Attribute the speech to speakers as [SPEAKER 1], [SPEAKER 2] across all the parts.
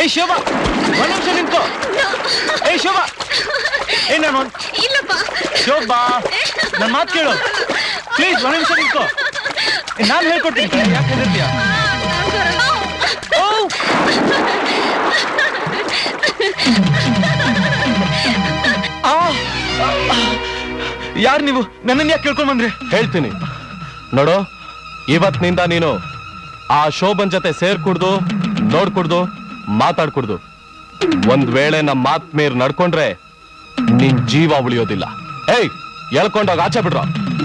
[SPEAKER 1] ಏಯ್ ಶೋಭಾ ಒಂದ್ ನಿಮಿಷ ನಿಂತ್ಕೋ ಏಯ್ ಶೋಭಾ ಏ ನಾನು
[SPEAKER 2] ಇಲ್ಲಪ್ಪ
[SPEAKER 1] ಶೋಭಾ ನನ್ನ ಮಾತು ಕೇಳು ಪ್ಲೀಸ್ ಒಂದ್ ನಿಮಿಷ ನಿಂತ್ಕೋ ನಾನು ಹೇಳ್ಕೊಡ್ತೀನಿ ಕಣೆ, ಯಾಕೆ ಹೆದರ್ತೀಯ ಓ ಯಾರು ನೀವು ನನ್ನನ್ನು ಯಾಕೆ ಕೇಳ್ಕೊಂಡ್ ಬಂದ್ರಿ
[SPEAKER 3] ಹೇಳ್ತೀನಿ ನೋಡು ಇವತ್ತಿನಿಂದ ನೀನು ಆ ಶೋಭನ್ ಜೊತೆ ಸೇರ್ ಕುಡ್ದು ನೋಡ್ಕುಡ್ದು ಮಾತಾಡ್ಕುಡ್ದು ಒಂದ್ ವೇಳೆ ನಮ್ಮ ಮಾತ್ ಮೀರ್ ನಡ್ಕೊಂಡ್ರೆ ನಿನ್ ಜೀವ ಉಳಿಯೋದಿಲ್ಲ ಏಯ್ ಎಳ್ಕೊಂಡೋಗ ಆಚೆ ಬಿಡ್ರ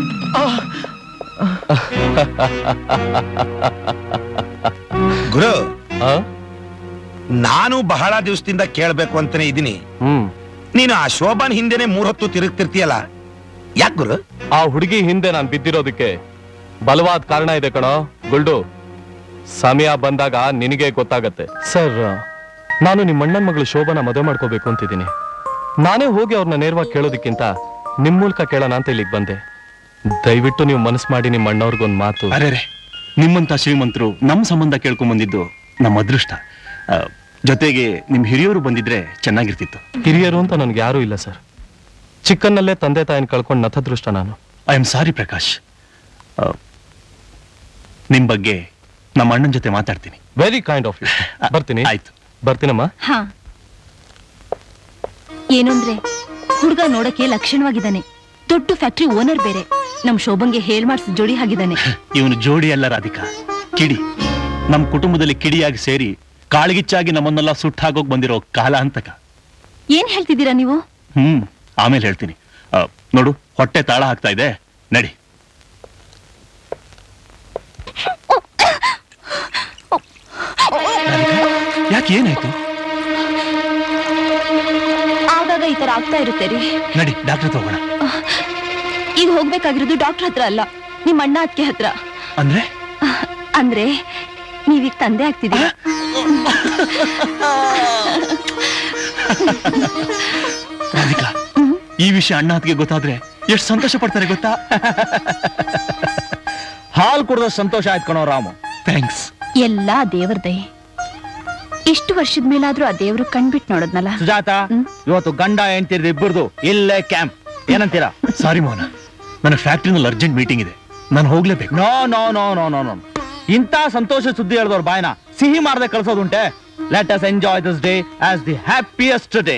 [SPEAKER 4] ಗುರು ನಾನು ಬಹಳ ದಿವಸದಿಂದ ಕೇಳ್ಬೇಕು ಅಂತಾನೆ ಇದೀನಿ
[SPEAKER 3] ಹ್ಮ್
[SPEAKER 4] ನೀನು ಆ ಶೋಭಾನ್ ಹಿಂದೆನೆ ಮೂರೊತ್ತು ತಿರುಗ್ತಿರ್ತೀಯಲ್ಲ ಯಾಕೆ ಗುರು
[SPEAKER 3] ಆ ಹುಡುಗಿ ಹಿಂದೆ ನಾನ್ ಬಿದ್ದಿರೋದಕ್ಕೆ ಬಲವಾದ ಕಾರಣ ಇದೆ ಕಣೋ ಗುಲ್ಡು ಸಮಯ ಬಂದಾಗ ನಿನಗೆ ಗೊತ್ತಾಗತ್ತೆ ಸರ್ ನಾನು ನಿಮ್ಮ ಅಣ್ಣನ ಮಗಳು ಶೋಭನ ಮದುವೆ ಮಾಡ್ಕೋಬೇಕು ಅಂತಿದ್ದೀನಿ ನಾನೇ ಹೋಗಿ ಅವ್ರನ್ನ ನೇರವಾಗಿ ಕೇಳೋದಕ್ಕಿಂತ ನಿಮ್ ಮೂಲಕ ಕೇಳೋಣ ಅಂತ ಇಲ್ಲಿಗೆ ಬಂದೆ ದಯವಿಟ್ಟು ನೀವು ಮನಸ್ಸು ಮಾಡಿ ನಿಮ್ಮ ಅಣ್ಣವ್ರಿಗೊಂದು ಮಾತು
[SPEAKER 5] ಅರೆ ನಿಮ್ಮಂತ ಶ್ರೀಮಂತರು ನಮ್ ಸಂಬಂಧ ಕೇಳ್ಕೊಂಡ್ ಬಂದಿದ್ದು ನಮ್ಮ ಅದೃಷ್ಟ ಆ, ಜೊತೆಗೆ ನಿಮ್ ಹಿರಿಯವರು ಬಂದಿದ್ರೆ ಚೆನ್ನಾಗಿರ್ತಿತ್ತು
[SPEAKER 3] ಹಿರಿಯರು ಅಂತ ನನ್ಗೆ ಯಾರೂ ಇಲ್ಲ ಸರ್ ಚಿಕ್ಕನ್ನಲ್ಲೇ ತಂದೆ ತಾಯಿನ ಕಳ್ಕೊಂಡು ನಥದೃಷ್ಟ ನಾನು
[SPEAKER 5] ಐ ಆಮ್ ಸಾರಿ ಪ್ರಕಾಶ್ ಆ, ನಿಮ್ ಬಗ್ಗೆ ನಮ್ಮ ಅಣ್ಣನ ಜೊತೆ ಮಾತಾಡ್ತೀನಿ
[SPEAKER 3] ವೆರಿ ಕೈಂಡ್ ಆಫ್ ಯು ಬರ್ತೀನಿ
[SPEAKER 5] ಆಯ್ತು
[SPEAKER 3] ಬರ್ತೀನಮ್ಮ
[SPEAKER 2] ಹಾ ಏನು ಅಂದ್ರೆ ಹುಡುಗ ನೋಡಕ್ಕೆ ಲಕ್ಷಣವಾಗಿದ್ದಾನೆ ದೊಡ್ಡ ಫ್ಯಾಕ್ಟ್ರಿ ಓನರ್ ಬೇರೆ ನಮ್ ಶೋಭಂಗೆ ಹೇಳ್ ಮಾಡ್ಸಿದ ಜೋಡಿ ಆಗಿದ್ದಾನೆ
[SPEAKER 5] ಇವನು ಜೋಡಿ ಅಲ್ಲ ರಾಧಿಕಾ ಕಿಡಿ ನಮ್ ಕುಟುಂಬದಲ್ಲಿ ಕಿಡಿಯಾಗಿ ಸೇರಿ ಕಾಳ್ಗಿಚ್ಚಾಗಿ ನಮ್ಮನ್ನೆಲ್ಲ ಸುಟ್ಟಾಗೋಗ್ ಬಂದಿರೋ ಕಾಲ ಅಂತಕ
[SPEAKER 2] ಏನ್ ಹೇಳ್ತಿದ್ದೀರಾ ನೀವು
[SPEAKER 5] ಹ್ಮ್ ಆಮೇಲೆ ಹೇಳ್ತೀನಿ ಆ, ನೋಡು ಹೊಟ್ಟೆ ತಾಳ ಹಾಕ್ತಾ ಇದೆ ನಡಿ ಯಾಕೆ ಏನಾಯ್ತು
[SPEAKER 2] ಆಗಾಗ ಈ ತರ ಆಗ್ತಾ ಇರುತ್ತೆ ರೀ
[SPEAKER 5] ನಡಿ ಡಾಕ್ಟರ್ ತಗೋಣ
[SPEAKER 2] ಈಗ ಹೋಗ್ಬೇಕಾಗಿರೋದು ಡಾಕ್ಟರ್ ಹತ್ರ ಅಲ್ಲ ನಿಮ್ ಅಣ್ಣ ಅದ್ಕೆ ಹತ್ರ
[SPEAKER 5] ಅಂದ್ರೆ
[SPEAKER 2] ಅಂದ್ರೆ ನೀವೀಗ ತಂದೆ ಆಗ್ತಿದ್ದೀರಾ
[SPEAKER 5] ರಾಧಿಕಾ ಈ ವಿಷಯ ಅಣ್ಣ ಅತ್ತಿಗೆ ಗೊತ್ತಾದ್ರೆ ಎಷ್ಟು ಸಂತೋಷ ಪಡ್ತಾರೆ ಗೊತ್ತಾ
[SPEAKER 1] ಹಾಲು ಕುಡ್ದ ಸಂತೋಷ ಆಯ್ತು ಕಣೋ ರಾಮು
[SPEAKER 5] ಥ್ಯಾಂಕ್ಸ್
[SPEAKER 2] ಎಲ್ಲ ದೇವ್ರ ದಯೆ ಇಷ್ಟು ವರ್ಷದ ಮೇಲಾದ್ರೂ ಆ ದೇವ್ರು ಕಣ್ಬಿಟ್ ನೋಡದ್ನಲ್ಲ
[SPEAKER 1] ಸುಜಾತ ಇವತ್ತು ಗಂಡ ಹೆಂಡ್ತಿರ್ದು ಇಬ್ಬರದು ಇಲ್ಲೇ ಕ್ಯಾಂಪ್ ಏನಂತೀರಾ
[SPEAKER 5] ಸಾರಿ ಮೋಹನ ನನ್ನ ಫ್ಯಾಕ್ಟ್ರಿನಲ್ಲಿ ಅರ್ಜೆಂಟ್ ಮೀಟಿಂಗ್ ಇದೆ ನಾನು ಹೋಗ್ಲೇಬೇಕು
[SPEAKER 1] no no no no no no ಇಂಥ ಸಂತೋಷ ಸುದ್ದಿ ಹೇಳಿದವ್ರ ಬಾಯ್ನ ಸಿಹಿ ಮಾಡದೆ ಕಳ್ಸೋದುಂಟೆ let us enjoy this day as the happiest day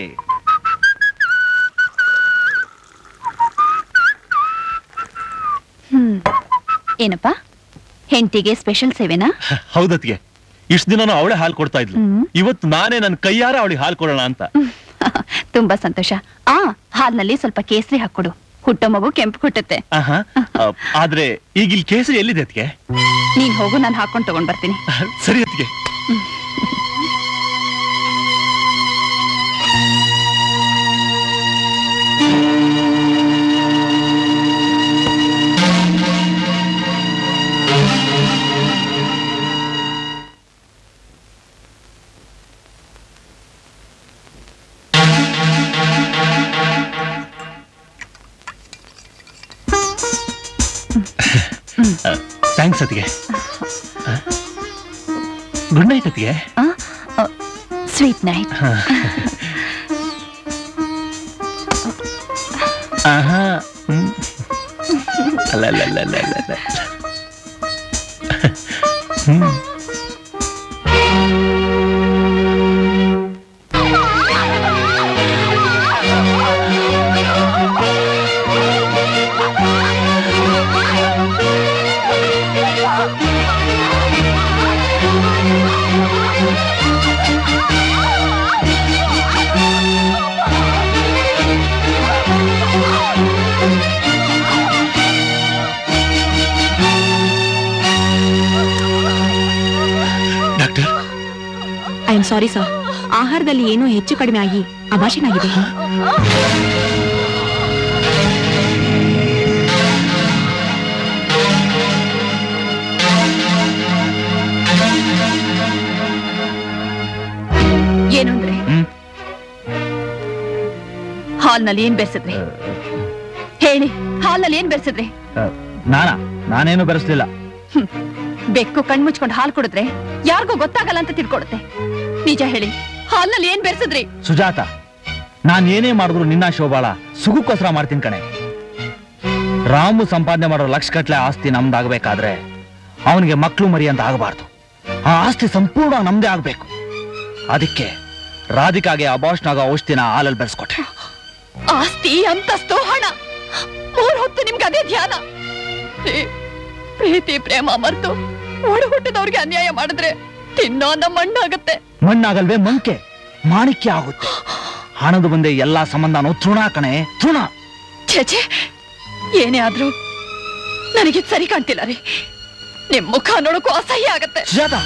[SPEAKER 2] hmm ಏನಪ್ಪ ಹೆಂಡತಿಗೆ ಸ್ಪೆಷಲ್ ಸೇವೆನಾ
[SPEAKER 5] ಹೌದತ್ಗೆ ಇಷ್ಟು ದಿನ ಅವಳೆ ಹಾಲು ಕೊಡ್ತಾ ಇದ್ಲು
[SPEAKER 2] ಹ್ಮ್.
[SPEAKER 5] ಇವತ್ತು ನಾನೇ ನನ್ನ ಕೈಯಾರ ಅವಳಿಗೆ ಹಾಲು ಕೊಡೋಣ ಅಂತ
[SPEAKER 2] ತುಂಬಾ ಸಂತೋಷ ಆ ಹಾಲ್ನಲ್ಲಿ ಸ್ವಲ್ಪ ಕೇಸರಿ ಹಾಕೊಡು ಹುಟ್ಟೋ ಮಗು ಕೆಂಪು ಹುಟ್ಟುತ್ತೆ
[SPEAKER 5] ಆಹಾ. ಆ, ಆದ್ರೆ ಈಗ ಇಲ್ಲಿ ಕೇಸರಿ ಎಲ್ಲಿದೆ ಅತ್ಗೆ
[SPEAKER 2] ನೀನ್ ಹೋಗು ನಾನು ಹಾಕೊಂಡ್ ತಗೊಂಡ್ ಬರ್ತೀನಿ
[SPEAKER 5] ಸರಿ ಅತ್ಗೆ ಥ್ಯಾಂಕ್ಸ್ ಅತ್ಗೆ ಗುಡ್ ನೈಟ್ ಅತ್ಗೆ
[SPEAKER 2] ಸ್ವೀಟ್ ನೈಟ್
[SPEAKER 5] ಆಹಾ ಹ್ಮ್. ಅಲ್ಲ ಅಲ್ಲ ಅಲ್ಲ ಅಲ್ಲ ಅಲ್ಲ ಅಲ್ಲ. Hmm doctor
[SPEAKER 6] I am sorry sir ಆಹಾರದಲ್ಲಿ ಏನೋ ಹೆಚ್ಚು ಕಡಿಮೆ ಆಗಿ ಅಭಾಷಣಾಗಿದೆ
[SPEAKER 2] ಏನು ಅಂದ್ರೆ
[SPEAKER 5] ಹ್ಮ್.
[SPEAKER 2] ಹಾಲ್ನಲ್ಲಿ ಏನ್ ಬೆರೆಸಿದ್ರಿ ಹೇಳಿ ಹಾಲ್ನಲ್ಲಿ ಏನ್ ಬೆರೆಸಿದ್ರಿ
[SPEAKER 1] ನಾನಾ ನಾನೇನು ಬೆರೆಸ್ಲಿಲ್ಲ
[SPEAKER 2] ಬೆಕ್ಕು ಕಣ್ಮುಚ್ಕೊಂಡು ಹಾಲು ಕುಡಿದ್ರೆ ಯಾರಿಗೂ ಗೊತ್ತಾಗಲ್ಲ ಅಂತ ತಿಳ್ಕೊಡುತ್ತೆ ನಿಜ ಹೇಳಿ ಹಾಲ್ನಲ್ಲಿ ಏನ್ ಬೆರ್ಸಿದ್ರಿ
[SPEAKER 1] ಸುಜಾತ ನಾನ್ ಏನೇ ಮಾಡಿದ್ರು ನಿನ್ನ ಶೋಭಾಳ ಸುಖಕ್ಕೋಸ್ಕರ ಮಾಡ್ತೀನಿ ಕಣೆ ರಾಮು ಸಂಪಾದನೆ ಮಾಡೋ ಲಕ್ಷ ಗಟ್ಲೆ ಆಸ್ತಿ ನಮ್ದಾಗಬೇಕಾದ್ರೆ ಅವನಿಗೆ ಮಕ್ಕಳು ಮರಿ ಅಂತ ಆಗಬಾರ್ದು ಆ ಆಸ್ತಿ ಸಂಪೂರ್ಣ ನಮ್ದೇ ಆಗ್ಬೇಕು ಅದಕ್ಕೆ ರಾಧಿಕಾಗೆ ಅಬಾಷನ್ ಆಗೋ ಔಷಧಿನ ಹಾಲಲ್ಲಿ ಬೆಳೆಸ್ಕೊಟ್ಟೆ
[SPEAKER 2] ಆಸ್ತಿ ಅಂತಸ್ತು ಹಣ ಮೂರ್ ಹೊತ್ತು ನಿಮ್ಗೆ ಅದೇ ಧ್ಯಾನ ಏ, ಪ್ರೀತಿ ಪ್ರೇಮ ಮರ್ತು ಒಡ ಹುಟ್ಟಿದವ್ರಿಗೆ ಅನ್ಯಾಯ ಮಾಡಿದ್ರೆ ತಿನ್ನೋ ನಮ್ಮ ಮಣ್ಣಾಗತ್ತೆ
[SPEAKER 1] ಮಣ್ಣಾಗಲ್ವೇ ಮಂಕೆ ಮಾಣಿಕ್ಯ ಆಗುತ್ತೆ ಹಣದ ಮುಂದೆ ಎಲ್ಲಾ ಸಂಬಂಧನೂ ತೃಣ ಕಣೆ ತೃಣ
[SPEAKER 2] ಛೇಛೆ ಏನೇ ಆದ್ರೂ ನನಗೆ ಸರಿ ಕಾಣ್ತಿಲ್ಲ ರೀ ನಿಮ್ ಮುಖ ನೋಡಕ್ಕೂ ಅಸಹ್ಯ ಆಗತ್ತೆ
[SPEAKER 1] ಸುಜಾತ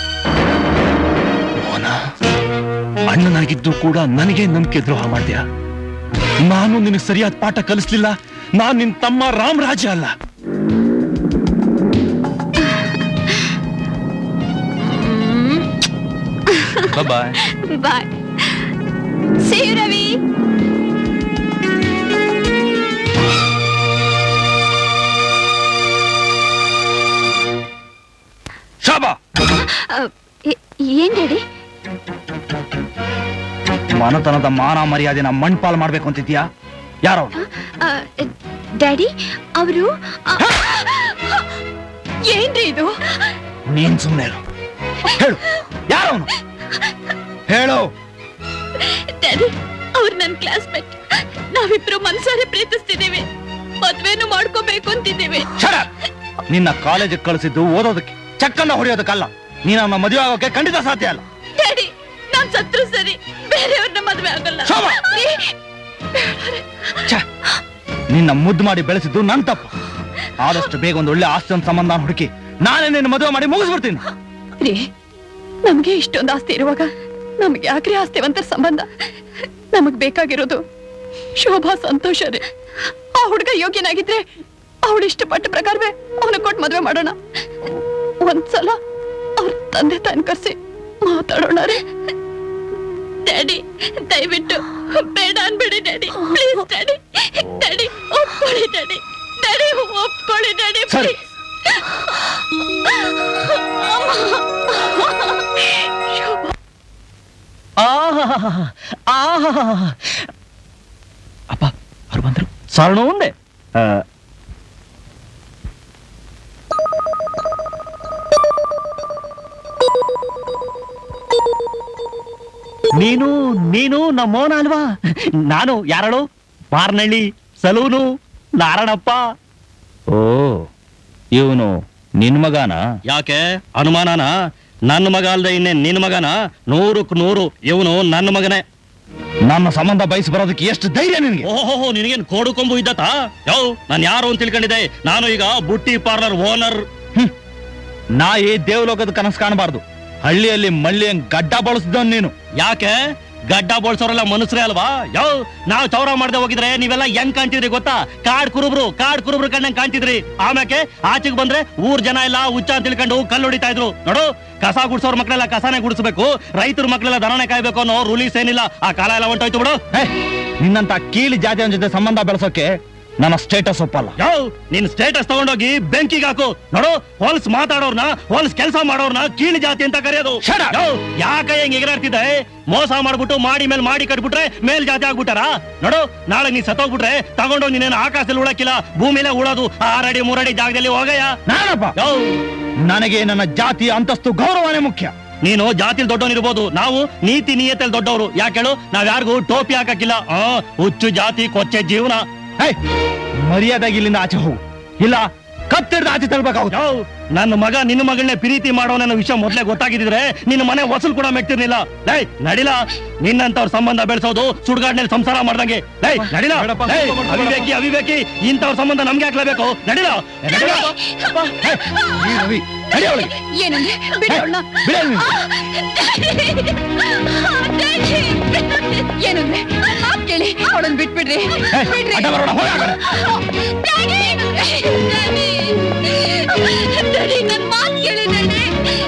[SPEAKER 5] ಮೋಹನ ಅಣ್ಣನಾಗಿದ್ದು ಕೂಡ ನನಗೆ ನಂಬಿಕೆ ದ್ರೋಹ ಮಾಡ್ದ್ಯಾ ನಾನು ನಿನಗೆ ಸರಿಯಾದ ಪಾಠ ಕಲಿಸ್ಲಿಲ್ಲ ನಾನ್ ನಿನ್ ತಮ್ಮ ರಾಮರಾಜ ಅಲ್ಲ
[SPEAKER 3] ಬಾಯ್
[SPEAKER 6] ಬಾಯ್ See you, ರವಿ
[SPEAKER 1] ಶಾಬಾ
[SPEAKER 6] ಅಹ್, ಏ- ಏನ್ ಡ್ಯಾಡಿ
[SPEAKER 1] ಮನತನದ ಮಾನ ಮರ್ಯಾದೆನ ಮಣ್ಪಾಲ್ ಮಾಡ್ಬೇಕು ಅಂತಿದ್ಯಾ ಯಾರೋ
[SPEAKER 6] ಅಹ್, ಡ್ಯಾಡಿ ಅವರು
[SPEAKER 2] ಏನ್ರಿ ಇದು
[SPEAKER 1] ನೀನ್ ಸುಮ್ಮನೆ ಹೇಳು ಯಾರವನು ಹೇಳು
[SPEAKER 2] ಡ್ಯಾಡಿ ಅವ್ರು ನನ್ ಕ್ಲಾಸ್ಮೇಟ್ ನಾವಿಬ್ರು ಮನ್ಸಾರೆ ಪ್ರೀತಿಸ್ತಿದ್ದೀವಿ ಮದ್ವೆನು ಮಾಡ್ಕೋಬೇಕು ಅಂತಿದ್ದೀವಿ
[SPEAKER 1] Shut up! ನಿನ್ನ ಕಾಲೇಜಿಗೆ ಕಳಿಸಿದ್ದು ಓದೋದಕ್ಕೆ ಚಕ್ಕನ್ನ ಹೊಡೆಯೋದಕ್ಕಲ್ಲ ನೀನು ನನ್ನ ಮದುವೆ ಆಗೋಕೆ ಖಂಡಿತ ಸಾಧ್ಯ ಅಲ್ಲ
[SPEAKER 2] ಡ್ಯಾಡಿ ನಾನ್ ಸತ್ರು ಸರಿ ಬೇರೆಯವ್ರನ್ನ ಮದ್ವೆ ಆಗಲ್ಲ
[SPEAKER 1] ಶೋಭಾ!
[SPEAKER 2] ರೀ,
[SPEAKER 1] ಛೆ! ನಿನ್ನ ಮುದ್ದು ಮಾಡಿ ಬೆಳೆಸಿದ್ದು ನನ್ ತಪ್ಪು ಆದಷ್ಟು ಬೇಗ ಒಂದು ಒಳ್ಳೆ ಆಸ್ತಿ ಒಂದು ಸಂಬಂಧ ಹುಡುಕಿ ನಾನೇ ನಿನ್ನ ಮದುವೆ ಮಾಡಿ ಮುಗಿಸ್ಬಿಡ್ತೀನಿ
[SPEAKER 2] ರೀ ನಮ್ಗೆ ಇಷ್ಟೊಂದು ಆಸ್ತಿ ಇರುವಾಗ ನಮ್ಗೆ ಯಾಕ್ರಿ ಆಸ್ತಿವಂತರ ಸಂಬಂಧ ನಮಗ್ ಬೇಕಾಗಿರೋದು ಶೋಭಾ ಸಂತೋಷ ರೀ ಆ ಹುಡುಗ ಯೋಗ್ಯನಾಗಿದ್ರೆ ಅವಳು ಇಷ್ಟಪಟ್ಟ ಪ್ರಕಾರವೇ ಅವನ ಕೊಟ್ಟು ಮದ್ವೆ ಮಾಡೋಣ ಒಂದ್ಸಲ ಅವ್ರ ತಂದೆ ತಾನು ಕರ್ಸಿ ಮಾತಾಡೋಣ ರೀ ಡ್ಯಾಡಿ ದಯವಿಟ್ಟು ಬೇಡ ಅನ್ಬೇಡಿ ಡ್ಯಾಡಿ ಪ್ಲೀಸ್ ಡ್ಯಾಡಿ ಡ್ಯಾಡಿ ಒಪ್ಕೊಳ್ಳಿ ಡ್ಯಾಡಿ ಡ್ಯಾಡಿ ಒಪ್ಕೊಳ್ಳಿ ಡ್ಯಾಡಿ
[SPEAKER 1] ಸರಿ.
[SPEAKER 5] ಅಪ್ಪ ಅವ್ರು ಬಂದ್ರು
[SPEAKER 1] ಸರಣ ಒಂದೇ
[SPEAKER 5] ನೀನು ನೀನು ನಮ್ಮೋನ ಅಲ್ವಾ ನಾನು ಯಾರಳು ಮಾರ್ನಳ್ಳಿ ಸಲೂನು ನಾರಾಯಣಪ್ಪ
[SPEAKER 1] ಓ ಇವನು ನಿನ್ ಮಗನ
[SPEAKER 5] ಯಾಕೆ ಅನುಮಾನನ ನನ್ನ ಮಗ ಅಲ್ದೆ ಇನ್ನೇ ನಿನ್ನ ಮಗನ ನೂರಕ್ಕೆ ನೂರು ಇವನು ನನ್ನ ಮಗನೇ
[SPEAKER 1] ನನ್ನ ಸಂಬಂಧ ಬಯಸಿ ಬರೋದಕ್ಕೆ ಎಷ್ಟು ಧೈರ್ಯ ನಿನಗೆ
[SPEAKER 5] ಓಹೋ ನಿನಗೇನ್ ಕೋಡು ಕೊಂಬು ಇದ್ದತಾ ಯೋ ನಾನು ಯಾರು ಅಂತ ತಿಳ್ಕೊಂಡಿದ್ದೆ ನಾನು ಈಗ ಬುಟ್ಟಿ ಪಾರ್ಲರ್ ಓನರ್
[SPEAKER 1] ನಾ ಈ ದೇವಲೋಕದ ಕನಸು ಕಾಣಬಾರ್ದು ಹಳ್ಳಿಯಲ್ಲಿ ಮಳ್ಳಿ ಹಂಗ್ ಗಡ್ಡ ಬಳಸಿದವನ್ ನೀನು
[SPEAKER 5] ಯಾಕೆ ಗಡ್ಡ ಬೋಳ್ಸೋರೆಲ್ಲ ಮನುಷ್ಯರೇ ಅಲ್ವಾ ಯೋ ನಾವ್ ಚೌರ ಮಾಡ್ದೆ ಹೋಗಿದ್ರೆ ನೀವೆಲ್ಲ ಹೆಂಗ್ ಕಾಣ್ತಿದ್ರಿ ಗೊತ್ತಾ ಕಾಡ್ ಕುರುಬ್ರು ಕಾಡ್ ಕುರುಬ್ರು ಕಣ್ಣಂಗ್ ಕಾಣ್ತಿದ್ರಿ ಆಮ್ಯಾಕೆ ಆಚೆಗೆ ಬಂದ್ರೆ ಊರ್ ಜನ ಎಲ್ಲ ಹುಚ್ಚ ಅಂತ ತಿಳ್ಕೊಂಡು ಕಲ್ಲು ಹೊಡಿತಾ ಇದ್ರು ನೋಡು ಕಸ ಗುಡ್ಸೋರ್ ಮಕ್ಳೆಲ್ಲ ಕಸಾನೆ ಗುಡಿಸ್ಬೇಕು ರೈತರ ಮಕ್ಳೆಲ್ಲ ದನನೆ ಕಾಯ್ಬೇಕು ಅನ್ನೋ ರೂಲೀಸ್ ಏನಿಲ್ಲ ಆ ಕಾಲ ಎಲ್ಲ ಹೊಂಟೋಯ್ತು ಬಿಡು
[SPEAKER 1] ಹೇ, ನಿನ್ನಂತ ಕೀಳಿ ಜಾತಿಯ ಜೊತೆ ಸಂಬಂಧ ಬೆಳೆಸೋಕೆ ನನ್ನ ಸ್ಟೇಟಸ್ ಒಪ್ಪಲ್ಲ
[SPEAKER 5] ಯಾವ ನಿನ್ ಸ್ಟೇಟಸ್ ತಗೊಂಡೋಗಿ ಬೆಂಕಿಗೆ ಹಾಕು ನೋಡು ಹೊಲ್ಸ್ ಮಾತಾಡೋರ್ನ ಹೊಲ್ಸ್ ಕೆಲಸ ಮಾಡೋರ್ನ ಕೀಳು ಜಾತಿ ಅಂತ ಕರೆಯೋದು
[SPEAKER 1] Shut up!
[SPEAKER 5] ಯಾವ್, ಯಾಕೆ ಹೆಂಗ್ ಎಗರಾಡ್ತಿದ್ದೆ ಮೋಸ ಮಾಡ್ಬಿಟ್ಟು ಮಾಡಿ ಮೇಲೆ ಮಾಡಿ ಕಟ್ಬಿಟ್ರೆ ಮೇಲ್ ಜಾತಿ ಆಗ್ಬಿಟ್ಟಾರ ನೋಡು ನಾಳೆ ನೀ ಸತ್ತೋಗ್ಬಿಟ್ರೆ ತಗೊಂಡೋಗಿ ನೀನೇನು ಆಕಾಶದಲ್ಲಿ ಉಳಕ್ಕಿಲ್ಲ ಭೂಮಿಲೇ ಉಳೋದು ಆರಡಿ ಮೂರಡಿ ಜಾಗದಲ್ಲಿ ಹೋಗಯ್ಯ
[SPEAKER 1] ನಾನಪ್ಪ
[SPEAKER 5] ಯಾವ್,
[SPEAKER 1] ನನಗೆ ನನ್ನ ಜಾತಿ ಅಂತಸ್ತು ಗೌರವನೇ ಮುಖ್ಯ
[SPEAKER 5] ನೀನು ಜಾತಿಲ್ ದೊಡ್ಡವನಿರ್ಬೋದು ನಾವು ನೀತಿ ನಿಯತಲ್ಲಿ ದೊಡ್ಡವರು ಯಾಕೇಳು ನಾವ್ ಯಾರಿಗೂ ಟೋಪಿ ಹಾಕಕ್ಕಿಲ್ಲ ಆ ಹುಚ್ಚು ಜಾತಿ ಕೊಚ್ಚೆ ಜೀವನ
[SPEAKER 1] ಹೇ ಮರ್ಯಾದಾಗಿ ಇಲ್ಲಿಂದ ಆಚೆ ಹೋಗು ಇಲ್ಲ ಕತ್ತಿಡ್ದು ಆಚೆ ತಳ್ಬೇಕಾಗುತ್ತೆ
[SPEAKER 5] ಯಾವ ನನ್ನ ಮಗ ನಿನ್ನ ಮಗಳನ್ನೇ ಪ್ರೀತಿ ಮಾಡೋನ ವಿಷಯ ಮೊದ್ಲೇ ಗೊತ್ತಾಗಿದ್ರೆ ನಿನ್ನ ಮನೆ ವಸೂಲ್ ಕೂಡ ಮೆಟ್ಟಿರ್ಲಿಲ್ಲ ಲೈ ನಡಿಲ ನಿನ್ನಂತವ್ರ ಸಂಬಂಧ ಬೆಳೆಸೋದು ಸುಡ್ಗಾಡ್ನಲ್ಲಿ ಸಂಸಾರ ಮಾಡ್ದಂಗೆ ಲೈ ನಡಿಲ
[SPEAKER 3] ಬೇಡಪ್ಪ,
[SPEAKER 5] ಲೈ,
[SPEAKER 3] ಸ್ವಲ್ಪ ಮಾಡ್ಬೇಡ.
[SPEAKER 5] ಅವಿವೇಕಿ ಅವಿವೇಕಿ ಇಂಥವ್ರ ಸಂಬಂಧ ನಮ್ಗೆ ಹಾಕ್ಲೇಬೇಕು ನಡಿಲ ನಡಿಲ
[SPEAKER 1] ಹೇ, ಈ ರವಿ ನಡಿ ಅವಳಿಗೆ
[SPEAKER 2] ಏನಂದ್ರೆ ಬಿಡೋಣ
[SPEAKER 1] ಬಿಡು ನೀನು.
[SPEAKER 2] ಏನಂದ್ರೆ ಮಾತ್ ಕೇಳಿ ಅವಳನ್ನ ಬಿಟ್ಬಿಡ್ರಿ
[SPEAKER 1] ಹೇ,
[SPEAKER 2] ಬಿಡ್ರಿ
[SPEAKER 1] ಅಡ್ಡ ಬರೋಣ, ಹೋಗಿ ಆ ಕಡೆ.
[SPEAKER 2] ಡ್ಯಾಡಿ, ನನ್ ಮಾತ್ ಕೇಳಿ ಡ್ಯಾಡಿ.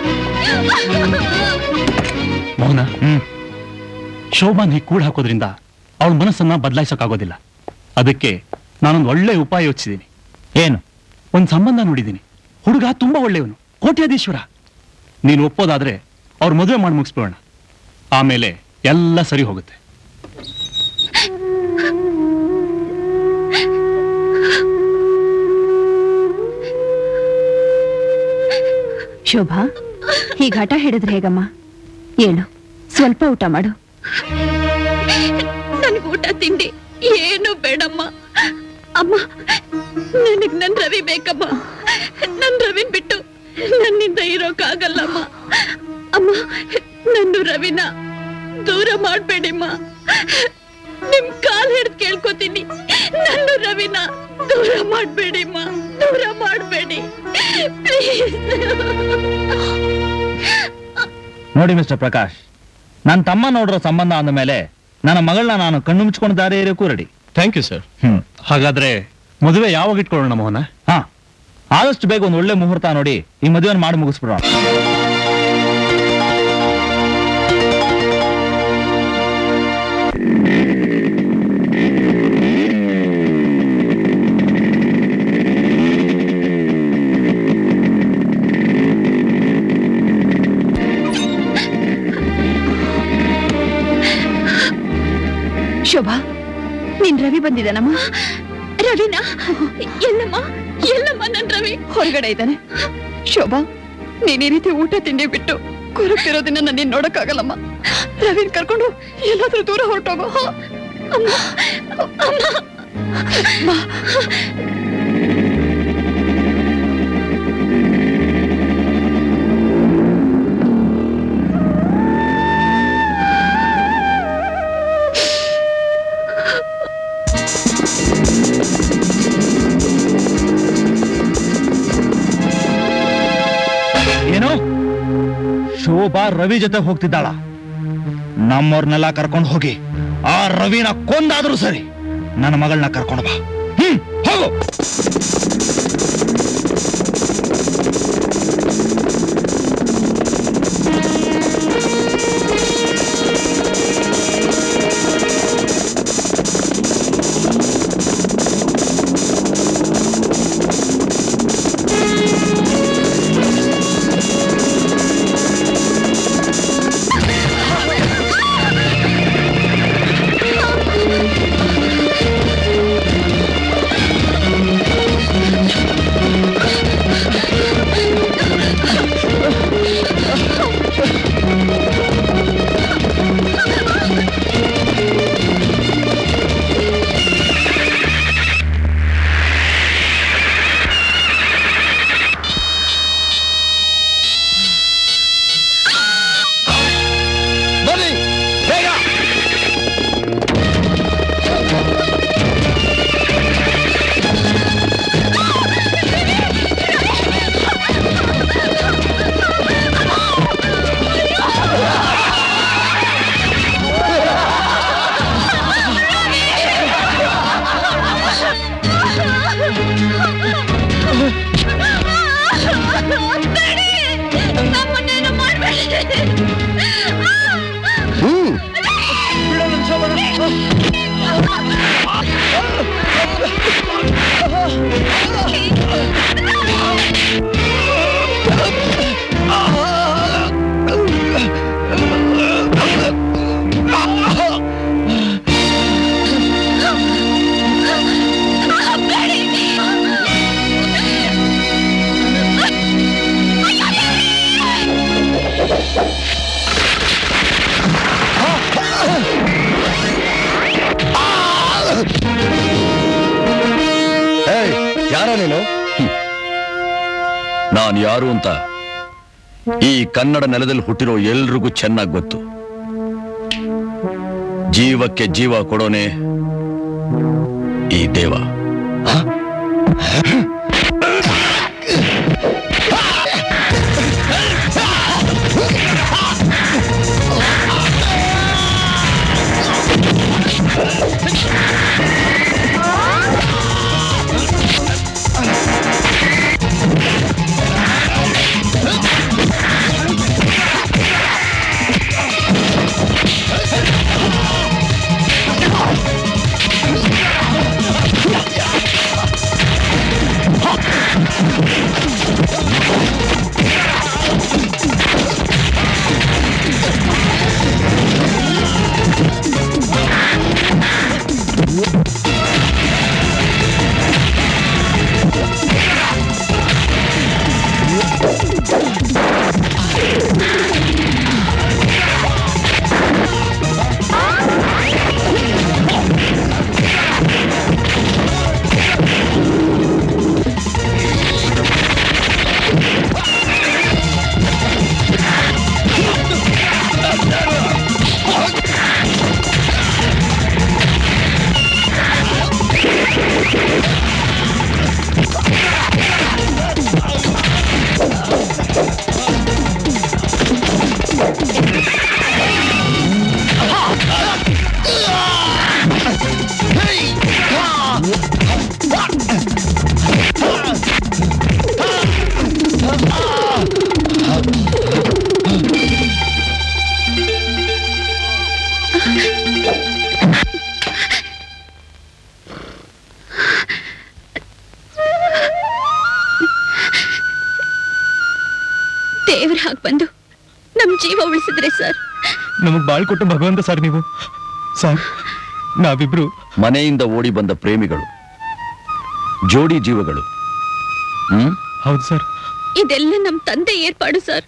[SPEAKER 5] ಮೌನ
[SPEAKER 1] ಹ್ಮ್
[SPEAKER 5] ಶೋಭಾನ್ ಹೀಗೆ ಕೂಡ ಹಾಕೋದ್ರಿಂದ ಅವಳ ಮನಸ್ಸನ್ನ ಬದಲಾಯಿಸೋಕ್ಕಾಗೋದಿಲ್ಲ ಅದಕ್ಕೆ ನಾನೊಂದು ಒಳ್ಳೆ ಉಪಾಯ ಯೋಚಿಸಿದ್ದೀನಿ
[SPEAKER 1] ಏನು
[SPEAKER 5] ಒಂದ್ ಸಂಬಂಧ ನೋಡಿದ್ದೀನಿ ಹುಡುಗ ತುಂಬಾ ಒಳ್ಳೆಯವನು ಕೋಟ್ಯಾಧೀಶ್ವರ ನೀನು ಒಪ್ಪೋದಾದ್ರೆ ಅವ್ರ ಮದುವೆ ಮಾಡಿ ಮುಗಿಸ್ಬಿಡೋಣ ಆಮೇಲೆ ಎಲ್ಲ ಸರಿ ಹೋಗುತ್ತೆ
[SPEAKER 6] ಶೋಭಾ ಹೀಗೆ ಹಠ ಹಿಡಿದ್ರೆ ಹೇಗಮ್ಮ ಹೇಳು ಸ್ವಲ್ಪ ಊಟ ಮಾಡು
[SPEAKER 2] ನನ್ಗೆ ಊಟ ತಿಂಡಿ ಏನು ಬೇಡಮ್ಮ ಅಮ್ಮ ನನಗ್ ನನ್ ರವಿ ಬೇಕಮ್ಮ ನನ್ ರವಿನ್ ಬಿಟ್ಟು ನನ್ನಿಂದ ಇರೋಕ್ಕಾಗಲ್ಲಮ್ಮ ಅಮ್ಮ ನನ್ನ ರವಿನ ದೂರ ಮಾಡ್ಬೇಡಿಮ್ಮ ನಿಮ್ ಕಾಲ್ ಹಿಡ್ದು ಕೇಳ್ಕೊತೀನಿ ನನ್ನ ರವಿನ ದೂರ ಮಾಡ್ಬೇಡಿಮ್ಮ ದೂರ ಮಾಡ್ಬೇಡಿ ಪ್ಲೀಸ್
[SPEAKER 1] ನೋಡಿ ಮಿಸ್ಟರ್ ಪ್ರಕಾಶ್ ನನ್ನ ತಮ್ಮ ನೋಡಿರೋ ಸಂಬಂಧ ಅಂದ ಮೇಲೆ ನನ್ನ ಮಗಳನ್ನ ನಾನು ಕಣ್ಣು ಮುಚ್ಕೊಂಡು ದಾರಿ ಇರೋಕ್ಕೂ ರೆಡಿ
[SPEAKER 3] ಥ್ಯಾಂಕ್ ಯು ಸರ್
[SPEAKER 1] ಹ್ಮ್
[SPEAKER 5] ಹಾಗಾದ್ರೆ ಮದುವೆ ಯಾವಾಗ ಇಟ್ಕೊಳ್ಳೋಣ ಮೋಹನ
[SPEAKER 1] ಹಾ ಆದಷ್ಟು ಬೇಗ ಒಂದು ಒಳ್ಳೆ ಮುಹೂರ್ತ ನೋಡಿ ಈ ಮದುವೆನ ಮಾಡಿ ಮುಗಿಸ್ಬಿಡೋಣ
[SPEAKER 6] ಶೋಭಾ ನಿನ್ ರವಿ ಬಂದಿದ್ದಾನಮ್ಮ
[SPEAKER 2] ರವಿನಾ ಎಲ್ಲಮ್ಮ ಎಲ್ಲಮ್ಮ ನನ್ ರವಿ
[SPEAKER 6] ಹೊರಗಡೆ ಇದ್ದಾನೆ
[SPEAKER 2] ಶೋಭಾ ನೀನ್ ಈ ರೀತಿ ಊಟ ತಿಂಡಿ ಬಿಟ್ಟು ಕೊರಗ್ತಿರೋದನ್ನ ನಾನು ನೀನ್ ನೋಡಕ್ಕಾಗಲ್ಲಮ್ಮ ರವಿನ್ ಕರ್ಕೊಂಡು ಎಲ್ಲಾದ್ರೂ ದೂರ ಹೊರಟೋಗೋ ಅಮ್ಮ ಅಮ್ಮ ಬಾ.
[SPEAKER 1] ಏನು ಶೋಭಾ ರವಿ ಜೊತೆ ಹೋಗ್ತಿದ್ದಾಳ ನಮ್ಮವ್ರನ್ನೆಲ್ಲ ಕರ್ಕೊಂಡು ಹೋಗಿ ಆ ರವಿನ ಕೊಂದಾದ್ರೂ ಸರಿ ನನ್ನ ಮಗಳನ್ನ ಕರ್ಕೊಂಡು ಬಾ ಹ್ಮ್ ಹೋಗು
[SPEAKER 4] ಬನ್ನಿ ಬೇಗ
[SPEAKER 2] ನಮ್ಮನ್ನೇನು ಮಾಡ್ಬೇಡಿ
[SPEAKER 4] ಹ್ಮ್ ಏಯ್ ಯಾರ ನೀನು
[SPEAKER 7] ನಾನು ಯಾರು ಅಂತ ಈ ಕನ್ನಡ ನೆಲದಲ್ಲಿ ಹುಟ್ಟಿರೋ ಎಲ್ರಿಗೂ ಚೆನ್ನಾಗಿ ಗೊತ್ತು ಜೀವಕ್ಕೆ ಜೀವ ಕೊಡೋನೆ ಈ ದೇವ
[SPEAKER 4] ಆ
[SPEAKER 2] ದೇವ್ರ ಹಾಗೆ ಬಂದು ನಮ್ ಜೀವ ಉಳಿಸಿದ್ರೆ ಸರ್
[SPEAKER 3] ನಮಗ್ ಬಾಳ್ ಕೊಟ್ಟು ಭಗವಂತ ಸರ್ ನೀವು ಸರ್ ನಾವಿಬ್ರು
[SPEAKER 7] ಮನೆಯಿಂದ ಓಡಿ ಬಂದ ಪ್ರೇಮಿಗಳು ಜೋಡಿ ಜೀವಗಳು ಹ್ಮ್
[SPEAKER 3] ಹೌದು ಸರ್
[SPEAKER 2] ಇದೆಲ್ಲ ನಮ್ ತಂದೆ ಏರ್ಪಾಡು ಸರ್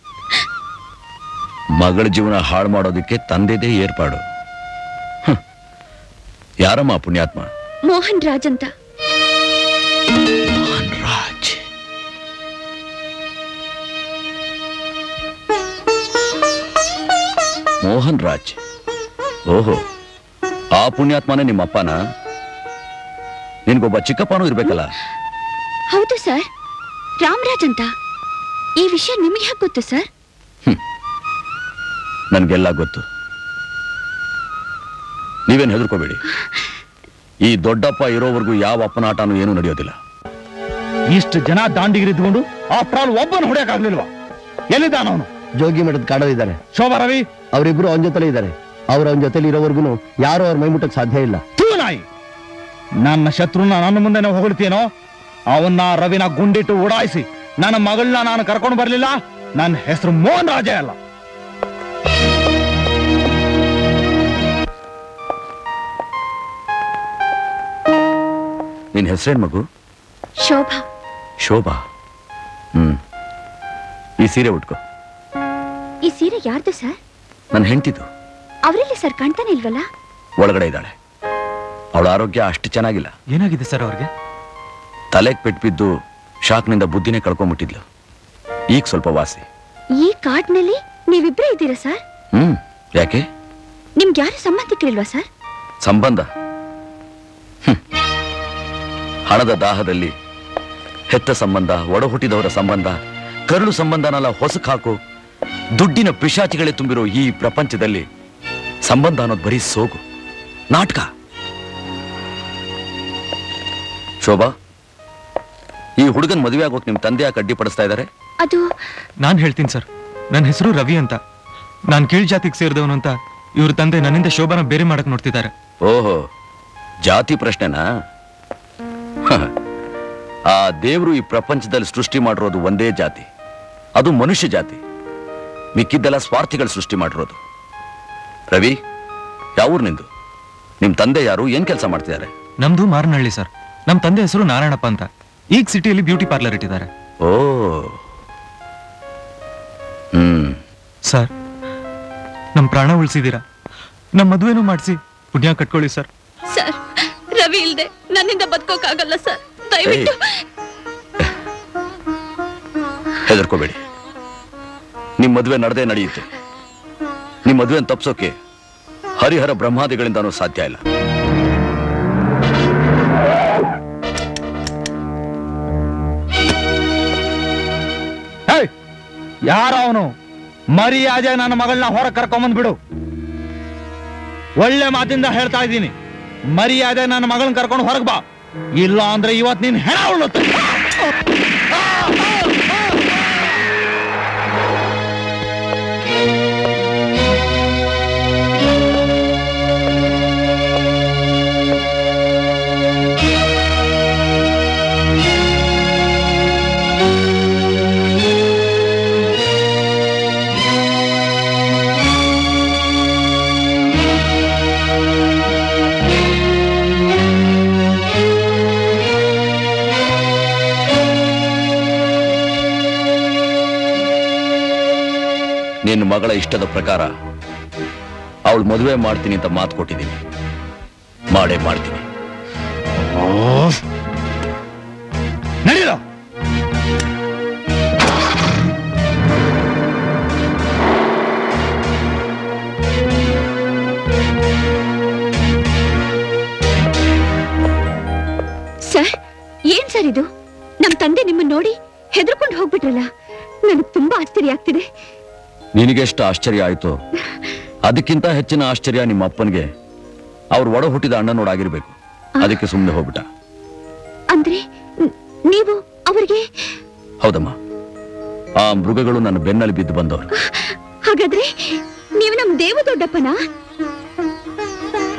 [SPEAKER 7] ಮಗಳ ಜೀವನ ಹಾಳು ಮಾಡೋದಕ್ಕೆ ತಂದೆದೇ ಏರ್ಪಾಡು ಹ್ಮ್. ಯಾರಮ್ಮ ಆ ಪುಣ್ಯಾತ್ಮ
[SPEAKER 2] ಮೋಹನ್ ರಾಜ್ ಅಂತ
[SPEAKER 7] ರಾಜ್ ಮೋಹನ್ ರಾಜ್ ಓಹೋ ಆ ಪುಣ್ಯಾತ್ಮನೇ ನಿಮ್ಮ ಅಪ್ಪನ ನಿನ್ಗೊಬ್ಬ ಚಿಕ್ಕಪ್ಪನೂ ಇರ್ಬೇಕಲ್ಲ
[SPEAKER 2] ಹೌದು ಸರ್ ರಾಮರಾಜ್ ಅಂತ ಈ ವಿಷಯ ನಿಮಗೆ ಹೇಗೆ ಗೊತ್ತು ಸರ್
[SPEAKER 7] ನನ್ಗೆಲ್ಲ ಗೊತ್ತು ನೀವೇನ್ ಹೆದರ್ಕೋಬೇಡಿ ಈ ದೊಡ್ಡಪ್ಪ ಇರೋವರೆಗೂ ಯಾವ ಅಪ್ಪನಾಟನೂ ಏನೂ ನಡೆಯೋದಿಲ್ಲ
[SPEAKER 1] ಇಷ್ಟು ಜನ ದಾಂಡಿಗಿರಿದ್ಕೊಂಡು ಆಫ್ಟರ್ ಆಲ್ ಒಬ್ಬನ ಹೊಡೆಯಕ್ಕಾಗ್ಲಿಲ್ವಾ ಎಲ್ಲಿದ್ದಾನ ಅವನು
[SPEAKER 8] ಜೋಗಿ ಮಠದ ಕಾಡಲ್ಲಿದ್ದಾರೆ
[SPEAKER 1] ಶೋಭಾ ರವಿ
[SPEAKER 8] ಅವರಿಬ್ರು ಅವನ ಜೊತೆಲೇ ಇದ್ದಾರೆ ಅವ್ರ ಅವನ ಜೊತೆಲಿ ಇರೋವರೆಗೂ ಯಾರು ಅವ್ರ ಮೈ ಮುಟ್ಟಕ್ ಸಾಧ್ಯ ಇಲ್ಲ
[SPEAKER 1] ತೂ ನಾಯಿ ನನ್ನ ಶತ್ರುನ ನನ್ನ ಮುಂದೆನೆ ಹೊಗಳ್ತೀನೋ ಅವನ್ನ ರವಿನ ಗುಂಡಿಟ್ಟು ಉಡಾಯಿಸಿ ನನ್ನ ಮಗಳನ್ನ ನಾನು ಕರ್ಕೊಂಡು ಬರ್ಲಿಲ್ಲ ನನ್ನ ಹೆಸರು ಮೋಹನ್ ರಾಜೇ ಅಲ್ಲ
[SPEAKER 7] ನಿನ್ ಹೆಸರೇನ್ ಮಗು
[SPEAKER 2] ಶೋಭಾ
[SPEAKER 7] ಶೋಭಾ ಹ್ಮ್ ಈ ಸೀರೆ ಉಟ್ಕೋ
[SPEAKER 2] ಈ ಸೀರೆ ಯಾರ್ದು ಸರ್
[SPEAKER 7] ನನ್ನ ಹೆಂಡತಿದು
[SPEAKER 2] ಅವರಲ್ಲಿ ಸರ್ ಕಾಣ್ತಾನೆ ಇಲ್ವಲ್ಲ
[SPEAKER 7] ಒಳಗಡೆ ಇದ್ದಾಳೆ ಅವಳ ಆರೋಗ್ಯ ಅಷ್ಟು ಚೆನ್ನಾಗಿಲ್ಲ
[SPEAKER 3] ಏನಾಗಿದೆ ಸರ್ ಅವ್ರಿಗೆ
[SPEAKER 7] ತಲೆಗೆ ಪೆಟ್ಟು ಬಿದ್ದು ಶಾಕ್ನಿಂದ ಬುದ್ಧಿನೇ ಕಳ್ಕೊಂಡ್ಬಿಟ್ಟಿದ್ಲು ಈಗ ಸ್ವಲ್ಪ ವಾಸಿ
[SPEAKER 2] ಈ ಕಾಡ್ನಲ್ಲಿ ನೀವಿಬ್ರೇ ಇದ್ದೀರಾ ಸರ್
[SPEAKER 7] ಹ್ಮ್ ಯಾಕೆ
[SPEAKER 2] ನಿಮ್ಗೆ ಯಾರು ಸಂಬಂಧಿಕರಿಲ್ವಾ ಸರ್
[SPEAKER 7] ಸಂಬಂಧ ಹ್ಮ್. ಹಣದ ದಾಹದಲ್ಲಿ ಹೆತ್ತ ಸಂಬಂಧ ಒಡ ಹುಟ್ಟಿದವರ ಸಂಬಂಧ ಕರುಳು ಸಂಬಂಧನೆಲ್ಲ ಹೊಸಕ್ ಹಾಕು ದುಡ್ಡಿನ ಪಿಶಾಚಿಗಳೇ ತುಂಬಿರೋ ಈ ಪ್ರಪಂಚದಲ್ಲಿ ಸಂಬಂಧ ಅನ್ನೋದು ಬರೀ ಸೋಗು ನಾಟಕ ಶೋಭಾ ಈ ಹುಡುಗನ್ ಮದುವೆ ಆಗೋಕ್ ನಿಮ್ ತಂದೆ ಯಾಕೆ ಅಡ್ಡಿಪಡಿಸ್ತಾ ಇದ್ದಾರೆ
[SPEAKER 2] ಅದು
[SPEAKER 3] ನಾನ್ ಹೇಳ್ತೀನಿ ಸರ್ ನನ್ನ ಹೆಸರು ರವಿ ಅಂತ ನಾನ್ ಕೀಳ್ ಜಾತಿಗೆ ಸೇರಿದವನು ಅಂತ ಇವ್ರ ತಂದೆ ನನ್ನಿಂದ ಶೋಭಾನ ಬೇರೆ ಮಾಡಕ್ ನೋಡ್ತಿದ್ದಾರೆ
[SPEAKER 7] ಓಹೋ ಜಾತಿ ಪ್ರಶ್ನೆನಾ ಹ. ಆ ದೇವರು ಈ ಪ್ರಪಂಚದಲ್ಲಿ ಸೃಷ್ಟಿ ಮಾಡಿರೋದು ಒಂದೇ ಜಾತಿ ಅದು ಮನುಷ್ಯ ಜಾತಿ ಮಿಕ್ಕಿದ್ದೆಲ್ಲ ಸ್ವಾರ್ಥಿಗಳು ಸೃಷ್ಟಿ ಮಾಡಿರೋದು ರವಿ ಯಾವೂರ್ ನಿಂದು ನಿಮ್ ತಂದೆ ಯಾರು ಏನ್ ಕೆಲಸ ಮಾಡ್ತಿದ್ದಾರೆ
[SPEAKER 3] ನಮ್ದು ಮಾರನಹಳ್ಳಿ ಸರ್ ನಮ್ ತಂದೆ ಹೆಸರು ನಾರಾಯಣಪ್ಪ ಅಂತ ಈಗ ಸಿಟಿಯಲ್ಲಿ ಬ್ಯೂಟಿ ಪಾರ್ಲರ್ ಇಟ್ಟಿದ್ದಾರೆ
[SPEAKER 7] ಓ ಹ್ಮ್
[SPEAKER 3] ಸರ್ ನಮ್ ಪ್ರಾಣ ಉಳಿಸಿದೀರಾ ನಮ್ ಮದುವೆನೂ ಮಾಡಿಸಿ ಪುಣ್ಯ ಕಟ್ಕೊಳ್ಳಿ ಸರ್
[SPEAKER 2] ಸರ್ ರವಿ ಇಲ್ದೆ ನನ್ನಿಂದ ಬದುಕೋಕ್ಕಾಗಲ್ಲ ಸರ್ ದಯವಿಟ್ಟು
[SPEAKER 7] ಹೆದರ್ಕೋಬೇಡಿ ನಿಮ್ ಮದುವೆ ನಡೆದೇ ನಡೆಯುತ್ತೆ ನಿಮ್ ಮದುವೆನ ತಪ್ಸೋಕೆ ಹರಿಹರ ಬ್ರಹ್ಮಾದಿಗಳಿಂದಾನೂ ಸಾಧ್ಯ ಇಲ್ಲ
[SPEAKER 1] ಹೇಯ್ ಯಾರ ಅವನು ಮರ್ಯಾದೆ ನನ್ನ ಮಗಳನ್ನ ಹೊರ ಕರ್ಕೊಂಬಂದ್ ಬಿಡು ಒಳ್ಳೆ ಮಾತಿಂದ ಹೇಳ್ತಾ ಇದ್ದೀನಿ ಮರ್ಯಾದೆ ನನ್ನ ಮಗಳನ್ನ ಕರ್ಕೊಂಡು ಹೊರಗ್ ಬಾ ಇಲ್ಲ ಅಂದ್ರೆ ಇವತ್ ನೀನ್ ಹೆಣ ಉಳುತ್ತೆ
[SPEAKER 7] ನಿನ್ನ ಮಗಳ ಇಷ್ಟದ ಪ್ರಕಾರ ಅವಳು ಮದುವೆ ಮಾಡ್ತೀನಿ ಅಂತ ಮಾತು ಕೊಟ್ಟಿದ್ದೀನಿ ಮಾಡೇ ಮಾಡ್ತೀನಿ
[SPEAKER 1] ನಡೀರೋ
[SPEAKER 2] ಸರ್ ಏನ್ ಸರ್ ಇದು ನಮ್ ತಂದೆ ನಿಮ್ಮನ್ನ ನೋಡಿ ಹೆದರ್ಕೊಂಡು ಹೋಗ್ಬಿಟ್ರಲ್ಲ ನನಗ್ ತುಂಬಾ ಆಶ್ಚರ್ಯ ಆಗ್ತಿದೆ
[SPEAKER 7] ನಿನಗೆಷ್ಟು ಆಶ್ಚರ್ಯ ಆಯ್ತು ಅದಕ್ಕಿಂತ ಹೆಚ್ಚಿನ ಆಶ್ಚರ್ಯ ನಿಮ್ಮ ಅಪ್ಪನಿಗೆ ಅವ್ರು ಒಡ ಹುಟ್ಟಿದ ಅಣ್ಣನೋಡಾಗಿರ್ಬೇಕು ಅದಕ್ಕೆ ಸುಮ್ಮನೆ ಹೋಗ್ಬಿಟ್ಟ
[SPEAKER 2] ಅಂದ್ರೆ ನ್- ನೀವು ಅವರಿಗೆ
[SPEAKER 7] ಹೌದಮ್ಮ ಆ ಮೃಗಗಳು ನನ್ನ ಬೆನ್ನಲ್ಲಿ ಬಿದ್ದು ಬಂದವರು
[SPEAKER 2] ಹಾಗಾದ್ರೆ ನೀವು ನಮ್ ದೇವ ದೊಡ್ಡಪ್ಪನ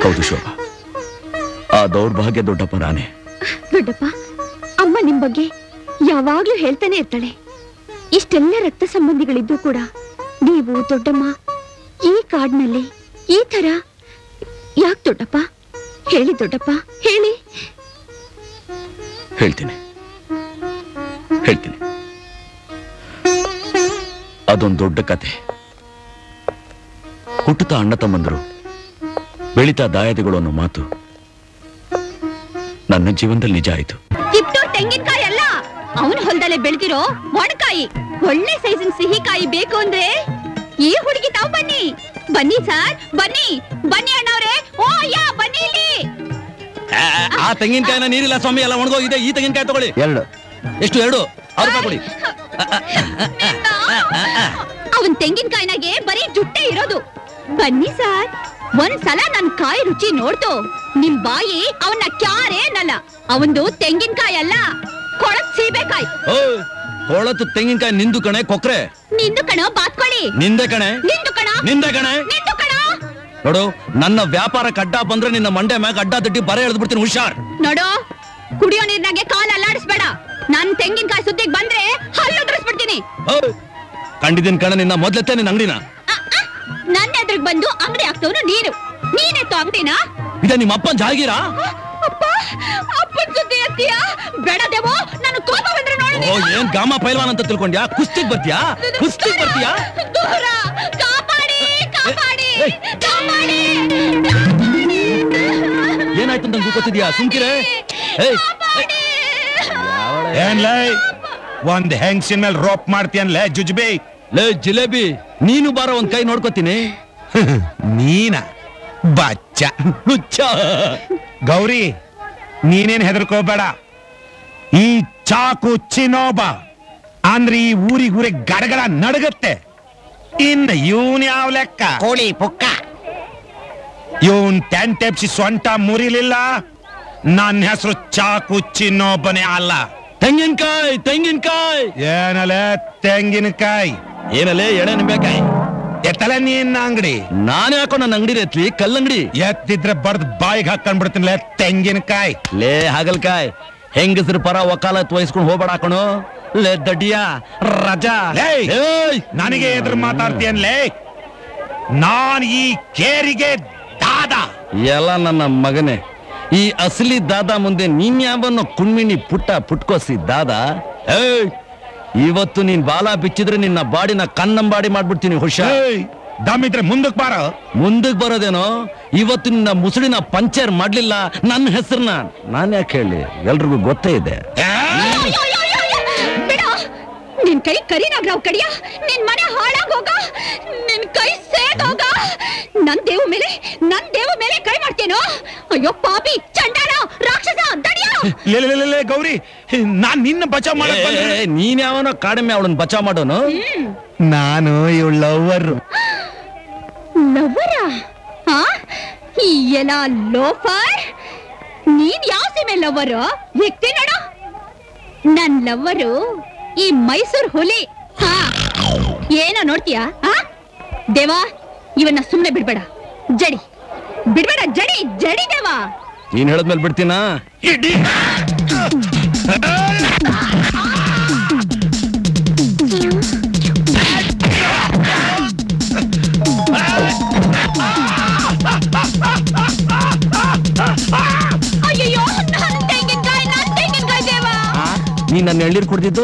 [SPEAKER 7] ಹೌದು ಶೋಭಾ ಆ ದೌರ್ಭಾಗ್ಯ ದೊಡ್ಡಪ್ಪ ನಾನೇ
[SPEAKER 6] ದೊಡ್ಡಪ್ಪ ಅಮ್ಮ ನಿಮ್ ಬಗ್ಗೆ ಯಾವಾಗ್ಲೂ ಹೇಳ್ತಾನೆ ಇರ್ತಾಳೆ ಇಷ್ಟೆಲ್ಲ ರಕ್ತ ಸಂಬಂಧಿಗಳಿದ್ದು ಕೂಡ ನೀವು ದೊಡ್ಡಮ್ಮ ಈ ಕಾಡ್ನಲ್ಲಿ ಈ ತರ ಯಾಕ್ ದೊಡ್ಡಪ್ಪ ಹೇಳಿ ದೊಡ್ಡಪ್ಪ ಹೇಳಿ
[SPEAKER 7] ಹೇಳ್ತೀನಿ ಹೇಳ್ತೀನಿ ಅದೊಂದು ದೊಡ್ಡ ಕತೆ ಹುಟ್ಟುತ್ತಾ ಅಣ್ಣ ತಮ್ಮಂದರು ಬೆಳೀತಾ ದಾಯಾದಿಗಳು ಅನ್ನೋ ಮಾತು ನನ್ನ ಜೀವನದಲ್ಲಿ ನಿಜ ಆಯ್ತು
[SPEAKER 6] ಕಿತ್ತೂರ್ ತೆಂಗಿನಕಾಯಿ ಅಲ್ಲ ಅವನ ಹೊಲದಲ್ಲೇ ಬೆಳೆದಿರೋ ಮೊಣಕಾಯಿ ಒಳ್ಳೆ ಸೈಜಿನ ಸಿಹಿಕಾಯಿ ಬೇಕು ಅಂದ್ರೆ ಈ ಹುಡುಗಿ ತಾವ್ ಬನ್ನಿ ಬನ್ನಿ ಸರ್ ಬನ್ನಿ ಬನ್ನಿ ಅಣ್ಣವ್ರೆ ಓ ಯಾ ಬನ್ನಿ ಇಲ್ಲಿ
[SPEAKER 7] ಆ ತೆಂಗಿನಕಾಯಿನ ನೀರಿಲ್ಲ ಸ್ವಾಮಿ ಎಲ್ಲ ಒಣಗೋಗಿದೆ ಈ ತೆಂಗಿನಕಾಯಿ ತಗೊಳ್ಳಿ
[SPEAKER 8] ಎರಡು
[SPEAKER 7] ಎಷ್ಟು ಎರಡು ಆರು ರೂಪಾಯಿ ಕೊಡಿ
[SPEAKER 6] ಅವನ್ ತೆಂಗಿನಕಾಯಿನಾಗೆ ಬರೀ ಜುಟ್ಟೆ ಇರೋದು ಬನ್ನಿ ಸರ್ ಒಂದ್ಸಲ ನನ್ ಕಾಯಿ ರುಚಿ ನೋಡ್ತು ನಿಮ್ ಬಾಯಿ ಅವನ್ನ ಕ್ಯಾರೇ ಅನ್ನಲ್ಲ ಅವಂದು ತೆಂಗಿನಕಾಯಿ ಅಲ್ಲ ಕೊಳತ್ ಸೀಬೆಕಾಯಿ
[SPEAKER 7] ಓಯ್ ಕೊಳತು ತೆಂಗಿನಕಾಯಿ ನಿಂದು ಕಣೆ ಕೊಕ್ರೆ
[SPEAKER 6] ನಿಂದು ಕಣೋ ಬಾತ್ಕೊಳ್ಳಿ
[SPEAKER 7] ನಿಂದೆ ಕಣೆ
[SPEAKER 6] ನಿಂದು ಕಣ
[SPEAKER 7] ನಿಂದೆ ಕಣೆ
[SPEAKER 6] ನಿಂದು ಕಣ
[SPEAKER 7] ನೋಡು ನನ್ನ ವ್ಯಾಪಾರಕ್ಕೆ ಅಡ್ಡ ಬಂದ್ರೆ ನಿನ್ನ ಮಂಡೆ ಮ್ಯಾಗ ಅಡ್ಡ ತಟ್ಟಿ ಬರ ಎಳ್ದು ಬಿಡ್ತೀನಿ ಹುಷಾರ್
[SPEAKER 6] ನೋಡು ಕುಡಿಯೋ ನೀರ್ನಾಗೆ ಕಾಲ್ ಅಲ್ಲಾಡಿಸ್ಬೇಡ ನನ್ ತೆಂಗಿನಕಾಯಿ ಸುದ್ದಿಗ್ ಬಂದ್ರೆ ಹಲ್ಲು ಉದುರಿಸ್ಬಿಡ್ತೀನಿ
[SPEAKER 7] ಓಯ್, ಕಂಡಿದ್ದೀನಿ ಕಣ ನಿನ್ನ ಮೊದ್ಲತ್ತೆ ನಿನ್ನ ಅಂಗಡಿನ
[SPEAKER 6] ಅ, ಅ, ನನ್ನ ಎದುರಿಗೆ ಬಂದು ಅಂಗಡಿ ಹಾಕ್ತವ್ನು ನೀರು ನೀನೆತ್ತು ಅಂಗಡಿನ
[SPEAKER 7] ಇದೇ ನಿಮ್ಮ ಅಪ್ಪನ್ ಜಾಗೀರಾ
[SPEAKER 6] ಅಪ್ಪ ಅಪ್ಪನ್ ಸುದ್ದಿ ಎತ್ತೀಯ ಬೇಡ ದೇವೋ ನಾನು ಕೋಪ ಬಂದ್ರೆ ನೋಡಿ
[SPEAKER 7] ಓ ಏನ್ ಗಾಮ ಪೈಲ್ವಾನ್ ಅಂತ ತಿಳ್ಕೊಂಡ್ಯಾ ಕುಸ್ತಿಗ್ ಬರ್ತೀಯಾ ಕುಸ್ತಿಗ್ ಬರ್ತೀಯಾ
[SPEAKER 6] ದೂರ ಕಾಪಾಡಿ ಕಾಪಾಡಿ
[SPEAKER 7] ಏಯ್.
[SPEAKER 6] ಕಾಪಾಡಿ
[SPEAKER 7] ಏನಾಯ್ತು ಅಂತ ಗೊತ್ತಿದ್ಯಾ ಸುಮ್ಕಿರೆ ಏಯ್
[SPEAKER 6] ಕಾಪಾಡಿ
[SPEAKER 4] ಏನ್ಲೇ ಒಂದ್ ಹೆಂಗ್ಸಿನ ಮೇಲೆ ರೋಪ್ ಮಾಡ್ತೀಯನ್ಲೇ ಜುಜ್ಬಿ
[SPEAKER 7] ಲೇ ಜಿಲೇಬಿ ನೀನು ಬಾರ ಒಂದ್ ಕೈ ನೋಡ್ಕೋತೀನಿ
[SPEAKER 4] ನೀನ ಬಚ್ಚ
[SPEAKER 7] ಹುಚ್ಚ
[SPEAKER 4] ಗೌರಿ ನೀನೇನ್ ಹೆದರ್ಕೋಬೇಡ ಈ ಚಾಕು ಚಿನ್ನೋಬ ಅಂದ್ರೆ ಈ ಊರಿಗೂರಿಗೆ ಗಡಗಡ ನಡಗತ್ತೆ ಇನ್ನ ಇವನ್ ಯಾವ ಲೆಕ್ಕ ಕೋಳಿ ಪುಕ್ಕ ಇವನ್ ಟೆನ್ ಟೆಪ್ಸಿ ಸೊಂಟ ಮುರಿಲಿಲ್ಲ ನನ್ನ ಹೆಸರು ಚಾಕು ಚಿನ್ನೋಬನೇ ಅಲ್ಲ
[SPEAKER 7] ತೆಂಗಿನಕಾಯಿ ತೆಂಗಿನಕಾಯಿ
[SPEAKER 4] ಏನಲೆ ತೆಂಗಿನಕಾಯಿ
[SPEAKER 7] ಏನಲ್ಲೇ ಎಳೆ ನಿಂಬೆಕಾಯಿ
[SPEAKER 4] ಎತ್ತಲ ನೀನ್ ಅಂಗಡಿ
[SPEAKER 7] ನಾನೇ ಹಾಕೋ ನನ್ನ ಅಂಗಡಿ ಎತ್ಲಿ ಕಲ್ಲಂಗಡಿ
[SPEAKER 4] ಎತ್ತಿದ್ರೆ ಬಡ್ದ್ ಬಾಯಿಗೆ ಹಾಕೊಂಡ್ಬಿಡ್ತೀನಿಲೆ ತೆಂಗಿನಕಾಯಿ
[SPEAKER 7] ಲೇ ಹಾಗಲ್ಕಾಯ್ ಹೆಂಗಸ್ರ ಪರ ವಕಾಲತ್ ವಹಿಸ್ಕೊಂಡು ಹೋಗ್ಬೇಡ ಹಾಕೋಣ ಲೇ ದಡ್ಡಿಯ ರಜಾ
[SPEAKER 4] ಏಯ್!
[SPEAKER 7] ಏಯ್!
[SPEAKER 4] ನನಗೆ ಎದುರು ಮಾತಾಡ್ತೀಯನ್ಲೇ ನಾನ್ ಈ ಕೇರಿಗೆ ದಾದ
[SPEAKER 7] ಎಲ್ಲ ನನ್ನ ಮಗನೇ ಈ ಅಸಲಿ ದಾದ ಮುಂದೆ ನೀನ್ ಯಾವನ್ನೋ ಕುಣ್ಮಿಣಿ ಪುಟ್ಟ ಪುಟ್ಕೋಸಿ ದಾದ ಏಯ್ ಇವತ್ತು ನೀನ್ ಬಾಲ ಬಿಚ್ಚಿದ್ರೆ ನಿನ್ನ ಬಾಡಿನ ಕನ್ನಂಬಾಡಿ ಮಾಡ್ಬಿಡ್ತೀನಿ ಹುಷಾರ್
[SPEAKER 4] ಏಯ್, ದಮ್ಮಿದ್ರೆ ಮುಂದಕ್ ಬಾರ
[SPEAKER 7] ಮುಂದಕ್ಕೆ ಬರೋದೇನೋ ಇವತ್ತು ನಿನ್ನ ಮುಸುಳಿನ ಪಂಚರ್ ಮಾಡ್ಲಿಲ್ಲ ನನ್ನ ಹೆಸರನ್ನ ನಾನ್ ಯಾಕೆ ಹೇಳಿ ಎಲ್ರಿಗೂ ಗೊತ್ತೇ ಇದೆ
[SPEAKER 6] ಅಯ್ಯೋ, ಅಯ್ಯೋ, ಅಯ್ಯೋ, ಅಯ್ಯೋ. ಬಿಡ ನಿನ್ ಕೈ ಕರಿನಾಗ್ರಾವ್ ಕಡಿಯ ನಿನ್ ಮನೆ ಹಾಳಾಗೋಗ ನಿನ್ ಕೈ ಸೇದೋಗ ನನ್ ದೇವ ಮೇಲೆ ನನ್ ದೇವ ಮೇಲೆ ಕೈ ಮಾಡ್ತೇನೋ ಅಯ್ಯೋ ಪಾಪಿ ಚಂಡಾಲ ರಾಕ್ಷಸ ದಡಿಯ
[SPEAKER 4] ಲೇ, ಲೇ, ಲೇ, ಲೇ, ಗೌರಿ ನಾನ್ ನಿನ್ನ ಬಚಾವ್ ಮಾಡಕ್ ಬಂದೆ.
[SPEAKER 7] ಏ, ನೀನ್ ಯಾವನೋ ಕಾಡಮೆ ಅವಳನ್ನ ಬಚಾವ್ ಮಾಡೋನು
[SPEAKER 4] ನಾನು ಇವಳ ಲವರ್
[SPEAKER 6] ಲವ್ವರ ಹಾ ಈ ಎಲ್ಲ ಲೋಫರ್ ನೀನ್ ಯಾವ ಸೀಮೆ ಲವ್ವರು ವ್ಯಕ್ತಿ ನೋಡ ನನ್ ಲವ್ವರು ಈ ಮೈಸೂರ್ ಹುಲಿ ಹಾ ಏನೋ ನೋಡ್ತೀಯಾ ಹಾ ದೇವಾ ಇವನ್ನ ಸುಮ್ನೆ ಬಿಡ್ಬೇಡ ಜಡಿ ಬಿಡ್ಬೇಡ ಜಡಿ ಜಡಿ ದೇವಾ
[SPEAKER 7] ನೀನ್ ಹೇಳದ್ಮೇಲೆ ಬಿಡ್ತೀನಾ
[SPEAKER 6] ಅಯ್ಯೋ ನನ್ ತೆಂಗಿನಕಾಯಿ ನನ್ ತೆಂಗಿನಕಾಯಿ ದೇವಾ
[SPEAKER 7] ನೀನ್ ನನ್ನ ಎಳ್ನೀರ್ ಕುಡ್ದಿದ್ದು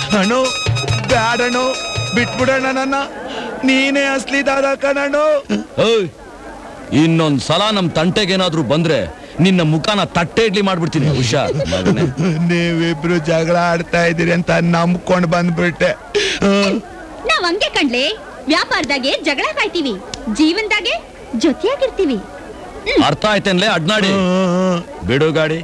[SPEAKER 4] ಅಣ್ಣು ಬ್ಯಾಡಣ್ಣು ಬಿಟ್ಬಿಡಣ್ಣ ನನ್ನ ನೀನೇ ಅಸ್ಲಿ ದಾದ ಕಣಣ್ಣು
[SPEAKER 7] ಓಯ್ ಇನ್ನೊಂದ್ ಸಲ ನಮ್ ತಂಟೆಗೇನಾದ್ರೂ ಬಂದ್ರೆ ನಿನ್ನ ಮುಖನ ತಟ್ಟೆ ಇಡ್ಲಿ ಮಾಡ್ಬಿಡ್ತೀನಿ ಹುಷಾರ್ ಮಗನೇ
[SPEAKER 4] ನೀವಿಬ್ರು ಜಗಳ ಆಡ್ತಾ ಇದೀರಿ ಅಂತ ನಂಬ್ಕೊಂಡ್ ಬಂದ್ಬಿಟ್ಟೆ
[SPEAKER 6] ನಾವ್ ಹಂಗೆ ಕಣ್ಲೆ ವ್ಯಾಪಾರದಾಗೆ ಜಗಳ ಕಾಯ್ತೀವಿ ಜೀವನದಾಗೆ ಜೊತೆಯಾಗಿರ್ತೀವಿ
[SPEAKER 7] ಅರ್ಥ ಆಯ್ತೇನ್ಲೆ ಅಡ್ನಾಡಿ ಬಿಡು ಗಾಡಿ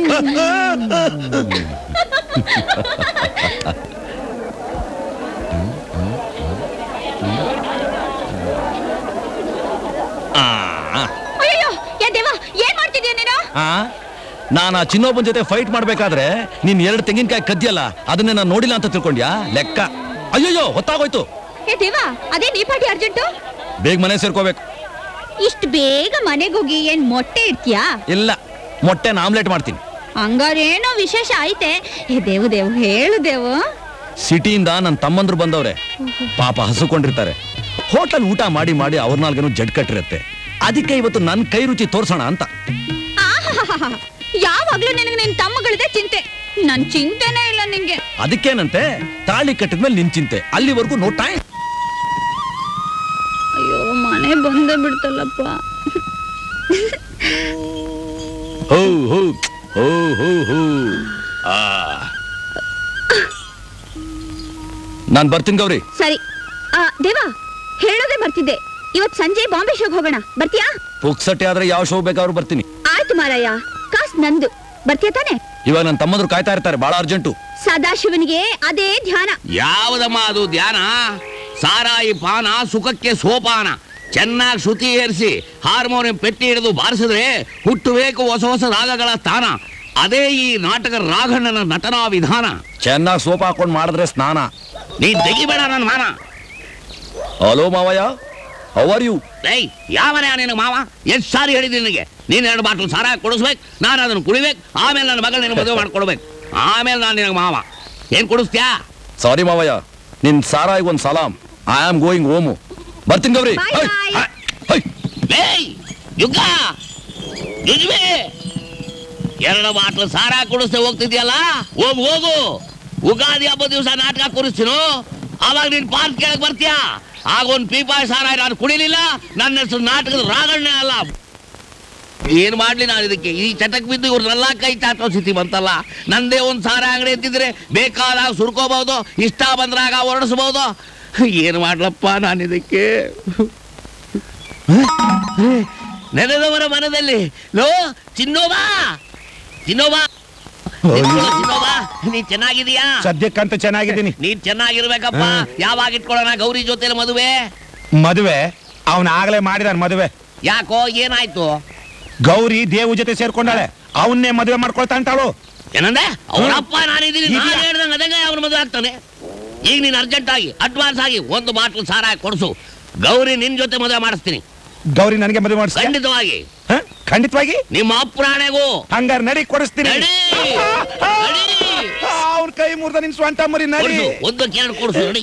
[SPEAKER 6] ಅಯ್ಯೋ ಯಾ ದೇವ ಏನ್ ಮಾಡ್ತಿದ್ಯಾ ನೀನು
[SPEAKER 7] ಆ ನಾನು ಆ ಚಿನ್ನೊಬ್ಬನ ಜೊತೆ ಫೈಟ್ ಮಾಡ್ಬೇಕಾದ್ರೆ ನೀನ್ ಎರಡು ತೆಂಗಿನಕಾಯಿ ಕದ್ಯಲ್ಲ ಅದನ್ನೇ ನಾನು ನೋಡಿಲ್ಲ ಅಂತ ತಿಳ್ಕೊಂಡ್ಯಾ ಲೆಕ್ಕ ಅಯ್ಯಯ್ಯೋ ಹೊತ್ತಾಗೋಯ್ತು
[SPEAKER 6] ಏ ದೇವ ಅದೇ ನೀ ಪಾಟಿ ಅರ್ಜೆಂಟು
[SPEAKER 7] ಬೇಗ ಮನೆ ಸೇರ್ಕೋಬೇಕು
[SPEAKER 6] ಇಷ್ಟು ಬೇಗ ಮನೆಗೋಗಿ ಏನ್ ಮೊಟ್ಟೆ ಇಡ್ತೀಯಾ
[SPEAKER 7] ಇಲ್ಲ ಮೊಟ್ಟೆನ ಆಮ್ಲೆಟ್ ಮಾಡ್ತೀನಿ
[SPEAKER 6] ಹಂಗಾರೇನೋ ವಿಶೇಷ ಐತೆ ಏ ದೇವು ದೇವು ಹೇಳು ದೇವು
[SPEAKER 7] ಸಿಟಿಯಿಂದ ನನ್ನ ತಮ್ಮಂದ್ರು ಬಂದವ್ರೆ ಪಾಪ ಹಸುಕೊಂಡಿರ್ತಾರೆ ಹೋಟೆಲ್ ಊಟ ಮಾಡಿ ಮಾಡಿ ಅವ್ರ ನಾಲ್ಗೇನು ಜಡ್ ಕಟ್ಟಿರುತ್ತೆ ಅದಕ್ಕೆ ಇವತ್ತು ನನ್ನ ಕೈ ರುಚಿ ತೋರ್ಸೋಣ ಅಂತ
[SPEAKER 6] ಆಹಾಹಾಹಾ. ಯಾವಾಗ್ಲೂ ನಿನಗೆ ನಿನ್ ತಮ್ಮಗಳದೇ ಚಿಂತೆ ನನ್ ಚಿಂತೆನೇ ಇಲ್ಲ ನಿಂಗೆ
[SPEAKER 7] ಅದಕ್ಕೇನಂತೆ ತಾಳಿ ಕಟ್ಟಿದ್ಮೇಲೆ ನಿನ್ ಚಿಂತೆ ಅಲ್ಲಿವರೆಗೂ ನೋ ಟೈಮ್
[SPEAKER 6] ಅಯ್ಯೋ ಮನೆ ಬಂದೇ ಬಿಡ್ತಲ್ಲಪ್ಪ
[SPEAKER 7] ಹೋ ಹೋ ಹೋ ಹೋ ಹೋ ಆ ನಾನ್ ಬರ್ತೀನಿ ಗೌರಿ
[SPEAKER 6] ಸರಿ ಆ ದೇವ ಹೇಳೋದೇ ಬರ್ತಿದ್ದೆ ಇವತ್ ಸಂಜೆ ಬಾಂಬೆ ಶೋಗ್ ಹೋಗೋಣ ಬರ್ತೀಯಾ
[SPEAKER 7] ಪುಕ್ಸಟ್ಟೆ ಆದ್ರೆ ಯಾವ ಶೋ ಬೇಕಾದ್ರೂ ಬರ್ತೀನಿ
[SPEAKER 6] ಆಯ್ತು ಮಾರಾಯ ಕಾಸ್ ನಂದು ಬರ್ತೀಯ ತಾನೆ
[SPEAKER 7] ಇವಾಗ ನನ್ನ ತಮ್ಮಂದ್ರು ಕಾಯ್ತಾ ಇರ್ತಾರೆ ಬಹಳ ಅರ್ಜೆಂಟು
[SPEAKER 6] ಸದಾಶಿವನಿಗೆ ಅದೇ ಧ್ಯಾನ
[SPEAKER 9] ಯಾವುದಮ್ಮ ಅದು ಧ್ಯಾನ ಸಾರಾಯಿ ಪಾನ ಸುಖಕ್ಕೆ ಸೋಪಾನ ಚೆನ್ನಾಗಿ ಶ್ರುತಿ ಏರಿಸಿ ಹಾರ್ಮೋನಿಯಂ ಪೆಟ್ಟಿ ಹಿಡಿದು ಬಾರಿಸಿದ್ರೆ ಹುಟ್ಟಬೇಕು ಹೊಸ ಹೊಸ ರಾಗಗಳ ಸ್ಥಾನ ಅದೇ ಈ ನಾಟಕ ರಾಘಣ್ಣನ ನಟನಾ ವಿಧಾನ
[SPEAKER 7] ಚೆನ್ನಾಗಿ ಸೋಪ್ ಹಾಕೊಂಡ್ ಮಾಡಿದ್ರೆ ಸ್ನಾನ
[SPEAKER 9] ನೀನ್ ತೆಗಿಬೇಡ ನನ್ನ ಮಾನ
[SPEAKER 7] ಹಲೋ ಮಾವಯ್ಯ ಹೌ ಆರ್ ಯು
[SPEAKER 9] ಏಯ್ ಯಾವನೇ ನಿನಗೆ ಮಾವ ಎಷ್ಟು ಸಾರಿ ಹೇಳಿದ್ದೀನಿ ನಿನಗೆ ನೀನ್ ಎರಡು ಬಾಟ್ಲು ಸಾರ ಕುಡಿಸ್ಬೇಕು ನಾನು ಅದನ್ನು ಕುಡಿಬೇಕು ಆಮೇಲೆ ನನ್ನ ಮಗಳು ನಿನಗೆ ಮದುವೆ ಮಾಡ್ಕೊಡ್ಬೇಕು ಆಮೇಲೆ ನಾನು ನಿನಗೆ ಮಾವ ಏನ್ ಕುಡಿಸ್ತ್ಯಾ
[SPEAKER 7] ಸಾರಿ ಮಾವಯ್ಯ ನಿನ್ ಸಾರಾಯಿಗೆ ಒಂದ್ ಸಲಾಂ ಐ ಆಮ್ ಗೋಯಿಂಗ್ ಹೋಮು ಬರ್ತೀನಿ Gauri
[SPEAKER 6] Bye,
[SPEAKER 7] hi,
[SPEAKER 6] bye.
[SPEAKER 7] Hi, hi.
[SPEAKER 9] ಏಯ್ ಯುಗ ಯುಜ್ವೆ ಎರಡು ಬಾಟ್ಲು ಸಾರ ಕುಡಿಸ್ದೆ ಹೋಗ್ತಿದ್ಯಲ್ಲ ಹೋಗು ಹೋಗು ಉಗಾದಿ ಹಬ್ಬ ದಿವಸ ನಾಟಕ ಕುರಿಸ್ತೀನು ಆವಾಗ ನೀನ್ ಪಾರ್ಕ್ ಕೇಳಕ್ ಬರ್ತೀಯಾ ಆಗ ಒಂದ್ ಪೀಪಾಯ್ ಸಾರ ನಾನು ಕುಡಿಲಿಲ್ಲ ನನ್ನ ಹೆಸರು ನಾಟಕದ ರಾಗಣ್ಣ ಅಲ್ಲ ಏನ್ ಮಾಡ್ಲಿ ನಾನು ಇದಕ್ಕೆ ಈ ಚಟಕ್ ಬಿದ್ದು ಇವ್ರನ್ನೆಲ್ಲ ಕೈ ಚಾಚೋ ಸ್ಥಿತಿ ಬಂತಲ್ಲ ನಂದೇ ಒಂದ್ ಸಾರ ಅಂಗಡಿ ಎತ್ತಿದ್ರೆ ಬೇಕಾದಾಗ ಸುರ್ಕೋಬಹುದು ಇಷ್ಟ ಬಂದ್ರಾಗ ಹೊರಡಿಸಬಹುದು ಏನ್ ಮಾಡ್ಲಪ್ಪ ನಾನು ಇದಕ್ಕೆ ನೆನೆದವರ ಮನದಲ್ಲಿ ಲೋ ಚಿನ್ನೋಬಾ ಚಿನ್ನೋಬಾ ನಿಂತ್ಕೊಳ್ಳೋ ಚಿನ್ನೋಬಾ ನೀನ್ ಚೆನ್ನಾಗಿದೀಯಾ
[SPEAKER 4] ಸದ್ಯಕ್ಕಂತ ಚೆನ್ನಾಗಿದ್ದೀನಿ
[SPEAKER 9] ನೀನ್ ಚೆನ್ನಾಗಿರ್ಬೇಕಪ್ಪ ಯಾವಾಗ ಇಟ್ಕೊಳ್ಳೋಣ ಗೌರಿ ಜೊತೆ ಮದುವೆ
[SPEAKER 4] ಮದುವೆ ಅವನ ಆಗ್ಲೇ ಮಾಡಿದಾನ ಮದುವೆ
[SPEAKER 9] ಯಾಕೋ ಏನಾಯ್ತು
[SPEAKER 4] ಗೌರಿ ದೇವು ಜೊತೆ ಸೇರ್ಕೊಂಡಾಳೆ ಅವನ್ನೇ ಮದುವೆ ಮಾಡ್ಕೊಳ್ತಾ ಅಂತಾಳು
[SPEAKER 9] ಏನಂದೆ ಅವನಪ್ಪ ನಾನಿದ್ದೀನಿ ನಾನು
[SPEAKER 4] ಇದೆಯಾ?
[SPEAKER 9] ಹೇಳ್ದಂಗೆ ಅದಂಗೆ ಅವನ ಮದುವೆ ಆಗ್ತಾನೆ ಈಗ ನೀನ್ ಅರ್ಜೆಂಟ್ ಆಗಿ ಅಡ್ವಾನ್ಸ್ ಆಗಿ ಒಂದು ಬಾಟ್ಲು ಸಾರ ಹಾಕಿ ಕೊಡ್ಸು ಗೌರಿ ನಿನ್ ಜೊತೆ ಮದುವೆ ಮಾಡಿಸ್ತೀನಿ
[SPEAKER 4] ಗೌರಿ ನನಗೆ ಮದುವೆ ಮಾಡಿಸ್ತೀಯ
[SPEAKER 9] ಖಂಡಿತವಾಗಿ
[SPEAKER 4] ಹ? ಖಂಡಿತವಾಗಿ
[SPEAKER 9] ನಿಮ್ಮ ಅಪ್ರಾಣೆಗೂ
[SPEAKER 4] ಹಂಗಾರ ನಡಿ ಕೊಡಿಸ್ತೀನಿ
[SPEAKER 9] ನಡಿ ನಡಿ
[SPEAKER 4] ಅವ್ರ ಕೈ ಮುರ್ದ ನಿನ್ ಸ್ವಂತ ಮರಿ ನಡಿ
[SPEAKER 9] ಕೊಡ್ಸು ಒಂದು ಎರಡು ಕೊಡ್ಸು ನಡಿ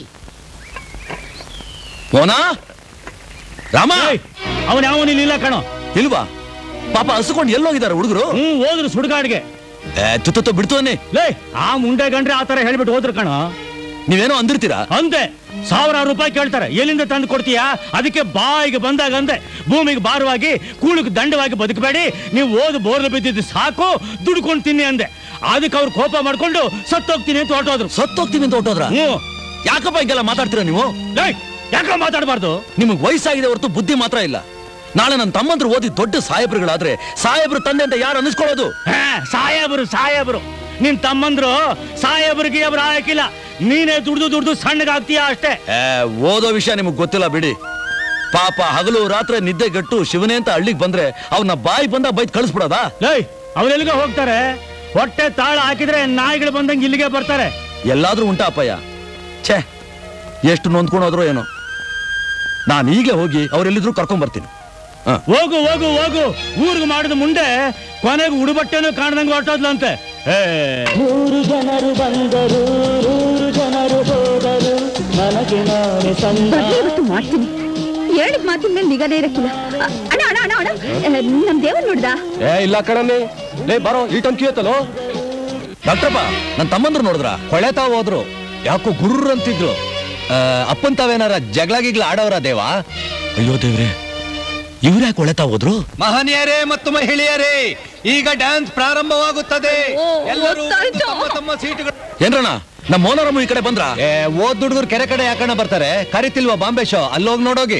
[SPEAKER 7] ಮೋನಾ ರಾಮ
[SPEAKER 5] ಅವನ ಯಾವನು ಇಲ್ಲ ಕಣೋ
[SPEAKER 7] ಇಲ್ವಾ ಪಾಪ ಹಸುಕೊಂಡು ಎಲ್ಲೋಗಿದ್ದಾರೆ ಹುಡುಗರು
[SPEAKER 5] ಹ್ಮ್ ಹೋದ್ರು ಸುಡುಗಾಡ್ಗೆ
[SPEAKER 7] ತುತ್ತ ಬಿಡ್ತು ಅನ್ನಿ
[SPEAKER 5] ಲೇ ಆ ಮುಂಡೆ ಗಂಡ್ರೆ ಆ ತರ ಹೇಳ್ಬಿಟ್ಟು ಹೋದ್ರು ಕಣ
[SPEAKER 7] ನೀವೇನೋ ಅಂದಿರ್ತೀರಾ
[SPEAKER 5] ಅಂದೆ ಸಾವಿರಾರು ರೂಪಾಯಿ ಕೇಳ್ತಾರೆ ಎಲ್ಲಿಂದ ತಂದು ಕೊಡ್ತೀಯಾ ಅದಕ್ಕೆ ಬಾಯಿಗೆ ಬಂದಾಗ ಅಂದೆ ಭೂಮಿಗೆ ಭಾರವಾಗಿ ಕೂಳಿಗೆ ದಂಡವಾಗಿ ಬದುಕಬೇಡಿ ನೀವು ಓದು ಬೋರ್ಲು ಬಿದ್ದಿದ್ದು ಸಾಕು ದುಡ್ಕೊಂಡು ತಿನ್ನಿ ಅಂದೆ ಅದಕ್ಕೆ ಅವ್ರು ಕೋಪ ಮಾಡ್ಕೊಂಡು ಸತ್ತೋಗ್ತೀನಿ ಅಂತ ಹೊರಟೋದ್ರು
[SPEAKER 7] ಸತ್ತೋಗ್ತೀವಿ ಅಂತ ಹೊಟ್ಟೋದ್ರ
[SPEAKER 5] ಹ್ಞೂ
[SPEAKER 7] ಯಾಕಪ್ಪ ಹಿಂಗೆಲ್ಲ ಮಾತಾಡ್ತೀರಾ ನೀವು
[SPEAKER 5] ಲೇ ಯಾಕೆ ಮಾತಾಡಬಾರ್ದು
[SPEAKER 7] ನಿಮಗೆ ವಯಸ್ಸಾಗಿದೆ ಹೊರತು ಬುದ್ಧಿ ಮಾತ್ರ ಇಲ್ಲ ನಾಳೆ ನನ್ನ ತಮ್ಮಂದ್ರು ಓದಿ ದೊಡ್ಡ ಸಾಹೇಬ್ರುಗಳಾದ್ರೆ ಸಾಹೇಬ್ರು ತಂದೆ ಅಂತ ಯಾರು ಅನಿಸ್ಕೊಳ್ಳೋದು
[SPEAKER 5] ಸಾಯೇಬರು ಸಾಯೇಬರು ನಿನ್ ತಮ್ಮಂದ್ರು ಸಾಯೇಬರಿಗೆ ಅವ್ರು ಹಾಕಿಲ್ಲ ನೀನೇ ದುಡ್ದು ದುಡ್ದು ಸಣ್ಣಗಾಗ್ತೀಯಾ ಅಷ್ಟೇ
[SPEAKER 7] ಏ, ಓದೋ ವಿಷಯ ನಿಮಗ್ ಗೊತ್ತಿಲ್ಲ ಬಿಡಿ ಪಾಪ ಹಗಲು ರಾತ್ರಿ ನಿದ್ದೆಗೆಟ್ಟು ಶಿವನೇ ಅಂತ ಹಳ್ಳಿಗೆ ಬಂದ್ರೆ ಅವನ ಬಾಯಿ ಬಂದ ಬೈದ್ ಕಳಿಸ್ಬಿಡೋದಾ
[SPEAKER 5] ಲೈ ಅವ್ರೆಲ್ಲಿಗೆ ಹೋಗ್ತಾರೆ ಹೊಟ್ಟೆ ತಾಳ ಹಾಕಿದ್ರೆ ನಾಯಿಗಳು ಬಂದಂಗೆ ಇಲ್ಲಿಗೆ ಬರ್ತಾರೆ
[SPEAKER 7] ಎಲ್ಲಾದ್ರೂ ಉಂಟಾ ಅಪ್ಪಯ್ಯ ಛೇ ಎಷ್ಟು ನೊಂದ್ಕೊಂಡೋದ್ರು ಏನೋ ನಾನು ಈಗಲೇ ಹೋಗಿ ಅವ್ರೆಲ್ಲಿದ್ರು ಕರ್ಕೊಂಡ್ ಬರ್ತೀನಿ ಹ.
[SPEAKER 5] ಹೋಗು ಹೋಗು ಹೋಗು ಊರಿಗೆ ಮಾಡಿದ ಮುಂದೆ ಕೊನೆಗೆ ಉಡುಬಟ್ಟೆನೂ ಕಾಣ್ದಂಗೆ ಹೊರಟೋದ್ಲಂತೆ ಏ
[SPEAKER 10] ನೂರು ಜನರು ಬಂದರು ನೂರು ಜನರು ಹೋದರು ನನಗೆ ನಾನೇ ಸಂದ
[SPEAKER 6] ಬರ್ಲಿ ಇವತ್ತು ಮಾಡ್ತೀನಿ ಹೇಳಿದ ಮಾತಿನ ಮೇಲೆ ನಿಗದೇ ಇರಕ್ಕಿಲ್ಲ ಅ- ಅಣ್ಣ ಅಣ್ಣ ಅಣ್ಣ ಅಣ್ಣ ಅಹ್, ನಮ್ ದೇವ್ರು ನೋಡ್ದ
[SPEAKER 3] ಏ ಇಲ್ಲ ಕಣಮ್ಮಿ ಲೇ ಬರೋ ಈ ಟಂಕಿ ಎತ್ತಲೋ
[SPEAKER 7] ಡಾಕ್ಟ್ರಪ್ಪ ನನ್ನ ತಮ್ಮಂದ್ರು ನೋಡಿದ್ರ
[SPEAKER 3] ಕೊಳೆತಾ ಹೋದ್ರು
[SPEAKER 1] ಯಾಕೋ ಗುರ್ರ್ ಅಂತಿದ್ರು ಆ, ಅಪ್ಪನ್ ತಾವೇನಾರ ಜಗಳ ಗಿಗ್ಲ ಆಡೋರ ದೇವ ಅಯ್ಯೋ ದೇವ್ರೆ ಇವ್ರ್ಯಾಕೆ ಒಳೆತಾ ಹೋದ್ರು
[SPEAKER 11] ಮಹನೀಯರೇ ಮತ್ತು ಮಹಿಳೆಯರೇ ಈಗ ಡ್ಯಾನ್ಸ್ ಪ್ರಾರಂಭವಾಗುತ್ತದೆ ಎಲ್ಲರೂ ತಮ್ಮ ತಮ್ಮ ಸೀಟುಗಳು
[SPEAKER 1] ಏನ್ರಣ ನಮ್ಮ ಓನರಮ್ಮ ಈ ಕಡೆ ಬಂದ್ರ
[SPEAKER 11] ಏ ಓದ್ ಹುಡುಗರು ಕೆರೆ ಕಡೆ ಯಾಕಣ್ಣ ಬರ್ತಾರೆ ಕರಿತಿಲ್ವಾ ಬಾಂಬೆ ಶೋ ಅಲ್ಲೋಗಿ ನೋಡೋಗಿ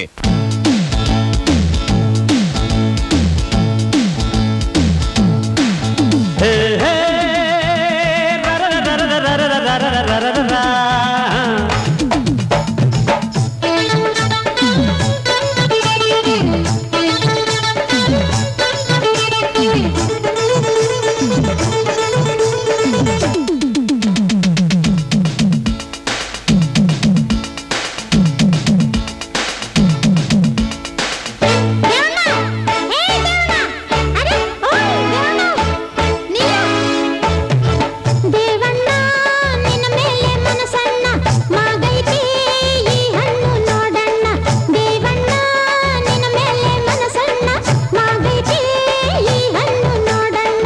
[SPEAKER 12] ದೇವಣ್ಣ ನಿನ್ನ ಮೇಲೆ ಮನಸಣ್ಣ ಮಾಗೈತಿ ಈ ಹಣ್ಣು ನೋಡಣ್ಣ ದೇವಣ್ಣ ನಿನ್ನ ಮೇಲೆ ಮನಸಣ್ಣ ಮಾಗೈತಿ ಈ ಹಣ್ಣು ನೋಡಣ್ಣ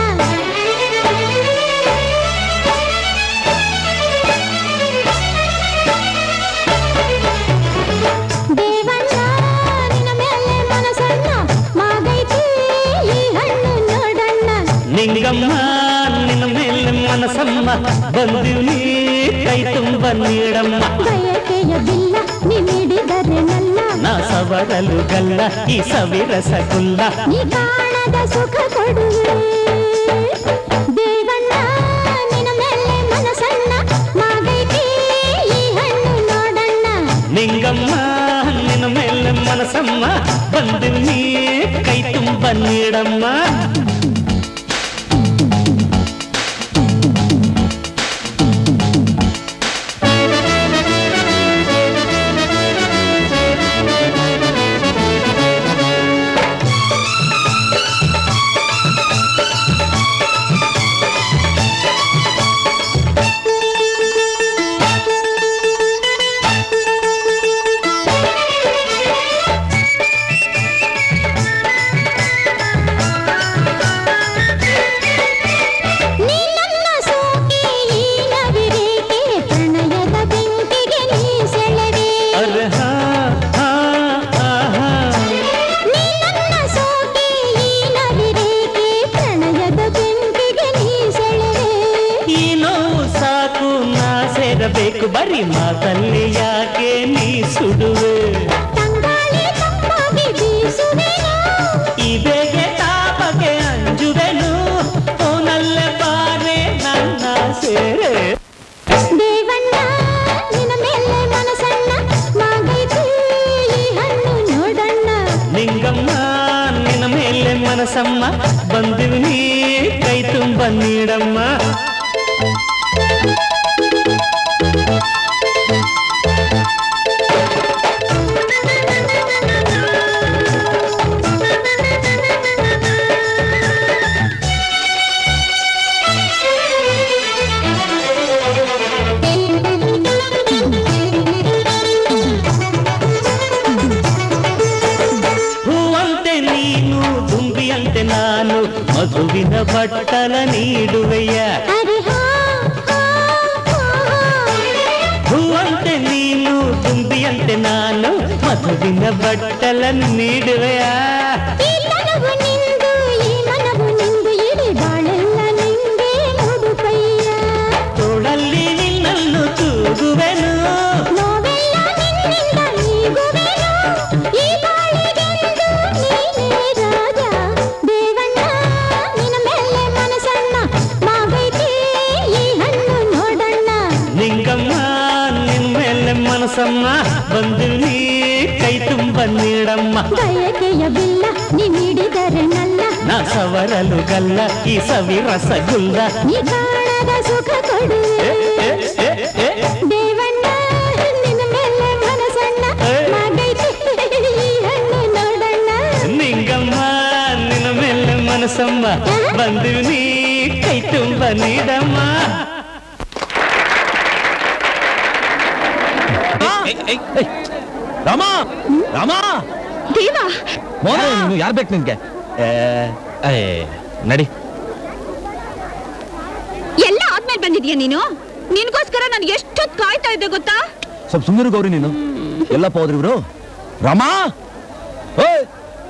[SPEAKER 12] ದೇವಣ್ಣ ನಿನ್ನ ಮೇಲೆ ಮನಸಣ್ಣ ಮಾಗೈತಿ ಈ ಹಣ್ಣು ನೋಡಣ್ಣ
[SPEAKER 10] ನಿಂಗಮ್ಮ ನಿನ್ನ ಮೇಲೆ ಮನಸಮ್ಮ ಬಂದಿವ್ ನೀ ಕೈ ತುಂಬ ನೀಡಮ್ಮ
[SPEAKER 12] ಬಯಕೆಯ ಬಿಲ್ಲ ನೀ ನೀಡಿದರೆ ನಲ್ಲ
[SPEAKER 10] ನಾ ಸವರಲು ಗಲ್ಲ ಈ ಸವಿರಸಗುಲ್ಲ
[SPEAKER 12] ನೀ ಕಾಣದ ಸುಖ ಕೊಡುವೆ ದೇವಣ್ಣ ನಿನ್ನ ಮೇಲೆ ಮನಸಣ್ಣ ಮಾಗೈತಿ ಈ ಹಣ್ಣು ನೋಡಣ್ಣ
[SPEAKER 10] ನಿಂಗಮ್ಮ ನಿನ್ನ ಮೇಲೆ ಮನಸಮ್ಮ ಬಂದಿವ್ ನೀ ಕೈ ತುಂಬ ನೀಡಮ್ಮ
[SPEAKER 12] ನೀ ನನ್ನ ಸೋಕಿ ಈ ನವಿರೇಕೆ ಪ್ರಣಯದ ಬೆಂಕಿಗೆ ನೀ ಸೆಳೆವೆ
[SPEAKER 10] ಅರೆ ಹಾ ಹಾ ಆಹಾ.
[SPEAKER 12] ನೀ ನನ್ನ ಸೋಕಿ ಈ ನವಿರೇಕೆ ಪ್ರಣಯದ ಬೆಂಕಿಗೆ ನೀ ಸೆಳೆವೆ
[SPEAKER 10] ಈ ನೋವು ಸಾಕು ನಾ ಸೇರಬೇಕು ಬರೀ ಮಾತಲ್ಲಿ ಯಾಕೆ ನೀ ಸುಡುವೆ
[SPEAKER 12] ತಂಗಾಳಿ ತಪ್ಪಾಗಿ ಬೀಸುವೆನು
[SPEAKER 10] ಈ ಬೇಗೆ ತಾಪಕ್ಕೆ ಅಂಜುವೆನು ಓನಲ್ಲೇ ಬಾರೆ ನನ್ನ ಸೇರೆ
[SPEAKER 12] ದೇವಣ್ಣ ನಿನ್ನ ಮೇಲೆ ಮನಸಣ್ಣ ಮಾಗೈತಿ ಈ ಹಣ್ಣು ನೋಡಣ್ಣ
[SPEAKER 10] ನಿಂಗಮ್ಮ ನಿನ್ನ ಮೇಲೆ ಮನಸಮ್ಮ ಬಂದಿವ್ ನೀ ಕೈ ತುಂಬ ನೀಡಮ್ಮ ಹೂವಂತೆ ನೀನು ದುಂಬಿಯಂತೆ ನಾನು ಮಧುವಿನ ಬಟ್ಟಲ ನೀಡುವೆಯ
[SPEAKER 12] ಅರೆ ಹಾ ಹಾ ಹಾ
[SPEAKER 10] ಹೂವಂತೆ ನೀನು ದುಂಬಿಯಂತೆ ನಾನು ಮಧುವಿನ ಬಟ್ಟಲ ನೀಡುವೆಯ
[SPEAKER 12] ಈ ತನವು ನಿಂದು ಈ ಮನವು ನಿಂದು ಇಡೀ ಬಾಳೆಲ್ಲ ನಿಂಗೆ ಮುಡುಪಯ್ಯ
[SPEAKER 10] ತೋಳಲ್ಲಿ ನಿನ್ನನ್ನು ತೂಗುವೆನು
[SPEAKER 12] ನೋವೆಲ್ಲ ನಿನ್ನಿಂದ ನೀಗುವೆನು ಈ ಬಾಳಿಗೆಂದು ನೀನೇ ರಾಜ ದೇವಣ್ಣ ನಿನ್ನ ಮೇಲೆ ಮನಸಣ್ಣ ಮಾಗೈತಿ ಈ ಹಣ್ಣು ನೋಡಣ್ಣ
[SPEAKER 10] ನಿಂಗಮ್ಮ ನಿನ್ ಮೇಲೆ ಮನಸ್ಸಮ್ಮ ಬಂದು ನೀ ಕೈ ತುಂಬ ನೀಡಮ್ಮ
[SPEAKER 12] ಬಯಕೆಯ ಬಿಲ್ಲ ನೀ ನೀಡಿದರೆ ನಲ್ಲ
[SPEAKER 10] ನಾ ಸವರಲು ಗಲ್ಲ ಈ ಸವಿ ರಸಗುಲ್ಲ
[SPEAKER 12] ನೀ ಕಾಣದ ಸುಖ ಕೊಡುವೆ ದೇವಣ್ಣ ನಿನ್ನ ಮೇಲೆ ಮನಸಣ್ಣ ಮಾಗೈತಿ ಈ ಹಣ್ಣು ನೋಡಣ್ಣ
[SPEAKER 10] ನಿಂಗಮ್ಮ ನಿನ್ನ ಮೇಲೆ ಮನಸ್ಸಮ್ಮ ಬಂದು ನೀ ಕೈ ತುಂಬ ನೀಡಮ್ಮ
[SPEAKER 1] ರಾಮ ರಾಮ
[SPEAKER 6] ದೇವ
[SPEAKER 1] ಮೋನ ನೀನು ಯಾರ್ ಬೇಕು ನಿನ್ಗೆ ಏ, ಏ, ನಡಿ
[SPEAKER 6] ಎಲ್ಲ ಆದ್ಮೇಲೆ ಬಂದಿದ್ಯಾ ನೀನು ನಿನ್ಗೋಸ್ಕರ ನಾನು ಎಷ್ಟೊತ್ತು ಕಾಯ್ತಾ ಇದ್ದೆ ಗೊತ್ತಾ
[SPEAKER 7] ಸ್ವಲ್ಪ ಸುಮ್ಮನೆ ಗೌರಿ ನೀನು ಎಲ್ಲಪ್ಪ ಹೋದ್ರಿ ಇವ್ರು ರಾಮ ಓಯ್!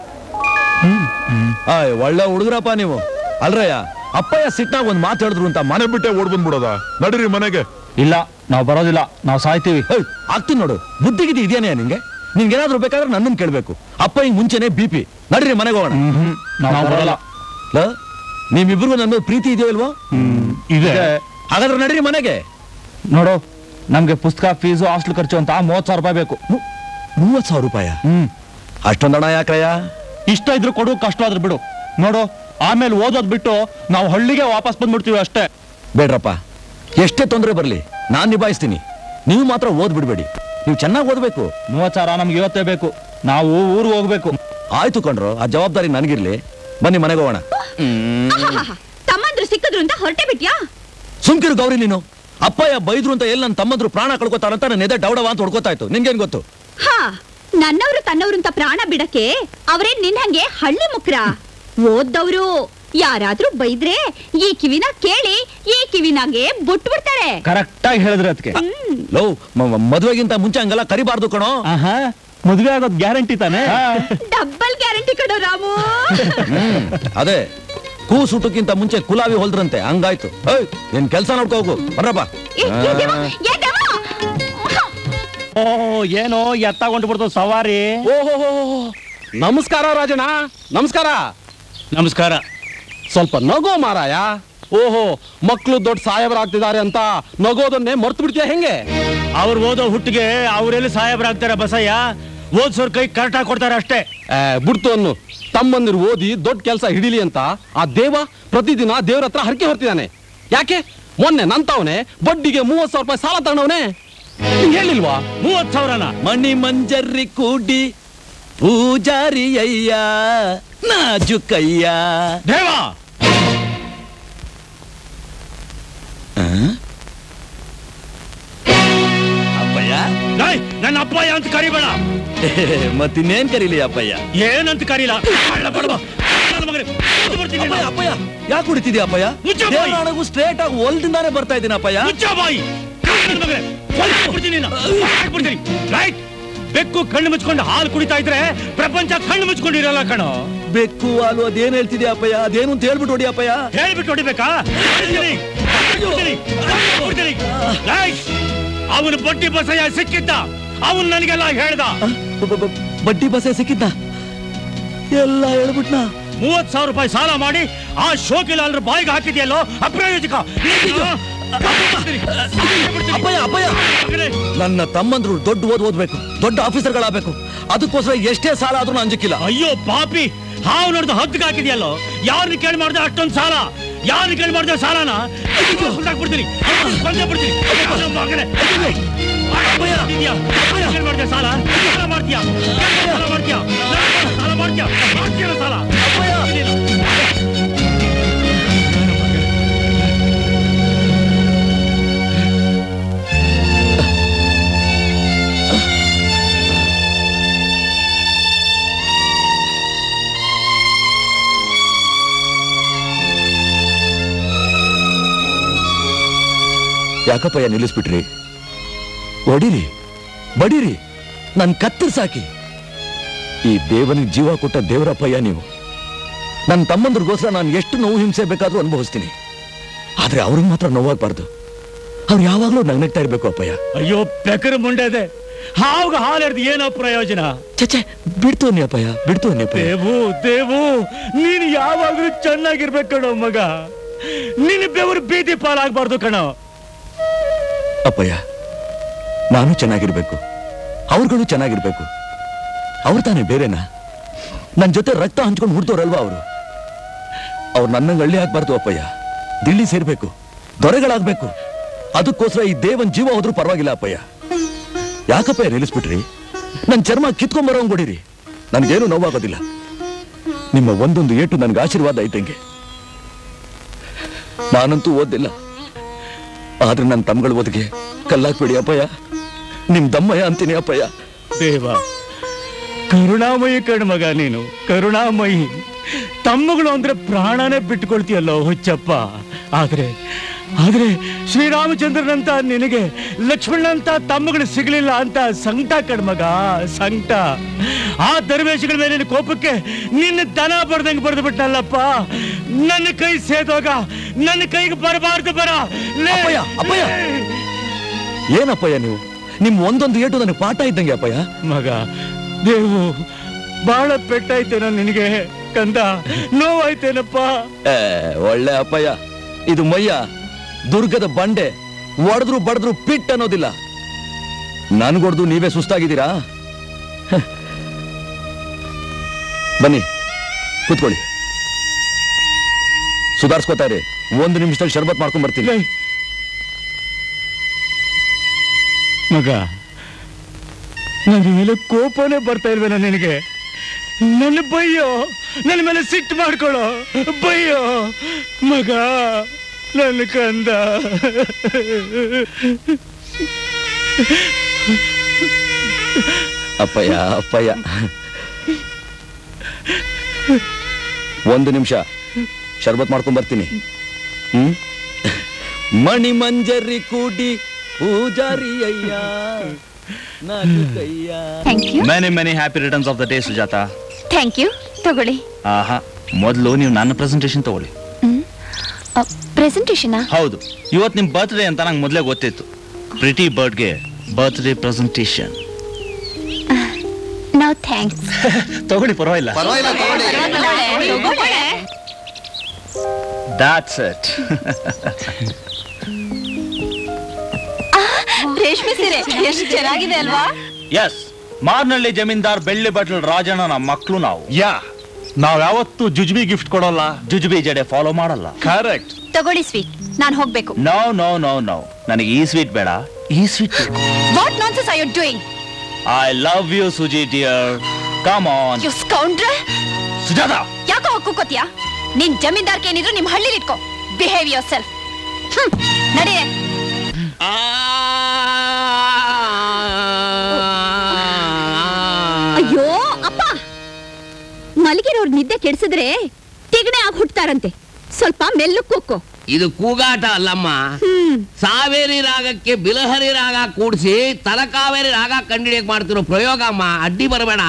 [SPEAKER 7] ಆಯ್ ಒಳ್ಳೆ ಹುಡುಗರಪ್ಪ ನೀವು ಅಲ್ರಯ್ಯ ಅಪ್ಪಯ್ಯ ಸಿಟ್ನಾಗ ಒಂದ್ ಮಾತು ಹೇಳಿದ್ರು ಅಂತ ಮನೆ ಬಿಟ್ಟೆ ಓಡ್ ಬಂದ್ಬಿಡೋದ ನಡೀರಿ ಮನೆಗೆ
[SPEAKER 1] ಇಲ್ಲ ನಾವು ಬರೋದಿಲ್ಲ ನಾವು ಸಾಯ್ತೀವಿ
[SPEAKER 7] ಆಗ್ತೀನಿ ನೋಡು ಬುದ್ಧಿಗಿದ್ದಿ ಇದೆಯೇ ನಿಂಗೆ ನಿನ್ಗೇನಾದ್ರೂ ಬೇಕಾದ್ರೆ ನನ್ನನ್ನು ಕೇಳ್ಬೇಕು ಅಪ್ಪ ಹಿಂಗ್ ಮುಂಚೆನೆ ಬಿ ಪಿ ನಡ್ರಿ ಮನೆಗೆ ಹೋಗೋಣ
[SPEAKER 1] ನಾವು ಬರಲ್ಲ
[SPEAKER 7] ಲ, ನಿಮ್ಮಿಬ್ರಿಗೂ ನನ್ನ ಮೇಲೆ ಪ್ರೀತಿ ಇದೆಯೋ ಇಲ್ವೋ
[SPEAKER 1] ಇದೆ
[SPEAKER 7] ಹಾಗಾದ್ರೆ ನಡ್ರಿ ಮನೆಗೆ
[SPEAKER 1] ನೋಡು ನಮ್ಗೆ ಪುಸ್ತಕ ಫೀಸು ಹಾಸ್ಟೆಲ್ ಖರ್ಚು ಅಂತ ಮೂವತ್ ಸಾವಿರ ರೂಪಾಯಿ ಬೇಕು
[SPEAKER 7] ಮೂವತ್ ಸಾವಿರ ರೂಪಾಯ
[SPEAKER 1] ಹ್ಮ್
[SPEAKER 7] ಅಷ್ಟೊಂದ್ ಹಣ ಯಾಕಯ್ಯ
[SPEAKER 1] ಇಷ್ಟ ಇದ್ರು ಕೊಡು ಕಷ್ಟ ಆದ್ರೂ ಬಿಡು ನೋಡು ಆಮೇಲೆ ಓದೋದ್ ಬಿಟ್ಟು ನಾವು ಹಳ್ಳಿಗೆ ವಾಪಸ್ ಬಂದ್ಬಿಡ್ತೀವಿ ಅಷ್ಟೇ
[SPEAKER 7] ಬೇಡ್ರಪ್ಪ ಎಷ್ಟೇ ತೊಂದರೆ ಬರ್ಲಿ ನಾನ್ ನಿಭಾಯಿಸ್ತೀನಿ ನೀವು ಮಾತ್ರ ಓದ್ ಬಿಡ್ಬೇಡಿ ನೀವು ಚೆನ್ನಾಗಿ ಓದ್ಬೇಕು
[SPEAKER 1] ಮೂವತ್ ಸಾವಿರ ನಮ್ಗೆ ಇವತ್ತೇ ಬೇಕು ನಾವು ಊರಿಗೆ ಹೋಗ್ಬೇಕು
[SPEAKER 7] ಆಯ್ತು ಕಣ್ರು ಆ ಜವಾಬ್ದಾರಿ ನನಗಿರ್ಲಿ ಬನ್ನಿ ಮನೆಗೆ ಹೋಗೋಣ
[SPEAKER 6] ಆಹಾಹಾಹಾ. ತಮ್ಮಂದ್ರು ಸಿಕ್ಕಿದ್ರು ಅಂತ ಹೊರಟೆ ಬಿಟ್ಯಾ
[SPEAKER 7] ಸುಮ್ಕಿರು ಗೌರಿ ನೀನು ಅಪ್ಪಯ್ಯ ಬೈದ್ರು ಅಂತ ಎಲ್ಲಿ ನನ್ನ ತಮ್ಮಂದ್ರು ಪ್ರಾಣ ಕಳ್ಕೊತಾರಂತ ನನ್ನ ಎದೆ ಡೌಡವ ಅಂತ ಹೊಡ್ಕೋತಾ ಇತ್ತು ನಿನ್ಗೇನ್ ಗೊತ್ತು
[SPEAKER 6] ಹಾ ನನ್ನವ್ರು ತನ್ನವ್ರು ಅಂತ ಪ್ರಾಣ ಬಿಡಕ್ಕೆ ಅವರೇ ನಿನ್ ಹಂಗೆ ಹಳ್ಳಿ ಮುಕ್ರ ಓದ್ದವ್ರು ಯಾರಾದ್ರೂ ಬೈದ್ರೆ ಈ ಕಿವಿನ ಕೇಳಿ ಈ ಕಿವಿನಾಗೆ ಬಿಟ್ಬಿಡ್ತಾರೆ
[SPEAKER 1] ಕರೆಕ್ಟ್ ಆಗಿ ಹೇಳಿದ್ರೆ ಅದಕ್ಕೆ
[SPEAKER 7] ಲೋ ಮ- ಮ- ಮದ್ವೆಗಿಂತ ಮುಂಚೆ ಹಂಗೆಲ್ಲ ಕರಿಬಾರ್ದು ಕಣೋ
[SPEAKER 1] ಆಹಾ ಮದುವೆ ಆಗೋದ್ ಗ್ಯಾರಂಟಿ ತಾನೆ
[SPEAKER 6] ಡಬ್ಬಲ್ ಗ್ಯಾರಂಟಿ ಕಣೋ ರಾಮು
[SPEAKER 7] ಹ್ಮ್ ಅದೇ ಕೂ ಸುಟ್ಟಕ್ಕಿಂತ ಮುಂಚೆ ಕುಲಾವಿ ಹೊಲ್ದ್ರಂತೆ ಹಂಗಾಯ್ತು ಏಯ್ ನಿನ್ ಕೆಲ್ಸ ನೋಡ್ಕೋ ಹೋಗು ಬರ್ರಪ್ಪ
[SPEAKER 6] ಏ, ಏ ದೇವ, ಏ ದೇವ!
[SPEAKER 5] ಓ ಏನೋ ಎತ್ತಾಗೊಂಡು ಬಿಡ್ತು ಸವಾರಿ
[SPEAKER 11] ಓಹೋ ನಮಸ್ಕಾರ ರಾಜಣ್ಣ ನಮಸ್ಕಾರ
[SPEAKER 5] ನಮಸ್ಕಾರ
[SPEAKER 11] ಸ್ವಲ್ಪ ನಗೋ ಮಾರಾಯ ಓಹೋ ಮಕ್ಕಳು ದೊಡ್ಡ ಸಾಹೇಬರಾಗ್ತಿದ್ದಾರೆ ಅಂತ ನಗೋದನ್ನೇ ಮರ್ತು ಬಿಡ್ತೀಯ ಹೆಂಗೆ
[SPEAKER 5] ಅವ್ರು ಓದೋ ಹುಟ್ಟಿಗೆ ಅವರೆಲ್ಲಿ ಸಾಹೇಬರಾಗ್ತಾರೆ ಬಸಯ್ಯ ಓದ್ಸೋರ್ ಕೈ ಕರೆಕ್ಟಾಗಿ ಕೊಡ್ತಾರೆ ಅಷ್ಟೇ
[SPEAKER 11] ಆ, ಬಿಡ್ತು ಅನ್ನು ತಮ್ಮಂದಿರು ಓದಿ ದೊಡ್ಡ ಕೆಲಸ ಹಿಡಿಲಿ ಅಂತ ಆ ದೇವ ಪ್ರತಿದಿನ ದೇವ್ರ ಹತ್ರ ಹರಕೆ ಹೊರ್ತಿದ್ದಾನೆ ಯಾಕೆ ಮೊನ್ನೆ ನಂತವನೆ ಬಡ್ಡಿಗೆ ಮೂವತ್ ಸಾವಿರ ರೂಪಾಯಿ ಸಾಲ ತಗೊಂಡವನೆ ಹೇಳಿಲ್ವಾ
[SPEAKER 5] ಮೂವತ್ ಸಾವಿರನ
[SPEAKER 7] ಮಣಿ ಮಂಜರ್ರಿ ಕೂಡಿ ಪೂಜಾರಿ ಅಯ್ಯ ನಾಜುಕಯ್ಯ
[SPEAKER 5] ದೇವ
[SPEAKER 7] ಅಪ್ಪಯ್ಯ
[SPEAKER 5] ಲೈ, ನನ್ನ ಅಪ್ಪಯ್ಯ ಅಂತ ಕರಿಬೇಡ
[SPEAKER 7] ಮತ್ತಿನ್ನೇನ್ ಕರೀಲಿ ಅಪ್ಪಯ್ಯ
[SPEAKER 5] ಏನಂತ ಕರೀಲ ಕಳ್ಳ ಬಡವ. ನನ್ನ ಮಗನೇ, ಎದ್ದು ಬರ್ತೀನಿ
[SPEAKER 7] ಅಪ್ಪಯ್ಯ
[SPEAKER 5] ನಾನು.
[SPEAKER 7] ಅಪ್ಪಯ್ಯ ಯಾಕೆ ಕುಡಿತಿದ್ಯಾ ಅಪ್ಪಯ್ಯ
[SPEAKER 5] ಮುಚ್ಚ ಬಾಯಿ.
[SPEAKER 7] ದೇವರಾಣಗೂ ಸ್ಟ್ರೇಟ್ ಆಗಿ ಹೊಲ್ದಿಂದಾನೆ ಬರ್ತಾ ಇದ್ದೀನಿ ಅಪ್ಪಯ್ಯ
[SPEAKER 5] ಮುಚ್ಚ ಬಾಯಿ ನನ್ನ ಮಗನೇ, ಹೊಲ್ಸ್ ಬಿಡ್ತೀನಿ ನಿನ್ನ. ಹಾಕ್ಬಿಡ್ತೀನಿ. ರೈಟ್ ಬೆಕ್ಕು ಕಣ್ಣು ಮುಚ್ಕೊಂಡು ಹಾಲು ಕುಡಿತಾ ಇದ್ರೆ ಪ್ರಪಂಚ ಕಣ್ಣು ಮುಚ್ಕೊಂಡಿರಲ್ಲ ಕಣೋ
[SPEAKER 7] ಬೆಕ್ಕು ಹಾಲು ಅದೇನ್ ಹೇಳ್ತಿದ್ಯಾ ಅಪ್ಪಯ್ಯ ಅದೇನು ಅಂತ ಹೇಳ್ಬಿಟ್ಟು ಹೊಡಿ ಅಪ್ಪಯ್ಯ
[SPEAKER 5] ಹೇಳ್ಬಿಟ್ಟು ಹೊಡಿಬೇಕಾ ಹೊಡಿತೀನಿ. ಹೊಡಿತೀನಿ. ಹೊಡಿತೀನಿ. ರೈಟ್ ಅವನು ಬಡ್ಡಿ ಬಸಯ್ಯ ಸಿಕ್ಕಿದ್ದ ಅವನು ನನಗೆಲ್ಲ ಹೇಳ್ದ
[SPEAKER 7] ಬ- ಬ- ಬ- ಬಡ್ಡಿ ಬಸೆ ಸಿಕ್ಕಿದ್ದ ಎಲ್ಲ ಹೇಳ್ಬಿಟ್ನಾ
[SPEAKER 5] ಮೂವತ್ ಸಾವಿರ ರೂಪಾಯಿ ಸಾಲ ಮಾಡಿ ಆ ಶೋಕಿಲಾಲ್ರ ಬಾಯಿಗೆ ಹಾಕಿದ್ಯಲ್ಲೋ ಅಪ್ರಯೋಜಕ
[SPEAKER 7] ಅಪ್ಪಯ್ಯ ಅಪ್ಪಯ್ಯ ನನ್ನ ತಮ್ಮಂದ್ರು ದೊಡ್ಡ ಓದ್ ಓದ್ಬೇಕು ದೊಡ್ಡ ಆಫೀಸರ್ಗಳಾಗಬೇಕು ಅದಕ್ಕೋಸ್ಕರ ಎಷ್ಟೇ ಸಾಲ ಆದ್ರೂ ನಾನು ಅಂಜಕ್ಕಿಲ್ಲ
[SPEAKER 5] ಅಯ್ಯೋ ಪಾಪಿ ಹಾವು ನೋಡ್ದು ಹದ್ದಿಗೆ ಹಾಕಿದ್ಯಲ್ಲೋ ಯಾರನ್ನ ಕೇಳಿ ಮಾಡ್ದೆ ಅಷ್ಟೊಂದು ಸಾಲ ಯಾರನ್ನ ಕೇಳಿ ಮಾಡ್ದೆ ಸಾಲನ ಬಿಡ್ತೀನಿ ಬಂದೇ ಬಿಡ್ತೀನಿ ನನ್ನ ಮಗನೇ. ಇದ್ಯಾ? ಯಾರನ್ನ ಕೇಳಿ ಮಾಡ್ದೆ ಸಾಲ ಸಾಲ ಮಾಡ್ತೀಯಾ ಸಾಲ ಮಾಡ್ತೀಯಾ ಸಾಲ ಮಾಡ್ತೀಯಾ ಮಾಡ್ತೀಯಲ್ಲ ಸಾಲ
[SPEAKER 7] ಯಾಕಪ್ಪಯ್ಯ ನಿಲ್ಲಿಸ್ಬಿಟ್ರಿ ಹೊಡಿರಿ ಬಡೀರಿ ನನ್ ಕತ್ತರಿಸಾಕಿ ಈ ದೇವನಿಗೆ ಜೀವ ಕೊಟ್ಟ ದೇವರಪ್ಪಯ್ಯ ನೀವು ನನ್ನ ತಮ್ಮಂದ್ರಿಗೋಸ್ಕರ ನಾನು ಎಷ್ಟು ನೋವು ಹಿಂಸೆ ಬೇಕಾದ್ರೂ ಅನುಭವಿಸ್ತೀನಿ ಆದ್ರೆ ಅವ್ರಿಗೆ ಮಾತ್ರ ನೋವಾಗಬಾರ್ದು ಅವ್ರು ಯಾವಾಗ್ಲೂ ನಗ್ನಗ್ತಾ ಇರ್ಬೇಕು ಅಪ್ಪಯ್ಯ
[SPEAKER 5] ಅಯ್ಯೋ ಬೆಕರ್ ಮುಂಡೆ ಇದೆ ಹಾವ್ಗ ಹಾಲು ಎರ್ದು ಏನೋ ಪ್ರಯೋಜನ
[SPEAKER 7] ಚಚ್ಚೆ ಬಿಡ್ತು ಅನ್ನಿ ಅಪ್ಪಯ್ಯ ಬಿಡ್ತು ಅನ್ನಿ ಅಪ್ಪಯ್ಯ
[SPEAKER 5] ದೇವು ದೇವು ನೀನು ಯಾವಾಗ್ಲೂ ಚೆನ್ನಾಗಿರ್ಬೇಕು ಕಣೋ ಮಗ ನಿನ್ನ ಬೆವರು ಬೀದಿ ಪಾಲಾಗ್ಬಾರ್ದು ಕಣೋ
[SPEAKER 7] ಅಪ್ಪಯ್ಯ ನಾನು ಚೆನ್ನಾಗಿರ್ಬೇಕು ಅವ್ರುಗಳು ಚೆನ್ನಾಗಿರ್ಬೇಕು ಅವ್ರು ತಾನೇ ಬೇರೆನಾ ನನ್ ಜೊತೆ ರಕ್ತ ಹಂಚ್ಕೊಂಡು ಹುಡ್ತವ್ರಲ್ವಾ ಅವರು ಅವ್ರು ನನ್ನಂಗೆ ಹಳ್ಳಿ ಆಗ್ಬಾರ್ದು ಅಪ್ಪಯ್ಯ ದಿಲ್ಲಿ ಸೇರ್ಬೇಕು ದೊರೆಗಳಾಗ್ಬೇಕು ಅದಕ್ಕೋಸ್ಕರ ಈ ದೇವನ್ ಜೀವ ಹೋದ್ರೂ ಪರವಾಗಿಲ್ಲ ಅಪ್ಪಯ್ಯ ಯಾಕಪ್ಪಯ್ಯ ನಿಲ್ಲಿಸ್ಬಿಟ್ರಿ ನನ್ ಚರ್ಮ ಕಿತ್ಕೊಂಬರೋಂಗ್ ಕೊಡಿರಿ ನನ್ಗೇನು ನೋವಾಗೋದಿಲ್ಲ ನಿಮ್ಮ ಒಂದೊಂದು ಏಟು ನನ್ಗೆ ಆಶೀರ್ವಾದ ಇದ್ದಂಗೆ ನಾನಂತೂ ಓದಿಲ್ಲ ಆದ್ರೆ ನನ್ನ ತಮ್ಮಗಳ ಒದಗೆ ಕಲ್ಲಾಕ್ಬೇಡಿ ಅಪ್ಪಯ್ಯ ನಿಮ್ ದಮ್ಮಯ್ಯ ಅಂತೀನಿ ಅಪ್ಪಯ್ಯ
[SPEAKER 5] ದೇವ ಕರುಣಾಮಯಿ ಕಣ್ ಮಗ ನೀನು ಕರುಣಾಮಯಿ ತಮ್ಮಗಳು ಅಂದ್ರೆ ಪ್ರಾಣನೇ ಬಿಟ್ಕೊಳ್ತೀಯಲ್ಲೋ ಹುಚ್ಚಪ್ಪ ಆದ್ರೆ
[SPEAKER 13] ಆದ್ರೆ ಶ್ರೀರಾಮಚಂದ್ರನಂತ ನಿನಗೆ ಲಕ್ಷ್ಮಣನಂತ ತಮ್ಮಗಳು ಸಿಗಲಿಲ್ಲ ಅಂತ ಸಂಕಟ ಕಣ್ಮಗ ಸಂಕಟ ಆ ದರ್ವೇಶಗಳ ಮೇಲಿನ ಕೋಪಕ್ಕೆ ನಿನ್ನ ದನ ಬರ್ದಂಗೆ ಬರೆದು ಬಿಟ್ಟಲ್ಲಪ್ಪ ನನ್ನ ಕೈ ಸೇದೋಗ ನನ್ನ ಕೈಗೆ ಬರಬಾರ್ದು ಬರ ಲೇ.
[SPEAKER 7] ಅಪ್ಪಯ್ಯ, ಅಪ್ಪಯ್ಯ. ಏನಪ್ಪಯ್ಯ ನೀವು ನಿಮ್ ಒಂದೊಂದು ಏಟು ನನಗೆ ಪಾಠ ಇದ್ದಂಗೆ ಅಪ್ಪಯ್ಯ
[SPEAKER 13] ಮಗ ದೇವು ಬಹಳ ಪೆಟ್ಟಾಯ್ತೇನೋ ನಿನಗೆ ಕಂದ ನೋವಾಯ್ತೇನಪ್ಪ
[SPEAKER 7] ಏ, ಒಳ್ಳೆ ಅಪ್ಪಯ್ಯ ಇದು ಮಯ್ಯ ದುರ್ಗದ ಬಂಡೆ ಒಡೆದ್ರು ಬಡದ್ರು ಪಿಟ್ ಅನ್ನೋದಿಲ್ಲ ನನ್ಗೊಡ್ದು ನೀವೇ ಸುಸ್ತಾಗಿದ್ದೀರಾ ಹ. ಬನ್ನಿ ಕೂತ್ಕೊಳ್ಳಿ ಸುಧಾರಿಸ್ಕೋತಾ ಇರಿ ಒಂದು ನಿಮಿಷದಲ್ಲಿ ಶರ್ಬತ್ ಮಾಡ್ಕೊಂಡ್ ಬರ್ತೀನಿ
[SPEAKER 13] ಮಗ ನನ್ನ ಮೇಲೆ ಕೋಪನೇ ಬರ್ತಾ ಇಲ್ವೇನ ನಿನಗೆ ನನ್ನ ಬಯ್ಯೋ ನನ್ನ ಮೇಲೆ ಸಿಟ್ಟು ಮಾಡ್ಕೊಳ್ಳೋ ಬಯ್ಯೋ ಮಗ ನನ್ನ ಕಂದ
[SPEAKER 7] ಅಪ್ಪಯ್ಯ ಅಪ್ಪಯ್ಯ ಒಂದು ನಿಮಿಷ ಶರ್ಬತ್ ಮಾಡ್ಕೊಂಡ್ ಬರ್ತೀನಿ ಹ್ಮ್ ಮಣಿ ಮಂಜರಿ ಕೂಡಿ ಪೂಜಾರಿ ಅಯ್ಯ ನಾಲ್ಕು ಕೈಯ
[SPEAKER 6] thank you
[SPEAKER 1] many many happy returns of the day Sujata
[SPEAKER 6] thank you ತಗೊಳ್ಳಿ
[SPEAKER 1] ಆಹಾ ಮೊದಲು ನೀವು ನನ್ನ ಪ್ರೆಸೆಂಟೇಶನ್ ತಗೊಳ್ಳಿ
[SPEAKER 6] ಪ್ರೆಸೆಂಟೇಷನಾ
[SPEAKER 1] ಹೌದು ಇವತ್ತು ನಿಮ್ ಬರ್ತ್ಡೇ ಅಂತ ನಂಗೆ ಮೊದಲೇ ಗೊತ್ತಿತ್ತು ಪ್ರಿಟಿ ಬರ್ಡ್ಗೆ ಬರ್ತ್ಡೇ ಪ್ರೆಸೆಂಟೇಶನ್
[SPEAKER 6] ನಾವು ಥ್ಯಾಂಕ್ಸ್
[SPEAKER 1] ತಗೊಳ್ಳಿ ಪರವಾಗಿಲ್ಲ ದಾಟ್ಸ್ ಇಟ್
[SPEAKER 2] ರೇಷ್ಮೆ ಸೀರೆ ಎಷ್ಟು ಚೆನ್ನಾಗಿದೆ ಅಲ್ವಾ
[SPEAKER 1] ಎಸ್ ಮಾರ್ನಳ್ಳಿ ಜಮೀನ್ದಾರ್ ಬೆಳ್ಳಿ ಬಟ್ಲ್ ರಾಜಣ್ಣನ ಮಕ್ಕಳು ನಾವು
[SPEAKER 3] ಯಾ ನಾವ್ ಯಾವತ್ತು ಜುಜ್ಬಿ ಗಿಫ್ಟ್ ಕೊಡೋಲ್ಲ
[SPEAKER 1] ಜುಜುಬಿ ಜಡೆ ಫಾಲೋ ಮಾಡಲ್ಲ
[SPEAKER 3] ಕರೆಕ್ಟ್
[SPEAKER 2] ತಗೊಳ್ಳಿ ಸ್ವೀಟ್ ನಾನು ಹೋಗ್ಬೇಕು
[SPEAKER 1] ನೋ ನೋ ನೋ ನೋ ನನಗೆ ಈ ಸ್ವೀಟ್ ಬೇಡ ಈ ಸ್ವೀಟ್ ಬೇಕು
[SPEAKER 2] what nonsense are you doing
[SPEAKER 1] I love you Suji dear come on
[SPEAKER 2] you scoundrel
[SPEAKER 1] Sujata
[SPEAKER 2] ಯಾಕೋ ಹೋಗ್ಕೋತಿಯಾ ನಿನ್ ಜಮೀನ್ದಾರ್ಗೆ ಏನಿದ್ರು ನಿಮ್ ಹಳ್ಳಿಲಿ ಇಟ್ಕೋ ಬಿಹೇವ್ ಯೋರ್ ಸೆಲ್ಫ್ ನಡೀರೆ
[SPEAKER 6] ಅಯ್ಯೋ ಅಪ್ಪ ಮಲಗಿರೋರ್ ನಿದ್ದೆ ಕೆಡಿಸಿದ್ರೆ ತಿಗಣೆ ಆಗಿ ಹುಟ್ತಾರಂತೆ ಸ್ವಲ್ಪ ಮೆಲ್ಲಕ್ ಕೂಕ್ಕೋ
[SPEAKER 9] ಇದು ಕೂಗಾಟ ಅಲ್ಲಮ್ಮ
[SPEAKER 6] ಹ್ಮ್
[SPEAKER 9] ಸಾವೇರಿ ರಾಗಕ್ಕೆ ಬಿಲಹರಿ ರಾಗ ಕೂಡಿಸಿ ತಲಕಾವೇರಿ ರಾಗ ಕಂಡಿಡಿಯಕ್ ಮಾಡ್ತಿರೋ ಪ್ರಯೋಗ ಅಮ್ಮ ಅಡ್ಡಿ ಬರಬೇಡ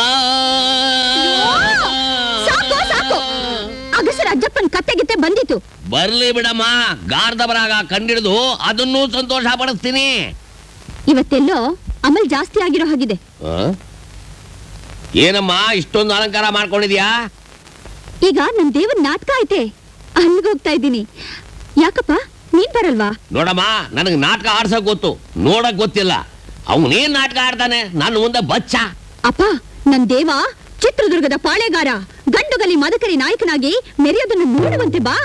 [SPEAKER 6] ಸಾಕು ಸಾಕು ಅಗಸರ ಅಜ್ಜಪ್ಪನ್ ಕತ್ತೆ ಗಿತ್ತೆ ಬಂದಿತ್ತು
[SPEAKER 9] ಬರ್ಲಿ ಬಿಡಮ್ಮ ಗಾರ್ಧಬ ರಾಗ ಕಂಡಿಡಿದು ಅದನ್ನೂ ಸಂತೋಷ ಪಡಿಸ್ತೀನಿ
[SPEAKER 6] ಇವತ್ತೆಲ್ಲೋ ಅಮಲ್ ಜಾಸ್ತಿ ಆಗಿರೋ ಹಾಗಿದೆ
[SPEAKER 9] ಆ? ಏನಮ್ಮ ಇಷ್ಟೊಂದು ಅಲಂಕಾರ ಮಾಡ್ಕೊಂಡಿದ್ಯಾ
[SPEAKER 6] ಈಗ ನನ್ ದೇವನ್ ನಾಟಕ ಐತೆ ಅಲ್ಲಿಗೆ ಹೋಗ್ತಾ ಇದ್ದೀನಿ ಯಾಕಪ್ಪ ನೀನ್ ಬರಲ್ವಾ
[SPEAKER 9] ನೋಡಮ್ಮ ನನಗೆ ನಾಟಕ ಆಡ್ಸಕ್ ಗೊತ್ತು ನೋಡಕ್ ಗೊತ್ತಿಲ್ಲ ಅವನೇನ್ ನಾಟಕ ಆಡ್ತಾನೆ ನನ್ನ ಮುಂದೆ ಬಚ್ಚ
[SPEAKER 6] ಅಪ್ಪ ನನ್ ದೇವ ಚಿತ್ರದುರ್ಗದ ಪಾಳೆಗಾರ ಗಂಡುಗಲಿ ಮದಕರಿ ನಾಯಕನಾಗಿ ಮೆರೆಯೋದನ್ನ ನೋಡುವಂತೆ ಬಾ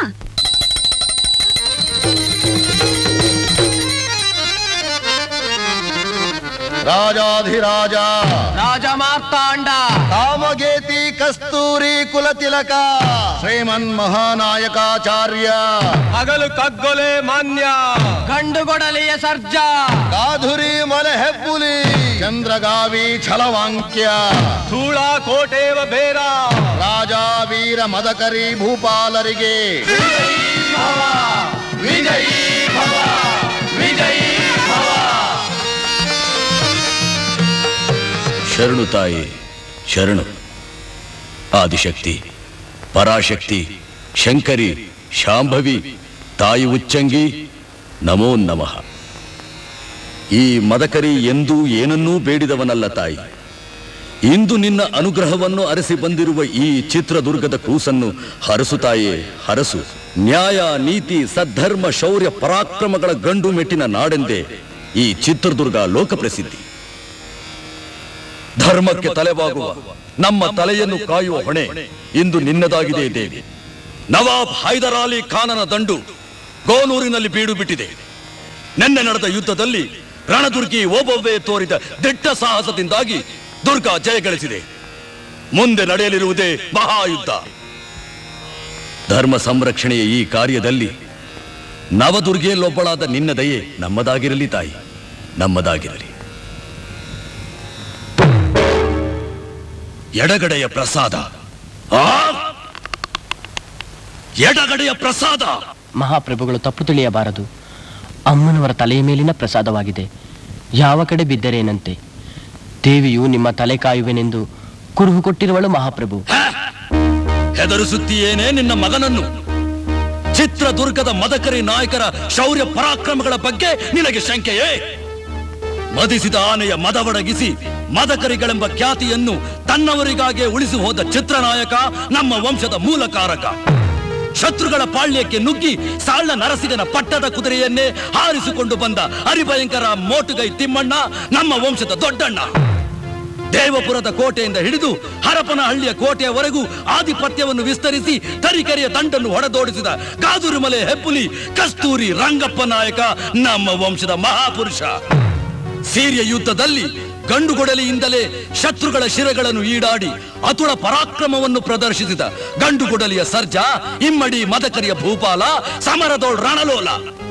[SPEAKER 8] ರಾಜಾಧಿರಾಜ
[SPEAKER 14] ರಾಜ ಮಾರ್ತಾಂಡ
[SPEAKER 8] ಕಾಮಗೇತಿ ಕಸ್ತೂರಿ ಕುಲತಿಲಕ ಶ್ರೀಮನ್ ಮಹಾನಾಯಕಾಚಾರ್ಯ
[SPEAKER 14] ಹಗಲು ಕಗ್ಗೊಲೆ ಮಾನ್ಯ ಗಂಡುಗೊಡಲಿಯ ಸರ್ಜ
[SPEAKER 8] ಗಾಧುರಿ ಮಲೆ ಹೆಬ್ಬುಲಿ ಚಂದ್ರಗಾವಿ ಛಲವಾಂಕ್ಯ
[SPEAKER 14] ಧೂಳ ಕೋಟೇವ ಬೇರ
[SPEAKER 8] ರಾಜ ವೀರ ಮದಕರಿ ಭೂಪಾಲರಿಗೆ
[SPEAKER 14] ವಿಜಯೀ ಭವ ವಿಜಯೀ ಭವ
[SPEAKER 7] ಶರಣು ತಾಯಿ ಶರಣು ಆದಿಶಕ್ತಿ ಪರಾಶಕ್ತಿ ಶಂಕರಿ ಶಾಂಭವಿ ತಾಯಿ ಉಚ್ಚಂಗಿ ನಮೋ ನಮಃ ಈ ಮದಕರಿ ಎಂದೂ ಏನನ್ನೂ ಬೇಡಿದವನಲ್ಲ ತಾಯಿ ಇಂದು ನಿನ್ನ ಅನುಗ್ರಹವನ್ನು ಅರಸಿ ಬಂದಿರುವ ಈ ಚಿತ್ರದುರ್ಗದ ಕೂಸನ್ನು ಹರಸು ತಾಯೇ ಹರಸು ನ್ಯಾಯ ನೀತಿ ಸದ್ಧರ್ಮ ಶೌರ್ಯ ಪರಾಕ್ರಮಗಳ ಗಂಡು ಮೆಟ್ಟಿನ ನಾಡೆಂದೇ ಈ ಚಿತ್ರದುರ್ಗ ಲೋಕಪ್ರಸಿದ್ಧಿ ಧರ್ಮಕ್ಕೆ ತಲೆಬಾಗುವ ನಮ್ಮ ತಲೆಯನ್ನು ಕಾಯುವ ಹೊಣೆ ಇಂದು ನಿನ್ನದಾಗಿದೆ ದೇವಿ ನವಾಬ್ ಹೈದರ್ ಅಲಿ ಖಾನನ ದಂಡು ಗೋನೂರಿನಲ್ಲಿ ಬೀಡು ಬಿಟ್ಟಿದೆ ನಿನ್ನೆ ನಡೆದ ಯುದ್ಧದಲ್ಲಿ ರಣದುರ್ಗಿ ಓಬವ್ವೆ ತೋರಿದ ದಿಟ್ಟ ಸಾಹಸದಿಂದಾಗಿ ದುರ್ಗ ಜಯ ಗಳಿಸಿದೆ ಮುಂದೆ ನಡೆಯಲಿರುವುದೇ ಮಹಾಯುದ್ಧ ಧರ್ಮ ಸಂರಕ್ಷಣೆಯ ಈ ಕಾರ್ಯದಲ್ಲಿ ನವದುರ್ಗೆಯಲ್ಲೊಬ್ಬಳಾದ ನಿನ್ನ ದಯೆ ನಮ್ಮದಾಗಿರಲಿ ತಾಯಿ ನಮ್ಮದಾಗಿರಲಿ ಎಡಗಡೆಯ ಪ್ರಸಾದ ಆ? ಎಡಗಡೆಯ ಪ್ರಸಾದ
[SPEAKER 15] ಮಹಾಪ್ರಭುಗಳು ತಪ್ಪು ತಿಳಿಯಬಾರದು ಅಮ್ಮನವರ ತಲೆಯ ಮೇಲಿನ ಪ್ರಸಾದವಾಗಿದೆ ಯಾವ ಕಡೆ ಬಿದ್ದರೇನಂತೆ ದೇವಿಯು ನಿಮ್ಮ ತಲೆ ಕಾಯುವೆನೆಂದು ಕುರುಹು ಕೊಟ್ಟಿರುವಳು ಮಹಾಪ್ರಭು
[SPEAKER 7] ಹೆದರಿಸುತ್ತೀಯೇನೆ ನಿನ್ನ ಮಗನನ್ನು ಚಿತ್ರದುರ್ಗದ ಮದಕರಿ ನಾಯಕರ ಶೌರ್ಯ ಪರಾಕ್ರಮಗಳ ಬಗ್ಗೆ ನಿನಗೆ ಶಂಕೆಯೇ ಮದಿಸಿದ ಆನೆಯ ಮದವಡಗಿಸಿ ಮದಕರಿಗಳೆಂಬ ಖ್ಯಾತಿಯನ್ನು ತನ್ನವರಿಗಾಗೆ ಉಳಿಸಿ ಹೋದ ಚಿತ್ರನಾಯಕ ನಮ್ಮ ವಂಶದ ಮೂಲಕಾರಕ ಶತ್ರುಗಳ ಪಾಳ್ಯಕ್ಕೆ ನುಗ್ಗಿ ಸಾಳ್ಳ ನರಸಿಗನ ಪಟ್ಟದ ಕುದುರೆಯನ್ನೇ ಹಾರಿಸಿಕೊಂಡು ಬಂದ ಹರಿಭಯಂಕರ ಮೋಟುಗೈ ತಿಮ್ಮಣ್ಣ ನಮ್ಮ ವಂಶದ ದೊಡ್ಡಣ್ಣ ದೇವಪುರದ ಕೋಟೆಯಿಂದ ಹಿಡಿದು ಹರಪನಹಳ್ಳಿಯ ಕೋಟೆಯವರೆಗೂ ಆಧಿಪತ್ಯವನ್ನು ವಿಸ್ತರಿಸಿ ತರಿಕೆರೆಯ ದಂಡನ್ನು ಹೊಡೆದೋಡಿಸಿದ ಕಾದೂರುಮಲೆ ಹೆಪ್ಪುಲಿ ಕಸ್ತೂರಿ ರಂಗಪ್ಪ ನಾಯಕ ನಮ್ಮ ವಂಶದ ಮಹಾಪುರುಷ ಸೀರಿಯ ಯುದ್ಧದಲ್ಲಿ ಗಂಡುಗೊಡಲಿಯಿಂದಲೇ ಶತ್ರುಗಳ ಶಿರಗಳನ್ನು ಈಡಾಡಿ ಅತುಳ ಪರಾಕ್ರಮವನ್ನು ಪ್ರದರ್ಶಿಸಿದ ಗಂಡುಗೊಡಲಿಯ ಸರ್ಜಾ ಇಮ್ಮಡಿ ಮದಕರಿಯ ಭೂಪಾಲ ಸಮರದೋಳ್ ರಣಲೋಲ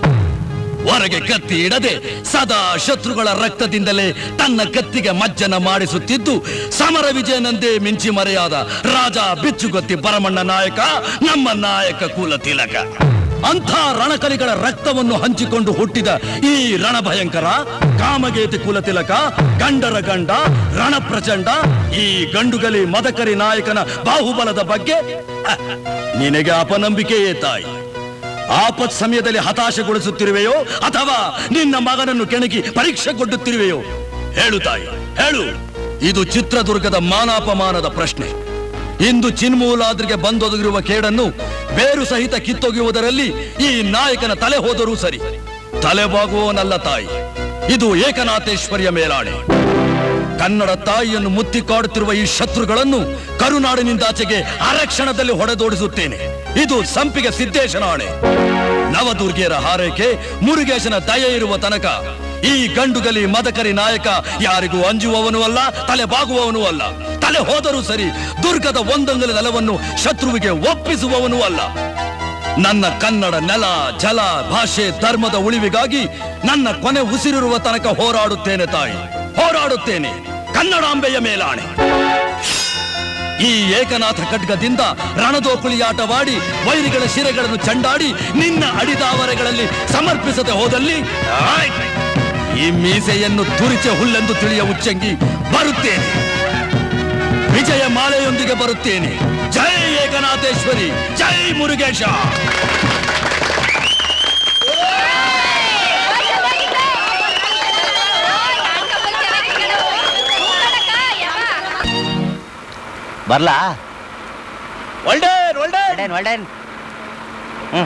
[SPEAKER 7] ಹೊರಗೆ ಕತ್ತಿ ಇಡದೆ ಸದಾ ಶತ್ರುಗಳ ರಕ್ತದಿಂದಲೇ ತನ್ನ ಕತ್ತಿಗೆ ಮಜ್ಜನ ಮಾಡಿಸುತ್ತಿದ್ದು ಸಮರ ವಿಜಯನಂದೇ ಮಿಂಚಿ ಮರೆಯಾದ ರಾಜ ಬಿಚ್ಚುಗೊತ್ತಿ ಪರಮಣ್ಣ ನಾಯಕ ನಮ್ಮ ನಾಯಕ ಕುಲ ತಿಲಕ ಅಂಥ ರಣಕಲಿಗಳ ರಕ್ತವನ್ನು ಹಂಚಿಕೊಂಡು ಹುಟ್ಟಿದ ಈ ರಣಭಯಂಕರ ಕಾಮಗೇತಿ ಕುಲತಿಲಕ ಗಂಡರ ಗಂಡ ರಣಪ್ರಚಂಡ ಈ ಗಂಡುಗಲಿ ಮದಕರಿ ನಾಯಕನ ಬಾಹುಬಲದ ಬಗ್ಗೆ ಅಹ್, ನಿನಗೆ ಅಪನಂಬಿಕೆಯೇ ತಾಯಿ ಆಪತ್ ಸಮಯದಲ್ಲಿ ಹತಾಶೆಗೊಳಿಸುತ್ತಿರುವೆಯೋ ಅಥವಾ ನಿನ್ನ ಮಗನನ್ನು ಕೆಣಕಿ ಪರೀಕ್ಷೆಗೊಡ್ಡುತ್ತಿರುವೆಯೋ ಹೇಳು ತಾಯಿ ಹೇಳು ಇದು ಚಿತ್ರದುರ್ಗದ ಮಾನಾಪಮಾನದ ಪ್ರಶ್ನೆ ಇಂದು ಚಿನ್ಮೂಲಾದ್ರಿಗೆ ಬಂದೊದಗಿರುವ ಕೇಡನ್ನು ಬೇರು ಸಹಿತ ಕಿತ್ತೊಗೆಯುವುದರಲ್ಲಿ ಈ ನಾಯಕನ ತಲೆ ಹೋದರೂ ಸರಿ ತಲೆಬಾಗುವವನಲ್ಲ ತಾಯಿ ಇದು ಏಕನಾಥೇಶ್ವರಿಯ ಮೇಲಾಣೆ ಕನ್ನಡ ತಾಯಿಯನ್ನು ಮುತ್ತಿಕಾಡುತ್ತಿರುವ ಈ ಶತ್ರುಗಳನ್ನು ಕರುನಾಡಿನಿಂದಾಚೆಗೆ ಅರಕ್ಷಣದಲ್ಲಿ ಹೊಡೆದೋಡಿಸುತ್ತೇನೆ ಇದು ಸಂಪಿಗೆ ಸಿದ್ದೇಶನ ಆಣೆ ನವದುರ್ಗಿಯರ ಹಾರೈಕೆ ಮುರುಗೇಶನ ದಯೆ ಇರುವ ತನಕ ಈ ಗಂಡುಗಲಿ ಮದಕರಿ ನಾಯಕ ಯಾರಿಗೂ ಅಂಜುವವನು ಅಲ್ಲ ತಲೆ ಬಾಗುವವನು ಅಲ್ಲ ತಲೆ ಹೋದರೂ ಸರಿ ದುರ್ಗದ ಒಂದೊಂದಲ ನೆಲವನ್ನು ಶತ್ರುವಿಗೆ ಒಪ್ಪಿಸುವವನು ಅಲ್ಲ ನನ್ನ ಕನ್ನಡ ನೆಲ ಜಲ ಭಾಷೆ ಧರ್ಮದ ಉಳಿವಿಗಾಗಿ ನನ್ನ ಕೊನೆ ಉಸಿರಿರುವ ತನಕ ಹೋರಾಡುತ್ತೇನೆ ತಾಯಿ ಹೋರಾಡುತ್ತೇನೆ ಕನ್ನಡಾಂಬೆಯ ಮೇಲಾಣೆ ಈ ಏಕನಾಥ ಖಡ್ಗದಿಂದ ರಣದೋಕುಳಿಯಾಟವಾಡಿ ವೈರಿಗಳ ಶಿರೆಗಳನ್ನು ಚಂಡಾಡಿ ನಿನ್ನ ಅಡಿದಾವರೆಗಳಲ್ಲಿ ಸಮರ್ಪಿಸದೆ ಹೋದಲ್ಲಿ ಆಯ್! ಈ ಮೀಸೆಯನ್ನು ತುರಿಚೆ ಹುಲ್ಲೆಂದು ತಿಳಿಯ ಉಚ್ಚಂಗಿ ಬರುತ್ತೇನೆ ವಿಜಯ ಮಾಲೆಯೊಂದಿಗೆ ಬರುತ್ತೇನೆ ಜೈ ಏಕನಾಥೇಶ್ವರಿ ಜೈ ಮುರುಗೇಶ
[SPEAKER 5] ಬರ್ಲಾ
[SPEAKER 1] ಒಳ್ಡೇನ್ ಒಳ್ಡೇನ್
[SPEAKER 5] ಒಳ್ಡೇನ್ ಹ್ಮ್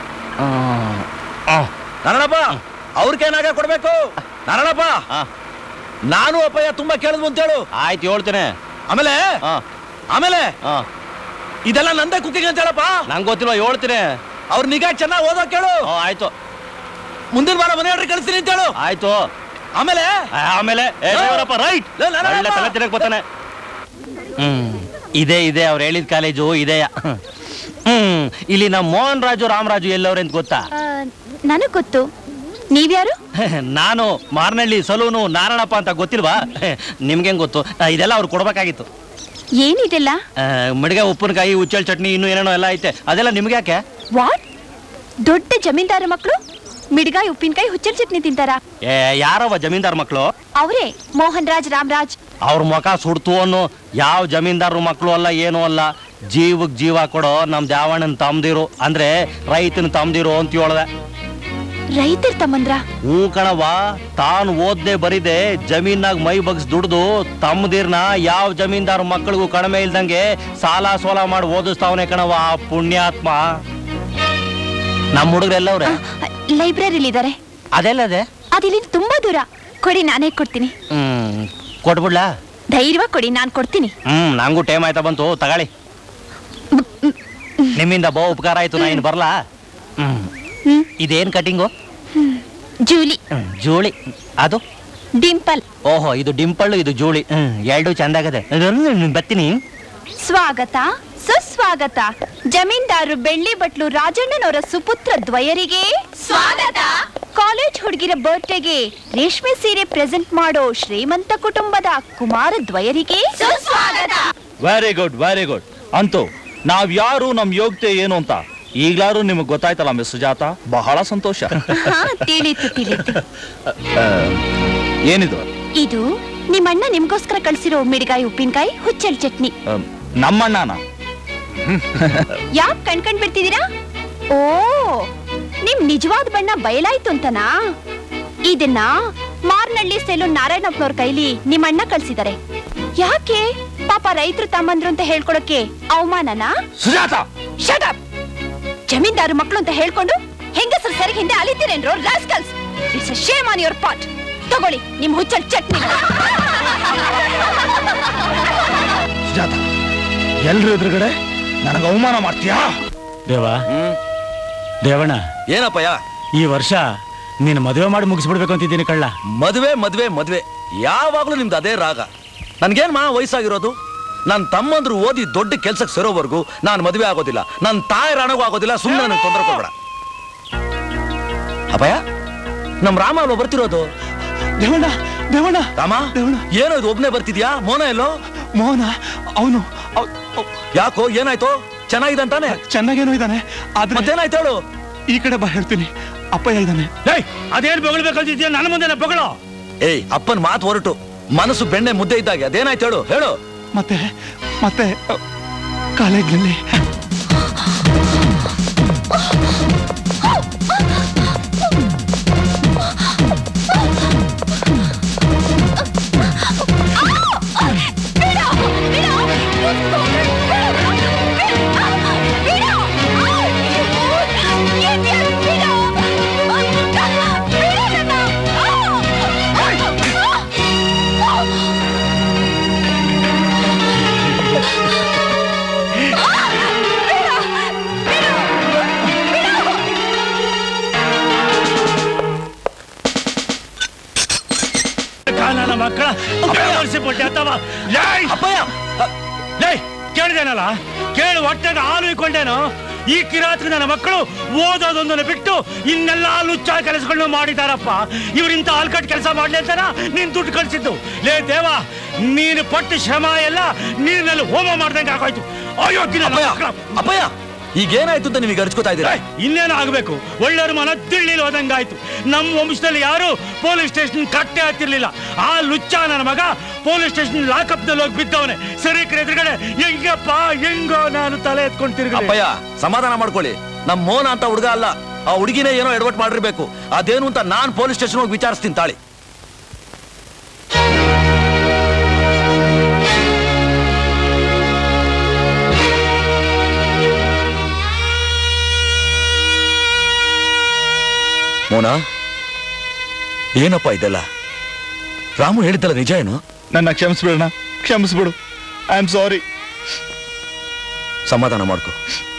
[SPEAKER 1] ನಾರಾಯಣಪ್ಪ ಅವ್ರಿಗೇನಾಗ ಕೊಡ್ಬೇಕು ನಾರಾಯಣಪ್ಪ ನಾನು ಅಪ್ಪಯ್ಯ ತುಂಬಾ ಕೇಳಿದ್ವು ಅಂತೇಳು
[SPEAKER 5] ಆಯ್ತು ಹೇಳ್ತೇನೆ
[SPEAKER 1] ಆಮೇಲೆ ಆಮೇಲೆ
[SPEAKER 5] ಹಾ
[SPEAKER 1] ಇದೆಲ್ಲ ನಂದೇ ಕುಕಿಂಗ್ ಅಂತ ಹೇಳಪ್ಪ
[SPEAKER 5] ನಂಗೆ ಗೊತ್ತಿಲ್ವಾ ಹೇಳ್ತೀನಿ
[SPEAKER 1] ಅವ್ರ ನಿಗಾ ಚೆನ್ನಾಗಿ ಓದೋ ಕೇಳು
[SPEAKER 5] ಆಯ್ತು
[SPEAKER 1] ಮುಂದಿನ ವಾರ ಮನೆ ಆರ್ಡ್ರ್ ಕಳಿಸ್ತೀನಿ ಅಂತ ಹೇಳು
[SPEAKER 5] ಆಯ್ತು
[SPEAKER 1] ಆಮೇಲೆ
[SPEAKER 5] ಆ, ಆಮೇಲೆ ಏ, ದೇವರಪ್ಪ ರೈಟ್
[SPEAKER 1] ಲೇ, ನಾರಾಯಣಪ್ಪ.
[SPEAKER 5] ಒಳ್ಳೆ ತಲೆ ತಿನ್ನಕ್ ಬರ್ತಾನೆ ಹ್ಮ್ ಇದೆ ಇದೆ ಅವ್ರು ಹೇಳಿದ ಕಾಲೇಜು ಇದೆಯಾ ಹ್ಮ್ ಇಲ್ಲಿ ನಮ್ಮ ಮೋಹನ್ ರಾಜು ರಾಮರಾಜು ಎಲ್ಲವ್ರೆ ಅಂತ ಗೊತ್ತಾ
[SPEAKER 6] ನನಗ್ ಗೊತ್ತು ನೀವ್ಯಾರು
[SPEAKER 5] ನಾನು ಮಾರ್ನಳ್ಳಿ ಸಲೂನು ನಾರಾಯಣಪ್ಪ ಅಂತ ಗೊತ್ತಿಲ್ವಾ ನಿಮ್ಗೇನ್ ಗೊತ್ತು ಆ, ಇದೆಲ್ಲ ಅವ್ರು ಕೊಡ್ಬೇಕಾಗಿತ್ತು
[SPEAKER 6] ಏನಿದೆಲ್ಲ
[SPEAKER 5] ಆ, ಮಡಿಗೆ ಉಪ್ಪಿನಕಾಯಿ ಉಚ್ಚಲ್ ಚಟ್ನಿ ಇನ್ನೂ ಏನೇನೋ ಎಲ್ಲ ಐತೆ ಅದೆಲ್ಲ ನಿಮ್ಗೆ ಯಾಕೆ
[SPEAKER 6] ವಾಟ್ ದೊಡ್ಡ ಜಮೀನ್ದಾರ ಮಕ್ಕಳು ಮಿಡ್ಗಾಯಿ ಉಪ್ಪಿನಕಾಯಿ ಹುಚ್ಚಲ್ ಚಟ್ನಿ ತಿಂತಾರ
[SPEAKER 5] ಏ ಯಾರವ ಜಮೀನ್ದಾರ್ ಮಕ್ಕಳು
[SPEAKER 6] ಅವರೇ ಮೋಹನ್ ರಾಜ್ ರಾಮರಾಜ್
[SPEAKER 5] ಅವ್ರ ಮುಖ ಸುಡ್ತು ಅನ್ನೋ ಯಾವ ಜಮೀನ್ದಾರ ಮಕ್ಕಳು ಅಲ್ಲ ಏನೂ ಅಲ್ಲ ಜೀವಕ್ ಜೀವ ಕೊಡೋ ನಮ್ ದ್ಯಾವಣ್ಣನ ತಮ್ದಿರು ಅಂದ್ರೆ ರೈತನ ತಮ್ದಿರು ಅಂತ ಹೇಳ್ದೆ
[SPEAKER 6] ರೈತರ ತಮ್ಮಂದ್ರ
[SPEAKER 5] ಹ್ಞೂ ಕಣವ್ವ ತಾನು ಓದ್ದೆ ಬರಿದೆ ಜಮೀನಾಗ ಮೈ ಬಗ್ಸ್ ದುಡ್ದು ತಮ್ಮದಿರ್ನ ಯಾವ ಜಮೀನ್ದಾರ ಮಕ್ಕಳಿಗೂ ಕಡಿಮೆ ಇಲ್ದಂಗೆ ಸಾಲ ಸೋಲ ಮಾಡಿ ಓದಿಸ್ತಾವನೆ ಕಣವ್ವ ಆ ಪುಣ್ಯಾತ್ಮ ನಮ್ಮ ಹುಡುಗರೆಲ್ಲವ್ರೆ
[SPEAKER 6] ಲೈಬ್ರರಿಲಿದ್ದಾರೆ
[SPEAKER 5] ಅದೆಲ್ಲದೆ
[SPEAKER 6] ಅದಿಲ್ಲಿಂದ ತುಂಬಾ ದೂರ ಕೊಡಿ ನಾನೇ ಕೊಡ್ತೀನಿ
[SPEAKER 5] ಹ್ಮ್ ಕೊಟ್ಬಿಡ್ಲಾ
[SPEAKER 6] ಧೈರ್ಯವಾಗಿ ಕೊಡಿ ನಾನ್ ಕೊಡ್ತೀನಿ
[SPEAKER 5] ಹ್ಮ್ ನಂಗೂ ಟೈಮ್ ಆಯ್ತಾ ಬಂತು ತಗೊಳ್ಳಿ ನಿಮ್ಮಿಂದ ಬಹು ಉಪಕಾರ ಆಯ್ತು ನಾ ಇನ್ನು ಬರ್ಲಾ ಹ್ಮ್ ಇದೇನ್ ಕಟಿಂಗು
[SPEAKER 6] ಜೂಲಿ
[SPEAKER 5] ಜೋಳಿ ಅದು
[SPEAKER 6] ಡಿಂಪಲ್
[SPEAKER 5] ಓಹೋ ಇದು ಡಿಂಪಳ್ಳು ಇದು ಜೋಳಿ ಹ್ಮ್ ಎರಡು ಚಂದಾಗದೆ ಇದೊಂದು ಬತ್ತೀನಿ
[SPEAKER 6] ಸ್ವಾಗತ ಸುಸ್ವಾಗತ ಜಮೀನ್ದಾರು ಬೆಳ್ಳಿ ಬಟ್ಲು ರಾಜಣ್ಣನವರ ಸುಪುತ್ರ ದ್ವಯರಿಗೆ ಸ್ವಾಗತ ಕಾಲೇಜ್ ಹುಡುಗಿರ ಬರ್ತ್ಡೇಗೆ ರೇಷ್ಮೆ ಸೀರೆ ಪ್ರೆಸೆಂಟ್ ಮಾಡೋ ಶ್ರೀಮಂತ ಕುಟುಂಬದ ಕುಮಾರ ದ್ವಯರಿಗೆ ಸುಸ್ವಾಗತ
[SPEAKER 1] ವೆರಿ ಗುಡ್ ವೆರಿ ಗುಡ್ ಅಂತೂ ನಾವ್ ಯಾರು ನಮ್ ಯೋಗ್ಯತೆ ಏನು ಅಂತ ಈಗ್ಲಾದ್ರೂ ನಿಮಗೆ ಗೊತ್ತಾಯ್ತಲ್ಲ ಮಿಸ್ ಸುಜಾತ ಬಹಳ ಸಂತೋಷ
[SPEAKER 6] ಹಾ ತಿಳಿತು ತಿಳಿತು
[SPEAKER 1] ಆ, ಏನಿದು
[SPEAKER 6] ಇದು ನಿಮ್ಮಣ್ಣ ನಿಮ್ಗೋಸ್ಕರ ಕಳ್ಸಿರೋ ಮಿಡಿಗಾಯಿ ಉಪ್ಪಿನಕಾಯಿ ಹುಚ್ಚಲ್ ಚಟ್ನಿ
[SPEAKER 1] ಆ, ನಮ್ಮಣ್ಣನ
[SPEAKER 6] ಯಾಕ್ ಕಣ್ಕಂಡ್ ಬಿಡ್ತಿದ್ದೀರಾ ಓ ನಿಮ್ ನಿಜವಾದ ಬಣ್ಣ ಬಯಲಾಯ್ತು ಅಂತನಾ ಇದನ್ನ ಮಾರ್ನಳ್ಳಿ ಸೆಲೂನ್ ನಾರಾಯಣಪ್ಪನವ್ರ ಕೈಲಿ ನಿಮ್ಮಣ್ಣ ಕಳ್ಸಿದಾರೆ ಯಾಕೆ ಪಾಪ ರೈತರು ತಮ್ಮಂದ್ರು ಅಂತ ಹೇಳ್ಕೊಳಕ್ಕೆ ಅವಮಾನನಾ
[SPEAKER 1] ಸುಜಾತ
[SPEAKER 6] ಶಟ್ ಅಪ್ ಜಮೀನ್ದಾರು ಮಕ್ಕಳು ಅಂತ ಹೇಳ್ಕೊಂಡು ಹೆಂಗಸರು ಸರಿ ಹಿಂದೆ ಅಲಿತೀರೇನ್ರೋ rascals it's shame on your part ತಗೊಳ್ಳಿ ನಿಮ್ ಹುಚ್ಚಲ್ ಚಟ್ನಿ
[SPEAKER 1] ಸುಜಾತ ಎಲ್ರು ಎದುರುಗಡೆ ನನಗೆ ಅವಮಾನ ಮಾಡ್ತೀಯಾ
[SPEAKER 13] ದೇವ ದೇವಣ್ಣ
[SPEAKER 7] ಏನಪ್ಪಯ್ಯ
[SPEAKER 13] ಈ ವರ್ಷ ನೀನು ಮದುವೆ ಮಾಡಿ ಮುಗಿಸ್ಬಿಡ್ಬೇಕು ಅಂತಿದ್ದೀನಿ ಕಳ್ಳ
[SPEAKER 7] ಮದುವೆ ಮದುವೆ ಮದುವೆ ಯಾವಾಗ್ಲೂ ನಿಮ್ದು ಅದೇ ರಾಗ ನನ್ಗೇನ್ ಮಾ ವಯಸ್ಸಾಗಿರೋದು ನನ್ನ ತಮ್ಮಂದ್ರು ಓದಿ ದೊಡ್ಡ ಕೆಲ್ಸಕ್ಕೆ ಸೇರೋವರೆಗೂ ನಾನು ಮದುವೆ ಆಗೋದಿಲ್ಲ ನನ್ನ ತಾಯಿ ರಾಣಗೂ ಆಗೋದಿಲ್ಲ ಸುಮ್ಮನೆ ನನಗೆ ತೊಂದರೆ ಕೊಡಬೇಡ ಅಪ್ಪಯ್ಯ ನಮ್ ರಾಮ ಅಲ್ವಾ ಬರ್ತಿರೋದು
[SPEAKER 4] ದೇವಣ್ಣ ದೇವಣ್ಣ
[SPEAKER 7] ರಾಮ ಏನೋ ಇದು ಒಬ್ನೇ ಬರ್ತಿದ್ಯಾ ಮೋನ ಎಲ್ಲೋ
[SPEAKER 4] ಮೋಹನ ಅವನು
[SPEAKER 7] ಯಾಕೋ ಏನಾಯ್ತು ಚೆನ್ನಾಗಿದೆ ಅಂತಾನೆ
[SPEAKER 4] ಚೆನ್ನಾಗೇನೋ ಇದ್ದಾನೆ ಆದ್ರೆ
[SPEAKER 7] ಮತ್ತೇನಾಯ್ತು ಹೇಳು
[SPEAKER 4] ಈ ಕಡೆ ಬಾ ಹೇಳ್ತೀನಿ ಅಪ್ಪಯ್ಯ ಇದ್ದಾನೆ
[SPEAKER 13] ಅದೇನ್ ಬೊಗಳ್ಬೇಕಂತಿದ್ಯಾ ನನ್ನ ಮುಂದೆ ಬೊಗಳು
[SPEAKER 7] ಏಯ್ ಅಪ್ಪನ್ ಮಾತು ಹೊರಟು ಮನಸ್ಸು ಬೆಣ್ಣೆ ಮುದ್ದೆ ಇದ್ದಾಗೆ ಅದೇನಾಯ್ತು ಹೇಳು ಹೇಳು
[SPEAKER 4] ಮತ್ತೆ ಮತ್ತೆ ಕಾಲೇಜ್ನಲ್ಲಿ
[SPEAKER 13] ನನ್ನ ಮಕ್ಕಳ ವರ್ಷಪಟ್ಟೆ ಅಥವಾ ಲೇ ಕೇಳಿದೇನಲ್ಲ ಕೇಳಿ ಹೊಟ್ಟೆಗೆ ಹಾಲು ಇಕ್ಕೊಂಡೇನು ಈ ಕಿರಾತ್ರಿ ನನ್ನ ಮಕ್ಕಳು ಓದೋದೊಂದನ್ನು ಬಿಟ್ಟು ಇನ್ನೆಲ್ಲ ಲುಚ್ಚ ಕೆಲಸಗಳನ್ನ ಮಾಡಿದಾರಪ್ಪ ಇವರಿಂತ ಆಲ್ಕಟ್ ಕೆಲಸ ಮಾಡ್ಲಿ ಅಂತಾನ ನೀನ್ ದುಡ್ಡು ಕಳ್ಸಿದ್ದು ಲೇ ದೇವ ನೀನು ಪಟ್ಟು ಶ್ರಮ ಎಲ್ಲ ನೀರಿನಲ್ಲಿ ಹೋಮ ಮಾಡ್ದಂಗೆ ಆಗೋಯ್ತು ಅಯ್ಯೋ
[SPEAKER 7] ಅಪ್ಪಯ್ಯ ಈಗ ಏನಾಯ್ತು ಅಂತ ನಿಮಗೆ ಅರ್ಚ್ಕೋತಾ ಇದ್ದೀರಾ
[SPEAKER 13] ಇನ್ನೇನು ಆಗ್ಬೇಕು ಒಳ್ಳೆಯವ್ರ ಮನ ತಿಳ್ಳಿಲ್ ಹೋದಂಗಾಯ್ತು ನಮ್ಮ ವಂಶದಲ್ಲಿ ಯಾರು ಪೊಲೀಸ್ ಸ್ಟೇಷನ್ ಕಟ್ಟೆ ಹತ್ತಿರ್ಲಿಲ್ಲ ಆ ಲುಚ್ಚ ನನ್ನ ಮಗ ಪೊಲೀಸ್ ಸ್ಟೇಷನ್ ಲಾಕಪ್ ನಲ್ಲಿ ಹೋಗಿ ಬಿದ್ದವನೆ ಸರಿ ಎದುರುಗಡೆ ಹೆಂಗಪ್ಪ ಹೆಂಗೋ ನಾನು ತಲೆ ಎತ್ಕೊಂಡು ತಿರುಗಿ
[SPEAKER 7] ಅಪ್ಪಯ್ಯ ಸಮಾಧಾನ ಮಾಡ್ಕೊಳ್ಳಿ ನಮ್ ಮೋನ ಅಂತ ಹುಡುಗ ಅಲ್ಲ ಆ ಹುಡುಗಿನೇ ಏನೋ ಎಡವಟ್ ಮಾಡಿರ್ಬೇಕು ಅದೇನು ಅಂತ ನಾನ್ ಪೊಲೀಸ್ ಸ್ಟೇಷನ್ ಹೋಗಿ ವಿಚಾರಿಸ್ತೀನಿ ತಾಳಿ ಮೋನ ಏನಪ್ಪ ಇದೆಲ್ಲ ರಾಮು ಹೇಳಿದ್ದಲ್ಲ ನಿಜ ಏನು
[SPEAKER 4] ನನ್ನ ಕ್ಷಮಿಸ್ಬಿಡೋಣ ಕ್ಷಮಿಸ್ಬಿಡು ಐ ಆಮ್ ಸಾರಿ
[SPEAKER 7] ಸಮಾಧಾನ ಮಾಡ್ಕೊ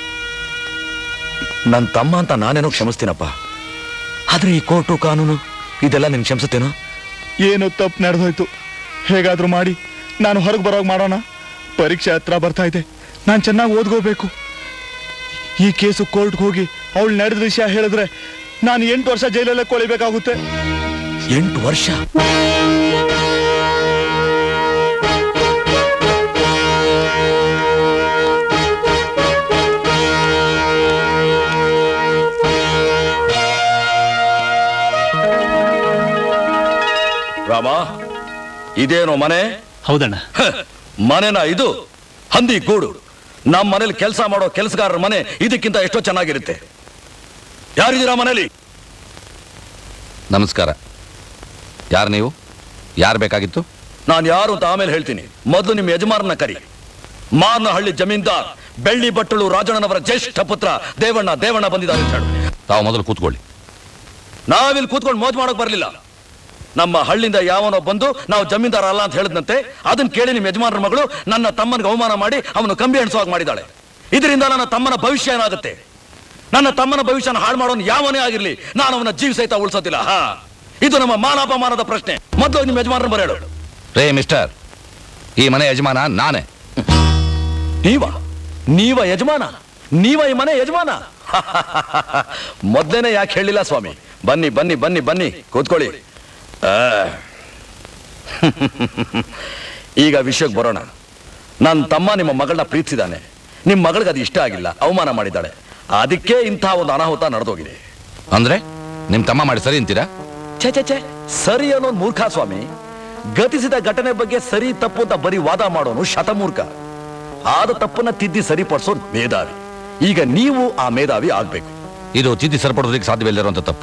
[SPEAKER 7] ನನ್ನ ತಮ್ಮ ಅಂತ ನಾನೇನೋ ಕ್ಷಮಿಸ್ತೀನಪ್ಪ ಆದ್ರೆ ಈ ಕೋರ್ಟು ಕಾನೂನು ಇದೆಲ್ಲ ನಿನ್ ಕ್ಷಮಿಸುತ್ತೇನೋ
[SPEAKER 4] ಏನು ತಪ್ಪು ನಡೆದೋಯ್ತು ಹೇಗಾದ್ರೂ ಮಾಡಿ ನಾನು ಹೊರಗೆ ಬರೋಗ್ ಮಾಡೋಣ ಪರೀಕ್ಷೆ ಹತ್ರ ಬರ್ತಾ ಇದೆ ನಾನು ಚೆನ್ನಾಗಿ ಓದ್ಕೋಬೇಕು ಈ ಕೇಸು ಕೋರ್ಟ್ಗೆ ಹೋಗಿ ಅವಳು ನಡೆದ ವಿಷಯ ಹೇಳಿದ್ರೆ ನಾನು ಎಂಟು ವರ್ಷ ಜೈಲಲ್ಲೇ ಕೊಳಿಬೇಕಾಗುತ್ತೆ
[SPEAKER 7] ಎಂಟು ವರ್ಷ ರಾಮ ಇದೇನೋ ಮನೆ
[SPEAKER 13] ಹೌದಣ್ಣ
[SPEAKER 7] ಮನೆನ ಇದು ಹಂದಿ ಗೂಡು ನಮ್ಮ ಮನೇಲಿ ಕೆಲಸ ಮಾಡೋ ಕೆಲಸಗಾರರ ಮನೆ ಇದಕ್ಕಿಂತ ಎಷ್ಟೋ ಚೆನ್ನಾಗಿರುತ್ತೆ ಯಾರಿದ್ದೀರಾ ಮನೇಲಿ
[SPEAKER 16] ನಮಸ್ಕಾರ ಯಾರು ನೀವು ಯಾರು ಬೇಕಾಗಿತ್ತು
[SPEAKER 7] ನಾನು ಯಾರು ಅಂತ ಆಮೇಲೆ ಹೇಳ್ತೀನಿ ಮೊದಲು ನಿಮ್ಮ ಯಜಮಾನನ ಕರಿ ಮಾರ್ನಹಳ್ಳಿ ಜಮೀನ್ದಾರ್ ಬೆಳ್ಳಿ ಬಟ್ಟಳು ರಾಜಣ್ಣನವರ ಜ್ಯೇಷ್ಠ ಪುತ್ರ ದೇವಣ್ಣ ದೇವಣ್ಣ ಬಂದಿದ್ದಾರೆ ಅಂತ ಹೇಳು
[SPEAKER 16] ತಾವು ಮೊದಲು ಕೂತ್ಕೊಳ್ಳಿ
[SPEAKER 7] ನಾವಿಲ್ಲಿ ಕೂತ್ಕೊಂಡು ಮೋಜ್ ಮಾಡಕ್ ಬರಲಿಲ್ಲ ನಮ್ಮ ಹಳ್ಳಿಂದ ಯಾವನೋ ಬಂದು ನಾವು ಜಮೀನ್ದಾರ ಅಲ್ಲ ಅಂತ ಹೇಳಿದಂತೆ ಅದನ್ನ ಕೇಳಿ ನಿಮ್ಮ ಯಜಮಾನರ ಮಗಳು ನನ್ನ ತಮ್ಮನಿಗೆ ಅವಮಾನ ಮಾಡಿ ಅವನು ಕಂಬಿ ಎಣಿಸುವಾಗ ಮಾಡಿದ್ದಾಳೆ ಇದರಿಂದ ನನ್ನ ತಮ್ಮನ ಭವಿಷ್ಯ ಏನಾಗುತ್ತೆ ನನ್ನ ತಮ್ಮನ ಭವಿಷ್ಯನ ಹಾಳು ಮಾಡೋನು ಯಾವನೇ ಆಗಿರ್ಲಿ ನಾನು ಅವನ ಜೀವ ಸಹಿತ ಉಳಿಸೋದಿಲ್ಲ ಹಾ ಇದು ನಮ್ಮ ಮಾನಾಪಮಾನದ ಪ್ರಶ್ನೆ ಮೊದಲು ನಿಮ್ಮ ಯಜಮಾನರ ಬರೇಳು
[SPEAKER 16] ರೇ ಮಿಸ್ಟರ್ ಈ ಮನೆ ಯಜಮಾನ ನಾನೇ
[SPEAKER 7] ನೀವ ನೀವ ಯಜಮಾನ ನೀವ ಈ ಮನೆ ಯಜಮಾನ ಮೊದ್ಲೇನೆ ಯಾಕೆ ಹೇಳಿಲ್ಲ ಸ್ವಾಮಿ ಬನ್ನಿ ಬನ್ನಿ ಬನ್ನಿ ಬನ್ನಿ ಕೂತ್ಕೊಳ್ಳಿ ಆ. ಈಗ ವಿಷಯಕ್ಕೆ ಬರೋಣ ನನ್ನ ತಮ್ಮ ನಿಮ್ಮ ಮಗಳನ್ನ ಪ್ರೀತಿಸಿದಾನೆ ನಿಮ್ಮ ಮಗಳಿಗೆ ಅದು ಇಷ್ಟ ಆಗಿಲ್ಲ ಅವಮಾನ ಮಾಡಿದ್ದಾಳೆ ಅದಕ್ಕೆ ಇಂಥ ಒಂದು ಅನಾಹುತ ನಡೆದೋಗಿದೆ
[SPEAKER 16] ಅಂದ್ರೆ ನಿಮ್ ತಮ್ಮ ಮಾಡಿ ಸರಿ ಅಂತೀರಾ
[SPEAKER 7] ಛೇ ಛೇ ಛೇ ಸರಿ ಅನ್ನೋ ಮೂರ್ಖ ಸ್ವಾಮಿ ಗತಿಸಿದ ಘಟನೆ ಬಗ್ಗೆ ಸರಿ ತಪ್ಪು ಅಂತ ಬರೀ ವಾದ ಮಾಡೋನು ಶತಮೂರ್ಖ ಆದ ತಪ್ಪನ್ನ ತಿದ್ದಿ ಸರಿಪಡಿಸೋ ಮೇಧಾವಿ ಈಗ ನೀವು ಆ ಮೇಧಾವಿ ಆಗ್ಬೇಕು
[SPEAKER 16] ಇದು ತಿದ್ದಿ ಸರಿಪಡೋದಕ್ಕೆ ಸಾಧ್ಯವಿಲ್ಲದಿರುವಂತ ತಪ್ಪು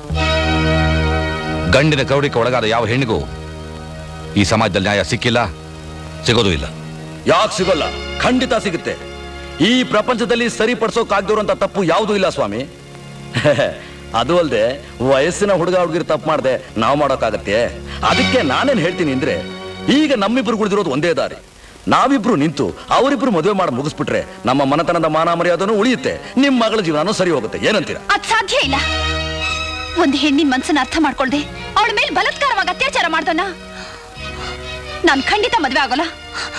[SPEAKER 16] ಗಂಡಿನ ಕೌಡಿಗೆ ಒಳಗಾದ ಯಾವ ಹೆಣ್ಣಿಗೂ ಈ ಸಮಾಜದಲ್ಲಿ ನ್ಯಾಯ ಸಿಕ್ಕಿಲ್ಲ ಸಿಗೋದು ಇಲ್ಲ
[SPEAKER 7] ಯಾಕೆ ಸಿಗೋಲ್ಲ ಖಂಡಿತ ಸಿಗುತ್ತೆ ಈ ಪ್ರಪಂಚದಲ್ಲಿ ಸರಿಪಡಿಸೋಕಾಗ್ದಿರೋಂಥ ತಪ್ಪು ಯಾವುದೂ ಇಲ್ಲ ಸ್ವಾಮಿ ಅದು ಅಲ್ಲದೆ ವಯಸ್ಸಿನ ಹುಡುಗ ಹುಡುಗಿರು ತಪ್ಪು ಮಾಡ್ದೆ ನಾವು ಮಾಡೋಕ್ಕಾಗತ್ತೆ ಅದಕ್ಕೆ ನಾನೇನ್ ಹೇಳ್ತೀನಿ ಅಂದ್ರೆ ಈಗ ನಮ್ಮಿಬ್ರು ಉಳಿದಿರೋದು ಒಂದೇ ದಾರಿ ನಾವಿಬ್ರು ನಿಂತು ಅವರಿಬ್ರು ಮದುವೆ ಮಾಡಿ ಮುಗಿಸ್ಬಿಟ್ರೆ ನಮ್ಮ ಮನತನದ ಮಾನ ಮರ್ಯಾದನು ಉಳಿಯುತ್ತೆ ನಿಮ್ ಮಗಳ ಜೀವನನೂ ಸರಿ ಹೋಗುತ್ತೆ ಏನಂತೀರಾ
[SPEAKER 2] ಅದ್ ಸಾಧ್ಯ ಇಲ್ಲ ಒಂದು ಹೆಣ್ಣಿನ ಮನ್ಸನ್ನ ಅರ್ಥ ಮಾಡ್ಕೊಳ್ದೆ ಅವಳ ಮೇಲೆ ಬಲಾತ್ಕಾರವಾಗಿ ಅತ್ಯಾಚಾರ ಮಾಡ್ದನ್ನ ನಾನ್ ಖಂಡಿತ ಮದ್ವೆ ಆಗೋಲ್ಲ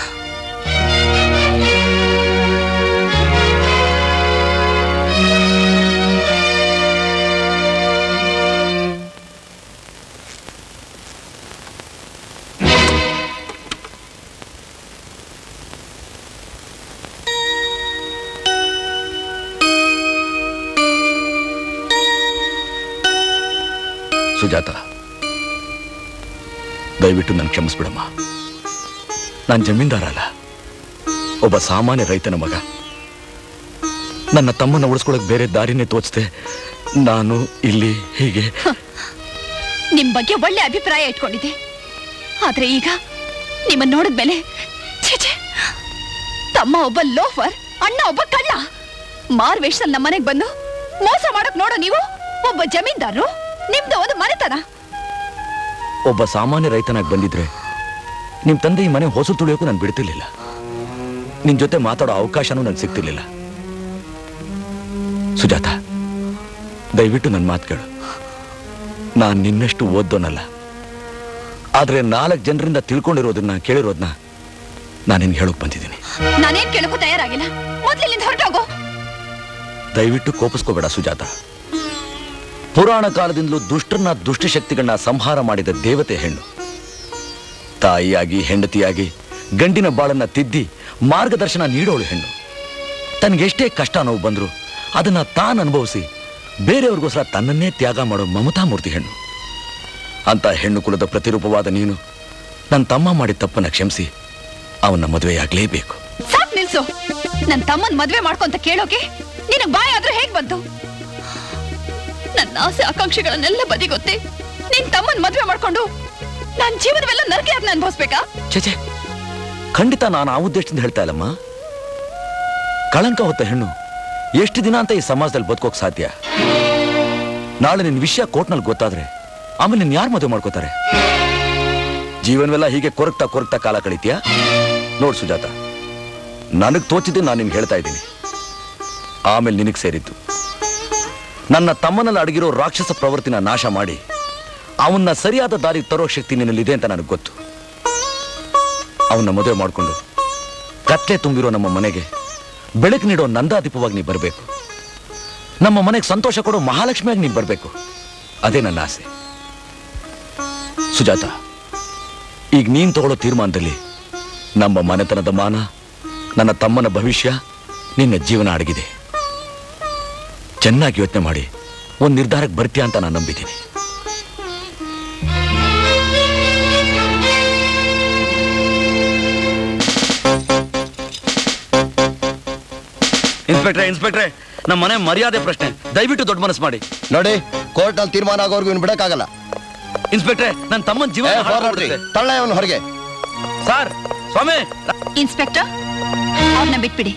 [SPEAKER 7] ಸುಜಾತ ದಯವಿಟ್ಟು ನನ್ ಕ್ಷಮಿಸ್ಬಿಡಮ್ಮ ನಾನು ಜಮೀನ್ದಾರ ಅಲ್ಲ ಒಬ್ಬ ಸಾಮಾನ್ಯ ರೈತನ ಮಗ ನನ್ನ ತಮ್ಮನ ಉಳಿಸ್ಕೊಳಕ್ ಬೇರೆ ದಾರಿನೇ ತೋಚ್ದೆ ನಾನು ಇಲ್ಲಿ ಹೀಗೆ
[SPEAKER 2] ನಿಮ್ ಬಗ್ಗೆ ಒಳ್ಳೆ ಅಭಿಪ್ರಾಯ ಇಟ್ಕೊಂಡಿದ್ದೆ ಆದ್ರೆ ಈಗ ನಿಮ್ಮನ್ನ ನೋಡಿದ್ಮೇಲೆ ಛೇ ಛೇ ತಮ್ಮ ಒಬ್ಬ ಲೋಫರ್ ಅಣ್ಣ ಒಬ್ಬ ಕಳ್ಳ ಮಾರ್ ವೇಷದಲ್ಲಿ ನಮ್ಮ ಮನೆಗ್ ಬಂದು ಮೋಸ ಮಾಡಕ್ ನೋಡೋ ನೀವು ಒಬ್ಬ ಜಮೀನ್ದಾರರು ನಿಮ್ದು ಒಂದು ಮನೆತನ
[SPEAKER 7] ಒಬ್ಬ ಸಾಮಾನ್ಯ ರೈತನಾಗಿ ಬಂದಿದ್ರೆ ನಿಮ್ ತಂದೆ ಈ ಮನೆ ಹೊಸ ತುಳಿಯೋಕು ನಾನು ಬಿಡ್ತಿರ್ಲಿಲ್ಲ ನಿನ್ ಜೊತೆ ಮಾತಾಡೋ ಅವಕಾಶನೂ ನಂಗೆ ಸಿಗ್ತಿರ್ಲಿಲ್ಲ ಸುಜಾತ ದಯವಿಟ್ಟು ನನ್ನ ಮಾತು ಕೇಳು ನಾನು ನಿನ್ನಷ್ಟು ಓದ್ದೋನಲ್ಲ ಆದ್ರೆ ನಾಲ್ಕು ಜನರಿಂದ ತಿಳ್ಕೊಂಡಿರೋದನ್ನ ಕೇಳಿರೋದನ್ನ ನಾನು ನಿನ್ಗೆ ಹೇಳೋಕ್ ಬಂದಿದ್ದೀನಿ
[SPEAKER 2] ನಾನೇನ್ ಕೇಳಕ್ಕೂ ತಯಾರಾಗಿಲ್ಲ ಮೊದ್ಲಿಲ್ಲಿಂದ ಹೊರಟೋಗು
[SPEAKER 7] ದಯವಿಟ್ಟು ಕೋಪಿಸ್ಕೋಬೇಡ ಸುಜಾತ ಪುರಾಣ ಕಾಲದಿಂದಲೂ ದುಷ್ಟರನ್ನ ದುಷ್ಟಶಕ್ತಿಗಳನ್ನ ಸಂಹಾರ ಮಾಡಿದ ದೇವತೆ ಹೆಣ್ಣು ತಾಯಿಯಾಗಿ ಹೆಂಡತಿಯಾಗಿ ಗಂಡಿನ ಬಾಳನ್ನ ತಿದ್ದಿ ಮಾರ್ಗದರ್ಶನ ನೀಡೋಳು ಹೆಣ್ಣು ತನಗೆಷ್ಟೇ ಕಷ್ಟ ನೋವು ಬಂದ್ರು ಅದನ್ನ ತಾನು ಅನುಭವಿಸಿ ಬೇರೆಯವ್ರಿಗೋಸ್ಕರ ತನ್ನನ್ನೇ ತ್ಯಾಗ ಮಾಡೋ ಮಮತಾಮೂರ್ತಿ ಹೆಣ್ಣು ಅಂತ ಹೆಣ್ಣು ಕುಲದ ಪ್ರತಿರೂಪವಾದ ನೀನು ನನ್ನ ತಮ್ಮ ಮಾಡಿದ ತಪ್ಪನ್ನ ಕ್ಷಮಿಸಿ ಅವನ ಮದುವೆಯಾಗಲೇಬೇಕು
[SPEAKER 2] ಸಾಕ್ ನಿಲ್ಸು ನನ್ ತಮ್ಮನ್ ಮದ್ವೆ ಮಾಡ್ಕೊಂತ ಕೇಳೋಕೆ ನಿನಗ್ ಬಾಯ್ ಆದ್ರೂ ಹೇಗ್ ಬಂತು ನನ್ನ ಆಸೆ ಆಕಾಂಕ್ಷೆಗಳನ್ನೆಲ್ಲ ಬದಿಗೊತ್ತಿ ನಿನ್ ತಮ್ಮನ್ ಮದ್ವೆ ಮಾಡ್ಕೊಂಡು ನನ್ ಜೀವನವೆಲ್ಲ ನರಕೆ ಅದನ್ನ ಅನ್ಭವಿಸ್ಬೇಕಾ
[SPEAKER 7] ಛೇ ಖಂಡಿತ ನಾನು ಆ ಉದ್ದೇಶದಿಂದ ಹೇಳ್ತಾ ಇಲ್ಲಮ್ಮ ಕಳಂಕ ಹೊತ್ತ ಹೆಣ್ಣು ಎಷ್ಟು ದಿನ ಅಂತ ಈ ಸಮಾಜದಲ್ಲಿ ಬದುಕೋಕ್ ಸಾಧ್ಯ ನಾಳೆ ನಿನ್ನ ವಿಷಯ ಕೋರ್ಟ್ನಲ್ಲಿ ಗೊತ್ತಾದ್ರೆ ಆಮೇಲೆ ನಿನ್ ಯಾರು ಮದುವೆ ಮಾಡ್ಕೋತಾರೆ ಜೀವನವೆಲ್ಲ ಹೀಗೆ ಕೊರಗ್ತಾ ಕೊರಗ್ತಾ ಕಾಲ ಕಳೀತೀಯಾ ನೋಡ್ ಸುಜಾತ ನನಗ್ ತೋಚಿದ್ದು ನಾನು ನಿನ್ಗೆ ಹೇಳ್ತಾ ಇದ್ದೀನಿ ಆಮೇಲೆ ನಿನಗ್ ಸೇರಿದ್ದು ನನ್ನ ತಮ್ಮನಲ್ಲಿ ಅಡಗಿರೋ ರಾಕ್ಷಸ ಪ್ರವೃತ್ತಿನ ನಾಶ ಮಾಡಿ ಅವನ್ನ ಸರಿಯಾದ ದಾರಿಗೆ ತರೋ ಶಕ್ತಿ ನಿನ್ನಲ್ಲಿದೆ ಅಂತ ನನಗೆ ಗೊತ್ತು ಅವನ್ನ ಮದುವೆ ಮಾಡಿಕೊಂಡು ಕತ್ಲೆ ತುಂಬಿರೋ ನಮ್ಮ ಮನೆಗೆ ಬೆಳಕು ನೀಡೋ ನಂದಾದೀಪವಾಗಿ ನೀ ಬರಬೇಕು ನಮ್ಮ ಮನೆಗೆ ಸಂತೋಷ ಕೊಡೋ ಮಹಾಲಕ್ಷ್ಮಿಯಾಗಿ ನೀ ಬರಬೇಕು ಅದೇ ನನ್ನ ಆಸೆ ಸುಜಾತ ಈಗ ನೀನ್ ತಗೊಳ್ಳೋ ತೀರ್ಮಾನದಲ್ಲಿ ನಮ್ಮ ಮನೆತನದ ಮಾನ ನನ್ನ ತಮ್ಮನ ಭವಿಷ್ಯ ನಿನ್ನ ಜೀವನ ಅಡಗಿದೆ ಚೆನ್ನಾಗಿ ಯೋಚನೆ ಮಾಡಿ ಒಂದು ನಿರ್ಧಾರಕ್ಕೆ ಬರ್ತೀಯ ಅಂತ ನಾನು ನಂಬಿದ್ದೀನಿ ಇನ್ಸ್ಪೆಕ್ಟ್ರೆ ಇನ್ಸ್ಪೆಕ್ಟ್ರೆ ನಮ್ಮ ಮನೆ ಮರ್ಯಾದೆ ಪ್ರಶ್ನೆ ದಯವಿಟ್ಟು ದೊಡ್ಡ ಮನಸ್ಸು ಮಾಡಿ
[SPEAKER 8] ನೋಡಿ ಕೋರ್ಟ್ ಅಲ್ಲಿ ತೀರ್ಮಾನ ಆಗೋರ್ಗು ಇವ್ನು ಬಿಡಕ್ಕಾಗಲ್ಲ
[SPEAKER 7] ಇನ್ಸ್ಪೆಕ್ಟ್ರೆ ನನ್ನ ತಮ್ಮನ ಜೀವನ
[SPEAKER 8] ಏ, ಹೋರಾಡ್ರಿ. ತಳ್ಳ ಇವನು ಹೊರಗೆ
[SPEAKER 7] ಸರ್ ಸ್ವಾಮಿ
[SPEAKER 2] ಇನ್ಸ್ಪೆಕ್ಟರ್ ಅವ್ರನ್ನ ಬಿಟ್ಬಿಡಿ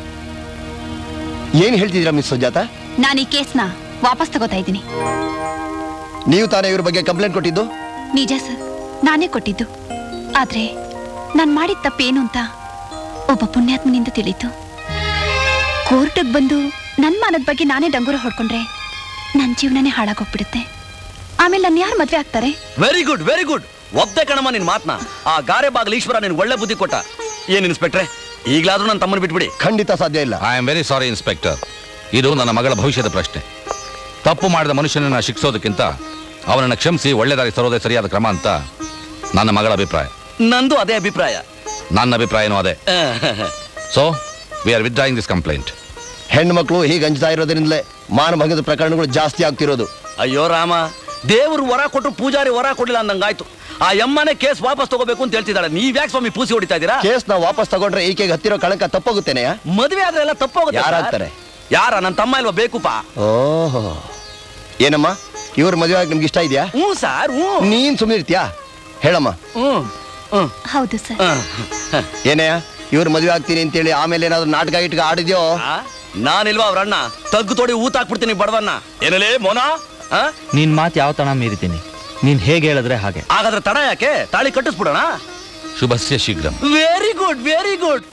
[SPEAKER 8] ಏನ್ ಹೇಳ್ತಿದ್ದೀರಾ ಮಿಸ್ ಸುಜಾತ
[SPEAKER 2] ನಾನು ಈ ಕೇಸ್ನ ವಾಪಸ್ ತಗೋತಾ ಇದ್ದೀನಿ
[SPEAKER 8] ನೀವು ತಾನೇ ಇವ್ರ ಬಗ್ಗೆ ಕಂಪ್ಲೇಂಟ್ ಕೊಟ್ಟಿದ್ದು
[SPEAKER 2] ನಿಜ ಸರ್ ನಾನೇ ಕೊಟ್ಟಿದ್ದು ಆದ್ರೆ ನಾನ್ ಮಾಡಿದ ತಪ್ಪೇನು ಅಂತ ಒಬ್ಬ ಪುಣ್ಯಾತ್ಮನಿಂದ ತಿಳಿತು ಕೋರ್ಟಿಗೆ ಬಂದು ನನ್ ಮಾನದ ಬಗ್ಗೆ ನಾನೇ ಡಂಗೂರ ಹೊಡ್ಕೊಂಡ್ರೆ ನನ್ ಜೀವನನೇ ಹಾಳಾಗೋಗ್ಬಿಡುತ್ತೆ ಆಮೇಲೆ ನನ್ನ ಯಾರು ಮದ್ವೆ ಆಗ್ತಾರೆ
[SPEAKER 7] ವೆರಿ ಗುಡ್ ವೆರಿ ಗುಡ್ ಒಪ್ತೆ ಕಣಮ್ಮ ನಿನ್ ಮಾತ್ನ ಆ ಗಾರೆ ಬಾಗಿಲು ಈಶ್ವರ ನಿನ್ ಒಳ್ಳೆ ಬುದ್ಧಿ ಕೊಟ್ಟ ಏನ್ ಇನ್ಸ್ಪೆಕ್ಟ್ರೆ ಈಗ್ಲಾದ್ರೂ ನನ್ನ ತಮ್ಮನ ಬಿಟ್ಬಿಡಿ
[SPEAKER 8] ಖಂಡಿತ ಸಾಧ್ಯ ಇಲ್ಲ
[SPEAKER 16] I am very sorry inspector ಇದು ನನ್ನ ಮಗಳ ಭವಿಷ್ಯದ ಪ್ರಶ್ನೆ ತಪ್ಪು ಮಾಡಿದ ಮನುಷ್ಯನನ್ನ ಶಿಕ್ಷೋದಕ್ಕಿಂತ ಅವನನ್ನ ಕ್ಷಮಿಸಿ ಒಳ್ಳೆದಾಗಿ ತರೋದೇ ಸರಿಯಾದ ಕ್ರಮ ಅಂತ ನನ್ನ ಮಗಳ ಅಭಿಪ್ರಾಯ
[SPEAKER 7] ನಂದು ಅದೇ ಅಭಿಪ್ರಾಯ
[SPEAKER 16] ನನ್ನ ಅಭಿಪ್ರಾಯನೂ ಅದೇ so we are withdrawing this complaint
[SPEAKER 8] ಹೆಣ್ಣು ಮಕ್ಕಳು ಹೀಗೆ ಅಂಜ್ತಾ ಇರೋದ್ರಿಂದಲೇ ಮಾನಭಂಗದ ಪ್ರಕರಣಗಳು ಜಾಸ್ತಿ ಆಗ್ತಿರೋದು
[SPEAKER 7] ಅಯ್ಯೋ ರಾಮ ದೇವರು ವರ ಕೊಟ್ಟರು ಪೂಜಾರಿ ವರ ಕೊಡಲಿಲ್ಲ ಅಂದಂಗಾಯ್ತು ಆ ಎಮ್ಮನೆ ಕೇಸ್ ವಾಪಸ್ ತಗೋಬೇಕು ಅಂತ ಹೇಳ್ತಿದ್ದಾಳೆ ನೀವ್ಯಾಕೆ ಸ್ವಾಮಿ ಪೂಸಿ ಹೊಡಿತಾ ಇದ್ದೀರಾ
[SPEAKER 8] ಕೇಸ್ ನಾವು ವಾಪಸ್ ತಗೊಂಡ್ರೆ ಈಕೆಗೆ ಹತ್ತಿರೋ ಕಳಂಕ ತಪ್ಪೋಗುತ್ತೇನೆಯಾ
[SPEAKER 7] ಮದುವೆ ಆದ್ರೆ ಎಲ್ಲ ತಪ್ಪೋಗುತ್ತೆ ಸರ್.
[SPEAKER 8] ಯಾರಾಗ್ತಾರೆ?
[SPEAKER 7] ಯಾರ ನನ್ನ ತಮ್ಮ ಇಲ್ವಾ ಬೇಕುಪ್ಪ
[SPEAKER 8] ಓಹೋ ಏನಮ್ಮ ಇವ್ರ ಮದುವೆ ಆಗಿ ನಿಮ್ಗೆ ಇಷ್ಟ ಇದೆಯಾ
[SPEAKER 7] ಹ್ಞೂ ಸರ್ ಹ್ಞೂ
[SPEAKER 8] ನೀನ್ ಸುಮ್ಮನೆ ಇರ್ತೀಯಾ ಹೇಳಮ್ಮ
[SPEAKER 7] ಹ್ಞೂ
[SPEAKER 2] ಹೌದು ಸರ್
[SPEAKER 8] ಏನಯ್ಯ ಇವ್ರ ಮದುವೆ ಆಗ್ತೀನಿ ಅಂತೇಳಿ ಆಮೇಲೆ ಏನಾದ್ರು ನಾಟಕ ಗಿಟ್ಕ ಆಡಿದ್ಯೋ
[SPEAKER 7] ನಾನಿಲ್ವಾ ಅವ್ರ ಅಣ್ಣ ತಗ್ಗು ತೋಡಿ ಊತ ಹಾಕ್ಬಿಡ್ತೀನಿ ಬಡವನ್ನ ಏನಲೇ ಮೋನ ಆ?
[SPEAKER 1] ನಿನ್ ಮಾತು ಯಾವ ತನ ಮೀರಿತೀನಿ ನೀನ್ ಹೇಗೆ ಹೇಳಿದ್ರೆ ಹಾಗೆ
[SPEAKER 7] ಹಾಗಾದ್ರೆ ತಡ ಯಾಕೆ ತಾಳಿ ಕಟ್ಟಿಸ್ಬಿಡೋಣ
[SPEAKER 16] ಶುಭಸ್ಯ ಶೀಘ್ರಂ
[SPEAKER 7] ವೆರಿ ಗುಡ್ ವೆರಿ ಗುಡ್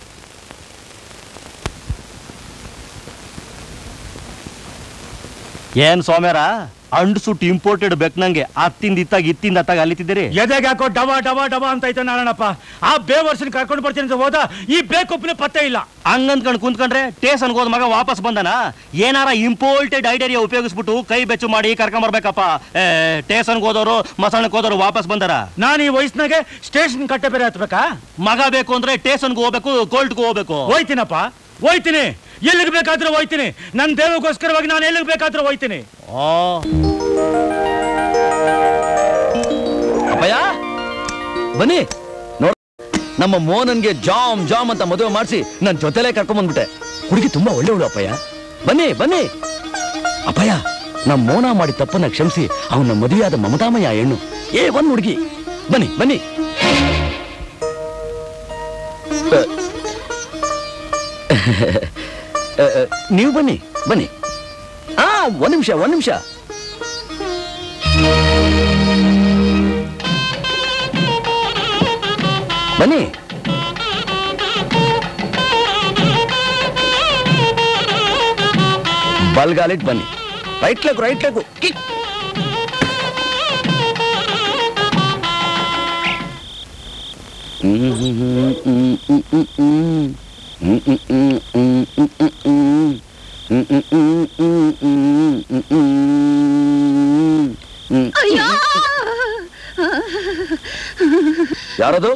[SPEAKER 5] ಏನ್ ಸೋಮ್ಯಾರ ಅಂಡ್ ಸುಟ್ಟು ಇಂಪೋರ್ಟೆಡ್ ಬೆಕ್ನಂಗೆ ಅತ್ತಿಂದ ಇತ್ತಾಗ ಇತ್ತಿಂದ ಅತ್ತಾಗ ಅಲ್ಲಿತಿದ್ದೀರಿ
[SPEAKER 13] ಎದೆಗೆ ಹಾಕೋ ಡಬ ಡಬ ಡಬ ಅಂತ ಐತೆ ನಾರಾಯಣಪ್ಪ ಆ ಬೇವರ್ಸನ್ ಕರ್ಕೊಂಡು ಬರ್ತೀನಿ ಅಂತ ಹೋದ ಈ ಬೇಕೊಬ್ಬನೇ ಪತ್ತೆ ಇಲ್ಲ
[SPEAKER 5] ಹಂಗಂದ್ಕೊಂಡು ಕುಂತ್ಕೊಂಡ್ರೆ ಟೇಸನ್ ಹೋದ ಮಗ ವಾಪಸ್ ಬಂದನ ಏನಾರ ಇಂಪೋರ್ಟೆಡ್ ಐಡೇರಿಯಾ ಉಪಯೋಗಿಸ್ಬಿಟ್ಟು ಕೈ ಬೆಚ್ಚು ಮಾಡಿ ಕರ್ಕೊಂಬರ್ಬೇಕಪ್ಪ ಏ ಟೇಸನ್ಗೆ ಹೋದವರು ಮಸಾಣಕ್ಕೆ ಹೋದವರು ವಾಪಸ್ ಬಂದಾರ
[SPEAKER 13] ನಾನು ಈ ವಯಸ್ಸಿನಾಗೆ ಸ್ಟೇಷನ್ ಕಟ್ಟೆ ಬೇರೆ ಹತ್ಬೇಕಾ
[SPEAKER 5] ಮಗ ಬೇಕು ಅಂದ್ರೆ ಟೇಸನ್ಗೆ ಹೋಗ್ಬೇಕು ಕೋರ್ಟ್ಗೆ ಹೋಗ್ಬೇಕು
[SPEAKER 13] ಹೋಯ್ತೀನಪ್ಪ ಹೋಯ್ತೀನಿ ಎಲ್ಲಿಗೆ ಬೇಕಾದ್ರೂ ಹೋಯ್ತೀನಿ ನನ್ನ ದೇವಗೋಸ್ಕರವಾಗಿ ನಾನು ಎಲ್ಲಿಗೆ ಬೇಕಾದ್ರೂ ಹೋಯ್ತೀನಿ
[SPEAKER 7] ಅಪ್ಪಯ್ಯ ಬನ್ನಿ ನೋಡ್ ನಮ್ಮ ಮೋಹನನ್ಗೆ ಜಾಮ್ ಜಾಮ್ ಅಂತ ಮದುವೆ ಮಾಡಿಸಿ ನನ್ನ ಜೊತೆಲೇ ಕರ್ಕೊಂಡ್ ಬಂದ್ಬಿಟ್ಟೆ ಹುಡುಗಿ ತುಂಬಾ ಒಳ್ಳೆಯವಳು ಅಪ್ಪಯ್ಯ ಬನ್ನಿ ಬನ್ನಿ ಅಪ್ಪಯ್ಯ ನಮ್ಮ ಮೋನ ಮಾಡಿ ತಪ್ಪನ್ನ ಕ್ಷಮಿಸಿ ಅವನ ಮದುವೆಯಾದ ಮಮತಾಮಯ್ಯ ಹೆಣ್ಣು ಏ ಬಂದ್ ಹುಡುಗಿ ಬನ್ನಿ ಬನ್ನಿ ಅ, ಅ, ಅ, ನೀವು ಬನ್ನಿ ಬನ್ನಿ ಆ ಒಂದ್ ನಿಮಿಷ ಒಂದ್ ನಿಮಿಷ ಬನ್ನಿ ಬಲ್ಗಾಲಿಟ್ ಬನ್ನಿ right leg right leg kick
[SPEAKER 6] ಅಯ್ಯೋ
[SPEAKER 7] ಯಾರದು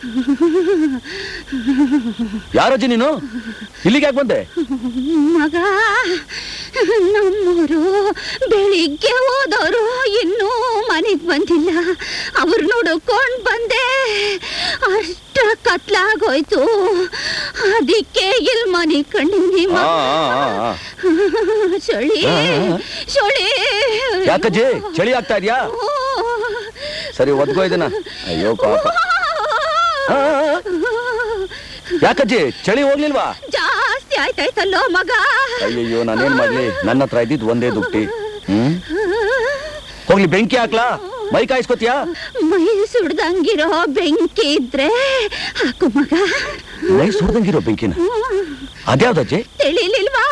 [SPEAKER 7] ಯಾರಜ್ಜಿ ನೀನು ಇಲ್ಲಿಗೆ ಯಾಕೆ ಬಂದೆ
[SPEAKER 6] ಮಗ ನಮ್ಮೂರು ಬೆಳಿಗ್ಗೆ ಹೋದವರು ಇನ್ನೂ ಮನೆಗ್ ಬಂದಿಲ್ಲ ಅವ್ರು ನೋಡ್ಕೊಂಡ್ ಬಂದೆ ಅಷ್ಟ ಕತ್ಲಾಗೋಯ್ತು ಅದಕ್ಕೆ ಇಲ್ಲಿ ಮನೆ ಕಂಡಿನಿ
[SPEAKER 7] ಆ, ಆ, ಆ, ಆ.
[SPEAKER 6] ಚಳಿ
[SPEAKER 7] ಆ, ಆ.
[SPEAKER 6] ಚಳಿ
[SPEAKER 7] ಯಾಕಜ್ಜಿ ಚಳಿ ಆಗ್ತಾ ಇದೆಯಾ ಸರಿ ಒದ್ಗೋ ಇದನ್ನ ಅಯ್ಯೋ ಪಾಪ ಆ, ಆ, ಆ. ಯಾಕಜ್ಜಿ ಚಳಿ ಹೋಗ್ಲಿಲ್ವಾ
[SPEAKER 6] ಜಾಸ್ತಿ ಆಯ್ತಾಯ್ತಲ್ಲೋ ಮಗ
[SPEAKER 7] ಅಯ್ಯಯ್ಯೋ ನಾನೇನ್ ಮಾಡ್ಲಿ ನನ್ನ ಹತ್ರ ಇದ್ದಿದ್ ಒಂದೇ ದುಡ್ಡಿ ಹ್ಮ್ ಹೋಗ್ಲಿ ಬೆಂಕಿ ಹಾಕ್ಲಾ ಮೈ ಕಾಯಿಸ್ಕೊತೀಯಾ
[SPEAKER 6] ಮೈ ಸುಡ್ದಂಗಿರೋ ಬೆಂಕಿ ಇದ್ರೆ ಹಾಕು ಮಗ
[SPEAKER 7] ಮೈ ಸುಡ್ದಂಗಿರೋ ಬೆಂಕಿನ ಅದ್ಯಾವ್ದಜ್ಜಿ
[SPEAKER 6] ತಿಳಿಲಿಲ್ವಾ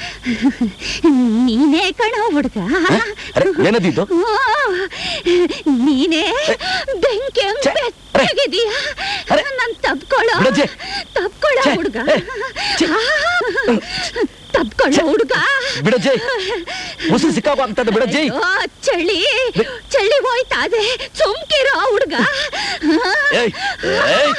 [SPEAKER 6] ನೀನೇ ಕಣೋ ಹುಡ್ಗ
[SPEAKER 7] ಅರೆ ಏನದಿದ್ದು
[SPEAKER 6] ನೀನೇ ಬೆಂಕಿ ಹಂಗ್ ಬೆಚ್ಚಗಿದೀಯ ನನ್ ತಪ್ಕೊಳ್ಳೋ
[SPEAKER 7] ಬಿಡಜ್ಜಿ.
[SPEAKER 6] ತಪ್ಕೊಳ್ಳೋ
[SPEAKER 7] ಛೆ,
[SPEAKER 6] ಹುಡ್ಗ
[SPEAKER 7] ಏ, ಛೆ.
[SPEAKER 6] ತಪ್ಕೊಳ್ಳೋ ಹುಡ್ಗ
[SPEAKER 7] ಬಿಡಜ್ಜಿ ಉಸಿರು ಸಿಕ್ಕಾಗ್ತದೆ ಬಿಡಜ್ಜಿ
[SPEAKER 6] ಅಯ್ಯೋ, ಚಳಿ ಚಳಿ ಹೋಯ್ತಾದೆ ಸುಮ್ಕಿರೋ ಹುಡ್ಗ
[SPEAKER 7] ಏಯ್ ಏಯ್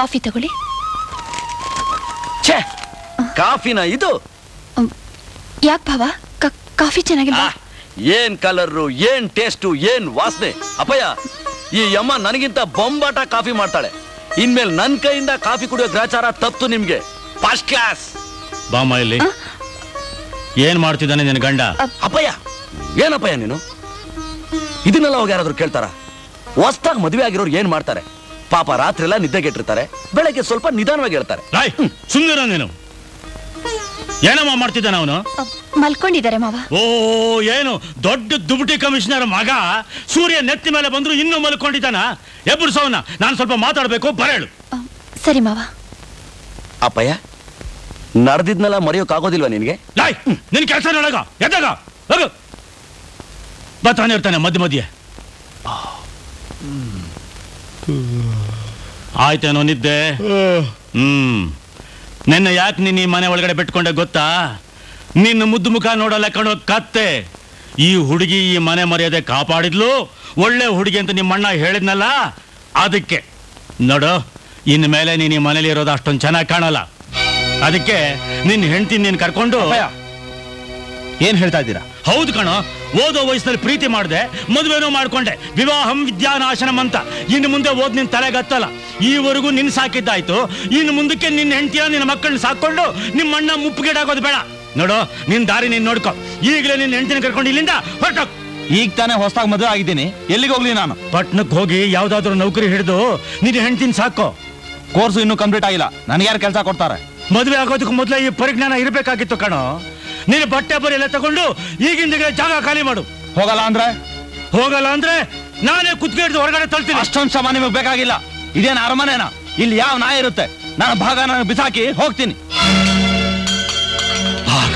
[SPEAKER 2] ಕಾಫಿ ತಗೊಳ್ಳಿ
[SPEAKER 7] ಛೇ ಕಾಫಿನ ಇದು
[SPEAKER 2] ಯಾಕೆ ಭಾವ ಕ- ಕಾಫಿ ಚೆನ್ನಾಗಿಲ್ಲ
[SPEAKER 7] ಏನ್ ಕಲರು ಏನ್ ಟೇಸ್ಟು ಏನ್ ವಾಸನೆ ಅಪ್ಪಯ್ಯ ಈ ಯಮ್ಮ ನನಗಿಂತ ಬೊಂಬಾಟ ಕಾಫಿ ಮಾಡ್ತಾಳೆ ಇನ್ಮೇಲೆ ನನ್ ಕೈಯಿಂದ ಕಾಫಿ ಕುಡಿಯೋ ಗ್ರಾಚಾರ ತಪ್ತು ನಿಮ್ಗೆ ಫಸ್ಟ್ ಕ್ಲಾಸ್
[SPEAKER 5] ಬಾಮ ಇಲ್ಲಿ ಏನ್ ಮಾಡ್ತಿದ್ದಾನೆ ನಿನ್ನ ಗಂಡ
[SPEAKER 7] ಅಪ್ಪಯ್ಯ ಏನಪ್ಪಯ್ಯ ನೀನು ಇದನ್ನೆಲ್ಲ ಹೋಗಿ ಯಾರಾದ್ರೂ ಕೇಳ್ತಾರ ಹೊಸ್ದಾಗ್ ಮದುವೆ ಆಗಿರೋರು ಏನ್ ಮಾಡ್ತಾರೆ ಪಾಪ ರಾತ್ರಿ ಎಲ್ಲ ನಿದ್ದೆಗೆಟ್ಟಿರ್ತಾರೆ ಬೆಳಗ್ಗೆ ಸ್ವಲ್ಪ ನಿಧಾನವಾಗಿ ಹೇಳ್ತಾರೆ
[SPEAKER 5] ರಾಯ್ ಸುಂದರ ನೀನು ಏನಮ್ಮ ಮಾಡ್ತಿದ್ದಾನ ಅವನು
[SPEAKER 2] ಮಲ್ಕೊಂಡಿದ್ದಾರೆ ಮಾವ
[SPEAKER 5] ಓ ಏನು ದೊಡ್ಡ ದುಬುಟಿ ಕಮಿಷನರ್ ಮಗ ಸೂರ್ಯ ನೆತ್ತಿ ಮೇಲೆ ಬಂದ್ರು ಇನ್ನೂ ಮಲ್ಕೊಂಡಿದ್ದಾನ ಎಬ್ಬರಿಸೋನ ನಾನು ಸ್ವಲ್ಪ ಮಾತಾಡ್ಬೇಕು ಬರೇಳು
[SPEAKER 2] ಸರಿ ಮಾವ
[SPEAKER 7] ಅಪ್ಪಯ್ಯ ನಡೆದಿದ್ನೆಲ್ಲ ಮರೆಯೋಕ್ಕಾಗೋದಿಲ್ವಾ ನಿನಗೆ
[SPEAKER 5] ಲಾಯ್ ನಿನ್ ಕೆಲಸ ನೋಡಗ ಎದ್ದಾಗ ಹೋಗು ಬರ್ತಾನೆ ಇರ್ತಾನೆ ಮಧ್ಯ ಮಧ್ಯೆ ಆಯ್ತೇನೋ ನಿದ್ದೆ ಹ್ಮ್ ನಿನ್ನ ಯಾಕೆ ನೀನ್ ಈ ಮನೆ ಒಳಗಡೆ ಬಿಟ್ಕೊಂಡೆ ಗೊತ್ತಾ ನಿನ್ನ ಮುದ್ದು ಮುಖ ನೋಡಲ್ಲ ಕಣೋ ಕತ್ತೆ ಈ ಹುಡುಗಿ ಈ ಮನೆ ಮರ್ಯಾದೆ ಕಾಪಾಡಿದ್ಲು ಒಳ್ಳೆ ಹುಡುಗಿ ಅಂತ ನಿಮ್ಮಣ್ಣ ಹೇಳಿದ್ನಲ್ಲ ಅದಕ್ಕೆ ನೋಡು ಇನ್ನು ಮೇಲೆ ನೀನು ಈ ಮನೇಲಿ ಇರೋದು ಅಷ್ಟೊಂದು ಚೆನ್ನಾಗಿ ಕಾಣಲ್ಲ ಅದಕ್ಕೆ ನಿನ್ನ ಹೆಂಡತಿ ನೀನು ಕರ್ಕೊಂಡು
[SPEAKER 1] ಏನ್ ಹೇಳ್ತಾ ಇದ್ದೀರಾ
[SPEAKER 5] ಹೌದು ಕಣೋ ಓದೋ ವಯಸ್ಸಿನಲ್ಲಿ ಪ್ರೀತಿ ಮಾಡಿದೆ ಮದುವೆನೂ ಮಾಡ್ಕೊಂಡೆ ವಿವಾಹಂ ವಿದ್ಯಾನಾಶನಂ ಅಂತ ಇನ್ನು ಮುಂದೆ ಓದ್ ನಿನ್ ತಲೆಗತ್ತಲ್ಲ ಈವರೆಗೂ ನಿನ್ ಸಾಕಿದ್ದಾಯ್ತು ಇನ್ನು ಮುಂದಕ್ಕೆ ನಿನ್ನ ಹೆಂಡತಿಯ ನಿನ್ನ ಮಕ್ಕಳನ್ನ ಸಾಕೊಂಡು ನಿಮ್ಮ ಅಣ್ಣ ಮುಪ್ಪುಗೀಡಾಗೋದು ಬೇಡ ನೋಡು ನಿನ್ ದಾರಿ ನೀನ್ ನೋಡ್ಕೊ ಈಗಲೇ ನಿನ್ನ ಹೆಂಡತಿನ ಕರ್ಕೊಂಡು ಇಲ್ಲಿಂದ ಹೊರಟೋಗ್
[SPEAKER 1] ಈಗ ತಾನೇ ಹೊಸದಾಗಿ ಮದುವೆ ಆಗಿದ್ದೀನಿ ಎಲ್ಲಿಗೆ ಹೋಗ್ಲಿ ನಾನು
[SPEAKER 5] ಪಟ್ನಕ್ಕೆ ಹೋಗಿ ಯಾವ್ದಾದ್ರು ನೌಕರಿ ಹಿಡಿದು ನಿನ್ನ ಹೆಂಡತಿನ ಸಾಕೋ
[SPEAKER 1] ಕೋರ್ಸ್ ಇನ್ನೂ ಕಂಪ್ಲೀಟ್ ಆಗಿಲ್ಲ ನನಗೆ ಯಾರು ಕೆಲಸ ಕೊಡ್ತಾರೆ
[SPEAKER 5] ಮದುವೆ ಆಗೋದಕ್ಕೂ ಮೊದಲೇ ಈ ಪರಿಜ್ಞಾನ ಇರಬೇಕಾಗಿತ್ತು ಕಣೋ ನೀನು ಬಟ್ಟೆ ಬರಿ ಎಲ್ಲ ತಗೊಂಡು ಈಗಿಂದ ಜಾಗ ಖಾಲಿ ಮಾಡು
[SPEAKER 1] ಹೋಗಲ್ಲ ಅಂದ್ರೆ
[SPEAKER 5] ಹೋಗಲ್ಲ ಅಂದ್ರೆ ನಾನೇ ಕುತ್ಕೆ ಹಿಡಿದು ಹೊರಗಡೆ ತಳ್ತೀನಿ
[SPEAKER 1] ಅಷ್ಟೊಂದು ಶ್ರಮ ನಿಮಗೆ ಬೇಕಾಗಿಲ್ಲ ಇದೇನು ಅರಮನೆನಾ ಇಲ್ಲಿ ಯಾವ ನಾಯಿ ಇರುತ್ತೆ ನಾನು ಭಾಗ ನಾನು ಬಿಸಾಕಿ ಹೋಗ್ತೀನಿ
[SPEAKER 5] ಭಾಗ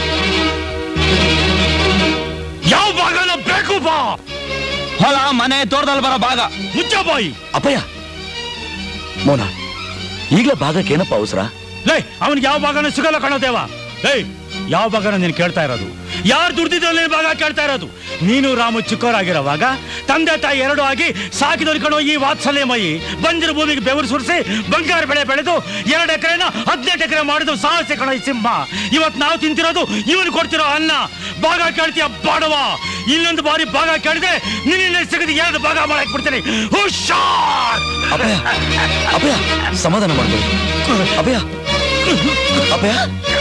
[SPEAKER 5] ಯಾವ ಭಾಗನ ಬೇಕು ಬಾ
[SPEAKER 1] ಹೊಲ ಮನೆ ತೋಟದಲ್ಲಿ ಬರೋ ಭಾಗ
[SPEAKER 5] ಮುಚ್ಚ ಬಾಯಿ
[SPEAKER 7] ಅಪ್ಪಯ್ಯ ಮೋನ ಈಗಲೇ ಭಾಗಕ್ಕೆ ಏನಪ್ಪ ಅವಸರ
[SPEAKER 5] ಲೇ ಅವನಿಗೆ ಯಾವ ಭಾಗನ ಸಿಗಲ್ಲ ಕಣೋ ದೇವ ಲೇ ಯಾವ ಭಾಗನ ನೀನು ಕೇಳ್ತಾ ಇರೋದು ಯಾರು ದುಡ್ದಿದ್ರು ನೀನು ಭಾಗ ಕೇಳ್ತಾ ಇರೋದು ನೀನು ರಾಮು ಚಿಕ್ಕವರಾಗಿರೋವಾಗ ತಂದೆ ತಾಯಿ ಎರಡು ಆಗಿ ಸಾಕಿದವ್ರು ಕಣೋ ಈ ವಾತ್ಸಲ್ಯ ಮೈ ಬಂದಿರೋ ಭೂಮಿಗೆ ಬೆವರು ಸುರಿಸಿ ಬಂಗಾರ ಬೆಳೆ ಬೆಳೆದು ಎರಡು ಎಕರೆನ ಹದಿನೆಂಟು ಎಕರೆ ಮಾಡಿದ್ದು ಸಾಹಸ ಕಣೋ ಈ ಸಿಂಹ ಇವತ್ತು ನಾವು ತಿಂತಿರೋದು ಇವನು ಕೊಡ್ತಿರೋ ಅನ್ನ ಭಾಗ ಕೇಳ್ತೀಯ ಬಾಡವ ಇನ್ನೊಂದು ಬಾರಿ ಭಾಗ ಕೇಳಿದ್ರೆ ನಿನ್ನ ಸಿಗದು ಎರಡು ಭಾಗ ಮಾಡಕ್ ಬಿಡ್ತೀನಿ ಹುಷಾರ್
[SPEAKER 7] ಅಪ್ಪಯ್ಯ ಅಪ್ಪಯ್ಯ ಸಮಾಧಾನ ಮಾಡ್ಬೋದು ಅಪ್ಪಯ್ಯ ಅಪ್ಪಯ್ಯ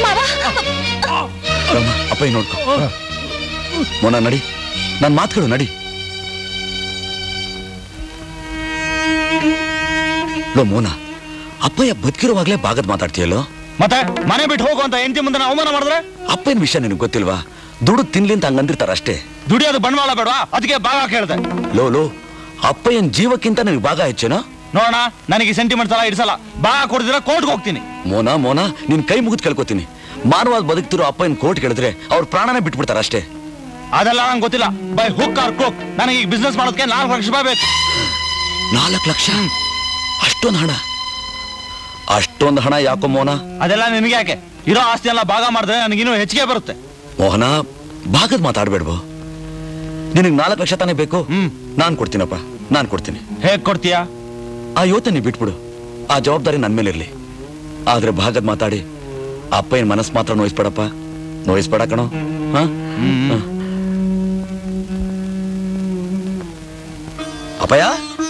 [SPEAKER 7] ರಾಮ, ಅಪ್ಪಯ್ಯ ನೋಡ್ಕೊ ಮೋನ ನಡಿ ನನ್ನ ಮಾತುಗಳು ನಡಿ ಲೋ ಮೋನ ಅಪ್ಪಯ್ಯ ಬದುಕಿರುವಾಗ್ಲೇ ಭಾಗದ್ ಮಾತಾಡ್ತೀಯಲ್ಲೋ
[SPEAKER 1] ಮತ್ತೆ ಮನೆ ಬಿಟ್ಟು ಹೋಗು ಅಂತ ಹೆಂಡತಿ ಮುಂದೆ ನಾನು ಅವಮಾನ ಮಾಡಿದ್ರೆ
[SPEAKER 7] ಅಪ್ಪನ ವಿಷಯ ನಿನಗೆ ಗೊತ್ತಿಲ್ವಾ ದುಡ್ಡು ತಿನ್ಲಿ ಅಂತ ಹಂಗಂದಿರ್ತಾರ ಅಷ್ಟೇ
[SPEAKER 1] ದುಡಿಯೋದು ಬಂಡವಾಳ ಬೇಡವಾ ಅದಕ್ಕೆ ಭಾಗ ಕೇಳಿದೆ
[SPEAKER 7] ಲೋ ಲೋ ಅಪ್ಪಯ್ಯನ್ ಜೀವಕ್ಕಿಂತ ನಿನಗೆ ಭಾಗ ಹೆಚ್ಚೇನೋ
[SPEAKER 1] ನೋಡೋಣ ನನಗೆ ಸೆಂಟಿಮೆಂಟ್ಸ್ ಎಲ್ಲ ಇಡ್ಸಲ್ಲ ಭಾಗ ಕೊಡ್ದಿರ ಕೋರ್ಟ್ಗೆ ಹೋಗ್ತೀನಿ
[SPEAKER 7] ಮೋನ ಮೋನ ನಿನ್ ಕೈ ಮುಗಿದು ಕೇಳ್ಕೊತೀನಿ ಮಾನವಾದ ಬದುಕ್ತಿರೋ ಅಪ್ಪನ ಕೋರ್ಟ್ ಕೇಳಿದ್ರೆ ಅವ್ರ ಪ್ರಾಣನೇ ಬಿಟ್ಬಿಡ್ತಾರ ಅಷ್ಟೇ
[SPEAKER 1] ಅದೆಲ್ಲ ನಂಗೆ ಗೊತ್ತಿಲ್ಲ ಬೈ ಹುಕ್ ಆರ್ ಕ್ರೋಕ್ ನನಗೆ ಈಗ ಬಿಸ್ನೆಸ್ ಮಾಡೋದಕ್ಕೆ ನಾಲ್ಕು ಲಕ್ಷ ರೂಪಾಯಿ ಬೇಕು
[SPEAKER 7] ನಾಲ್ಕು ಲಕ್ಷ ಅಷ್ಟೊಂದು ಹಣ ಅಷ್ಟೊಂದು ಹಣ ಯಾಕೋ ಮೋನ
[SPEAKER 1] ಅದೆಲ್ಲ ನಿನಗೆ ಯಾಕೆ ಇರೋ ಆಸ್ತಿ ಎಲ್ಲ ಭಾಗ ಮಾಡಿದ್ರೆ ನನಗಿನ್ನೂ ಹೆಚ್ಚಿಗೆ ಬರುತ್ತೆ
[SPEAKER 7] ಮೋಹನ ಭಾಗದ್ ಮಾತಾಡ್ಬೇಡ್ಬೋ ನಿನಗ್ ನಾಲ್ಕು ಲಕ್ಷ ತಾನೇ ಬೇಕು ನಾನ್ ಕೊಡ್ತೀನಪ್ಪ ನಾನ್ ಕೊಡ್ತೀನಿ
[SPEAKER 1] ಹೇಗ್ ಕೊಡ್ತೀಯಾ
[SPEAKER 7] ಆ ಯೋಚನೆ ನೀ ಬಿಟ್ಬಿಡು ಆ ಜವಾಬ್ದಾರಿ ನನ್ ಮೇಲಿರ್ಲಿ ಆದ್ರೆ ಭಾಗದ್ ಮಾತಾಡಿ ಅಪ್ಪ ಏನ್ ಮನಸ್ ಮಾತ್ರ ನೋಯಿಸ್ಬೇಡಪ್ಪ ನೋಯಿಸ್ಬೇಡ ಕಣೋ ಹಾ ಹ. ಅಪ್ಪಯ್ಯ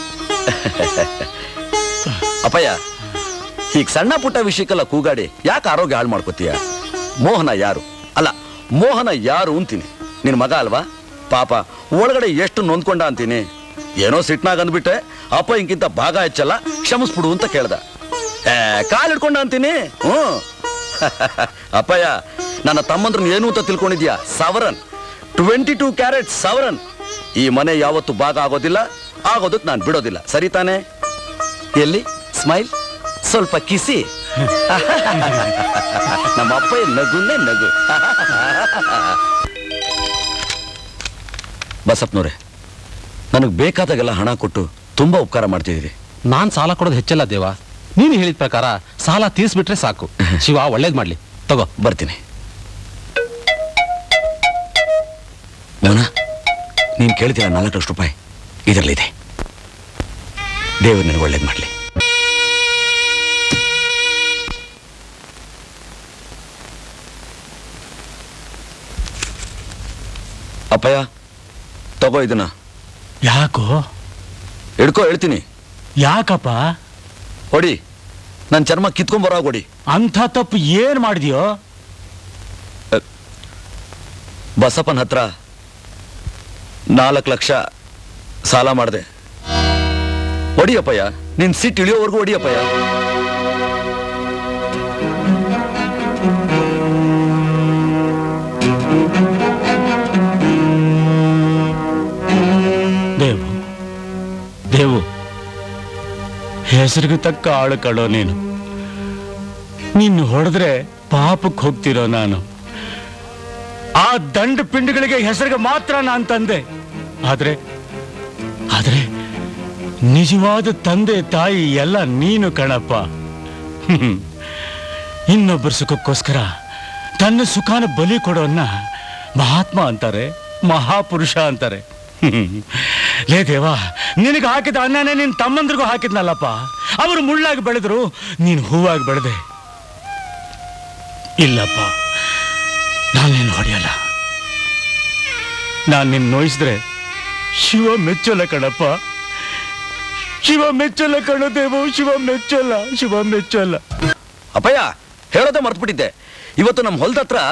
[SPEAKER 7] ಅಪ್ಪಯ್ಯ ಈಗ ಸಣ್ಣ ಪುಟ್ಟ ವಿಷಯಕ್ಕೆಲ್ಲ ಕೂಗಾಡಿ ಯಾಕೆ ಆರೋಗ್ಯ ಹಾಳು ಮಾಡ್ಕೋತೀಯ ಮೋಹನ ಯಾರು ಅಲ್ಲ ಮೋಹನ ಯಾರು ಅಂತೀನಿ ನಿನ್ ಮಗ ಅಲ್ವಾ ಪಾಪ ಒಳಗಡೆ ಎಷ್ಟು ನೊಂದ್ಕೊಂಡ ಅಂತೀನಿ ಏನೋ ಸಿಟ್ನಾಗ ಅಂದ್ಬಿಟ್ಟೆ ಅಪ್ಪ ಇಂಕಿಂತ ಭಾಗ ಹೆಚ್ಚಲ್ಲ ಕ್ಷಮಿಸ್ಬಿಡು ಅಂತ ಕೇಳ್ದ ಏ ಕಾಲ್ ಹಿಡ್ಕೊಂಡ ಅಂತೀನಿ ಹ್ಞೂ ಅಪ್ಪಯ್ಯ ನನ್ನ ತಮ್ಮಂದ್ರನ್ನ ಏನು ಅಂತ ತಿಳ್ಕೊಂಡಿದ್ಯಾ sovereign twenty two carat sovereign ಈ ಮನೆ ಯಾವತ್ತು ಭಾಗ ಆಗೋದಿಲ್ಲ ಆಗೋದಕ್ಕೆ ನಾನು ಬಿಡೋದಿಲ್ಲ ಸರಿ ತಾನೆ ಎಲ್ಲಿ ಸ್ಮೈಲ್ ಸ್ವಲ್ಪ ಕಿಸಿ ನಮ್ಮ ಅಪ್ಪಯ್ಯ ನಗುನೇ ನಗು ಬಸಪ್ಪನವ್ರೆ ನನಗೆ ಬೇಕಾದಾಗೆಲ್ಲ ಹಣ ಕೊಟ್ಟು ತುಂಬಾ ಉಪಕಾರ ಮಾಡ್ತಿದ್ದೀರಿ
[SPEAKER 11] ನಾನ್ ಸಾಲ ಕೊಡೋದು ಹೆಚ್ಚಲ್ಲ ದೇವ ನೀನು ಹೇಳಿದ ಪ್ರಕಾರ ಸಾಲ ತೀರ್ಸ್ಬಿಟ್ರೆ ಸಾಕು ಶಿವ ಒಳ್ಳೇದ್ ಮಾಡ್ಲಿ ತಗೋ
[SPEAKER 7] ಬರ್ತೀನಿ ಮೋನ ನೀನ್ ಕೇಳ್ತೀರ ನಾಲ್ಕು ಲಕ್ಷ ರೂಪಾಯಿ ಇದರಲ್ಲಿದೆ ದೇವರು ನಿನಗೆ ಒಳ್ಳೇದು ಮಾಡಲಿ ಅಪ್ಪಯ್ಯ ತಗೋ ಇದನ್ನ
[SPEAKER 13] ಯಾಕೋ
[SPEAKER 7] ಹಿಡ್ಕೋ ಹೇಳ್ತೀನಿ
[SPEAKER 13] ಯಾಕಪ್ಪ
[SPEAKER 7] ಹೊಡಿ ನನ್ನ ಚರ್ಮ ಕಿತ್ಕೊಂಡ್ ಬರೋ ಹೊಡಿ
[SPEAKER 13] ಅಂಥ ತಪ್ಪು ಏನ್ ಮಾಡಿದ್ಯೋ
[SPEAKER 7] ಬಸಪ್ಪನ ಹತ್ರ ನಾಲ್ಕು ಲಕ್ಷ ಸಾಲ ಮಾಡಿದೆ ಹೊಡಿಯಪ್ಪಯ್ಯ ನಿನ್ ಸಿಟ್ ಇಳಿಯೋವರೆಗೂ ಹೊಡಿಯಪ್ಪಯ್ಯ
[SPEAKER 13] ದೇವು ದೇವು ಹೆಸರಿಗೆ ತಕ್ಕ ಆಳು ಕಳೋ ನೀನು ನಿನ್ನ ಹೊಡೆದ್ರೆ ಪಾಪಕ್ಕೆ ಹೋಗ್ತಿರೋ ನಾನು ಆ ದಂಡ ಪಿಂಡಗಳಿಗೆ ಹೆಸರಿಗೆ ಮಾತ್ರ ನಾನು ತಂದೆ ಆದ್ರೆ ಆದ್ರೆ ನಿಜವಾದ ತಂದೆ ತಾಯಿ ಎಲ್ಲ ನೀನು ಕಣಪ್ಪ ಹ್ಮ್. ಇನ್ನೊಬ್ಬರ ಸುಖಕ್ಕೋಸ್ಕರ ತನ್ನ ಸುಖಾನ ಬಲಿ ಕೊಡೋನ್ನ ಮಹಾತ್ಮ ಅಂತಾರೆ ಮಹಾಪುರುಷ ಅಂತಾರೆ ಹ್ಮ್. ಲೇ ದೇವಾ ನಿನಗೆ ಹಾಕಿದ ಅನ್ನನೇ ನಿನ್ನ ತಮ್ಮಂದ್ರಿಗೂ ಹಾಕಿದ್ನಲ್ಲಪ್ಪ ಅವರು ಮುಳ್ಳಾಗಿ ಬೆಳೆದ್ರು ನೀನು ಹೂವಾಗಿ ಬೆಳೆದೆ ಇಲ್ಲಪ್ಪ ನಾನು ನಿನ್ನ ಹೊಡೆಯಲ್ಲ ನಾನು ನಿನ್ನ ನೋಯಿಸಿದ್ರೆ ಶಿವ ಮೆಚ್ಚಲ್ಲ ಕಣಪ್ಪ ಶಿವ ಮೆಚ್ಚಲ್ಲ ಕಣೋ ದೇವು ಶಿವ ಮೆಚ್ಚಲ್ಲ ಶಿವ ಮೆಚ್ಚಲ್ಲ
[SPEAKER 7] ಅಪ್ಪಯ್ಯ ಹೇಳೋದೇ ಮರ್ತ್ಬಿಟ್ಟಿದ್ದೆ ಇವತ್ತು ನಮ್ಮ ಹೊಲದ ಹತ್ರ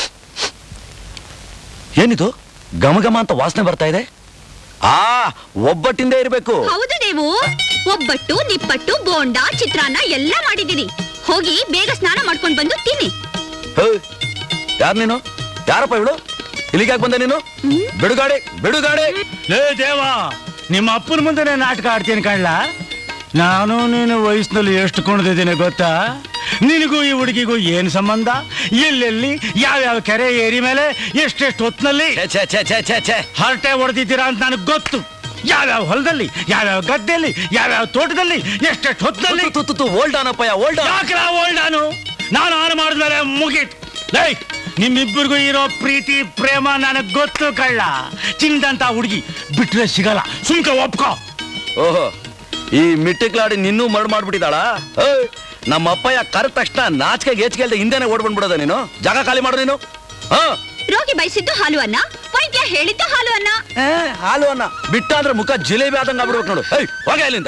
[SPEAKER 7] ಏನಿದು ಘಮ ಘಮ ಅಂತ ವಾಸನೆ ಬರ್ತಾ ಇದೆ ಆ ಒಬ್ಬಟ್ಟಿಂದೇ ಇರಬೇಕು
[SPEAKER 6] ಹೌದು ನೀವು ಒಬ್ಬಟ್ಟು ನಿಪ್ಪಟ್ಟು ಬೋಂಡ ಚಿತ್ರಾನ್ನ ಎಲ್ಲ ಮಾಡಿದ್ದೀನಿ ಹೋಗಿ ಬೇಗ ಸ್ನಾನ ಮಾಡ್ಕೊಂಡು ಬಂದು ತಿನ್ನಿ
[SPEAKER 7] ಯಾರು ನೀನು ಯಾರಪ್ಪ ಇವಳು ಇಲ್ಲಿಗೆ ಯಾಕೆ ಬಂದೆ ನೀನು ಬಿಡುಗಾಡಿ ಬಿಡುಗಾಡಿ
[SPEAKER 13] ಲೇ ದೇವ ನಿಮ್ಮ ಅಪ್ಪನ ಮುಂದೆ ನಾಟಕ ಆಡ್ತೀನಿ ಕಣ್ಲ ನಾನು ನೀನು ವಯಸ್ಸಿನಲ್ಲಿ ಎಷ್ಟು ಕುಣಿದಿದ್ದೀನಿ ಗೊತ್ತಾ ನಿನಗೂ ಈ ಹುಡುಗಿಗೂ ಏನ್ ಸಂಬಂಧ ಎಲ್ಲೆಲ್ಲಿ ಯಾವ್ಯಾವ ಕೆರೆ ಏರಿ ಮೇಲೆ ಎಷ್ಟೆಷ್ಟು ಹೊತ್ತಿನಲ್ಲಿ ಹರಟೆ ಹೊಡೆದಿದ್ದೀರಾ ಅಂತ ನನಗೆ ಗೊತ್ತು ಯಾವ್ಯಾವ ಹೊಲದಲ್ಲಿ ಯಾವ್ಯಾವ ಗದ್ದೆಯಲ್ಲಿ ಯಾವ್ಯಾವ ತೋಟದಲ್ಲಿ ಎಷ್ಟೆಷ್ಟು ಹೊತ್ತಿನಲ್ಲಿ
[SPEAKER 7] ಓಲ್ಡ್ ಆನಪ್ಪಯ್ಯ ಓಲ್ಡ್
[SPEAKER 13] ಯಾಕ್ರ ಓಲ್ಡ್ ಆನು ನಾನು ಆನ್ ಮಾಡಿದ್ಮೇಲೆ ಮುಗೀತು ಲೈ ನಿಮ್ಮಿಬ್ಬರಿಗೂ ಇರೋ ಪ್ರೀತಿ ಪ್ರೇಮ ನನಗ್ ಗೊತ್ತು ಕಳ್ಳ ಚಿಂದಂತ ಹುಡುಗಿ ಬಿಟ್ರೆ ಸಿಗಲ್ಲ ಸುಮ್ಕ ಒಪ್ಕೋ
[SPEAKER 7] ಓಹೋ ಈ ಮಿಟ್ಟಿಕ್ಲಾಡಿ ನಿನ್ನೂ ಮರಳು ಮಾಡ್ಬಿಟ್ಟಿದ್ದಾಳ ಏಯ್, ನಮ್ಮ ಅಪ್ಪಯ್ಯ ಕರೆದ ತಕ್ಷಣ ನಾಚಿಕೆ ಗೇಚಿಗೆ ಹಿಂದೆನೆ ಓಡ್ ಬಂದ್ಬಿಡೋದ ನೀನು ಜಾಗ ಖಾಲಿ ಮಾಡು ನೀನು ಹಾ
[SPEAKER 6] ರೋಗಿ ಬಯಸಿದ್ದು ಹಾಲು ಅನ್ನ ವೈದ್ಯ ಹೇಳಿದ್ದು ಹಾಲು ಅನ್ನ
[SPEAKER 7] ಹಾಲು ಅನ್ನ ಬಿಟ್ಟ ಅಂದ್ರೆ ಮುಖ ಜಿಲೇಬಿ ಆದಂಗ ಆಗ್ಬಿಡ್ಬೇಕು ನೋಡು ಏಯ್ ಹೋಗ ಇಲ್ಲಿಂದ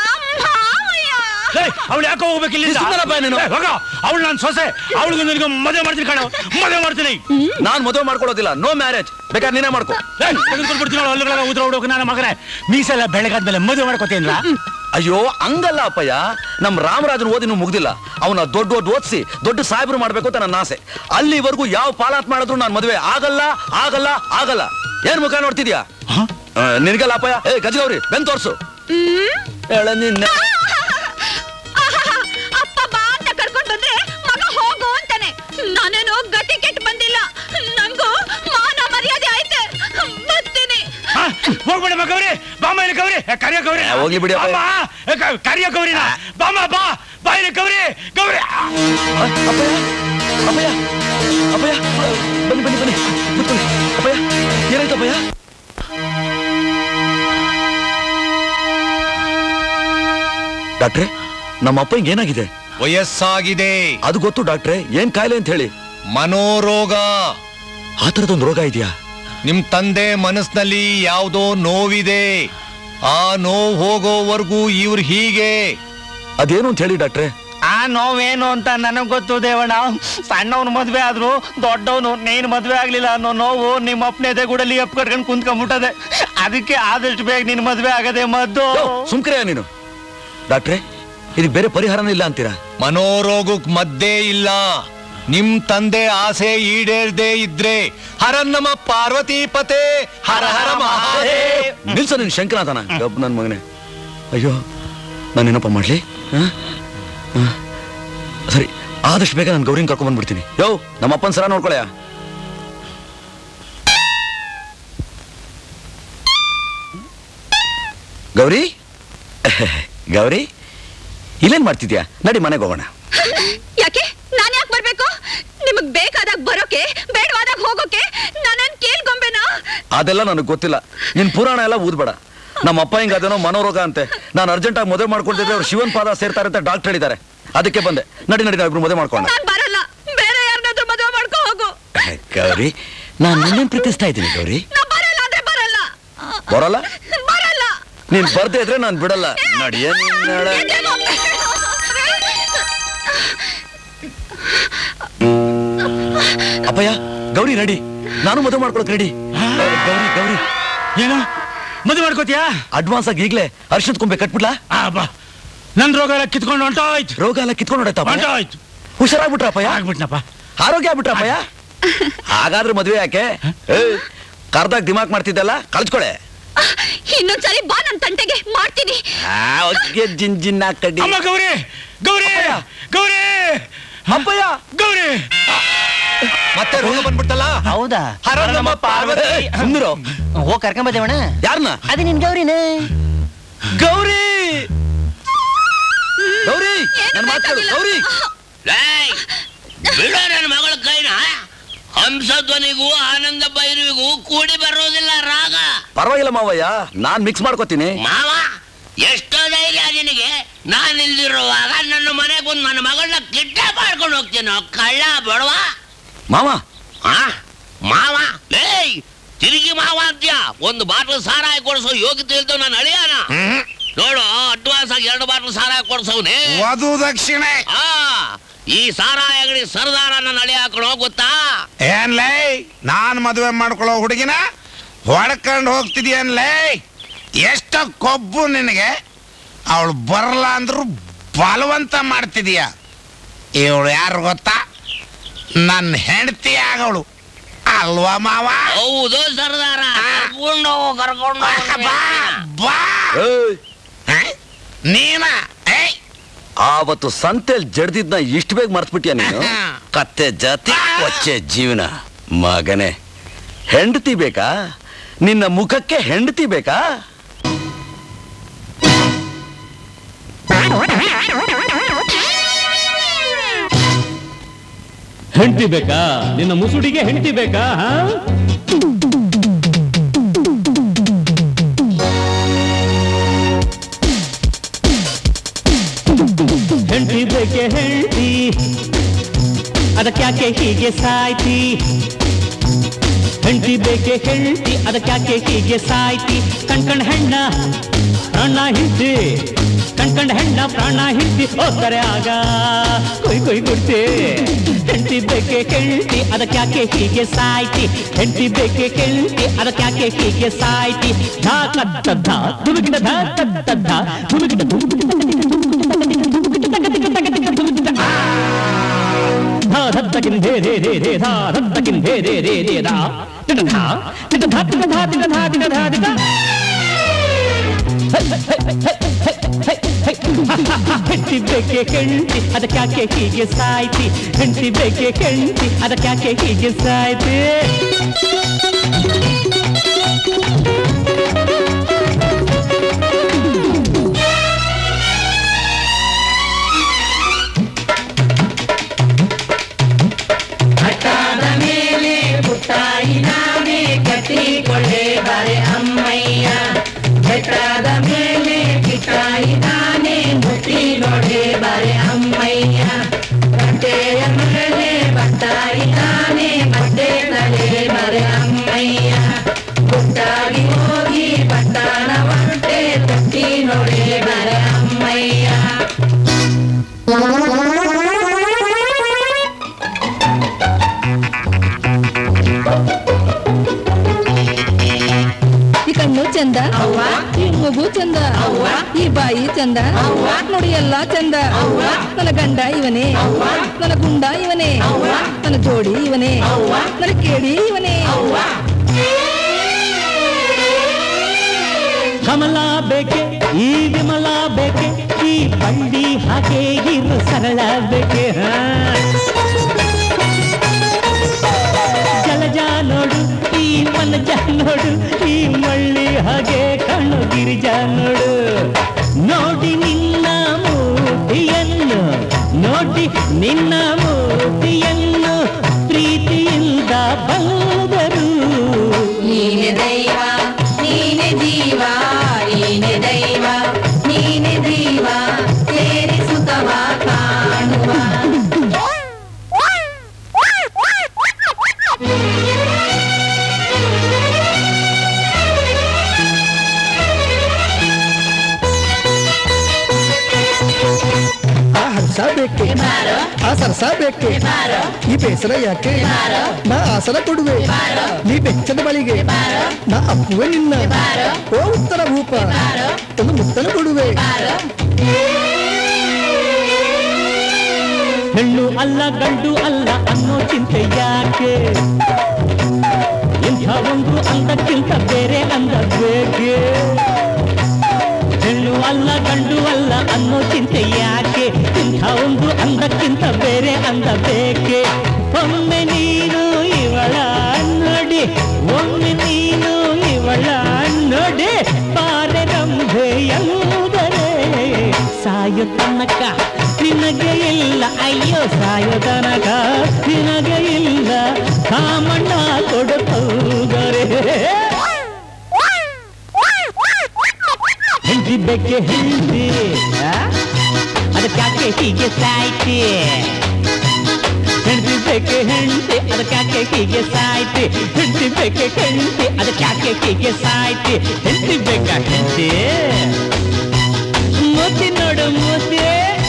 [SPEAKER 13] ಅವಳು ಯಾಕೋ ಹೋಗ್ಬೇಕಿಲ್ಲ
[SPEAKER 7] ಸುಮ್ಮನಪ್ಪ ನೀನು.
[SPEAKER 13] ಅವಳು ನಾನು ಸೊಸೆ ಅವಳಿಗೆ ನಿನಗೆ ಮದುವೆ ಮಾಡ್ತೀನಿ ಕಣ ಮದುವೆ ಮಾಡ್ತೀನಿ
[SPEAKER 7] ನಾನ್ ಮದುವೆ ಮಾಡ್ಕೊಳ್ಳೋದಿಲ್ಲ ನೋ ಮ್ಯಾರೇಜ್ ಬೇಕಾದ್ರೆ ನೀನೇ ಮಾಡ್ಕೊ
[SPEAKER 13] ತೆಗೆದುಕೊಂಡ್ಬಿಡ್ತೀನಿ ಹಲ್ಲುಗಳೆಲ್ಲ ಉದ್ರ ಹುಡುಗ ನನ್ನ ಮಗನೇ ಮೀಸೆಲ್ಲ ಬೆಳಗಾದ್ಮೇಲೆ ಮದುವೆ ಮಾಡ್ಕೋತೀನಿಲ್ಲ
[SPEAKER 7] ಅಯ್ಯೋ ಹಂಗಲ್ಲ ಅಪ್ಪಯ್ಯ ನಮ್ ರಾಮರಾಜನ ಓದಿ ನೀವು ಮುಗ್ದಿಲ್ಲ ಅವನ ದೊಡ್ಡ ದೊಡ್ಡ ಓದಿಸಿ ದೊಡ್ಡ ಸಾಹೇಬ್ರು ಮಾಡ್ಬೇಕು ಅಂತ ನನ್ನ ಆಸೆ ಅಲ್ಲಿವರೆಗೂ ಯಾವ ಪಾಲಾತ್ ಮಾಡಿದ್ರು ನಾನು ಮದುವೆ ಆಗಲ್ಲ ಆಗಲ್ಲ ಆಗಲ್ಲ ಏನ್ ಮುಖ ನೋಡ್ತಿದ್ಯಾ ಆ, ನಿನಗಲ್ಲ ಅಪ್ಪಯ್ಯ ಏ ಗಜಗೌರಿ ಬೆನ್ ತೋರ್ಸು ಹೇಳ ನಿನ್ನ
[SPEAKER 6] ಅಪ್ಪ ಬಾ ಅಂತ ಕರ್ಕೊಂಡ್ ಬಂದ್ರೆ ಮಗ ಹೋಗು ಅಂತಾನೆ ನಾನೇನೋ ಗತಿ ಕೆಟ್ಟು ಬಂದಿಲ್ಲ ನಂಗೂ ಮಾನ ಮರ್ಯಾದೆ ಐತೆ ಬರ್ತೀನಿ
[SPEAKER 13] ಹೋಗ್ಬೇಡ ಮಗವ್ರಿ ಬಾಮ ಇಲ್ಲಿ ಗೌರಿ ಏ, ಕರಿಯ ಗೌರಿ
[SPEAKER 7] ಆ, ಹೋಗ್ಲಿ ಬಿಡಿ ಅಪ್ಪ.
[SPEAKER 13] ಅಮ್ಮ, ಏ, ಕ- ಕರಿಯ ಗೌರಿನ ಬಾಮ ಬಾ ಬಾ ಇಲ್ಲಿ ಗೌರಿ ಗೌರಿ
[SPEAKER 7] ಅಪ್ಪಯ್ಯ ಅಪ್ಪಯ್ಯ ಬನ್ನಿ ಬನ್ನಿ ಬನ್ನಿ ಕೂತ್ಕೊಳ್ಳಿ ಅಪ್ಪಯ್ಯ ಏನಾಯ್ತು ಅಪ್ಪಯ್ಯ ಡಾಕ್ಟ್ರೆ ನಮ್ಮ ಅಪ್ಪಂಗೆ ಏನಾಗಿದೆ
[SPEAKER 14] ವಯಸ್ಸಾಗಿದೆ
[SPEAKER 7] ಅದು ಗೊತ್ತು ಡಾಕ್ಟ್ರೆ ಏನ್ ಕಾಯಿಲೆ ಅಂತ ಹೇಳಿ
[SPEAKER 14] ಮನೋರೋಗ
[SPEAKER 7] ಆ ಥರದೊಂದು ರೋಗ ಇದೆಯಾ
[SPEAKER 14] ನಿಮ್ ತಂದೆ ಮನಸ್ಸಿನಲ್ಲಿ ಯಾವುದೋ ನೋವಿದೆ ಆ ನೋವು ಹೋಗೋವರೆಗೂ ಇವ್ರು ಹೀಗೆ
[SPEAKER 7] ಅದೇನು ಅಂತ ಹೇಳಿ ಡಾಕ್ಟ್ರೆ
[SPEAKER 5] ಆ ನೋವೇನು ಅಂತ ನನಗ್ ಗೊತ್ತು ದೇವಣ್ಣ ಸಣ್ಣವನು ಮದ್ವೆ ಆದ್ರು ದೊಡ್ಡವನು ನೀನ್ ಮದ್ವೆ ಆಗ್ಲಿಲ್ಲ ಅನ್ನೋ ನೋವು ನಿಮ್ಮ ಅಪ್ಪನ ಎದೆ ಗುಡಲಿ ಅಪ್ ಕಟ್ಕೊಂಡು ಕುಂತ್ಕೊಂಡ್ಬಿಟ್ಟದೆ ಅದಕ್ಕೆ ಆದಷ್ಟು ಬೇಗ ನಿನ್ ಮದ್ವೆ ಆಗದೆ ಮದ್ದು
[SPEAKER 7] ಸುಮ್ಕ್ರಿಯ ನೀನು ಡಾಕ್ಟ್ರೆ ಇದಕ್ಕೆ ಬೇರೆ ಪರಿಹಾರನೇ ಇಲ್ಲ ಅಂತೀರಾ
[SPEAKER 14] ಮನೋರೋಗಕ್ ಮದ್ದೇ ಇಲ್ಲ ನಿಮ್ ತಂದೆ ಆಸೆ ಈಡೇರ್ದೇ ಇದ್ರೆ ಹರನ್ನಮ ಪಾರ್ವತಿ ಪತೆ ಹರ ಹರ ಮಹಾದೇವ್
[SPEAKER 7] ನಿಲ್ಸ ನೀನು ಶಂಕನಾಥನ ಗಬ್ ನನ್ನ ಮಗನೇ ಅಯ್ಯೋ ನಾನೇನಪ್ಪ ಮಾಡ್ಲಿ ಆ? ಆ. ಸರಿ ಆದಷ್ಟು ಬೇಗ ನಾನು ಗೌರಿನ ಕರ್ಕೊಂಡ್ ಬಂದ್ಬಿಡ್ತೀನಿ ಯೋ ನಮ್ಮ ಅಪ್ಪನ ಸರ ನೋಡ್ಕೊಳಯ ಗೌರಿ ಗೌರಿ ಇಲ್ಲೇನ್ ಮಾಡ್ತಿದ್ಯಾ ನಡಿ ಮನೆಗೆ ಹೋಗೋಣ
[SPEAKER 6] ಯಾಕೆ ನಾನ್ ಯಾಕೆ ಬರ್ಬೇಕು ನಿಮಗ್ ಬೇಕಾದಾಗ ಬರೋಕೆ ಬೇಡವಾದಾಗ ಹೋಗೋಕೆ ನಾನನ್ ಕೇಳ್ಗೊಂಬೇನಾ
[SPEAKER 7] ಅದೆಲ್ಲ ನನಗೆ ಗೊತ್ತಿಲ್ಲ ನಿನ್ ಪುರಾಣ ಎಲ್ಲ ಊದ್ಬೇಡ ನಮ್ಮ ಅಪ್ಪ ಹಿಂಗ ಅದೇನೋ ಮನೋರೋಗ ಅಂತೆ ನಾನು ಅರ್ಜೆಂಟಾಗಿ ಮದುವೆ ಮಾಡ್ಕೊಳ್ತಿದ್ರೆ ಅವ್ರು ಶಿವನ್ ಪಾದ ಸೇರ್ತಾರೆ ಅಂತ ಡಾಕ್ಟರ್ ಹೇಳಿದ್ದಾರೆ ಅದಕ್ಕೆ ಬಂದೆ ನಡಿ ನಡಿ ನಾವಿಬ್ರು ಮದುವೆ ಮಾಡ್ಕೋಣ
[SPEAKER 6] ನಾನ್ ಬರಲ್ಲ ಬೇರೆ ಯಾರನ್ನಾದ್ರೂ ಮದುವೆ ಮಾಡ್ಕೊ ಹೋಗು
[SPEAKER 7] ಗೌರಿ ನಾನು ನಿನ್ನೇನ್ ಪ್ರೀತಿಸ್ತಾ ಇದ್ದೀನಿ ಗೌರಿ
[SPEAKER 6] ನಾ ಬರಲ್ಲ
[SPEAKER 7] ಬರಲ್ಲ
[SPEAKER 2] ಬರಲ್ಲ
[SPEAKER 7] ನೀನ್ ಬರ್ದೇ ಇದ್ರೆ ನಾನು ಬಿಡಲ್ಲ ನಡಿಯ ಅಪ್ಪಯ್ಯ ಗೌರಿ ರೆಡಿ ನಾನು ಮದುವೆ ಮಾಡ್ಕೊಳಕ್ ರೆಡಿ ಗೌರಿ ಗೌರಿ
[SPEAKER 13] ಏನು ಮದುವೆ ಮಾಡ್ಕೋತೀಯಾ
[SPEAKER 7] ಅಡ್ವಾನ್ಸ್ ಆಗಿ ಈಗ್ಲೇ ಅರ್ಶಿತ್ ಕೊಂಬೆ ಕಟ್ಬಿಡ್ಲಾ
[SPEAKER 13] ಬಾ ನನ್ ರೋಗ ಎಲ್ಲ ಕಿತ್ಕೊಂಡು ಹೊಂಟೋಯ್ತು
[SPEAKER 7] ರೋಗ ಎಲ್ಲ ಕಿತ್ಕೊಂಡು ಹೊಡೈತಪ್ಪ
[SPEAKER 13] ಹೊಂಟೋಯ್ತು
[SPEAKER 7] ಹುಷಾರಾಗ್ಬಿಟ್ರಪ್ಪಯ್ಯ
[SPEAKER 13] ಆಗ್ಬಿಟ್ನಪ್ಪ
[SPEAKER 7] ಆರೋಗ್ಯ ಆಗ್ಬಿಟ್ರಪ್ಪಯ್ಯ ಹಾಗಾದ್ರೆ ಮದುವೆ ಯಾಕೆ ಏ, ಕರ್ದಾಗ ದಿಮಾಕ್ ಮಾಡ್ತಿದ್ದಲ್ಲ ಕಳ್ಸ್ಕೊಳೆ
[SPEAKER 2] ಇನ್ನೊಂದ್ಸರಿ ಬಾ ನನ್ ತಂಟೆಗೆ ಮಾಡ್ತೀನಿ
[SPEAKER 7] ಜಿನ್ ಜಿನ್ನ ಕಡ್ಡಿ
[SPEAKER 13] ಅಮ್ಮ ಗೌರಿ ಗೌರಿ ಗೌರಿ
[SPEAKER 7] ಅಪ್ಪಯ್ಯ
[SPEAKER 13] ಗೌರಿ
[SPEAKER 14] ಮತ್ತೆ ರೋಗ ಬಂದ್ಬಿಡ್ತಲ್ಲ
[SPEAKER 15] ಹೌದಾ
[SPEAKER 14] ಹರ ನಮ್ಮ ಪಾರ್ವತಿ
[SPEAKER 7] ಸುಂದರ
[SPEAKER 15] ಹೋಗ್ ಕರ್ಕೊಂಡ್ ಬಂದೇವಣ
[SPEAKER 7] ಯಾರನ್ನ
[SPEAKER 15] ಅದೇ ನಿನ್ ಗೌರಿನೇ
[SPEAKER 7] ಗೌರಿ ಗೌರಿ ನನ್ ಮಾತು ಕೇಳು, ಗೌರಿ
[SPEAKER 9] ಲೈ ಬಿಡೋ ನನ್ನ ಮಗಳ ಕೈನ ಹಂಸಧ್ವನಿಗೂ ಆನಂದ ಭೈರವಿಗೂ ಕೂಡಿ ಬರೋದಿಲ್ಲ ರಾಗ
[SPEAKER 7] ಪರವಾಗಿಲ್ಲ ಮಾವಯ್ಯ ನಾನ್ ಮಿಕ್ಸ್ ಮಾಡ್ಕೋತೀನಿ
[SPEAKER 9] ಮಾವ ಎಷ್ಟೋ ಧೈರ್ಯ ನಿನಗೆ ನಾನು ಇಲ್ದಿರುವಾಗ ನನ್ನ ಮನೆಗೆ ಬಂದು ನನ್ನ ಮಗಳನ್ನ ಕಿಡ್ಡ ಮಾಡ್ಕೊಂಡು ಹೋಗ್ತೀನೋ ಕಳ್ಳ ಬಡವ
[SPEAKER 7] ಮಾವ
[SPEAKER 9] ಆ ಮಾವ ಲೇಯ್ ತಿರುಗಿ ಮಾವ ಅಂತ್ಯ ಒಂದು ಬಾಟ್ಲ್ ಸಾರಾಯಿ ಕೊಡಿಸೋ ಯೋಗ್ಯತೆ ಇಲ್ದವ್ ನಾನು ಅಳಿಯಾನ ನೋಡು ಅಡ್ವಾನ್ಸ್ ಆಗಿ ಎರಡು ಬಾಟ್ಲ್ ಸಾರಾಯಿ ಕೊಡ್ಸವ್ನೆ
[SPEAKER 14] ವಧು ದಕ್ಷಿಣೆ
[SPEAKER 9] ಆ ಈ ಸಾರಾಯಿ ಅಂಗಡಿ ಸರ್ದಾರ ನನ್ನ ಅಳಿ ಹಾಕೊಂಡು ಗೊತ್ತಾ
[SPEAKER 14] ಏನ್ಲೇ ನಾನ್ ಮದುವೆ ಮಾಡ್ಕೊಳ್ಳೋ ಹುಡುಗಿನ ಹೊಡ್ಕೊಂಡು ಹೋಗ್ತಿದ್ಯನ್ಲೇ ಎಷ್ಟ ಕೊಬ್ಬು ನಿನಗೆ ಅವಳು ಬರಲ್ಲ ಅಂದ್ರು ಬಲವಂತ ಮಾಡ್ತಿದೀಯ ಇವಳು ಯಾರು ಗೊತ್ತಾ ನನ್ನ ಹೆಂಡತಿ ಆಗವಳು ಅಲ್ವಾ ಮಾವ
[SPEAKER 9] ಹೌದು ಸರ್ದಾರ ಕರ್ಕೊಂಡು ಹೋಗು, ಕರ್ಕೊಂಡು ಹೋಗು.
[SPEAKER 14] ಬಾ
[SPEAKER 7] ಏಯ್,
[SPEAKER 14] ನೀನ ಏಯ್
[SPEAKER 7] ಆವತ್ತು ಸಂತೆಲ್ ಜಡ್ದಿದ್ನ ಇಷ್ಟು ಬೇಗ ಮರ್ತ್ಬಿಟ್ಯಾ ನೀನು ಕತ್ತೆ ಜಾತಿ ಕೊಚ್ಚೆ ಜೀವನ ಮಗನೇ ಹೆಂಡತಿ ಬೇಕಾ ನಿನ್ನ ಮುಖಕ್ಕೆ ಹೆಂಡತಿ ಬೇಕಾ
[SPEAKER 10] ಹೆಂಡತಿ ಬೇಕಾ ನಿನ್ನ ಮುಸುಡಿಗೆ ಹೆಂಡತಿ ಬೇಕಾ ಹಾ? ಹೆಂಡತಿ ಬೇಕೆ ಹೆಂಡತಿ ಅದಕ್ಯಾಕೆ ಹೀಗೆ ಸಾಯ್ತಿ ಹೆಂಡತಿ ಬೇಕೆ ಹೆಂಡತಿ ಅದಕ್ಯಾಕೆ ಹೀಗೆ ಸಾಯ್ತಿ ಕಣ್ಕಂಡ್ ಹೆಣ್ಣ ಪ್ರಾಣ ಹಿಂಡಿ ಕಣ್ಕಂಡ್ ಹೆಣ್ಣ ಪ್ರಾಣ ಹಿಂಡಿ ಹೋಗ್ತಾರೆ ಆಗ ಕೊಯ್ ಕೊಯ್ ಗುಡ್ತಿ ಹೆಂಡತಿ ಬೇಕೆ ಹೆಂಡತಿ ಅದಕ್ಯಾಕೆ ಹೀಗೆ ಸಾಯ್ತಿ ಹೆಂಡತಿ ಬೇಕೆ ಹೆಂಡತಿ ಅದಕ್ಯಾಕೆ ಹೀಗೆ ಸಾಯ್ತಿ ಧಾ ಕತ್ತ ಧಾ ಧುಮುಕಿದ ಧಾ ಕತ್ತ ಧಾ ಧುಮುಕಿದ ಧಾ ಧತ್ತಕಿನ್ ಧೇ ಧೇ ಧೇ ಧೇ ಧಾ ಧತ್ತಕಿನ್ ಧೇ ಧೇ ಧೇ ಧೇ ಧಾ ತಿಟ ಧಾ ತಿಟ ಧಾ ತಿಟ ಧಾ ತಿಟ ಧಾ ತಿಟ ಧಾ ತಿಟ ಹೆಂಡತಿ ಬೇಕೆ ಕೆಂಟಿ ಅದಕ್ಯಾಕೆ ಹೀಗೆ ಸಾಯ್ತಿ ಹೆಂಡತಿ ಬೇಕೆ ಕೆಂಟಿ ಅದಕ್ಯಾಕೆ ಹೀಗೆ ಸಾಯ್ತಿ
[SPEAKER 17] ಹಠಾದ ಮೇಲೆ ಪುಟ್ಟಾಯಿ ನಾನೇ ಕಟ್ಟಿಕೊಳ್ಳೆ ಬಾರೆ ಅಮ್ಮಯ್ಯ ಬೆಟ್ಟದ ಮೇಲೆ ಕಿಟ್ಟಾಯಿ ನಾನೇ ಮುಟ್ಟಿ ನೋಡೆ ಬಾರೆ ಅಮ್ಮಯ್ಯ ಬಟ್ಟೆಯ ಮೇಲೆ ಬಟ್ಟಾಯಿ ನಾನೇ ಬಟ್ಟೆ ತಲೆ ಬಾರೆ ಅಮ್ಮಯ್ಯ ಪುಟ್ಟಾಗಿ ಹೋಗಿ ಬಟ್ಟಾನ ಹೊರಟೆ ತಟ್ಟಿ ನೋಡೆ ಬಾರೆ ಅಮ್ಮಯ್ಯ
[SPEAKER 18] ಈ ಕಣ್ಣು ಚಂದ ಈ ಮೂಗು ಚಂದ ಈ ಬಾಯಿ ಚಂದ ನೋಡಿ ಎಲ್ಲ ಚಂದ ನನ್ನ ಗಂಡ ಇವನೇ ನನ್ನ ಗುಂಡ ಇವನೇ ನನ್ನ ಜೋಡಿ ಇವನೇ ನನ್ನ ಕೇಳಿ ಇವನೇ
[SPEAKER 10] ಕಮಲ ಬೇಕೆ ಈ ವಿಮಲ ಬೇಕೆ ಈ ಬಂಡಿ ಹಾಗೆ ಇರು ಸರಳ ಬೇಕೆ ಹಾ. ಜಲಜ ನೋಡು ಈ ಮನಜ ನೋಡು ಈ ಮಳ್ಳಿ ಹಾಗೆ ಕಣ್ಣು ಗಿರಿಜ ನೋಡು ನೋಡಿ ನಿನ್ನ ಮೂರ್ತಿಯನ್ನು ನೋಡಿ ನಿನ್ನ ಮೂರ್ತಿಯನ್ನು ಪ್ರೀತಿಯಿಂದ ಬಂದರು
[SPEAKER 17] ನೀನೆ ದೈವ ನೀನೆ ಜೀವ ನೀನೆ ದೈವ ನೀನೆ ಜೀವ ಸೇರಿಸುತ್ತವ ಕಾಣುವ
[SPEAKER 19] ಬೇಕೆ ಆ ಸರಸ ಬೇಕೆ ಈ ಬೇಸರ ಯಾಕೆ ನಾ ಆಸನ ಕೊಡುವೆ ನೀ ಬೆಚ್ಚದ ಬಳಿಗೆ ನಾ ಅಪ್ಪುವೆ ನಿನ್ನ ಓ ಉತ್ತರ ಭೂಪ ಒಂದು ಮುತ್ತನ ಕೊಡುವೆ
[SPEAKER 10] ಹೆಣ್ಣು ಅಲ್ಲ ಗಂಡು ಅಲ್ಲ ಅನ್ನೋ ಚಿಂತೆ ಯಾಕೆ ಇಂಥ ಒಂದು ಅಂದಕ್ಕಿಂತ ಬೇರೆ ಅಂದ ಬೇಕೆ ಹೆಣ್ಣು ಅಲ್ಲ ಗಂಡು ಅಲ್ಲ ಅನ್ನೋ ಚಿಂತೆ ಯಾಕೆ ಇಂಥ ಒಂದು ಅಂದಕ್ಕಿಂತ ಬೇರೆ ಅಂದ ಬೇಕೆ ಒಮ್ಮೆ ನೀನು ಇವಳ ನೋಡಿ ಒಮ್ಮೆ ನೀನು ಇವಳ ನೋಡಿ ಬಾರೆ ರಂಭೆ ಎಂದರೆ ಸಾಯೋ ತನಕ ನಿನಗೆ ಇಲ್ಲ ಅಯ್ಯೋ ಸಾಯೋ ತನಕ ನಿನಗೆ ಇಲ್ಲ ಕಾಮಣ್ಣ ಕೊಡುತ್ತರೆ ಹೆಂಡ್ರಿ ಬೆಕ್ಕೆ ಹೆಂಡ್ರಿ ಅದಕ್ಕಾಕೆ ಹೀಗೆ ಸಾಯ್ತಿ ಹೆಂಡ್ರಿ ಬೆಕ್ಕೆ ಹೆಂಡ್ತಿ ಅದಕ್ಕಾಕೆ ಹೀಗೆ ಸಾಯ್ತಿ ಹೆಂಡ್ರಿ ಬೆಕ್ಕೆ ಹೆಂಡ್ತಿ ಅದಕ್ಕಾಕೆ ಹೀಗೆ ಸಾಯ್ತಿ ಹೆಂಡ್ರಿ ಬೆಕ್ಕ ಹೆಂಡ್ತಿ ಮೂತಿ ನೋಡು ಮೂತಿ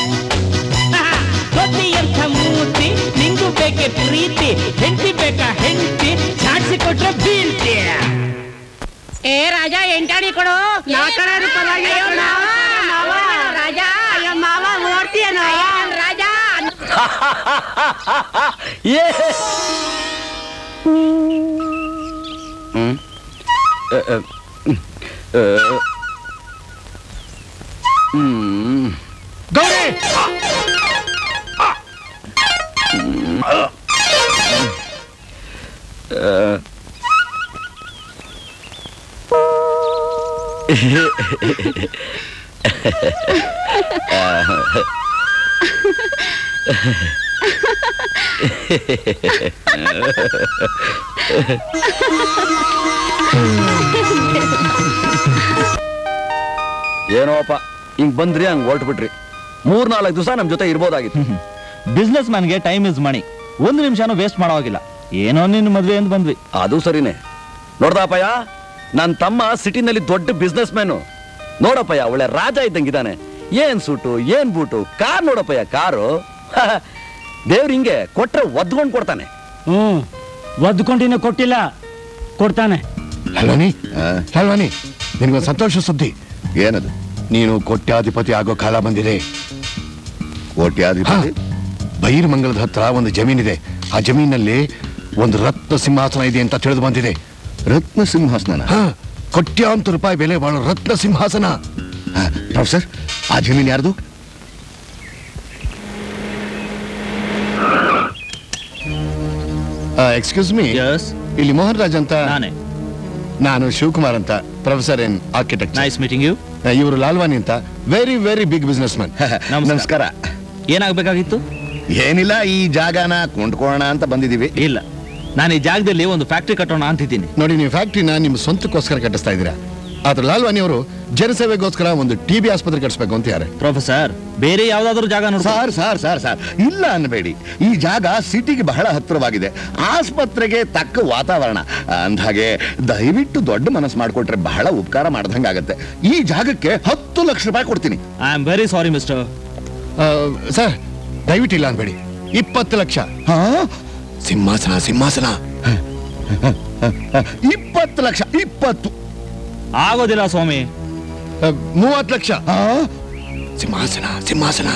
[SPEAKER 10] ಹೊತ್ತಿ ಎಂಥ ಮೂತಿ ನಿಂಗೂ ಬೇಕೆ ಪ್ರೀತಿ ಹೆಂಡತಿ ಬೇಕಾ ಹೆಂಡತಿ ಚಾಡ್ಸಿ ಕೊಟ್ರೆ ಬೀಳ್ತಿ
[SPEAKER 17] ಏ ರಾಜ ಎಂಟಾಣಿ ಕೊಡು ನಾ ಕಡೆ ಪರವಾಗಿಲ್ಲ ಕಣೋ. ರಾಜ ಅಯ್ಯೋ ಮಾವ ಓಡ್ತೀಯನೋ ರಾಜ
[SPEAKER 7] ಹ್ಮ್ ಅ, ಅ, ಅ, ಹ್ಮ್
[SPEAKER 13] ಗೌರಿ
[SPEAKER 7] ಅ, ಏನೋಪ್ಪ ಹಿಂಗ್ ಬಂದ್ರಿ ಹಂಗ್ ಹೊರಟ್ಬಿಟ್ರಿ ಮೂರ್ ನಾಲ್ಕು ದಿವಸ ನಮ್ ಜೊತೆ ಇರ್ಬೋದಾಗಿತ್ತು
[SPEAKER 1] ಬಿಸ್ನೆಸ್ ಮ್ಯಾನ್ಗೆ ಟೈಮ್ ಇಸ್ ಮಣಿ ಒಂದು ನಿಮಿಷನೂ ವೇಸ್ಟ್ ಮಾಡೋ ಹಾಗಿಲ್ಲ ಏನೋ ನಿನ್ನ ಮದ್ವೆ ಅಂತ ಬಂದ್ವಿ
[SPEAKER 7] ಅದು ಸರಿನೇ ನೋಡ್ದಪ್ಪಯ್ಯ ನನ್ನ ತಮ್ಮ ಸಿಟಿನಲ್ಲಿ ದೊಡ್ಡ ಬಿಸ್ನೆಸ್ ಮ್ಯಾನು ನೋಡಪ್ಪಯ್ಯ ಒಳ್ಳೆ ರಾಜ ಇದ್ದಂಗಿದ್ದಾನೆ ಏನ್ ಸೂಟು ಏನ್ ಬೂಟು ಕಾರ್ ನೋಡಪ್ಪಯ್ಯ ಕಾರು ದೇವ್ರ ಹಿಂಗೆ ಕೊಟ್ರೆ ಒದ್ಕೊಂಡ್ ಕೊಡ್ತಾನೆ
[SPEAKER 13] ಹ್ಮ್ ಒದ್ಕೊಂಡಿನ ಕೊಟ್ಟಿಲ್ಲ ಕೊಡ್ತಾನೆ
[SPEAKER 20] ಹಲ್ವಾನಿ ಹಲ್ವಾನಿ ನಿನ್ಗೊಂದು ಸಂತೋಷ ಸುದ್ದಿ ಏನದು ನೀನು ಕೋಟ್ಯಾಧಿಪತಿ ಆಗೋ ಕಾಲ ಬಂದಿದೆ ಕೋಟ್ಯಾಧಿಪತಿ ಬೈರ್ಮಂಗಲದ ಹತ್ರ ಒಂದು ಜಮೀನಿದೆ ಆ ಜಮೀನಲ್ಲಿ ಒಂದು ರತ್ನ ಸಿಂಹಾಸನ ಇದೆ ಅಂತ ತಿಳಿದು ಬಂದಿದೆ ರತ್ನ ಸಿಂಹಾಸನ ಕೋಟ್ಯಾಂತರ ರೂಪಾಯಿ ಬೆಲೆ ಬಾಳೋ ರತ್ನ ಸಿಂಹಾಸನ ಹ, ಪ್ರೊಫೆಸರ್ ಆ ಜಮೀನು ಯಾರ್ದು ಎಕ್ಸ್ಕ್ಯೂಸ್ ಮೀ ಇಲ್ಲಿ ಮೋಹನ್ ರಾಜ್ ಅಂತ
[SPEAKER 1] ನಾನೇ
[SPEAKER 20] ನಾನು ಶಿವಕುಮಾರ್ ಅಂತ professor in architect
[SPEAKER 1] nice meeting you
[SPEAKER 20] ಇವರು ಲಾಲ್ವಾನಿ ಅಂತ very very big business man ನಮಸ್ಕಾರ
[SPEAKER 1] ಏನಾಗಬೇಕಾಗಿತ್ತು
[SPEAKER 20] ಏನಿಲ್ಲ ಈ ಜಾಗನ ಕೊಂಡ್ಕೊಳ್ಳೋಣ ಅಂತ ಬಂದಿದೀವಿ
[SPEAKER 1] ಇಲ್ಲ ನಾನು ಈ ಜಾಗದಲ್ಲಿ ಒಂದು ಫ್ಯಾಕ್ಟ್ರಿ ಕಟ್ಟೋಣ ಅಂತಿದ್ದೀನಿ
[SPEAKER 20] ನೋಡಿ ನೀವು ಫ್ಯಾಕ್ಟ್ರಿನ ನಿಮ್ಮ ಸ್ವಂತಕ್ಕೋಸ್ಕರ ಕಟ್ಟಿಸ್ತಾ ಇದ್ದೀರಾ ಆದ್ರೆ ಲಾಲ್ವಾನಿ ಅವರು ಜನಸೇವೆಗೋಸ್ಕರ ಒಂದು ಟಿ ಬಿ ಆಸ್ಪತ್ರೆ ಕಟ್ಟಿಸ್ಬೇಕು ಅಂತ ಯಾರೆ
[SPEAKER 1] ಪ್ರೊಫೆಸರ್ ಬೇರೆ ಯಾವ್ದಾದ್ರು ಜಾಗ ನೋಡಿ
[SPEAKER 20] ಸಾರ್ ಸಾರ್ ಸಾರ್ ಸಾರ್ ಇಲ್ಲ ಅನ್ಬೇಡಿ ಈ ಜಾಗ ಸಿಟಿಗೆ ಬಹಳ ಹತ್ತಿರವಾಗಿದೆ ಆಸ್ಪತ್ರೆಗೆ ತಕ್ಕ ವಾತಾವರಣ ಅಂದ್ಹಾಗೆ ದಯವಿಟ್ಟು ದೊಡ್ಡ ಮನಸ್ಸು ಮಾಡ್ಕೊಟ್ರೆ ಬಹಳ ಉಪಕಾರ ಮಾಡ್ದಂಗಾಗತ್ತೆ ಈ ಜಾಗಕ್ಕೆ ಹತ್ತು ಲಕ್ಷ ರೂಪಾಯಿ ಕೊಡ್ತೀನಿ
[SPEAKER 1] I am very sorry mister
[SPEAKER 20] sir ದಯವಿಟ್ಟು ಇಲ್ಲ ಅನ್ಬೇಡಿ ಇಪ್ಪತ್ತು ಲಕ್ಷ ಹಾ ಸಿಂಹಾಸನ ಸಿಂಹಾಸನ ಇಪ್ಪತ್ತು ಲಕ್ಷ ಇಪ್ಪತ್ತು
[SPEAKER 1] ಆಗೋದಿಲ್ಲ ಸ್ವಾಮಿ
[SPEAKER 20] ಮೂವತ್ತು ಲಕ್ಷ ಸಿಂಹಾಸನ ಸಿಂಹಾಸನ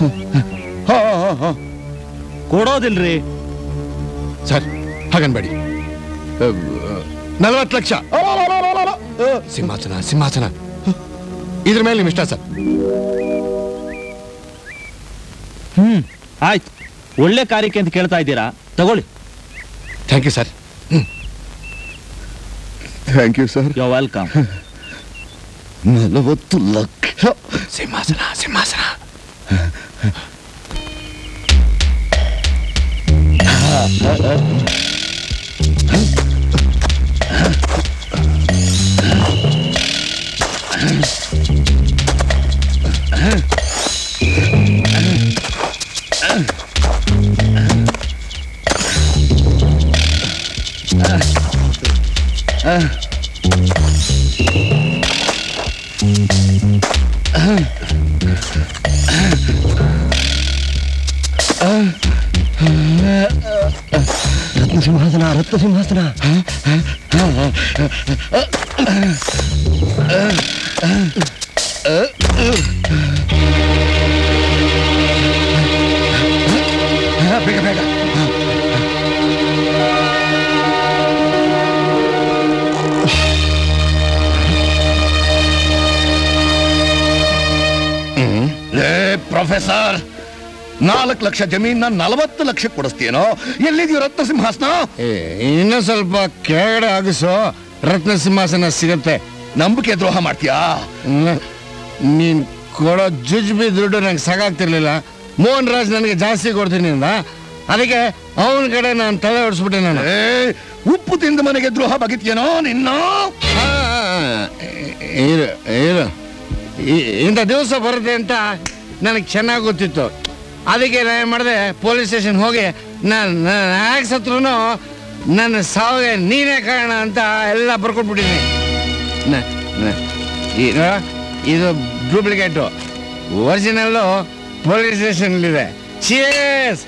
[SPEAKER 1] ಕೊಡೋದಿಲ್ರಿ
[SPEAKER 20] ಸರ್ ಹಾಗನ್ಬೇಡಿ ನಲವತ್ತು ಲಕ್ಷ ಸಿಂಹಾಸನ ಸಿಂಹಾಸನ ಇದ್ರ ಮೇಲೆ ನಿಮ್ ಇಷ್ಟ ಸರ್
[SPEAKER 1] ಹ್ಮ್ ಆಯ್ತು ಒಳ್ಳೆ ಕಾರ್ಯಕ್ಕೆ ಅಂತ ಕೇಳ್ತಾ ಇದ್ದೀರಾ ತಗೊಳ್ಳಿ
[SPEAKER 20] thank you sir thank you sir
[SPEAKER 1] you welcome
[SPEAKER 20] ನಲವತ್ತು ಲಕ್ಷ ಸಿಂಹಾಸನ ಸಿಂಹಾಸನ
[SPEAKER 8] ರತ್ನ ಸಿಂಹಾಸನ ರತ್ನ ಸಿಂಹಾಸನ
[SPEAKER 20] ಬೇಗ ಬೇಗ ಲೇ ಪ್ರೊಫೆಸರ್ ನಾಲ್ಕು ಲಕ್ಷ ಜಮೀನ ನಲವತ್ತು ಲಕ್ಷ ಕೊಡಿಸ್ತೀನೋ ಎಲ್ಲಿದೆಯೋ ರತ್ನ ಸಿಂಹಾಸನ
[SPEAKER 14] ಇನ್ನೂ ಸ್ವಲ್ಪ ಕೆಳಗಡೆ ಆಗಿಸೋ ರತ್ನ ಸಿಂಹಾಸನ ಸಿಗತ್ತೆ
[SPEAKER 20] ನಂಬಿಕೆ ದ್ರೋಹ ಮಾಡ್ತೀಯಾ
[SPEAKER 14] ನೀನ್ ಕೊಡೋ ಜುಜ್ಬಿ ದುಡ್ಡು ನಂಗೆ ಸಾಕಾಗ್ತಿರ್ಲಿಲ್ಲ ಮೋಹನ್ ರಾಜ್ ನನಗೆ ಜಾಸ್ತಿ ಕೊಡ್ತೀನಿ ಅಂದ ಅದಕ್ಕೆ ಅವನ ಕಡೆ ನಾನು ತಲೆ ಹೊಡಿಸ್ಬಿಟ್ಟೆ ನಾನು
[SPEAKER 20] ಉಪ್ಪು ತಿಂದ ಮನೆಗೆ ದ್ರೋಹ ಬಗಿತ್ಯೇನೋ ನಿನ್ನ
[SPEAKER 14] ಇರು ಇರು ಈ- ಇಂಥ ದಿವಸ ಬರುತ್ತೆ ಅಂತ ನನಗೆ ಚೆನ್ನಾಗಿ ಗೊತ್ತಿತ್ತು ಅದಕ್ಕೆ ನಾನು ಮಾಡಿದೆ ಪೊಲೀಸ್ ಸ್ಟೇಷನ್ ಹೋಗಿ ನಾನು ಯಾಕೆ ಸತ್ರು ನನ್ನ ಸಾವಿಗೆ ನೀನೇ ಕಾರಣ ಅಂತ ಎಲ್ಲ ಬರ್ಕೊಟ್ಬಿಟ್ಟಿದ್ದೀನಿ ನ- ನ- ಇದು ಇದು ಡೂಪ್ಲಿಕೇಟು ಒರಿಜಿನಲ್ಲು ಪೊಲೀಸ್ ಸ್ಟೇಷನ್ಲಿದೆ ಚೀಸ್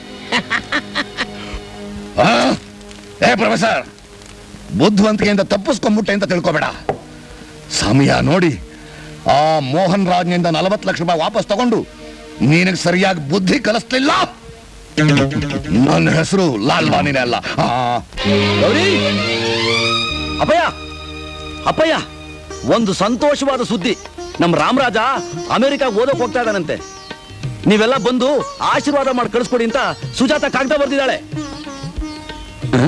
[SPEAKER 20] ಆ? ಏ ಪ್ರೊಫೆಸರ್ ಬುದ್ಧಿವಂತಿಕೆಯಿಂದ ತಪ್ಪಿಸ್ಕೊಂಡ್ಬಿಟ್ಟೆ ಅಂತ ತಿಳ್ಕೊಬೇಡ ಸಮಯ ನೋಡಿ ಆ ಮೋಹನ್ ರಾಜ್ನಿಂದ ನಲವತ್ತು ಲಕ್ಷ ರೂಪಾಯಿ ವಾಪಸ್ ತಗೊಂಡು ನಿನಗೆ ಸರಿಯಾಗಿ ಬುದ್ಧಿ ಕಲಿಸ್ಲಿಲ್ಲ ನನ್ನ ಹೆಸರು ಲಾಲ್ವಾನಿನೇ ಅಲ್ಲ ಆ.
[SPEAKER 1] ಗೌರಿ ಅಪ್ಪಯ್ಯ ಅಪ್ಪಯ್ಯ ಒಂದು ಸಂತೋಷವಾದ ಸುದ್ದಿ ನಮ್ಮ ರಾಮರಾಜ ಅಮೆರಿಕಾಗ್ ಓದೋಕ್ ಹೋಗ್ತಾ ಇದ್ದಾನಂತೆ ನೀವೆಲ್ಲ ಬಂದು ಆಶೀರ್ವಾದ ಮಾಡಿ ಕಳಿಸ್ಕೊಡಿ ಅಂತ ಸುಜಾತ ಕಾಗ್ದ ಬರ್ದಿದ್ದಾಳೆ ಹ?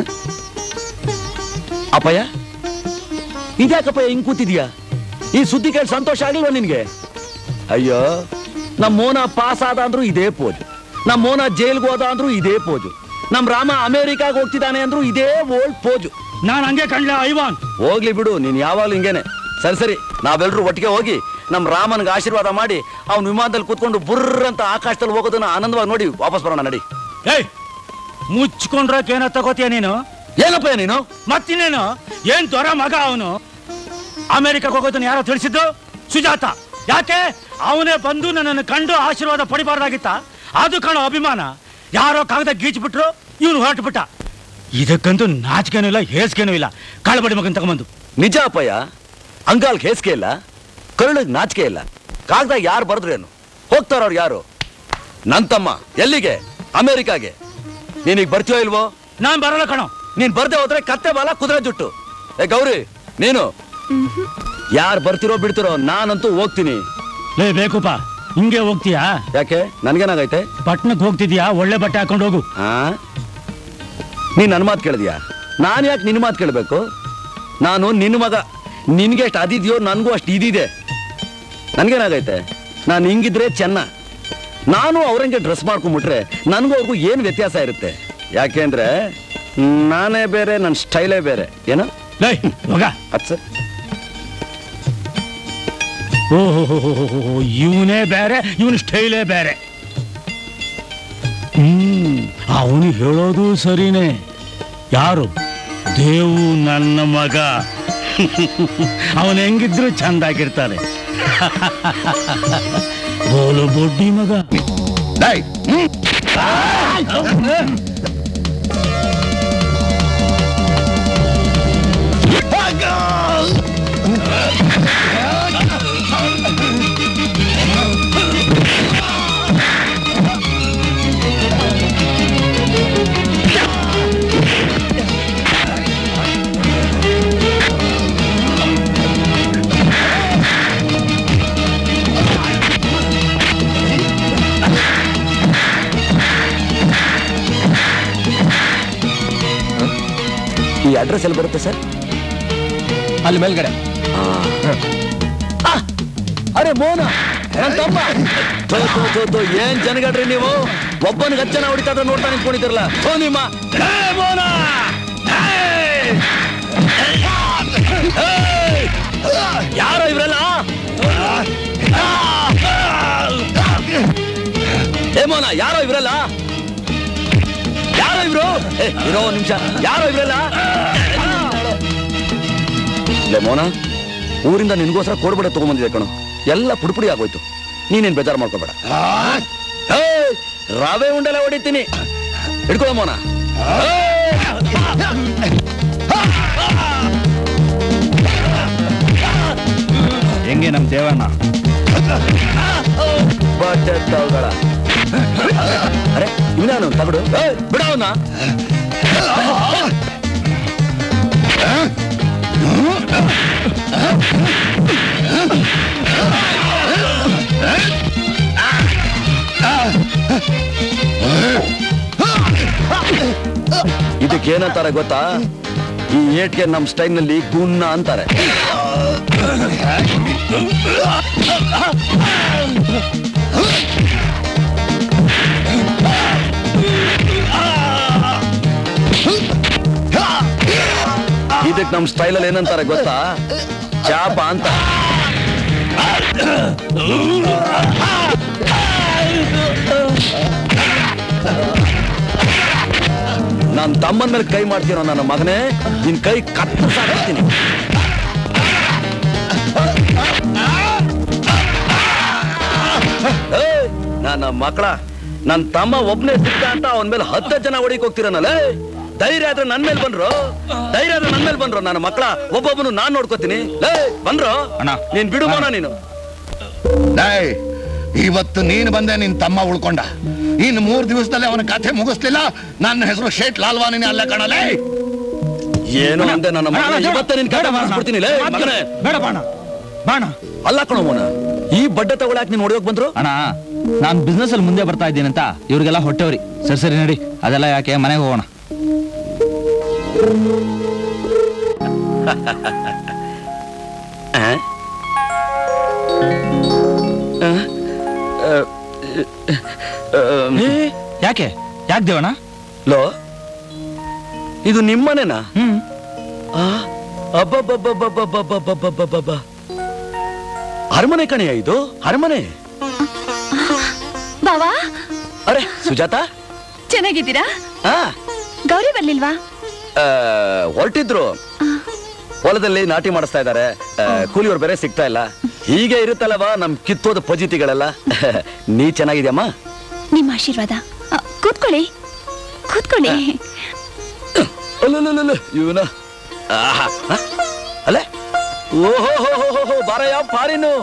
[SPEAKER 1] ಅಪ್ಪಯ್ಯ ಇದ್ಯಾಕಪ್ಪಯ್ಯ ಹಿಂಗ್ ಕೂತಿದ್ಯಾ ಈ ಸುದ್ದಿ ಕೇಳಿ ಸಂತೋಷ ಆಗಿಲ್ವಾ ನಿನ್ಗೆ ಅಯ್ಯೋ ನಮ್ಮ ಮೋನ ಪಾಸ್ ಆದ ಅಂದ್ರು ಇದೇ ಪೋಜು ನಮ್ಮ ಮೋನ ಜೈಲ್ಗೆ ಹೋದ ಅಂದ್ರು ಇದೇ ಪೋಜು ನಮ್ ರಾಮ ಅಮೆರಿಕಾಗ್ ಹೋಗ್ತಿದ್ದಾನೆ ಅಂದ್ರು ಇದೇ ಓಲ್ಡ್ ಪೋಜು
[SPEAKER 13] ನಾನ್ ಹಂಗೆ ಕಂಡ್ಲ ಐವಾನ್
[SPEAKER 1] ಹೋಗ್ಲಿ ಬಿಡು ನೀನ್ ಯಾವಾಗ್ಲೂ ಹಿಂಗೇನೆ ಸರಿ ಸರಿ ನಾವೆಲ್ಲರೂ ಒಟ್ಟಿಗೆ ಹೋಗಿ ನಮ್ ರಾಮನ್ಗೆ ಆಶೀರ್ವಾದ ಮಾಡಿ ಅವ್ನ ವಿಮಾನದಲ್ಲಿ ಕೂತ್ಕೊಂಡು ಬುರ್ರ್ ಅಂತ ಆಕಾಶದಲ್ಲಿ ಹೋಗೋದನ್ನ ಆನಂದವಾಗಿ ನೋಡಿ ವಾಪಸ್ ಬರೋಣ ನಡಿ
[SPEAKER 13] ಏಯ್ ಮುಚ್ಕೊಂಡ್ರಕ್ ಏನೋ ತಗೋತೀಯ ನೀನು
[SPEAKER 1] ಏನಪ್ಪ ನೀನು
[SPEAKER 13] ಮತ್ತಿನ್ನೇನು ಏನ್ ದೊರ ಮಗ ಅವನು ಅಮೆರಿಕಕ್ಕೆ ಹೋಗೋದನ್ನ ಯಾರೋ ತಿಳಿಸಿದ್ದು ಸುಜಾತ ಯಾಕೆ ಅವನೇ ಬಂದು ನನ್ನನ್ನು ಕಂಡು ಆಶೀರ್ವಾದ ಪಡಿಬಾರ್ದಾಗಿತ್ತ ಅದು ಕಾಣೋ ಅಭಿಮಾನ ಯಾರೋ ಕಾಗದ ಗೀಚ್ಬಿಟ್ರು ಇವನು ಹೊರಟುಬಿಟ್ಟ ಇದಕ್ಕಂತೂ ನಾಚಿಕೆನೂ ಇಲ್ಲ ಹೇಸಿಗೆನೂ ಇಲ್ಲ ಕಳಬಡಿ ಮಗನ್ ತಗೊಂಬಂದು
[SPEAKER 1] ನಿಜ ಅಪ್ಪಯ್ಯ ಅಂಗಾಲ್ ಹೇಸಿಗೆ ಇಲ್ಲ ಕರುಳಿಗೆ ನಾಚಿಕೆ ಇಲ್ಲ ಕಾಗದ ಯಾರು ಬರೆದ್ರೇನು ಹೋಗ್ತಾರವ್ರು ಯಾರು ನನ್ ತಮ್ಮ ಎಲ್ಲಿಗೆ ಅಮೆರಿಕಾಗೆ ನೀನೀಗ ಬರ್ತೀಯೋ ಇಲ್ವೋ
[SPEAKER 13] ನಾನ್ ಬರಲ್ಲ ಕಣೋ
[SPEAKER 1] ನೀನ್ ಬರ್ದೆ ಹೋದ್ರೆ ಕತ್ತೆ ಬಾಲ ಕುದುರೆ ಜುಟ್ಟು ಏ ಗೌರಿ ನೀನು ಯಾರು ಬರ್ತಿರೋ ಬಿಡ್ತಿರೋ ನಾನಂತೂ ಹೋಗ್ತೀನಿ
[SPEAKER 13] ಲೇ ಬೇಕುಪ್ಪ ಹಿಂಗೆ ಹೋಗ್ತೀಯಾ
[SPEAKER 1] ಯಾಕೆ ನನ್ಗೇನಾಗೈತೆ
[SPEAKER 13] ಪಟ್ನಕ್ಕೆ ಹೋಗ್ತಿದ್ಯಾ ಒಳ್ಳೆ ಬಟ್ಟೆ ಹಾಕೊಂಡು ಹೋಗು
[SPEAKER 1] ಆ ನೀನ್ ನನ್ನ ಮಾತು ಕೇಳಿದ್ಯಾ ನಾನು ಯಾಕೆ ನಿನ್ನ ಮಾತು ಕೇಳಬೇಕು ನಾನು ನಿನ್ನ ಮಗ ನಿನ್ಗೆ ಎಷ್ಟು ಅದಿದೆಯೋ ನನಗೂ ಅಷ್ಟು ಇದಿದೆ ನನ್ಗೇನಾಗೈತೆ ನಾನು ಹಿಂಗಿದ್ರೆ ಚೆನ್ನ ನಾನು ಅವ್ರಂಗೆ ಡ್ರೆಸ್ ಮಾಡ್ಕೊಂಡ್ಬಿಟ್ರೆ ನನಗೂ ಅವ್ರಿಗೂ ಏನು ವ್ಯತ್ಯಾಸ ಇರುತ್ತೆ ಯಾಕೆಂದ್ರೆ ನಾನೇ ಬೇರೆ ನನ್ನ ಸ್ಟೈಲೇ ಬೇರೆ ಏನೋ
[SPEAKER 13] ಲೈ ಹೋಗ
[SPEAKER 1] ಅದ್ ಸರ್
[SPEAKER 13] ಓಹೋ ಇವನೇ ಬೇರೆ ಇವನ ಸ್ಟೈಲೇ ಬೇರೆ ಹ್ಮ್ ಅವನು ಹೇಳೋದು ಸರಿನೇ ಯಾರು ದೇವು ನನ್ನ ಮಗ ಅವನು ಹೆಂಗಿದ್ರು ಚಂದಾಗಿರ್ತಾನೆ ಬೋಲು ಬೊಡ್ಡಿ ಮಗ
[SPEAKER 1] ಈ ಅಡ್ರೆಸ್ ಎಲ್ಲಿ ಬರುತ್ತೆ ಸರ್
[SPEAKER 15] ಅಲ್ಲಿ ಮೇಲ್ಗಡೆ
[SPEAKER 1] ಅರೆ ಮೋನ ನನ್ ತಮ್ಮ ಥೋ, ಥೋ, ಥೋ, ಥೋ, ಏನ್ ಜನಗಳ್ರಿ ನೀವು ಒಬ್ಬನಿಗೆ ಹತ್ತು ಜನ ಹೊಡಿತಾ ಇದ್ರೆ ನೋಡ್ತಾ ನಿಂತ್ಕೊಂಡಿದ್ದೀರಲ್ಲ ಥೋ ನಿಮ್ಮ ಏ, ಮೋನ ಏಯ್! ಏಯ್! ಯಾರೋ ಇವ್ರೆಲ್ಲ ಏ ಮೋನ ಯಾರೋ ಇವ್ರಲ್ಲ ಯಾರೋ ಇವ್ರು ಏ, ಇರೋ ಒಂದ್ ನಿಮಿಷ ಯಾರೋ ಇವ್ರಲ್ಲ ಲೇ ಮೋನ ಊರಿಂದ ನಿನ್ಗೋಸ್ಕರ ಕೋಡ್ಬಡೆ ತಗೊಂಬಂದಿದೆ ಕಣು ಎಲ್ಲ ಪುಡಿಪುಡಿ ಆಗೋಯ್ತು ನೀನೇನ್ ಬೇಜಾರು ಮಾಡ್ಕೋಬೇಡ ಏಯ್, ರವೆ ಉಂಡೆಲ್ಲ ಹೊಡಿತೀನಿ ಹಿಡ್ಕೊಳ್ಳೋ ಮೋನ ಏಯ್! ಹೆಂಗೆ ನಮ್ ದೇವಣ್ಣ
[SPEAKER 7] ಬಡ್ಡೆತ್ತವುಗಳ ಅರೆ ಇವನಾನು ತಗಡು ಬಿಡವನ್ನ ಇದಕ್ಕೇನಂತಾರೆ ಗೊತ್ತಾ ಈ ಏಟ್ಗೆ ನಮ್ ಸ್ಟೈಲ್ ನಲ್ಲಿ ಗುನ್ನ ಅಂತಾರೆ ಇದಕ್ ನಮ್ ಸ್ಟೈಲ್ ಅಲ್ಲಿ ಏನಂತಾರೆ ಗೊತ್ತಾ ಚಾಪ ಅಂತ ನಾನ್ ತಮ್ಮನ ಮೇಲೆ ಕೈ ಮಾಡ್ತೀನೋ ನನ್ನ ಮಗನೇ ನಿನ್ ಕೈ ಕತ್ತು ಸಾಕ್ತೀನಿ ನನ್ನ ಮಕ್ಕಳ ನನ್ ತಮ್ಮ ಒಬ್ನೇ ಸಿಕ್ಕ ಅಂತ ಅವನ ಮೇಲೆ ಹತ್ತು ಜನ ಹೊಡಿಕ್ ಹೋಗ್ತಿರನಲ್ಲ ಧೈರ್ಯ ಆದ್ರೆ ನನ್ ಮೇಲೆ ಬಂದ್ರು ಧೈರ್ಯ ಆದ್ರೆ ನನ್ ಮೇಲೆ ಬಂದ್ರು ನನ್ನ ಮಕ್ಕಳ ಒಬ್ಬೊಬ್ಬನು ನಾನ್ ನೋಡ್ಕೋತೀನಿ ಲೇ ಬಂದ್ರು ನೀನ್ ಬಿಡು ಮೋನ ನೀನು
[SPEAKER 20] ಡೇಯ್ ಇವತ್ತು ನೀನು ಬಂದೆ ನಿನ್ ತಮ್ಮ ಉಳ್ಕೊಂಡ ಇನ್ನು ಮೂರ್ ದಿವಸದಲ್ಲಿ ಅವನ ಕಥೆ ಮುಗಿಸ್ಲಿಲ್ಲ ನನ್ನ ಹೆಸರು ಶೇಟ್ ಲಾಲ್ವಾನಿನೇ ಅಲ್ಲ ಕಣಲೇ
[SPEAKER 7] ಏನು ಅಂದೆ ನನ್ನ ಮಗನ ಇವತ್ತೇ ನಿನ್ ಕಡೆ ಮಾಡಿಸ್ಬಿಡ್ತೀನಿ ಲೇ ಮಗನೇ
[SPEAKER 1] ಬೇಡ ಬಾಣ ಬಾಣ
[SPEAKER 7] ಅಲ್ಲ ಕಣೋ ಮೋನ ಈ ಬಡ್ಡೆ ತಗೊಳಕ್ ನೀನ್ ಹೊಡಿಯೋಕ್ ಬಂದ್ರು
[SPEAKER 1] ಅಣ್ಣ ನಾನ್ ಬಿಸ್ನೆಸ್ ಅಲ್ಲಿ ಮುಂದೆ ಬರ್ತಾ ಇದ್ದೀನಿ ಅಂತ ಇವ್ರಿಗೆಲ್ಲ ಹೊಟ್ಟೆವ್ರಿ ಸರಿ ಸರಿ ನಡಿ ಅದೆಲ್ಲ ಯಾಕೆ ಮನೆಗೆ ಹೋಗೋಣ
[SPEAKER 7] ಆ? ಆ? ಆ,
[SPEAKER 1] ಏ, ಯಾಕೆ ಯಾಕೆ ದೇವಣ್ಣ
[SPEAKER 7] ಲೋ ಇದು ನಿಮ್ಮನೆನಾ
[SPEAKER 1] ಹ್ಮ್
[SPEAKER 7] ಅಬ್ಬಬ್ಬಬ್ಬಬ್ಬಬ್ಬಬ್ಬಬ್ಬಬ್ಬಬ್ಬಬ್ಬ ಅರಮನೆ ಕಣೆಯ ಇದು ಅರಮನೆ
[SPEAKER 6] ಬಾವಾ
[SPEAKER 7] ಅರೆ ಸುಜಾತ
[SPEAKER 6] ಚೆನ್ನಾಗಿದ್ದೀರಾ
[SPEAKER 7] ಆ
[SPEAKER 6] ಗೌರಿ ಬರ್ಲಿಲ್ವಾ
[SPEAKER 7] ಆ, ಹೊರಟಿದ್ರು ಹೊಲದಲ್ಲಿ ನಾಟಿ ಮಾಡಿಸ್ತಾ ಇದ್ದಾರೆ ಕೂಲಿಯವ್ರು ಬೇರೆ ಸಿಗ್ತಾ ಇಲ್ಲ ಹೀಗೆ ಇರುತ್ತಲ್ಲವಾ ನಮ್ ಕಿತ್ತೋದ ಪಜಿತಿಗಳೆಲ್ಲ ನೀ ಚೆನ್ನಾಗಿದ್ಯಮ್ಮ
[SPEAKER 6] ನಿಮ್ಮ ಆಶೀರ್ವಾದ ಅ, ಕೂತ್ಕೊಳ್ಳಿ ಕೂತ್ಕೊಳ್ಳಿ
[SPEAKER 7] ಅಲ್ಲಲ್ಲಲ್ಲ ಇವನ ಅಲ್ಲೇ ಓಹೋ ಬಾರಯ್ಯ ಪಾರಿನು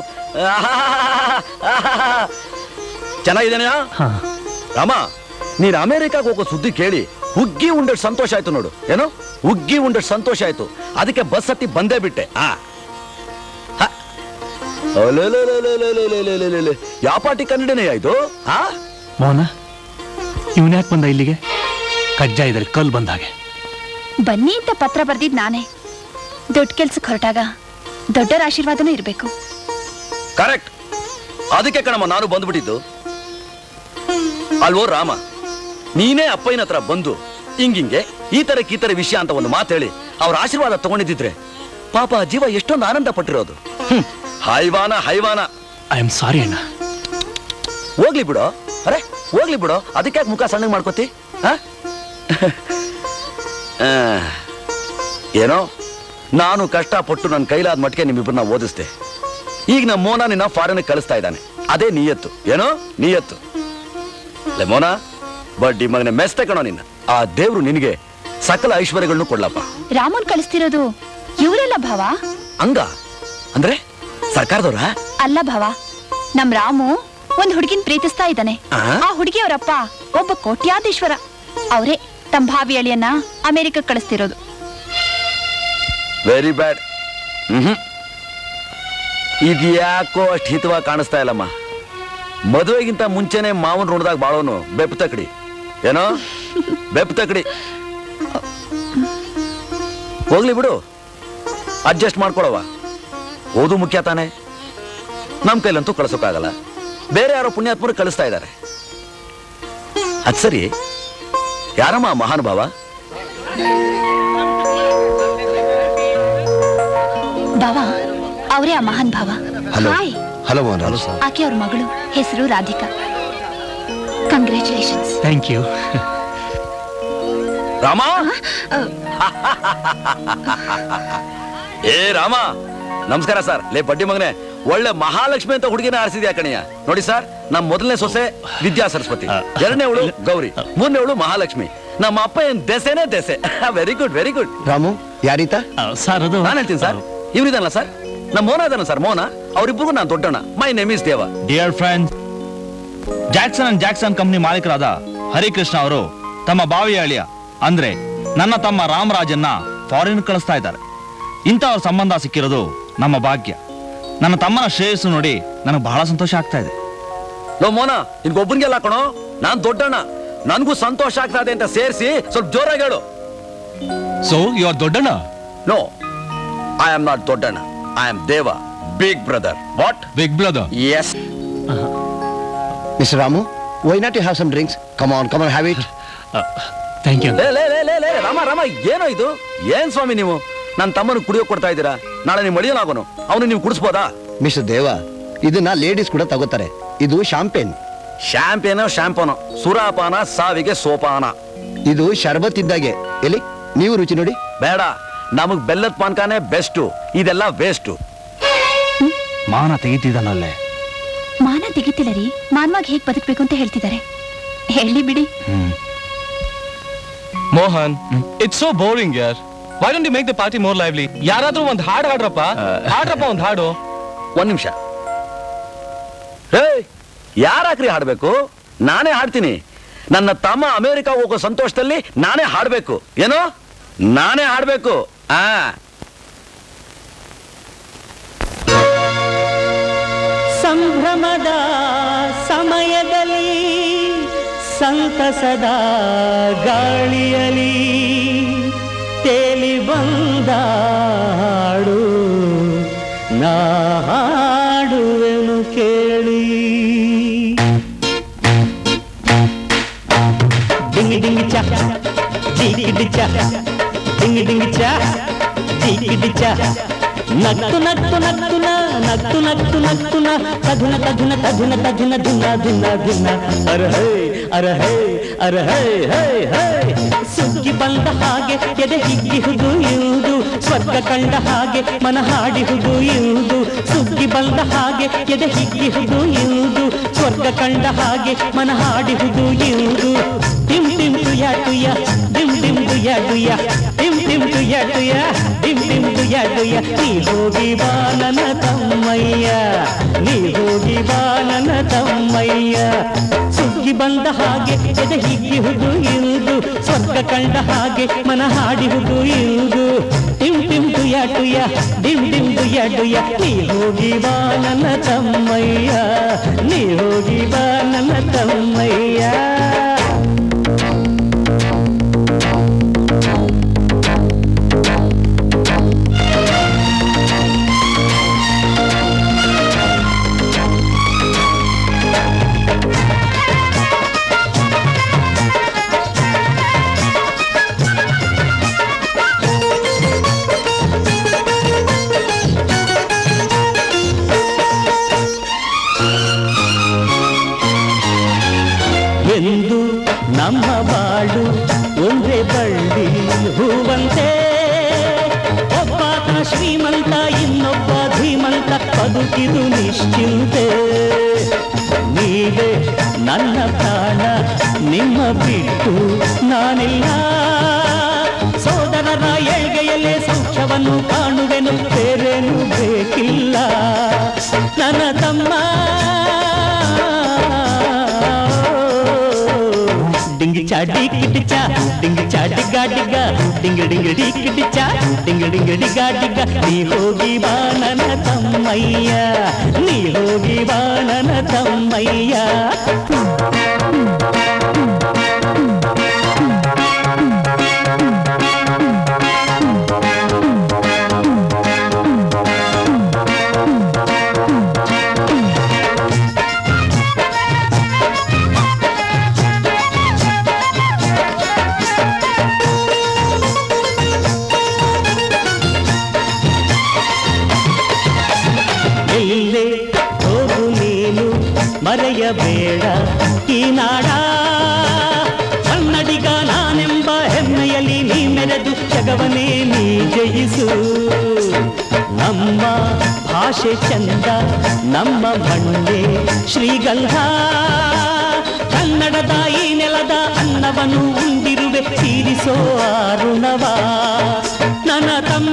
[SPEAKER 7] ಚೆನ್ನಾಗಿದ್ದೇನೆಯಾ ರಾಮ ನೀನ್ ಅಮೆರಿಕಾಗ್ ಹೋಗೋ ಸುದ್ದಿ ಕೇಳಿ ಹುಗ್ಗಿ ಉಂಡಷ್ಟು ಸಂತೋಷ ಆಯ್ತು ನೋಡು ಏನು ಹುಗ್ಗಿ ಉಂಡಷ್ಟು ಸಂತೋಷ ಆಯ್ತು ಅದಕ್ಕೆ ಬಸ್ ಹತ್ತಿ ಬಂದೇ ಬಿಟ್ಟೆ ಆ ಹ. ಅಲೆಲೆಲೆಲೆಲೆಲೆಲೆಲೆಲೆಲೆ. ಯಾವ ಪಾಟಿ ಕನ್ನಡನೇ ಆಯ್ತು ಆ
[SPEAKER 13] ಮೋಹನ ಇವನ್ ಯಾಕೆ ಬಂದ ಇಲ್ಲಿಗೆ ಕಜ್ಜಾಯದಲ್ಲಿ ಕಲ್ ಬಂದ ಹಾಗೆ
[SPEAKER 6] ಬನ್ನಿ ಅಂತ ಪತ್ರ ಬರ್ದಿದ್ ನಾನೇ ದೊಡ್ಡ ಕೆಲ್ಸಕ್ಕೆ ಹೊರಟಾಗ ದೊಡ್ಡರ ಆಶೀರ್ವಾದನೂ ಇರಬೇಕು
[SPEAKER 7] ಕರೆಕ್ಟ್ ಅದಕ್ಕೆ ಕಣಮ್ಮ ನಾನು ಬಂದ್ಬಿಟ್ಟಿದ್ದು ಅಲ್ವೋ ರಾಮ ನೀನೇ ಅಪ್ಪಯ್ಯನ ಹತ್ರ ಬಂದು ಹಿಂಗಿಂಗೆ ಈ ತರಕ್ಕೆ ಈ ತರ ವಿಷಯ ಅಂತ ಒಂದು ಮಾತು ಹೇಳಿ ಅವ್ರ ಆಶೀರ್ವಾದ ತಗೊಂಡಿದ್ದಿದ್ರೆ ಪಾಪ ಜೀವ ಎಷ್ಟೊಂದು ಆನಂದ ಪಟ್ಟಿರೋದು ಹ್ಮ್. ಹೈವಾನ ಹೈವಾನ
[SPEAKER 13] ಐ ಆಮ್ ಸಾರಿ ಅಣ್ಣ
[SPEAKER 7] ಹೋಗ್ಲಿ ಬಿಡು ಅರೆ ಹೋಗ್ಲಿ ಬಿಡು ಅದಕ್ಕೆ ಮುಖ ಸಣ್ಣಗೆ ಮಾಡ್ಕೋತಿ ಆ? ಆ, ಏನೋ ನಾನು ಕಷ್ಟಪಟ್ಟು ನನ್ನ ಕೈಲಾದ ಮಟ್ಟಿಗೆ ನಿಮ್ಮಿಬ್ಬರನ್ನ ಓದಿಸ್ದೆ ಈಗ ನಮ್ಮ ಮೋನ ನಿನ್ನ ಫಾರಿನ್ ಕಳಿಸ್ತಾ ಇದ್ದಾನೆ ಅದೇ ನಿಯತ್ತು ಏನೋ ನಿಯತ್ತು ಲೇ ಮೋನ ಬಡ್ಡಿ ಮಗನ ಮೆಸ್ತೆ ಕಣೋ ನಿನ್ನ ಆ ದೇವ್ರು ನಿನಗೆ ಸಕಲ ಐಶ್ವರ್ಯಗಳನ್ನು ಕೊಡ್ಲಪ್ಪ
[SPEAKER 6] ರಾಮನ್ ಕಳಿಸ್ತಿರೋದು ಇವರೆಲ್ಲ ಭಾವ
[SPEAKER 7] ಹಂಗ ಅಂದ್ರೆ ಸರ್ಕಾರದವ್ರ
[SPEAKER 6] ಅಲ್ಲ ಭಾವ ನಮ್ ರಾಮು ಒಂದ್ ಹುಡುಗಿನ ಪ್ರೀತಿಸ್ತಾ ಇದ್ದಾನೆ
[SPEAKER 7] ಆ?
[SPEAKER 6] ಆ ಹುಡುಗಿಯವರಪ್ಪ ಒಬ್ಬ ಕೋಟ್ಯಾಧೀಶ್ವರ ಅವರೇ ತಮ್ಮ ಭಾವಿ ಅಳಿಯನ್ನ ಅಮೆರಿಕಕ್ಕೆ ಕಳಿಸ್ತಿರೋದು
[SPEAKER 7] ವೆರಿ ಬ್ಯಾಡ್ ಹ್ಮ್ ಇದ್ಯಾಕೋ ಅಷ್ಟು ಹಿತವಾಗಿ ಕಾಣಿಸ್ತಾ ಇಲ್ಲಮ್ಮ ಮದುವೆಗಿಂತ ಮುಂಚೆನೆ ಮಾವನ್ ಋಣದಾಗ ಬಾಳೋನು ಬೆಪ್ ತಕಡಿ ಏನೋ ಬೆಪ್ ತಕಡಿ ಹೋಗ್ಲಿ ಬಿಡು ಅಡ್ಜಸ್ಟ್ ಮಾಡ್ಕೊಳವ ಓದು ಮುಖ್ಯ ತಾನೆ ನಮ್ ಕೈಲಂತೂ ಕಳ್ಸೋಕ್ಕಾಗಲ್ಲ ಬೇರೆ ಯಾರೋ ಪುಣ್ಯಾತ್ಮರು ಕಳಿಸ್ತಾ ಇದ್ದಾರೆ ಅದ್ ಸರಿ ಯಾರಮ್ಮ ಆ ಮಹಾನುಭಾವ
[SPEAKER 6] ಭಾವ ಅವರೇ ಆ ಮಹಾನ್ ಭಾವ
[SPEAKER 20] hello
[SPEAKER 6] hi
[SPEAKER 20] hello Mohan hello
[SPEAKER 6] ಆಕೆ ಅವ್ರ ಮಗಳು ಹೆಸರು Radhika congratulations
[SPEAKER 13] thank you
[SPEAKER 7] Rama ಏ ರಾಮ ನಮಸ್ಕಾರ ಸರ್ ಲೇ ಬಡ್ಡಿ ಮಗನೆ ಒಳ್ಳೆ ಮಹಾಲಕ್ಷ್ಮಿ ಅಂತ ಹುಡುಗಿನ ಆರಿಸಿದ್ಯಾ ಕಣಯ್ಯ ನೋಡಿ ಸರ್ ನಮ್ ಮೊದಲನೇ ಸೊಸೆ ವಿದ್ಯಾ ಸರಸ್ವತಿ ಎರಡನೇ ಅವಳು ಗೌರಿ ಮೂರನೇ ಅವಳು ಮಹಾಲಕ್ಷ್ಮಿ ನಮ್ಮ ಅಪ್ಪ ಏನ್ ದೆಸೆನೇ ದೆಸೆ very good very good
[SPEAKER 8] Ramu ಯಾರೀತ
[SPEAKER 5] ಸರ್ ಅದು
[SPEAKER 7] ನಾನು ಹೇಳ್ತೀನಿ ಸರ್ ಇವ್ರಿದಲ್ಲ ಸರ್ ನಮ್ಮ ಮೋನ ಇದಾನ ಸರ್ ಮೋನ ಅವ್ರಿಬ್ರಿಗೂ ನಾನು Doddanna my name is Deva
[SPEAKER 1] dear friends Jackson and Jackson company ಮಾಲೀಕರಾದ ಹರಿಕೃಷ್ಣ ಅವರು ತಮ್ಮ ಬಾವಿಯ ಅಳಿಯ ಅಂದ್ರೆ ನನ್ನ ತಮ್ಮ ರಾಮರಾಜನ್ನ ಫಾರಿನ್ ಕಳಿಸ್ತಾ ಇದ್ದಾರೆ ಇಂಥವ್ರ ಸಂಬಂಧ ಸಿಕ್ಕಿರೋದು ನಮ್ಮ ಭಾಗ್ಯ ನನ್ನ ತಮ್ಮನ ಶ್ರೇಯಸ್ಸು ನೋಡಿ ನನಗೆ ಬಹಳ ಸಂತೋಷ ಆಗ್ತಾ ಇದೆ
[SPEAKER 7] ಲೋ ಮೋನ ನಿನ್ಗೊಬ್ಬನಿಗೆಲ್ಲ ಕಣೋ ನಾನ್ ದೊಡ್ಡಣ್ಣ ನನ್ಗೂ ಸಂತೋಷ ಆಗ್ತಾ ಇದೆ ಅಂತ ಸೇರಿಸಿ ಸ್ವಲ್ಪ ಜೋರಾಗಿ ಹೇಳು
[SPEAKER 3] so you are Doddanna
[SPEAKER 7] no I am not Doddanna I am Deva big brother what
[SPEAKER 3] big brother
[SPEAKER 7] yes
[SPEAKER 8] mister Ramu why not you have some drinks come on come on have it
[SPEAKER 5] thank you
[SPEAKER 7] ಲೇ ಲೇ ಲೇ ಲೇ ಲೇ ರಾಮ ರಾಮ ಏನೋ ಇದು ಏನ್ ಸ್ವಾಮಿ ನೀವು ನನ್ನ ತಮ್ಮನ ಕುಡಿಯೋಕ್ ಕೊಡ್ತಾ ಇದ್ದೀರಾ ನಾಳೆ ನೀವು ಮಡಿಯಲಾಗೋನು ಅವನು ನೀವು ಕುಡಿಸ್ಬೋದಾ
[SPEAKER 8] ಮಿಸ್ಟರ್ ದೇವ ಇದನ್ನ ಲೇಡೀಸ್ ಕೂಡ ತಗೋತಾರೆ ಇದು ಶಾಂಪೇನ್
[SPEAKER 7] ಶಾಂಪೇನೋ ಶಾಂಪೋನೋ ಸುರಾಪಾನ ಸಾವಿಗೆ ಸೋಪಾನ
[SPEAKER 8] ಇದು ಶರ್ಬತ್ ಇದ್ದಾಗೆ ಎಲ್ಲಿ ನೀವು ರುಚಿ ನೋಡಿ
[SPEAKER 7] ಬೇಡ ನಮಗ್ ಬೆಲ್ಲದ ಪಾನ್ಕಾನೇ ಬೆಸ್ಟು ಇದೆಲ್ಲ ವೇಸ್ಟು
[SPEAKER 1] ಮಾನ ತೆಗಿತಿದ್ದಾನಲ್ಲೇ
[SPEAKER 6] ಮಾನ ತೆಗಿತಿಲ್ಲ ರೀ ಮಾನವಾಗಿ ಹೇಗ್ ಬದುಕ್ಬೇಕು ಅಂತ ಹೇಳ್ತಿದ್ದಾರೆ ಹೇಳಿ ಬಿಡಿ
[SPEAKER 3] ಮೋಹನ್ ಇಟ್ಸ್ ಸೋ ಬೋರಿಂಗ್ ಯಾರ್ why don't you make the party more lively ಯಾರಾದ್ರೂ ಒಂದ್ ಹಾಡು ಹಾಡ್ರಪ್ಪ ಹಾಡ್ರಪ್ಪ ಒಂದ್ ಹಾಡು
[SPEAKER 7] ಒಂದ್ ನಿಮಿಷ ಹೇ ಯಾರಾಕ್ರಿ ಹಾಡ್ಬೇಕು ನಾನೇ ಹಾಡ್ತೀನಿ ನನ್ನ ತಮ್ಮ ಅಮೆರಿಕ ಹೋಗೋ ಸಂತೋಷದಲ್ಲಿ ನಾನೇ ಹಾಡ್ಬೇಕು ಏನೋ ನಾನೇ ಹಾಡ್ಬೇಕು ಆ
[SPEAKER 10] ಸಂಭ್ರಮದ ಸಮಯದಲ್ಲಿ ಸಂತಸದ ಗಾಳಿಯಲಿ ತೇಲಿ ಬಂದಾಡು ನಾ ಹಾಡುವೆನು ಕೇಳಿ ಡಿಂಗಿ ಡಿಂಗಿ ಚ ಡಿಂಗಿ ಚ ಡಿಂಗಿ ಡಿಂಗಿ ಚ ಡಿಂಗಿ ಚ ನಕ್ತು ನಕ್ತು ನಕ್ತು ನ ನಕ್ತು ನಕ್ತು ನಕ್ತು ನ ತಧುನ ತಧುನ ತಧುನ ತಧುನ ಧುನ ಧುನ ಧುನ ಅರ ಹೇ ಅರ ಹೇ ಅರ ಹೇ ಹೇ ಹೇ ಸುಗ್ಗಿ ಬಂದ ಹಾಗೆ ಎದೆ ಹಿಗ್ಗಿಹುದು ಇರುವುದು ಸ್ವರ್ಗ ಕಂಡ ಹಾಗೆ ಮನ ಹಾಡಿಹುದು ಇರುವುದು ಸುಗ್ಗಿ ಬಂದ ಹಾಗೆ ಎದೆ ಹಿಗ್ಗಿಹುದು ಇರುವುದು ಸ್ವರ್ಗ ಕಂಡ ಹಾಗೆ ಮನ ಹಾಡಿಹುದು ಇರುವುದು ಟಿಮ್ ಟಿಮ್ ತುಯ ತುಯ ಡಿಮ್ ಡಿಮ್ ತುಯ ತುಯ ಟಿಮ್ ಟಿಮ್ ತುಯ ತುಯ ಡಿಮ್ ಡಿಮ್ ತುಯ ತುಯ ನೀ ಹೋಗಿ ಬಾ ನನ್ನ ತಮ್ಮಯ್ಯ ನೀ ಹೋಗಿ ಬಾ ನನ್ನ ತಮ್ಮಯ್ಯ ಸುಗ್ಗಿ ಬಂದ ಹಾಗೆ ಎದೆ ಹಿಗ್ಗಿಹುದು ಇರುವುದು ಸ್ವರ್ಗ ಕಂಡ ಹಾಗೆ ಮನ ಹಾಡಿಹುದು ಇರುವುದು ಟಿಮ್ ಟಿಮ್ ತುಯ ತುಯ ಡಿಮ್ ಡಿಮ್ ತುಯ ತುಯ ನೀ ಹೋಗಿ ಬಾ ನನ್ನ ತಮ್ಮಯ್ಯ ನೀ ಹೋಗಿ ಬಾ ನನ್ನ ತಮ್ಮಯ್ಯ ಎಂದು ನಮ್ಮ ಬಾಳು ಒಂದೇ ಬಳ್ಳಿ ಹೂವಂತೆ ಒಬ್ಬಾತ ಶ್ರೀಮಂತ ಇನ್ನೊಬ್ಬ ಧೀಮಂತ ಬದುಕಿದು ನಿಶ್ಚಿಂತೆ ನೀವೇ ನನ್ನ ಪ್ರಾಣ ನಿಮ್ಮ ಬಿಟ್ಟು ನಾನಿಲ್ಲ ಸೋದರರ ಏಳ್ಗೆಯಲ್ಲೇ ಸೌಖ್ಯವನ್ನು ಕಾಣುವೆನು ಬೇರೇನು ಬೇಕಿಲ್ಲ ನನ್ನ ತಮ್ಮ ಡಿಂಗಿ ಚಾ ಡಿಕ್ಕಿ ಡಿಚಾ ಡಿಂಗಿ ಚಾ ಡಿಗ್ಗ ಡಿಗ್ಗ ಡಿಂಗಿ ಡಿಂಗಿ ಡಿಕ್ಕಿ ಡಿಚಾ ಡಿಂಗಿ ಡಿಂಗಿ ಡಿಗ್ಗ ಡಿಗ್ಗ ನೀ ಹೋಗಿ ಬಾ ನನ್ನ ತಮ್ಮಯ್ಯ ನೀ ಹೋಗಿ ಬಾ ನನ್ನ ತಮ್ಮಯ್ಯ ಎಲ್ಲೇ ಹೋಗು ನೀನು ಮರೆಯಬೇಡ ಈ ನಾಡ ಕನ್ನಡಿಗ ನಾನೆಂಬ ಹೆಮ್ಮೆಯಲ್ಲಿ ನೀ ಮೆರೆದು ಜಗವನೇ ನೀ ಜಯಿಸು ನಮ್ಮ ಭಾಷೆ ಚಂದ ನಮ್ಮ ಮಣ್ಣೆ ಶ್ರೀಗಂಧ ಕನ್ನಡದ ಈ ನೆಲದ ಅನ್ನವನ್ನು ಉಂಡಿರುವೆ ತೀರಿಸೋ ಅರುಣವ ನನ್ನ ತಮ್ಮ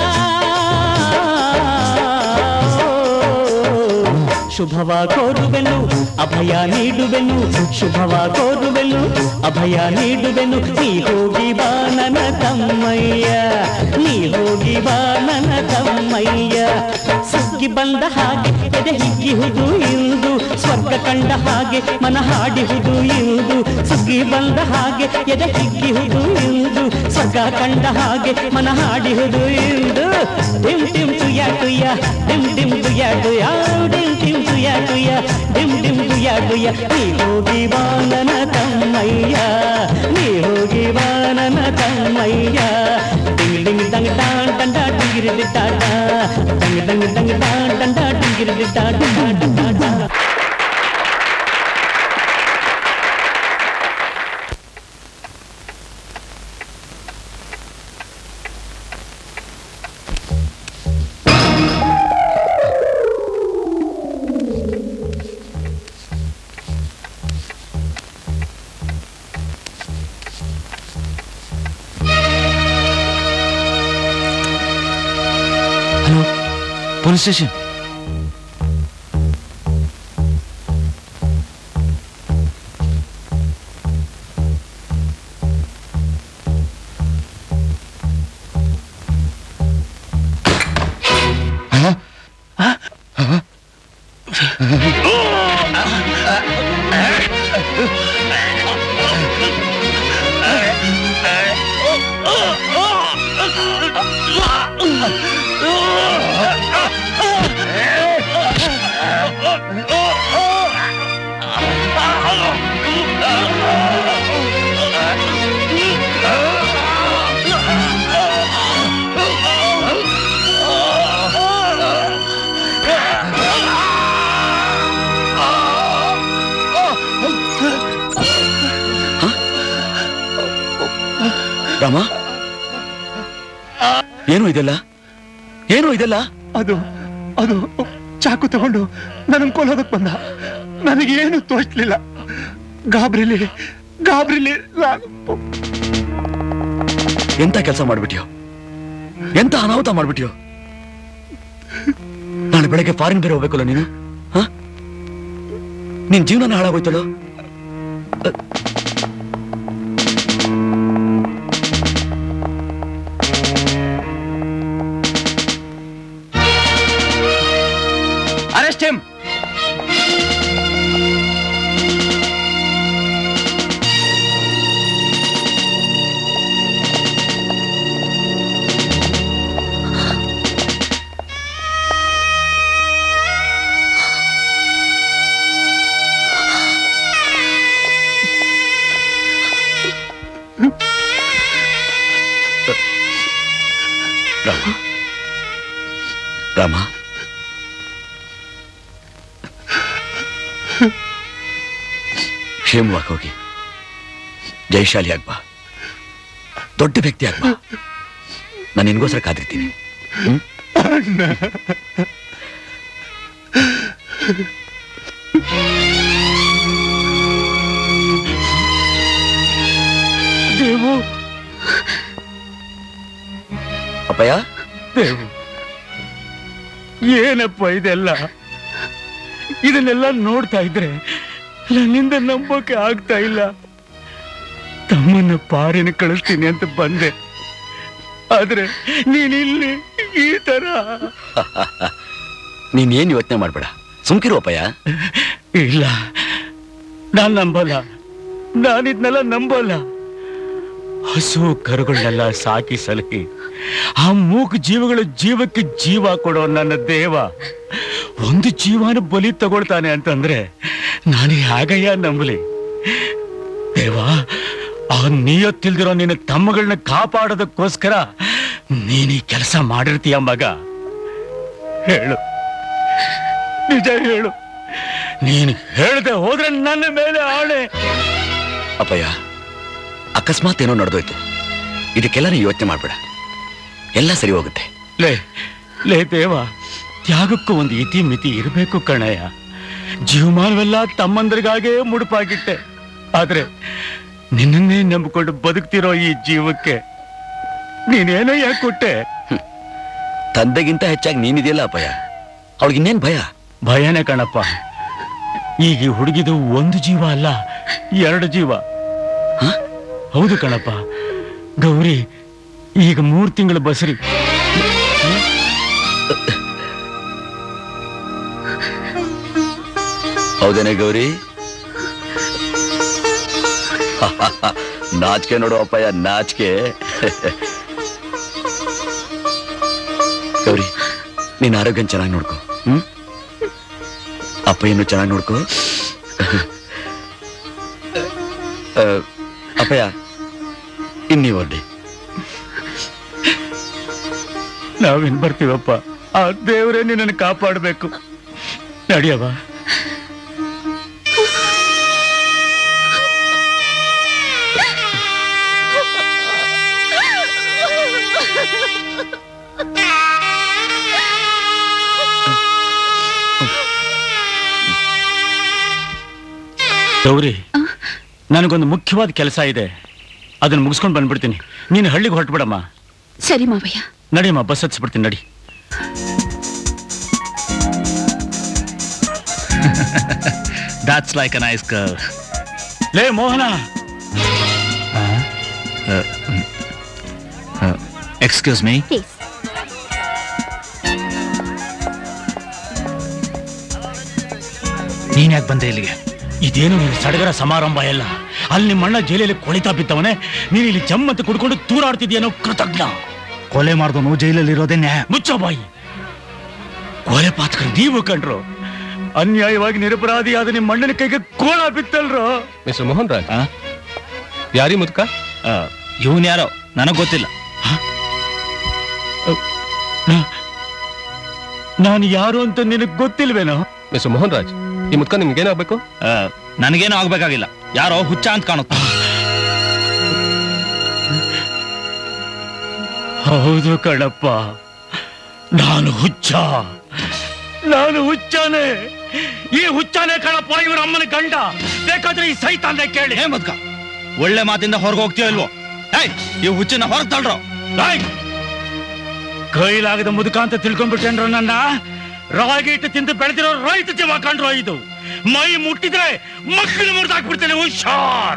[SPEAKER 10] ಶುಭವ ಕೋರುವೆನು ಅಭಯ ನೀಡುವೆನು ಶುಭವ ಕೋರುವೆನು ಅಭಯ ನೀಡುವೆನು ನೀ ಹೋಗಿ ಬಾ ನನ್ನ ತಮ್ಮಯ್ಯ ನೀ ಹೋಗಿ ಬಾ ನನ್ನ ತಮ್ಮಯ್ಯ ಸುಗ್ಗಿ ಬಂದ ಹಾಗೆ ಎದೆ ಹಿಗ್ಗಿಹುದು ಇಂದು ಸ್ವರ್ಗ ಕಂಡ ಹಾಗೆ ಮನ ಹಾಡಿಹುದು ಇಂದು ಸುಗ್ಗಿ ಬಂದ ಹಾಗೆ ಎದೆ ಹಿಗ್ಗಿಹುದು ಇಂದು ಸ್ವರ್ಗ ಕಂಡ ಹಾಗೆ ಮನ ಹಾಡಿಹುದು ಇಂದು ಡಿಮ್ ಡಿಮ್ ತುಯ ತುಯ ಡಿಮ್ ಡಿಮ್ ತುಯ ತುಯ ಡಿಮ್ ಡಿಮ್ ತುಯ ತುಯ ಡಿಮ್ ಡಿಮ್ ತುಯ ತುಯ ನೀ ಹೋಗಿ ಬಾ ನನ್ನ ತಮ್ಮಯ್ಯ ನೀ ಹೋಗಿ ಬಾ ನನ್ನ ತಮ್ಮಯ್ಯ ಡಿಂಗ್ ಡಿಂಗ್ ದಂಗ್ ಡಾನ್ ಡಂಡ ಡಿಂಗಿರಿ ಡಿಟ್ಟಾಡ ದಂಗ್ ದಂಗ್ ದಂಗ್ ಡಾನ್ ಡಂಡ ಡಿಂಗಿರಿ ಡಿಟ್ಟಾಡ ಡಿಟ್ಟಾಡ
[SPEAKER 1] ಹಲೋ ಪೊಲೀಸ್ ಸ್ಟೇಷನ್
[SPEAKER 7] ರಾಮ ಏನು ಇದೆಲ್ಲ ಏನು ಇದೆಲ್ಲ
[SPEAKER 19] ಅದು ಅದು ಚಾಕು ತಗೊಂಡು ನನ್ನ ಕೊಲ್ಲೋದಕ್ ಬಂದ ನನಗೇನು ತೋಚ್ಲಿಲ್ಲ ಗಾಬ್ರಿಲಿ ಗಾಬ್ರಿಲಿ ನಾನು
[SPEAKER 7] ಎಂತ ಕೆಲಸ ಮಾಡ್ಬಿಟ್ಯೋ ಎಂತ ಅನಾಹುತ ಮಾಡ್ಬಿಟ್ಯೋ ನಾಳೆ ಬೆಳಗ್ಗೆ ಫಾರಿನ್ ಬೇರೆ ಹೋಗ್ಬೇಕಲ್ಲ ನೀನು ಹ? ನಿನ್ ಜೀವನ ಹಾಳಾಗೋಯ್ತಲ್ಲೋ
[SPEAKER 1] ಅರೆಸ್ಟ್ ಹಿಮ್
[SPEAKER 7] ರಾಮ ರಾಮ ಕ್ಷೇಮವಾಗಿ ಹೋಗಿ ಜಯಶಾಲಿ ಆಗ್ಬಾ ದೊಡ್ಡ ವ್ಯಕ್ತಿ ಆಗ್ಬಾ ನಾನು ನಿನ್ಗೋಸ್ಕರ ಕಾದಿರ್ತೀನಿ ಹ್ಮ್?
[SPEAKER 19] ದೇವು
[SPEAKER 7] ಅಪ್ಪಯ್ಯ
[SPEAKER 19] ದೇವು ಏನಪ್ಪ ಇದೆಲ್ಲ ಇದನ್ನೆಲ್ಲ ನೋಡ್ತಾ ಇದ್ರೆ ನನ್ನಿಂದ ನಂಬೋಕೆ ಆಗ್ತಾ ಇಲ್ಲ ತಮ್ಮನ್ನ ಪಾರಿನ ಕಳಿಸ್ತೀನಿ ಅಂತ ಬಂದೆ ಆದ್ರೆ ನೀನಿಲ್ಲಿ ಈ ತರ
[SPEAKER 7] ನೀನ್ ಏನ್ ಯೋಚನೆ ಮಾಡ್ಬೇಡ ಸುಮ್ಕಿರು ಅಪ್ಪಯ್ಯ
[SPEAKER 19] ಇಲ್ಲ ನಾನ್ ನಂಬಲ್ಲ ನಾನಿದ್ನೆಲ್ಲ ನಂಬಲ್ಲ ಹಸು ಕರುಗಳನ್ನೆಲ್ಲ ಸಾಕಿ ಸಲಹಿ ಆ ಮೂಕ ಜೀವಗಳ ಜೀವಕ್ಕೆ ಜೀವ ಕೊಡೋ ನನ್ನ ದೇವ ಒಂದು ಜೀವನ ಬಲಿ ತಗೊಳ್ತಾನೆ ಅಂತಂದ್ರೆ ನಾನು ಹೇಗಯ್ಯ ನಂಬಲಿ ದೇವ ಆ ನೀಯತ್ತಿಲ್ದಿರೋ ನಿನ್ನ ತಮ್ಮಗಳನ್ನ ಕಾಪಾಡೋದಕ್ಕೋಸ್ಕರ ನೀನ್ ಈ ಕೆಲಸ ಮಾಡಿರ್ತೀಯ ಮಗ ಹೇಳು ನಿಜ ಹೇಳು ನೀನು ಹೇಳ್ದೆ ಹೋದ್ರೆ ನನ್ನ ಮೇಲೆ ಆಣೆ
[SPEAKER 7] ಅಪ್ಪಯ್ಯ ಅಕಸ್ಮಾತ್ ಏನೋ ನಡೆದೋಯ್ತು ಇದಕ್ಕೆಲ್ಲ ನೀ ಯೋಚನೆ ಮಾಡ್ಬೇಡ ಎಲ್ಲ ಸರಿ ಹೋಗುತ್ತೆ
[SPEAKER 19] ಲೇ ಲೇ ದೇವ ತ್ಯಾಗಕ್ಕೂ ಒಂದು ಇತಿ ಮಿತಿ ಇರಬೇಕು ಕಣಯ್ಯ ಜೀವಮಾನವೆಲ್ಲ ತಮ್ಮಂದ್ರಿಗಾಗೇ ಮುಡುಪಾಗಿಟ್ಟೆ ಆದ್ರೆ
[SPEAKER 13] ನಿನ್ನನ್ನೇ ನಂಬಿಕೊಂಡು ಬದುಕ್ತಿರೋ ಈ ಜೀವಕ್ಕೆ ನೀನೇನೋ ಯಾಕೆ ಕೊಟ್ಟೆ
[SPEAKER 7] ತಂದೆಗಿಂತ ಹೆಚ್ಚಾಗಿ ನೀನಿದೆಯಲ್ಲ ಅಪ್ಪಯ್ಯ ಅವಳಿಗೆ ಇನ್ನೇನ್ ಭಯ
[SPEAKER 13] ಭಯನೇ ಕಣಪ್ಪ ಈಗ ಈ ಹುಡುಗಿದು ಒಂದು ಜೀವ ಅಲ್ಲ ಎರಡು ಜೀವ ಹೌದು ಕಣಪ್ಪ ಗೌರಿ ಈಗ ಮೂರ್ ತಿಂಗಳು ಬಸರಿ
[SPEAKER 7] ಹೌದೇನೆ ಗೌರಿ ನಾಚಿಕೆ ನೋಡು ಅಪ್ಪಯ್ಯ ನಾಚಿಕೆ ಗೌರಿ ನೀನ್ ಆರೋಗ್ಯ ಚೆನ್ನಾಗಿ ನೋಡ್ಕೋ ಹ್ಮ್ ಅಪ್ಪಯ್ಯನು ಚೆನ್ನಾಗಿ ನೋಡ್ಕೋ ಆ, ಅಪ್ಪಯ್ಯ ಇನ್ನೀ ಹೊರಡಿ
[SPEAKER 13] ನಾವೇನ್ ಬರ್ತೀವಪ್ಪ ಆ ದೇವರೇ ನಿನ್ನನ್ನು ಕಾಪಾಡಬೇಕು ನಡಿಯವ ಗೌರಿ ನನಗೊಂದು ಮುಖ್ಯವಾದ ಕೆಲಸ ಇದೆ ಅದನ್ನ ಮುಗಿಸ್ಕೊಂಡು ಬಂದ್ಬಿಡ್ತೀನಿ ನೀನು ಹಳ್ಳಿಗೆ ಹೊರಟ್ಬಿಡಮ್ಮ
[SPEAKER 2] ಸರಿ ಮಾವಯ್ಯ
[SPEAKER 13] ನಡಿಯಮ್ಮ ಬಸ್ ಹತ್ಸ್ಬಿಡ್ತೀನಿ ನಡಿ
[SPEAKER 1] that's like a nice girl
[SPEAKER 13] ಲೇ ಮೋಹನ
[SPEAKER 1] ಎಕ್ಸ್ಕ್ಯೂಸ್ ಮೀ ನೀನ್ ಯಾಕೆ ಬಂದೆ ಇಲ್ಲಿಗೆ
[SPEAKER 13] ಇದೇನು ನೀನು ಸಡಗರ ಸಮಾರಂಭ ಎಲ್ಲ ಅಲ್ಲಿ ನಿಮ್ಮ ಅಣ್ಣ ಜೈಲಲ್ಲಿ ಕೊಳಿತಾ ಬಿದ್ದವನೇ ನೀನು ಇಲ್ಲಿ ಜಮ್ಮಂತ ಕುಡ್ಕೊಂಡು ತೂರಾಡ್ತಿದ್ಯೇನೋ ಕೃತಜ್ಞ
[SPEAKER 1] ಕೊಲೆ ಮಾಡಿದವನು ಜೈಲಲ್ಲಿ ಇರೋದೇ ನ್ಯಾಯ
[SPEAKER 13] ಮುಚ್ಚೋ ಬಾಯಿ ಕೊಲೆ ಪಾತಕರು ನೀವು ಕಂಡ್ರು ಅನ್ಯಾಯವಾಗಿ ನಿರಪರಾಧಿಯಾದ ನಿಮ್ಮ ಅಣ್ಣನ ಕೈಗೆ ಕೋಳ ಬಿತ್ತಲ್ರೋ
[SPEAKER 3] ಮಿಸ್ಟರ್ ಮೋಹನ್ ರಾಜ್ ಯಾರಿ ಮುದ್ಕ
[SPEAKER 1] ಇವನ್ ಯಾರೋ ನನಗ್ ಗೊತ್ತಿಲ್ಲ
[SPEAKER 13] ನಾನು ಯಾರು ಅಂತ ನಿನಗೆ ಗೊತ್ತಿಲ್ವೇನೋ
[SPEAKER 3] ಮಿಸ್ಟರ್ ಮೋಹನ್ ರಾಜ್ ಈ ಮುದ್ಕ ನಿಮ್ಗೆ ಏನಾಗಬೇಕು
[SPEAKER 1] ನನಗೇನು ಆಗ್ಬೇಕಾಗಿಲ್ಲ ಯಾರೋ ಹುಚ್ಚ ಅಂತ ಕಾಣುತ್ತೆ
[SPEAKER 13] ಹೌದು ಕಣಪ್ಪ ನಾನು ಹುಚ್ಚ ನಾನು ಹುಚ್ಚನೇ ಈ ಹುಚ್ಚನೇ ಕಣಪ್ಪ ಇವರ ಅಮ್ಮನ ಗಂಡ ಬೇಕಾದ್ರೆ ಈ ಸೈತಾಂದೆ ಕೇಳಿ
[SPEAKER 1] ಏ ಮುದ್ಕ ಒಳ್ಳೆ ಮಾತಿಂದ ಹೊರಗೆ ಹೋಗ್ತೀಯೋ ಇಲ್ವೋ ಏಯ್ ಈ ಹುಚ್ಚನ್ನ ಹೊರಗೆ ತಳ್ರೋ
[SPEAKER 13] ಏಯ್! ಕೈಲಾಗದ ಮುದುಕ ಅಂತ ತಿಳ್ಕೊಂಡ್ಬಿಟ್ಟೇನ್ರ ನನ್ನ ರಾಗಿ ಇಟ್ಟು ತಿಂದು ಬೆಳೆದಿರೋ ರೈತ ಜೀವ ಕಂಡ್ರು ಇದು ಮೈ ಮುಟ್ಟಿದ್ರೆ ಮಕ್ಕಳು ಮುರಿದಾಕ್ಬಿಡ್ತೇನೆ ಹುಷಾರ್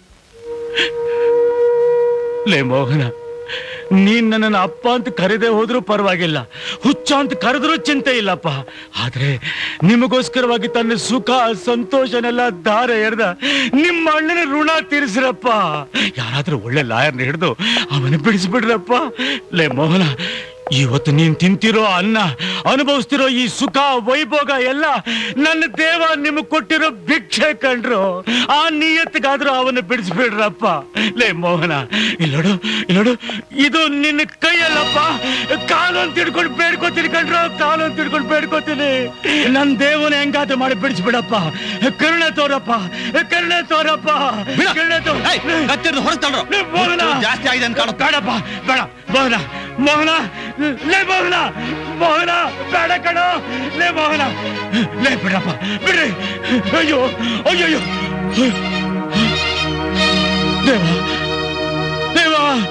[SPEAKER 13] ಲೇ ಮೋಹನ ನೀನ್ ನನ್ನನ್ನು ಅಪ್ಪ ಅಂತ ಕರೆದೇ ಹೋದ್ರೂ ಪರವಾಗಿಲ್ಲ ಹುಚ್ಚ ಅಂತ ಕರೆದ್ರೂ ಚಿಂತೆ ಇಲ್ಲಪ್ಪ ಆದ್ರೆ ನಿಮಗೋಸ್ಕರವಾಗಿ ತನ್ನ ಸುಖ ಸಂತೋಷನೆಲ್ಲ ದಾರ ಎರೆದ ನಿಮ್ಮ ಅಣ್ಣನ ಋಣ ತೀರಿಸ್ರಪ್ಪ ಯಾರಾದ್ರೂ ಒಳ್ಳೆ ಲಾಯರ್ನ ಹಿಡಿದು ಅವನ ಬಿಡಿಸ್ಬಿಡ್ರಪ್ಪ ಲೇ ಮೋಹನ ಇವತ್ತು ನೀನ್ ತಿಂತಿರೋ ಅನ್ನ ಅನುಭವಿಸ್ತಿರೋ ಈ ಸುಖ ವೈಭೋಗ ಎಲ್ಲ ನನ್ನ ದೇವ ನಿಮಗ್ ಕೊಟ್ಟಿರೋ ಭಿಕ್ಷೆ ಕಂಡ್ರು ಆ ನಿಯತ್ಗಾದ್ರೂ ಅವನ್ನ ಬಿಡಿಸ್ಬಿಡ್ರಪ್ಪ ಲೇ ಮೋಹನ ಇಲ್ಲೋಡು ಇಲ್ಲೋಡು ಇದು ನಿನ್ನ ಕೈಯಲ್ಲಪ್ಪ ಕಾಲೊಂದು ತಿಡ್ಕೊಂಡು ಬೇಡ್ಕೋತೀನಿ ಕಂಡ್ರು ಕಾಲೊಂದು ತಿಡ್ಕೊಂಡು ಬೇಡ್ಕೋತೀನಿ ನನ್ ದೇವನ ಹೆಂಗಾದ್ರೂ ಮಾಡಿ ಬಿಡಿಸ್ಬಿಡಪ್ಪ ಕರುಣೆ ತೋರಪ್ಪ ಕರುಣೆ ತೋರಪ್ಪ ಕರುಣೆ ತೋ
[SPEAKER 1] ಕತ್ತಿರ್ದು ಹೊರಗೆ ತಳ್ರೋ
[SPEAKER 13] ಲೇ ಮೋಹನ
[SPEAKER 1] ಜಾಸ್ತಿ ಆಗಿದೆ ಅಂತ ಕಾಣುತ್ತೆ
[SPEAKER 13] ಬೇಡಪ್ಪ ಬೇಡ ಮೋಹನ ಮೋಹನ ಲೇ ಮೋಹನ ಮೋಹನ ಬೇಡ ಕಣ ಲೇ ಮೋಹನ ಲೇ ಬಿಡಪ್ಪ ಬಿಡ್ರಿ ಅಯ್ಯೋ ಅಯ್ಯಯ್ಯೋ ದೇವ ದೇವ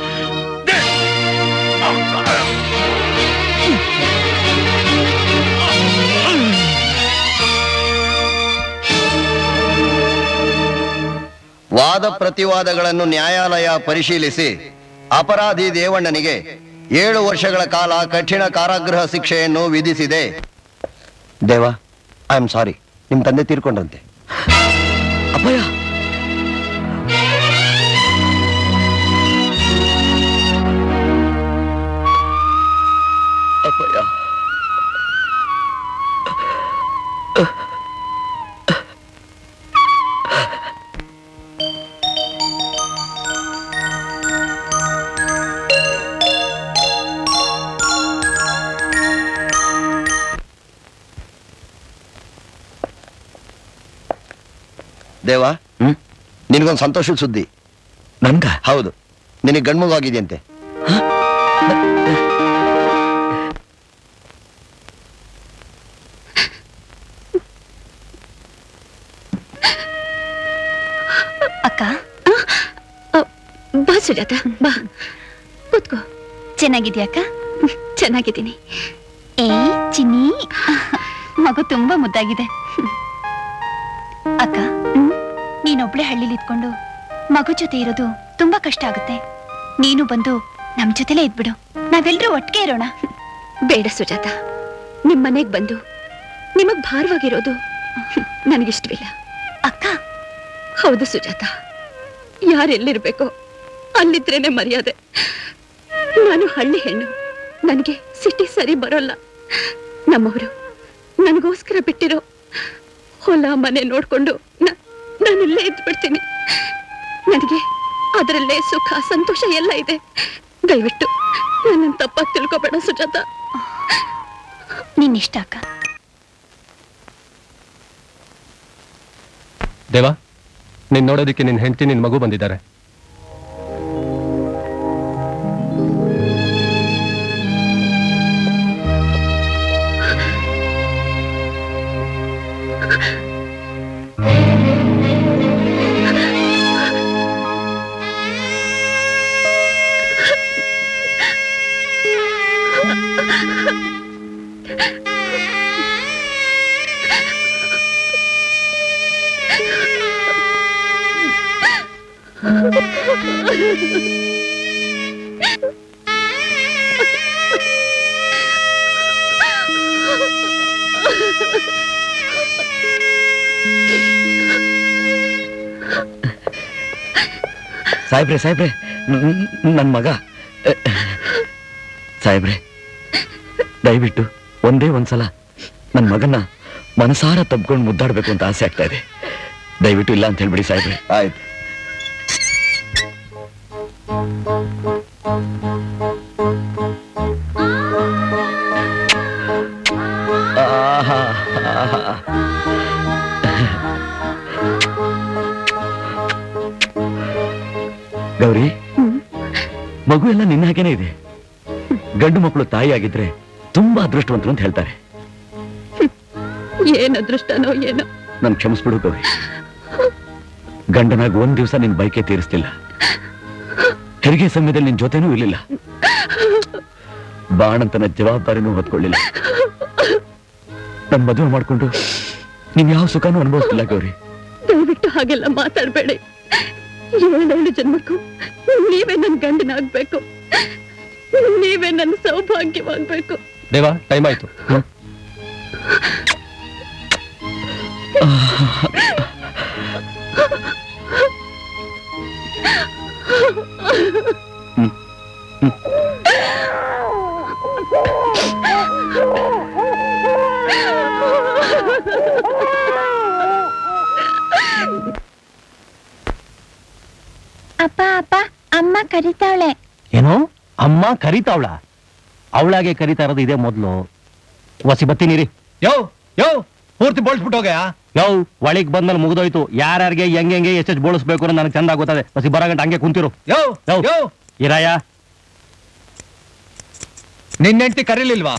[SPEAKER 8] ವಾದ ಪ್ರತಿವಾದಗಳನ್ನು ನ್ಯಾಯಾಲಯ ಪರಿಶೀಲಿಸಿ ಅಪರಾಧಿ ದೇವಣ್ಣನಿಗೆ ಏಳು ವರ್ಷಗಳ ಕಾಲ ಕಠಿಣ ಕಾರಾಗೃಹ ಶಿಕ್ಷೆಯನ್ನು ವಿಧಿಸಿದೆ ದೇವ ಐ ಆಮ್ ಸಾರಿ ನಿಮ್ ತಂದೆ ತೀರ್ಕೊಂಡ್ರಂತೆ
[SPEAKER 7] ಅಪ್ಪಯ್ಯ ಅಪ್ಪಯ್ಯ
[SPEAKER 8] ದೇವ ನಿನಗೊಂದು ಸಂತೋಷದ ಸುದ್ದಿ
[SPEAKER 7] ನನ್ಗ
[SPEAKER 8] ಹೌದು ನಿನಗೆ ಗಂಡ್ಮಗಾಗಿದೆಯಂತೆ
[SPEAKER 6] ಅಕ್ಕ ಸುಜಾತ ಬಾ ಕೂತ್ಕೋ
[SPEAKER 21] ಚೆನ್ನಾಗಿದ್ಯಾಕ
[SPEAKER 6] ಚೆನ್ನಾಗಿದ್ದೀನಿ
[SPEAKER 21] ಏ ಚಿನ್ನಿ ಮಗು ತುಂಬಾ ಮುದ್ದಾಗಿದೆ ಅಕ್ಕ ನೀನೊಬ್ಳೆ ಹಳ್ಳಿಲಿ ಇದ್ಕೊಂಡು ಮಗು ಜೊತೆ ಇರೋದು ತುಂಬಾ ಕಷ್ಟ ಆಗುತ್ತೆ ನೀನು ಬಂದು ನಮ್ ಜೊತೆಲೇ ಇದ್ಬಿಡು ನಾವೆಲ್ಲರೂ ಒಟ್ಟಿಗೆ ಇರೋಣ
[SPEAKER 6] ಬೇಡ ಸುಜಾತ ನಿಮ್ ಮನೆಗ್ ಬಂದು ನಿಮಗ್ ಭಾರವಾಗಿರೋದು ನನಗಿಷ್ಟವಿಲ್ಲ
[SPEAKER 21] ಅಕ್ಕ
[SPEAKER 6] ಹೌದು ಸುಜಾತ ಯಾರೆಲ್ಲಿರ್ಬೇಕೋ ಅಲ್ಲಿದ್ರೇನೆ ಮರ್ಯಾದೆ ನಾನು ಹಳ್ಳಿ ಹೆಣ್ಣು ನನಗೆ ಸಿಟಿ ಸರಿ ಬರೋಲ್ಲ ನಮ್ಮವರು ನನಗೋಸ್ಕರ ಬಿಟ್ಟಿರೋ ಹೊಲ ಮನೆ ನೋಡ್ಕೊಂಡು ನ- ನಾನು ಇಲ್ಲೇ ಇದ್ದು ಬಿಡ್ತೀನಿ ನನಗೆ ಅದರಲ್ಲೇ ಸುಖ ಸಂತೋಷ ಎಲ್ಲ ಇದೆ ದಯವಿಟ್ಟು ನನ್ನನ್ನು ತಪ್ಪಾಗಿ ತಿಳ್ಕೊಬೇಡ ಸುಜಾತ
[SPEAKER 21] ನಿನ್ನಿಷ್ಟ ಅಕ್ಕ
[SPEAKER 3] ದೇವಾ ನೀನ್ ನೋಡೋದಕ್ಕೆ ನಿನ್ ಹೆಂಡತಿ ನಿನ್ ಮಗು ಬಂದಿದ್ದಾರೆ
[SPEAKER 7] ಸಾಹೇಬ್ರೆ ಸಾಹೇಬ್ರೆ ನನ್ನ ಮಗ ಸಾಹೇಬ್ರೆ ದಯವಿಟ್ಟು ಒಂದೇ ಒಂದ್ಸಲ ನನ್ನ ಮಗನ್ನ ಮನಸಾರ ತಬ್ಕೊಂಡು ಮುದ್ದಾಡ್ಬೇಕು ಅಂತ ಆಸೆ ಆಗ್ತಾ ಇದೆ ದಯವಿಟ್ಟು ಇಲ್ಲ ಅಂತ ಹೇಳ್ಬಿಡಿ ಸಾಹೇಬ್ರೆ ಆಯ್ತು ಆಹಾ, ಆಹಾ. ಗೌರಿ ಮಗು ಎಲ್ಲ ನಿನ್ನ ಹಾಗೇನೆ ಇದೆ ಗಂಡು ಮಕ್ಕಳು ತಾಯಿ ಆಗಿದ್ರೆ ತುಂಬಾ ಅದೃಷ್ಟವಂತರು ಅಂತ ಹೇಳ್ತಾರೆ
[SPEAKER 6] ಏನ್ ಅದೃಷ್ಟನೋ ಏನೋ
[SPEAKER 7] ನನ್ ಕ್ಷಮಿಸ್ಬಿಡು ಗೌರಿ ಗಂಡನಾಗ ಒಂದ್ ದಿವಸ ನಿನ್ ಬೈಕೆ ತೀರಿಸ್ತಿಲ್ಲ ಹೆರಿಗೆ ಸಮಯದಲ್ಲಿ ನಿನ್ ಜೊತೆನೂ ಇರ್ಲಿಲ್ಲ ಬಾಣಂತನ ಜವಾಬ್ದಾರಿನೂ ಹೊತ್ಕೊಳ್ಳಿಲ್ಲ ನನ್ ಮದುವೆ ಮಾಡ್ಕೊಂಡು ನೀನ್ ಯಾವ ಸುಖನೂ ಅನುಭವಿಸ್ತಿಲ್ಲ ಗೌರಿ
[SPEAKER 6] ದಯವಿಟ್ಟು ಹಾಗೆಲ್ಲ ಮಾತಾಡ್ಬೇಡಿ ಏಳೇಳು ಜನ್ಮಕ್ಕೂ ನೀವೇ ನನ್ ಗಂಡನಾಗ್ಬೇಕು ನೀವೇ ನನ್ನ ಸೌಭಾಗ್ಯವಾಗ್ಬೇಕು
[SPEAKER 3] ದೇವಾ ಟೈಮ್ ಆಯ್ತು
[SPEAKER 21] ಅಪ್ಪ ಅಪ್ಪ ಅಮ್ಮ ಕರಿತಾವಳೆ
[SPEAKER 5] ಏನೋ ಅಮ್ಮ ಕರಿತಾವಳ ಅವಳಾಗೆ ಕರಿತಾ ಇರೋದು ಇದೇ ಮೊದ್ಲು ವಸಿ ಬತ್ತೀನಿರಿ ಯೋ ಯೋ ಪೂರ್ತಿ ಬೋಳ್ಸ್ಬಿಟ್ಟೋಗ ಯೋ ಒಳಗ್ ಬಂದ್ಮೇಲೆ ಮುಗಿದೋಯ್ತು ಯಾರ್ಯಾರಿಗೆ ಹೆಂಗೆ ಹೆಂಗೆ ಎಷ್ಟೆಷ್ಟು ಬೋಳಿಸ್ಬೇಕು ಅನ್ನೋ ನನಗೆ ಚಂದ ಗೊತ್ತದೆ ವಸಿ ಬರ ಗಂಟೆ ಹಂಗೆ ಕುಂತಿರು ಯೋ ಯೋ ಇರಾಯ
[SPEAKER 22] ನಿನ್ನೆಂಟಿ ಕರೀಲಿಲ್ವಾ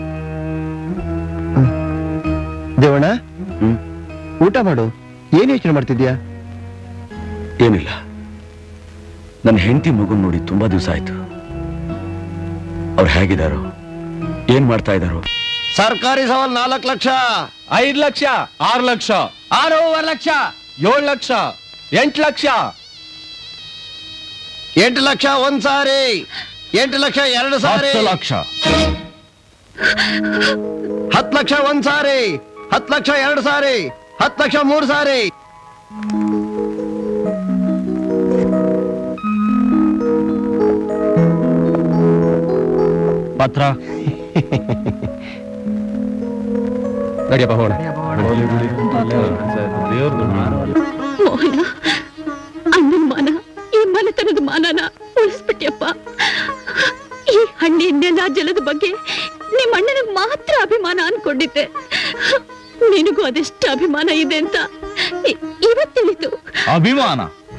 [SPEAKER 19] ದೇವಣ್ಣ ಊಟ ಮಾಡು ಏನ್ ಯೋಚನೆ ಮಾಡ್ತಿದ್ಯಾ
[SPEAKER 7] ಏನಿಲ್ಲ ನನ್ನ ಹೆಂಡತಿ ಮಗು ನೋಡಿ ತುಂಬಾ ದಿವಸ ಆಯ್ತು ಅವ್ರು ಹೇಗಿದಾರೋ ಏನ್ ಮಾಡ್ತಾ ಇದಾರೋ
[SPEAKER 8] ಸರ್ಕಾರಿ ಸವಾಲ್ ನಾಲ್ಕು ಲಕ್ಷ
[SPEAKER 3] ಐದ್ ಲಕ್ಷ ಆರು ಲಕ್ಷ
[SPEAKER 22] ಆರೂವರೆ ಲಕ್ಷ
[SPEAKER 3] ಏಳು ಲಕ್ಷ ಎಂಟು ಲಕ್ಷ
[SPEAKER 8] ಎಂಟು ಲಕ್ಷ ಒಂದ್ ಸಾರಿ ಎಂಟು ಲಕ್ಷ ಎರಡು ಸಾರಿ
[SPEAKER 3] ಹತ್ತು ಲಕ್ಷ
[SPEAKER 8] ಹತ್ತು ಲಕ್ಷ ಒಂದ್ ಸಾರಿ ಹತ್ತು ಲಕ್ಷ ಎರಡು ಸಾರಿ ಹತ್ತು ಲಕ್ಷ ಮೂರು ಸಾರಿ
[SPEAKER 5] ಪತ್ರ
[SPEAKER 3] ನಡಿಯಪ್ಪ ಹೋಣ
[SPEAKER 6] ಮೋಹನ ಅಣ್ಣನ ಮಾನ ಈ ಮನೆತನದ ಮಾನನ ಉಳಿಸ್ಬಿಟ್ಯಪ್ಪ ಈ ಹಳ್ಳಿ ನೆಲ ಜಲದ ಬಗ್ಗೆ ನಿಮ್ಮ ಅಣ್ಣನಿಗೆ ಮಾತ್ರ ಅಭಿಮಾನ ಅನ್ಕೊಂಡಿದ್ದೆ ನಿನಗೂ ಅದೆಷ್ಟು ಅಭಿಮಾನ ಇದೆ ಅಂತ ಇ- ಇವತ್ ತಿಳಿತು
[SPEAKER 1] ಅಭಿಮಾನ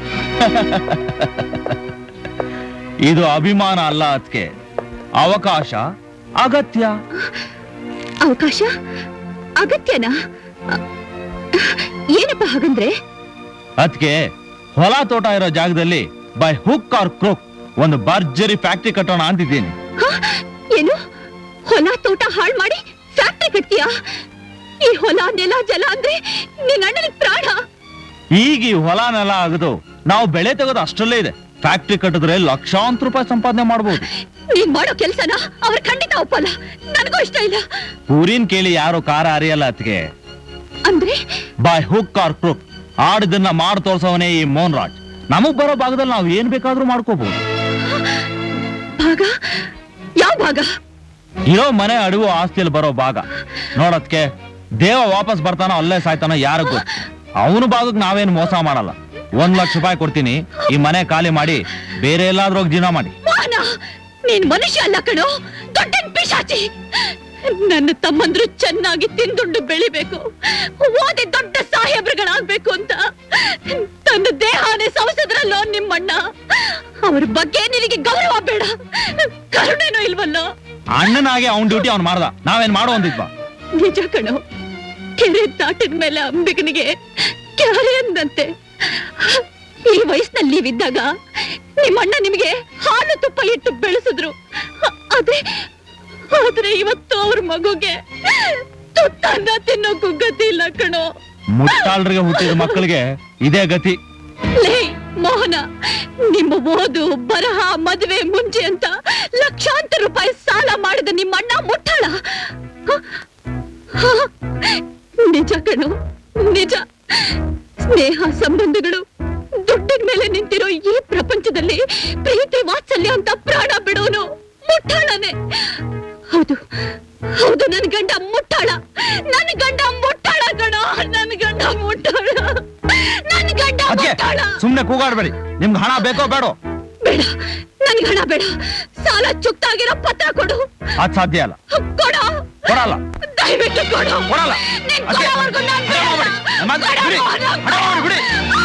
[SPEAKER 1] ಇದು ಅಭಿಮಾನ ಅಲ್ಲ ಅದಕ್ಕೆ ಅವಕಾಶ ಅಗತ್ಯ
[SPEAKER 6] ಅವಕಾಶ ಅಗತ್ಯನಾ ಅ- ಏನಪ್ಪ ಹಾಗಂದ್ರೆ
[SPEAKER 1] ಅದಕ್ಕೆ ಹೊಲ ತೋಟ ಇರೋ ಜಾಗದಲ್ಲಿ ಬೈ ಹುಕ್ ಆರ್ ಕ್ರೋಕ್ ಒಂದು ಭರ್ಜರಿ ಫ್ಯಾಕ್ಟ್ರಿ ಕಟ್ಟೋಣ ಅಂತಿದ್ದೀನಿ
[SPEAKER 6] ಹ? ಏನು ಹೊಲ ತೋಟ ಹಾಳ್ ಮಾಡಿ ಫ್ಯಾಕ್ಟ್ರಿ ಕಟ್ತೀಯಾ ಈ ಹೊಲ ನೆಲ ಜಲ ಅಂದ್ರೆ ನಿನ್ನ ಅಣ್ಣನಿಗೆ ಪ್ರಾಣ
[SPEAKER 1] ಈಗ ಈ ಹೊಲ ನೆಲ ಆಗದು ನಾವು ಬೆಳೆ ತೆಗೆದು ಅಷ್ಟರಲ್ಲೇ ಇದೆ ಫ್ಯಾಕ್ಟ್ರಿ ಕಟ್ಟಿದ್ರೆ ಲಕ್ಷಾಂತರ ರೂಪಾಯಿ ಸಂಪಾದನೆ ಮಾಡಬಹುದು
[SPEAKER 6] ನೀನ್ ಮಾಡೋ ಕೆಲ್ಸನ ಅವ್ರ ಖಂಡಿತ ಒಪ್ಪಲ್ಲ ನನಗೂ ಇಷ್ಟ ಇಲ್ಲ
[SPEAKER 1] ಊರಿನ್ ಕೇಳಿ ಯಾರು ಕಾರ ಅರಿಯಲ್ಲ ಅತ್ಗೆ
[SPEAKER 6] ಅಂದ್ರೆ
[SPEAKER 1] ಬೈ ಹುಕ್ ಆರ್ ಕ್ರೋಕ್ ಆಡಿದನ್ನ ಮಾಡಿ ತೋರ್ಸವನೇ ಈ ಮೋಹನ್ ರಾಜ್ ನಮಗ್ ಬರೋ ಭಾಗದಲ್ಲಿ ನಾವು ಏನ್ ಬೇಕಾದ್ರೂ ಮಾಡ್ಕೋಬಹುದು
[SPEAKER 6] ಭಾಗ ಯಾವ ಭಾಗ
[SPEAKER 1] ಇರೋ ಮನೆ ಅಡವು ಆಸ್ತಿಯಲ್ಲಿ ಬರೋ ಭಾಗ ನೋಡತ್ಕೆ ದೇವ ವಾಪಸ್ ಬರ್ತಾನೋ ಅಲ್ಲೇ ಸಾಯ್ತಾನೋ ಯಾರಿಗ್ ಗೊತ್ತು ಅವನು ಭಾಗಕ್ಕೆ ನಾವೇನು ಮೋಸ ಮಾಡಲ್ಲ ಒಂದ್ ಲಕ್ಷ ರೂಪಾಯಿ ಕೊಡ್ತೀನಿ ಈ ಮನೆ ಖಾಲಿ ಮಾಡಿ ಬೇರೆ ಎಲ್ಲಾದ್ರೂ ಹೋಗಿ ಜೀವನ ಮಾಡಿ
[SPEAKER 6] ಮೋಹನ ನೀನ್ ಮನುಷ್ಯ ಅಲ್ಲ ಕಣೋ ದೊಡ್ಡ ಪಿಶಾಚಿ ನನ್ನ ತಮ್ಮಂದ್ರು ಚೆನ್ನಾಗಿ ತಿಂದುಂಡು ಬೆಳಿಬೇಕು ಓದಿ ದೊಡ್ಡ ಸಾಹೇಬ್ರುಗಳಾಗ್ಬೇಕು ಅಂತ ತನ್ನ ದೇಹನೇ ಸವಸದ್ರಲ್ಲೋ ನಿಮ್ಮಣ್ಣ ಅವ್ರ ಬಗ್ಗೆ ನಿನಗೆ ಗೌರವ ಬೇಡ ಕರುಣೆನೂ ಇಲ್ವಲ್ಲೋ
[SPEAKER 1] ಅಣ್ಣನಾಗೆ ಅವ್ನ್ ಡ್ಯೂಟಿ ಅವ್ನ್ ಮಾಡ್ದ ನಾವೇನ್ ಮಾಡೋ ಅಂದಿದ್ವಾ
[SPEAKER 6] ನಿಜ ಕಣೋ ಕೆರೆ ದಾಟಿದ ಮೇಲೆ ಅಂಬಿಗನಿಗೆ ಕ್ಯಾರೆ ಅಂದಂತೆ ಈ ವಯಸ್ಸಿನಲ್ಲಿ ನೀವಿದ್ದಾಗ ನಿಮ್ಮಣ್ಣ ನಿಮಗೆ ಹಾಲು ತುಪ್ಪ ಇಟ್ಟು ಬೆಳೆಸಿದ್ರು ಆದ್ರೆ ಆದ್ರೆ ಇವತ್ತು ಅವ್ರ ಮಗುಗೆ ತುತ್ತನ್ನ ತಿನ್ನೋಕು ಗತಿ ಇಲ್ಲ ಕಣೋ
[SPEAKER 1] ಮುಟ್ಟಾಳ್ರಿಗೆ ಹುಟ್ಟಿದ ಮಕ್ಕಳಿಗೆ ಇದೇ ಗತಿ
[SPEAKER 6] ಲೇ ಮೋಹನ ನಿಮ್ಮ ಓದು ಬರಹ ಮದುವೆ ಮುಂಚೆ ಅಂತ ಲಕ್ಷಾಂತರ ರೂಪಾಯಿ ಸಾಲ ಮಾಡಿದ ನಿಮ್ಮಣ್ಣ ಮುಟ್ಟಾಳ ಹ? ಹ? ನಿಜ ಕಣು ನಿಜ ಸ್ನೇಹ ಸಂಬಂಧಗಳು ದುಡ್ಡಿನ ಮೇಲೆ ನಿಂತಿರೋ ಈ ಪ್ರಪಂಚದಲ್ಲಿ ಪ್ರೀತಿ ವಾತ್ಸಲ್ಯ ಅಂತ ಪ್ರಾಣ ಬಿಡೋನು ಮುಟ್ಟಾಳನೆ ಹೌದು ಹೌದು ನನ್ ಗಂಡ ಮುಟ್ಟಾಳ ನನ್ ಗಂಡ ಮುಟ್ಟಾಳ ಕಣೋ ನನ್ ಗಂಡ ಮುಟ್ಟಾಳ ನನ್ ಗಂಡ
[SPEAKER 1] ಅದ್ಕೆ
[SPEAKER 6] ಮುಟ್ಟಾಳ
[SPEAKER 1] ಸುಮ್ನೆ ಕೂಗಾಡ್ಬೇಡಿ ನಿಮ್ಗೆ ಹಣ ಬೇಕೋ ಬೇಡೋ
[SPEAKER 6] ಬೇಡ ನನ್ಗೆ ಹಣ ಬೇಡ ಸಾಲ ಚುಕ್ತಾಗಿರೋ ಪತ್ರ ಕೊಡು
[SPEAKER 1] ಅದ್ ಸಾಧ್ಯ ಅಲ್ಲ
[SPEAKER 6] ಕೊಡು
[SPEAKER 1] ಕೊಡಲ್ಲ
[SPEAKER 6] ದಯವಿಟ್ಟು ಕೊಡು
[SPEAKER 1] ಕೊಡಲ್ಲ
[SPEAKER 6] ನೀನ್
[SPEAKER 1] ಅದ್ಕೆ
[SPEAKER 6] ಕೊಡೋವರ್ಗು ನಾನ್ ಬಿಡಲ್ಲ.
[SPEAKER 1] ನನ್ನ ಮಗ
[SPEAKER 6] ಕೊಡು,
[SPEAKER 1] ಬಿಡಿ.
[SPEAKER 6] ಮೋಹನ,
[SPEAKER 1] ಹಣ ಕೊಡು, ಬಿಡಿ.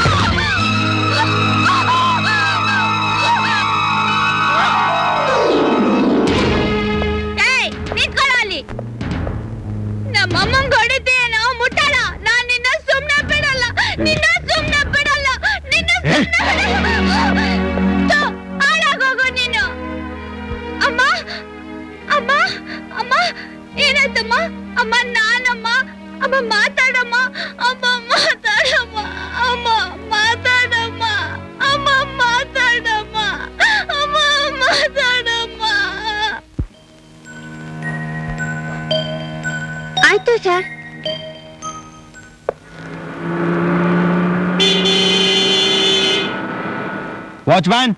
[SPEAKER 6] ಏಯ್, ನಿಂತ್ಕೊಳ್ಳೋ ಅಲ್ಲಿ ನಮ್ಮಮ್ಮಂಗ್ ಹೊಡಿತೀಯೇನೋ ಮುಟ್ಟಲ್ಲ ನಾನ್ ನಿನ್ನ ಸುಮ್ನೆ ಬಿಡಲ್ಲ ನಿನ್ನ ಸುಮ್ನೆ ಬಿಡಲ್ಲ ನಿನ್ನ ಸುಮ್ನೆ ಬಿಡಲ್ಲ ಥು, ಹಾಳಾಗೋಗು ನೀನು ಅಮ್ಮ ಅಮ್ಮ ಅಮ್ಮ ಏನಾಯ್ತಮ್ಮ ಅಮ್ಮ ನಾನಮ್ಮ ಅಮ್ಮ ಮಾತಾಡಮ್ಮ ಅಮ್ಮ ಮಾತಾಡಮ್ಮ ಅಮ್ಮ ಮಾತಾಡಮ್ಮ ಅಮ್ಮ ಮಾತಾಡಮ್ಮ ಅಮ್ಮ ಮಾತಾಡಮ್ಮ ಆಯ್ತು ಸರ್
[SPEAKER 1] ವಾಚ್ಮ್ಯಾನ್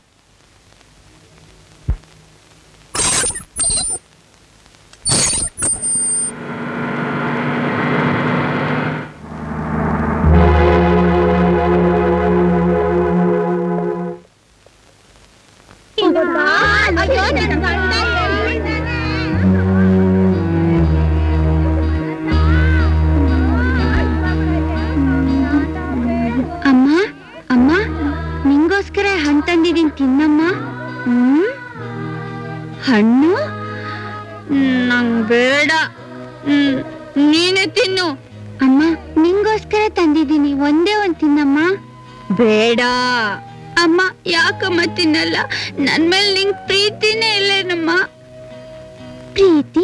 [SPEAKER 6] ಅಮ್ಮ ಅಮ್ಮ ನಿಂಗೋಸ್ಕರ ಹಣ್ಣು ತಂದಿದ್ದೀನಿ ತಿನ್ನಮ್ಮ ಹ್ಮ್ ಹಣ್ಣು ನಂಗ್ ಬೇಡ ಹ್ಮ್ ನೀನೇ ತಿನ್ನು ಅಮ್ಮ ನಿಂಗೋಸ್ಕರ ತಂದಿದ್ದೀನಿ ಒಂದೇ ಒಂದ್ ತಿನ್ನಮ್ಮ ಬೇಡ ಅಮ್ಮ ಯಾಕಮ್ಮ ತಿನ್ನಲ್ಲ ನನ್ ಮೇಲೆ ನಿಂಗ್ ಪ್ರೀತಿನೇ ಇಲ್ಲೇನಮ್ಮ ಪ್ರೀತಿ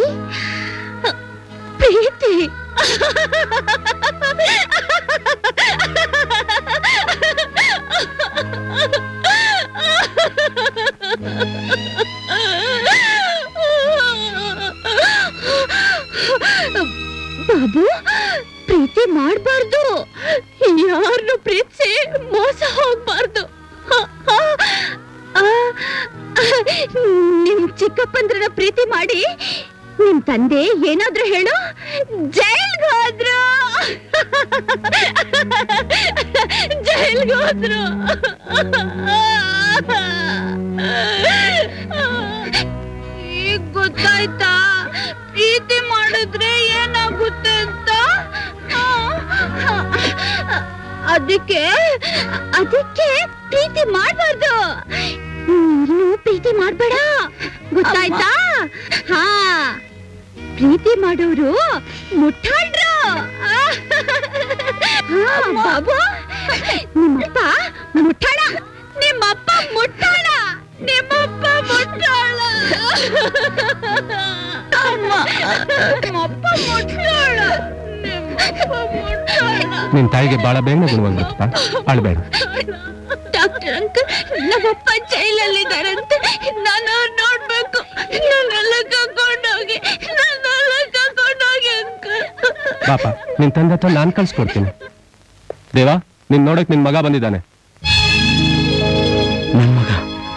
[SPEAKER 6] ಪ್ರೀತಿ ಬಾಬು ಪ್ರೀತಿ ಮಾಡಬಾರ್ದು ಯಾರನ್ನು ಪ್ರೀತಿಸಿ ಮೋಸ ಹೋಗ್ಬಾರ್ದು ನಿಮ್ ಚಿಕ್ಕಪ್ಪಂದ್ರನ್ನ ಪ್ರೀತಿ ಮಾಡಿ ನಿಮ್ ತಂದೆ ಏನಾದ್ರೂ ಹೇಳು ಜೈಲ್ಗೆ ಹೋದ್ರು ಜೈಲ್ಗೆ ಹೋದ್ರು ಈಗ ಗೊತ್ತಾಯ್ತಾ ಪ್ರೀತಿ ಮಾಡಿದ್ರೆ ಏನಾಗುತ್ತೆ ಅಂತ ಅದಕ್ಕೆ ಅದಕ್ಕೆ ಪ್ರೀತಿ ಮಾಡ್ಬಾರ್ದು ನೀನು ಪ್ರೀತಿ ಮಾಡ್ಬೇಡ ಗೊತ್ತಾಯ್ತಾ ಹಾ ಪ್ರೀತಿ ಮಾಡೋರು ಮುಟ್ಟಾಳ್ರು ಹಾ, ಬಾಬು ನಿಮ್ಮಪ್ಪ ಮುಟ್ಟಾಳ ನಿಮ್ಮಪ್ಪ ಮುಟ್ಟಾಳ
[SPEAKER 17] ನಮ್ಮಪ್ಪ ಮುಟ್ಟಾಳ ನಿಮ್ಮಪ್ಪ ಮುಟ್ಟಾಳ
[SPEAKER 3] ನಿನ್ ತಾಯಿಗೆ ಬಹಳ ಬೇಗನೆ ಗುಣವಾಗ್ಬಿಡುತ್ತಪ್ಪ ಅಳ್ಬೇಡ
[SPEAKER 17] ಡಾಕ್ಟರ್ ಅಂಕಲ್ ನಮ್ಮಪ್ಪ ಜೈಲಲ್ಲಿದ್ದಾರಂತೆ ನಾನು ಅವ್ರ್ ನೋಡ್ಬೇಕು ನನ್ನೆಲ್ಲ ಕರ್ಕೊಂಡೋಗಿ ನನ್ನೆಲ್ಲ ಕರ್ಕೊಂಡೋಗಿ ಅಂಕಲ್
[SPEAKER 3] ಪಾಪ ನಿನ್ ತಂದೆ ಹತ್ರ ನಾನ್ ಕಳ್ಸ್ಕೊಡ್ತೀನಿ ದೇವಾ ನಿನ್ ನೋಡಕ್ ನಿನ್ ಮಗ ಬಂದಿದ್ದಾನೆ
[SPEAKER 7] ನನ್ ಮಗ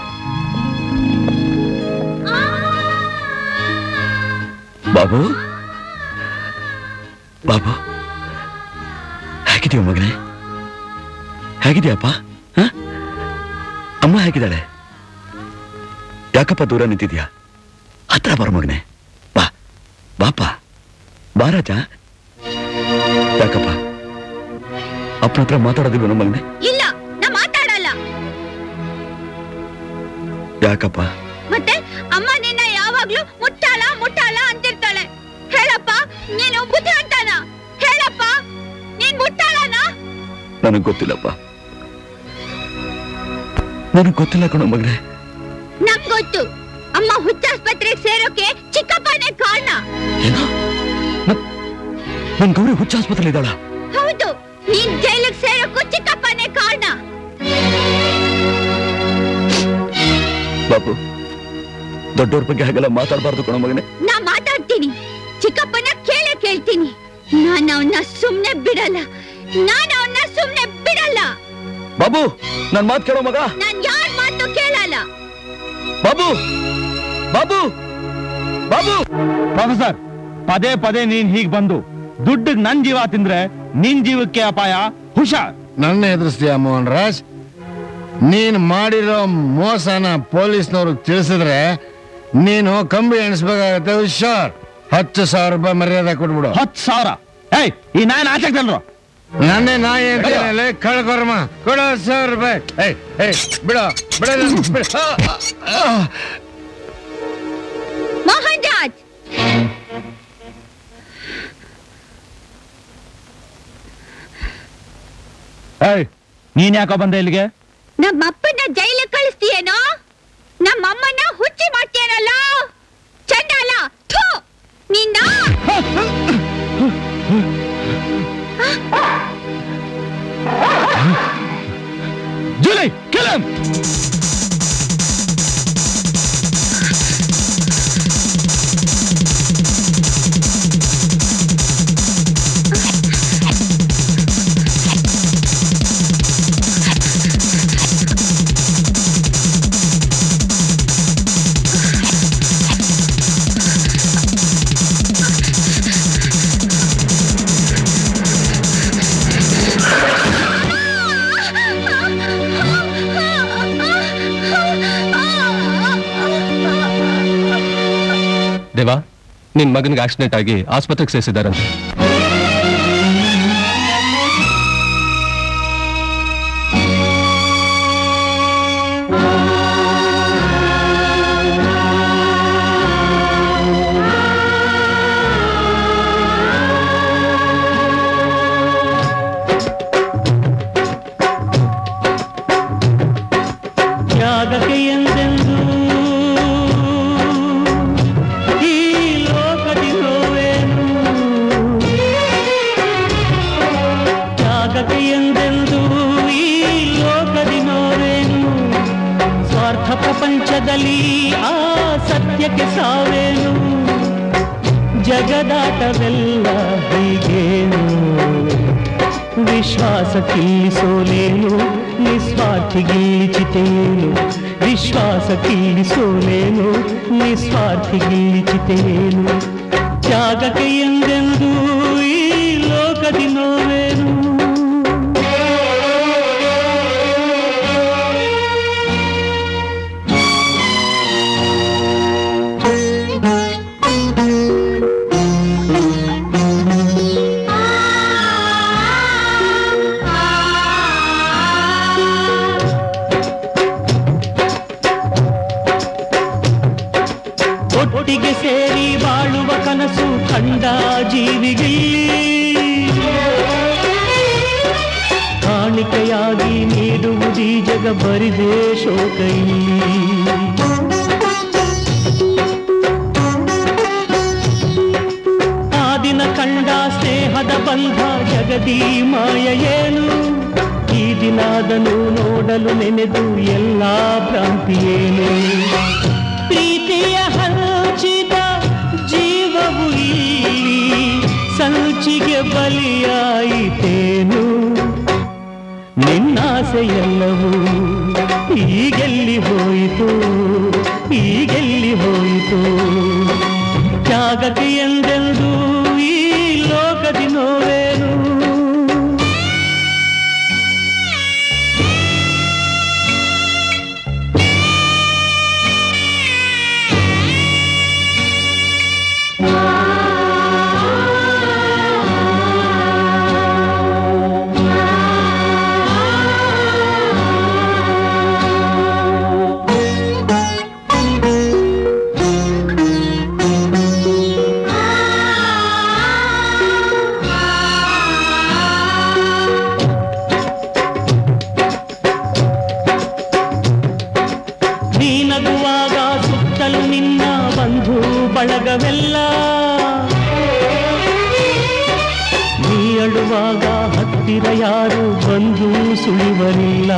[SPEAKER 7] ಬಾಬು ಬಾಬು ಹೇಗಿದೆಯೋ ಮಗನೇ ಹೇಗಿದೆಯಪ್ಪ ಹ? ಅಮ್ಮ ಹೇಗಿದ್ದಾಳೆ ಯಾಕಪ್ಪ ದೂರ ನಿಂತಿದ್ಯಾ ಹತ್ರ ಬರ ಮಗನೇ ಬಾ ಬಾಪ ಬಾರಾಜ ಯಾಕಪ್ಪ ಅಪ್ಪನ ಹತ್ರ ಮಾತಾಡೋದಿಲ್ವ ನಮ್ಮ ಮಗನೇ
[SPEAKER 17] ಇಲ್ಲ ನಾ ಮಾತಾಡಲ್ಲ
[SPEAKER 7] ಯಾಕಪ್ಪ
[SPEAKER 17] ಮತ್ತೆ ಅಮ್ಮ ನಿನ್ನ ಯಾವಾಗ್ಲೂ ಮುಟ್ಟಾಳ ಮುಟ್ಟಾಳ ಅಂತಿರ್ತಾಳೆ ಹೇಳಪ್ಪ ನೀನು ಬುದ್ಧಿವಂತನ ಹೇಳಪ್ಪ ನೀನ್ ಮುಟ್ಟಾಳನ
[SPEAKER 7] ನನಗ್ ಗೊತ್ತಿಲ್ಲಪ್ಪ ನನಗ್ ಗೊತ್ತಿಲ್ಲ ಕಣೋ ಮಗನೇ
[SPEAKER 17] ನಮ್ ಗೊತ್ತು ಅಮ್ಮ ಹುಚ್ಚಾಸ್ಪತ್ರೆಗೆ ಸೇರೋಕೆ ಚಿಕ್ಕಪ್ಪನೇ ಕಾರಣ
[SPEAKER 7] ನನ್ ಗೌರಿ ಹುಚ್ಚಾಸ್ಪತ್ರೆ ಇದ್ದಾಳ
[SPEAKER 17] ಹೌದು ನೀನ್ ಜೈಲಿಗೆ ಸೇರೋಕ್ಕೂ ಚಿಕ್ಕಪ್ಪನೇ ಕಾರಣ
[SPEAKER 7] ಬಾಬು ದೊಡ್ಡವ್ರ ಬಗ್ಗೆ ಹಾಗೆಲ್ಲ ಮಾತಾಡಬಾರ್ದು ಕಣೋ ಮಗನೇ
[SPEAKER 17] ನಾ ಮಾತಾಡ್ತೀನಿ ಚಿಕ್ಕಪ್ಪನ ಕೇಳೇ ಕೇಳ್ತೀನಿ ನಾನು ಅವನ್ನ ಸುಮ್ನೆ ಬಿಡಲ್ಲ ನಾನು ಅವನ್ನ ಸುಮ್ನೆ ಬಿಡಲ್ಲ
[SPEAKER 7] ಬಾಬು ನನ್ ಮಾತು ಕೇಳೋ ಮಗ
[SPEAKER 17] ನಾನ್ ಯಾರ್ ಮಾತು ಕೇಳಲ್ಲ
[SPEAKER 7] ಬಾಬು ಬಾಬು ಬಾಬು
[SPEAKER 1] ಪ್ರೊಫೆಸರ್ ಪದೇ ಪದೇ ನೀನ್ ಹೀಗ್ ಬಂದು ದುಡ್ಡಿಗ್ ನನ್ ಜೀವ ತಿಂದ್ರೆ ನಿನ್ ಜೀವಕ್ಕೆ ಅಪಾಯ ಹುಷಾರ್
[SPEAKER 14] ನನ್ನ ಎದುರಿಸ್ತೀಯ ಮೋಹನ್ ರಾಜ್ ನೀನ್ ಮಾಡಿರೋ ಮೋಸನ ಪೊಲೀಸ್ನವ್ರಿಗೆ ತಿಳಿಸಿದ್ರೆ ನೀನು ಕಂಬಿ ಎಣಿಸ್ಬೇಕಾಗತ್ತೆ ಹುಷಾರ್ ಹತ್ತು ಸಾವಿರ ರೂಪಾಯಿ ಮರ್ಯಾದೆ ಕೊಟ್ಬಿಡು
[SPEAKER 1] ಹತ್ತು ಸಾವಿರ ಏಯ್ ಈ ನಾಯನ್ ಆಚೆ ತಲ್ರು
[SPEAKER 14] ನನ್ನೇ ನಾಯಿ ಅಂತೀನಿ ಕಳ್ಕೊರ್ಮ ಕೊಡೋ ಸಾವಿರ ರೂಪಾಯಿ ಏಯ್ ಏಯ್ ಬಿಡೋ ಬಿಡ ಬಿಡ
[SPEAKER 17] ಮೋಹನ್ ರಾಜ್
[SPEAKER 1] ಏಯ್ ನೀನ್ ಯಾಕೋ ಬಂದೆ ಇಲ್ಲಿಗೆ
[SPEAKER 17] ನಮ್ಮಪ್ಪನ ಜೈಲಿಗೆ ಕಳಿಸ್ತೀಯೇನೋ ನಮ್ಮಮ್ಮನ ಹುಚ್ಚಿ ಮಾಡ್ತೀಯನಲ್ಲ ಚಂಡಾಲ ಥು ನಿನ್ನ
[SPEAKER 1] ಜೂಲಿ kill him!
[SPEAKER 3] ದೇವಾ ನಿನ್ ಮಗನಿಗೆ ಆಕ್ಸಿಡೆಂಟ್ ಆಗಿ ಆಸ್ಪತ್ರೆಗೆ ಸೇರಿಸಿದಾರಂತೆ
[SPEAKER 10] ತ್ಯಾಗಕ್ಕೆ ಎಂದೆಂದು ಈ ಲೋಕದಿ ನೋವೇನು ತ್ಯಾಗಕ್ಕೆ ಎಂದೆಂದು ಈ ಲೋಕದಿ ನೋವೇನು ಸ್ವಾರ್ಥ ಪ್ರಪಂಚದಲ್ಲಿ ಆ ಸತ್ಯಕ್ಕೆ ಸಾವೇನು ಜಗದಾಟವೆಲ್ಲ ಹೀಗೇನು ವಿಶ್ವಾಸ ಕಿಲ್ಲಿಸೋಲೇನು ನಿಸ್ವಾರ್ಥಿ ಗಿಲ್ಲಿಚಿತೇನು ವಿಶ್ವಾಸ ಕಿಲ್ಲಿಸೋಲೇನು ನಿಸ್ವಾರ್ಥಿ ಗಿಲ್ಲಿಚಿತೇನು ತ್ಯಾಗಕ್ಕೆ ಎಂದೆಂದು ಈ ಲೋಕದಿ ನೋವೇನು ಒಟ್ಟಿಗೆ ಸೇರಿ ಬಾಳುವ ಕನಸು ಕಂಡ ಜೀವಿಗಿಲ್ಲಿ ಕಾಣಿಕೆಯಾಗಿ ನೀಡುವುದೀ ಜಗ ಬರಿದೇ ಶೋಕ ಇಲ್ಲಿ ಬಂಧ ಜಗದಿ ಮಾಯ ಏನು ಈ ದಿನಾದನು ನೋಡಲು ನೆನೆದು ಎಲ್ಲ ಭ್ರಾಂತಿಯೇನು ಪ್ರೀತಿಯ ಹಂಚಿದ ಜೀವವು ಇಲ್ಲಿ ಸಂಚಿಗೆ ಬಲಿಯಾಯಿತೇನು ನಿನ್ನಾಸೆಯೆಲ್ಲವೂ ಈಗೆಲ್ಲಿ ಹೋಯಿತು ಈಗೆಲ್ಲಿ ಹೋಯಿತು ತ್ಯಾಗಕ್ಕೆ ಎಂದೆಂದು ಈ ಲೋಕದಿ ನೋವೇನು ನೀನಗುವಾಗ ಸುತ್ತಲೂ ನಿನ್ನ ಬಂಧು ಬಳಗವೆಲ್ಲ ನೀ ಅಳುವಾಗ ಹತ್ತಿರ ಯಾರು ಬಂದು ಸುಳಿವರಿಲ್ಲ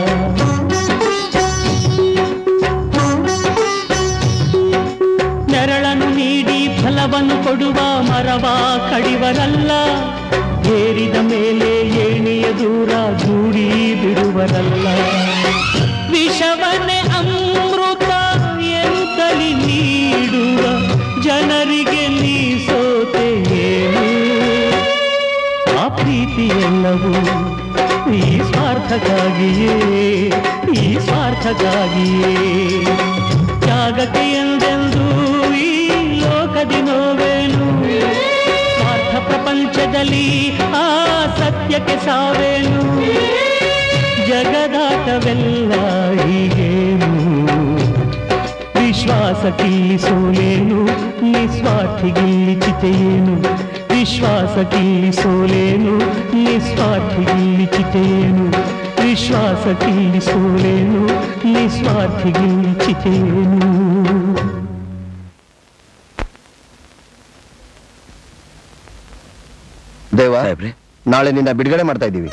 [SPEAKER 10] ನೆರಳನ್ನು ನೀಡಿ ಫಲವನ್ನು ಕೊಡುವ ಮರವ ಕಡಿವರಲ್ಲ ಏರಿದ ಮೇಲೆ ಏಣಿಯ ದೂರ ದೂಡಿ ಬಿಡುವರಲ್ಲ ವಿಷವನ್ನೇ ಅಮೃತ ಎಂತಲಿ ನೀಡುವ ಜನರಿಗೆ ನೀ ಸೋತೆ ಏನು ಆ ಪ್ರೀತಿಯೆಲ್ಲವೂ ಈ ಸ್ವಾರ್ಥಕ್ಕಾಗಿಯೇ ಈ ಸ್ವಾರ್ಥಕ್ಕಾಗಿಯೇ ತ್ಯಾಗಕ್ಕೆ ಎಂದೆಂದು ಈ ಲೋಕದಿ ನೋವೇನು ಸ್ವಾರ್ಥ ಪ್ರಪಂಚದಲ್ಲಿ ಆ ಸತ್ಯಕ್ಕೆ ಸಾವೇನು ಜಗದಾಟವೆಲ್ಲ ಹೀಗೇನು ವಿಶ್ವಾಸಕ್ಕಿಲ್ಲಿ ಸೋಲೇನು ನಿಸ್ವಾರ್ಥಿಗಿಲ್ಲಿ ಚಿತೆಯೇನು ವಿಶ್ವಾಸಕ್ಕಿಲ್ಲಿ ಸೋಲೇನು ನಿಸ್ವಾರ್ಥಿಗಿಲ್ಲಿ ಚಿತೆಯೇನು ವಿಶ್ವಾಸಕ್ಕಿಲ್ಲಿ ಸೋಲೇನು ನಿಸ್ವಾರ್ಥಿಗಿಲ್ಲಿ ಚಿತೆಯೇನು
[SPEAKER 8] ದೇವ ನಾಳೆ ನಿನ್ನ ಬಿಡುಗಡೆ ಮಾಡ್ತಾ ಇದ್ದೀವಿ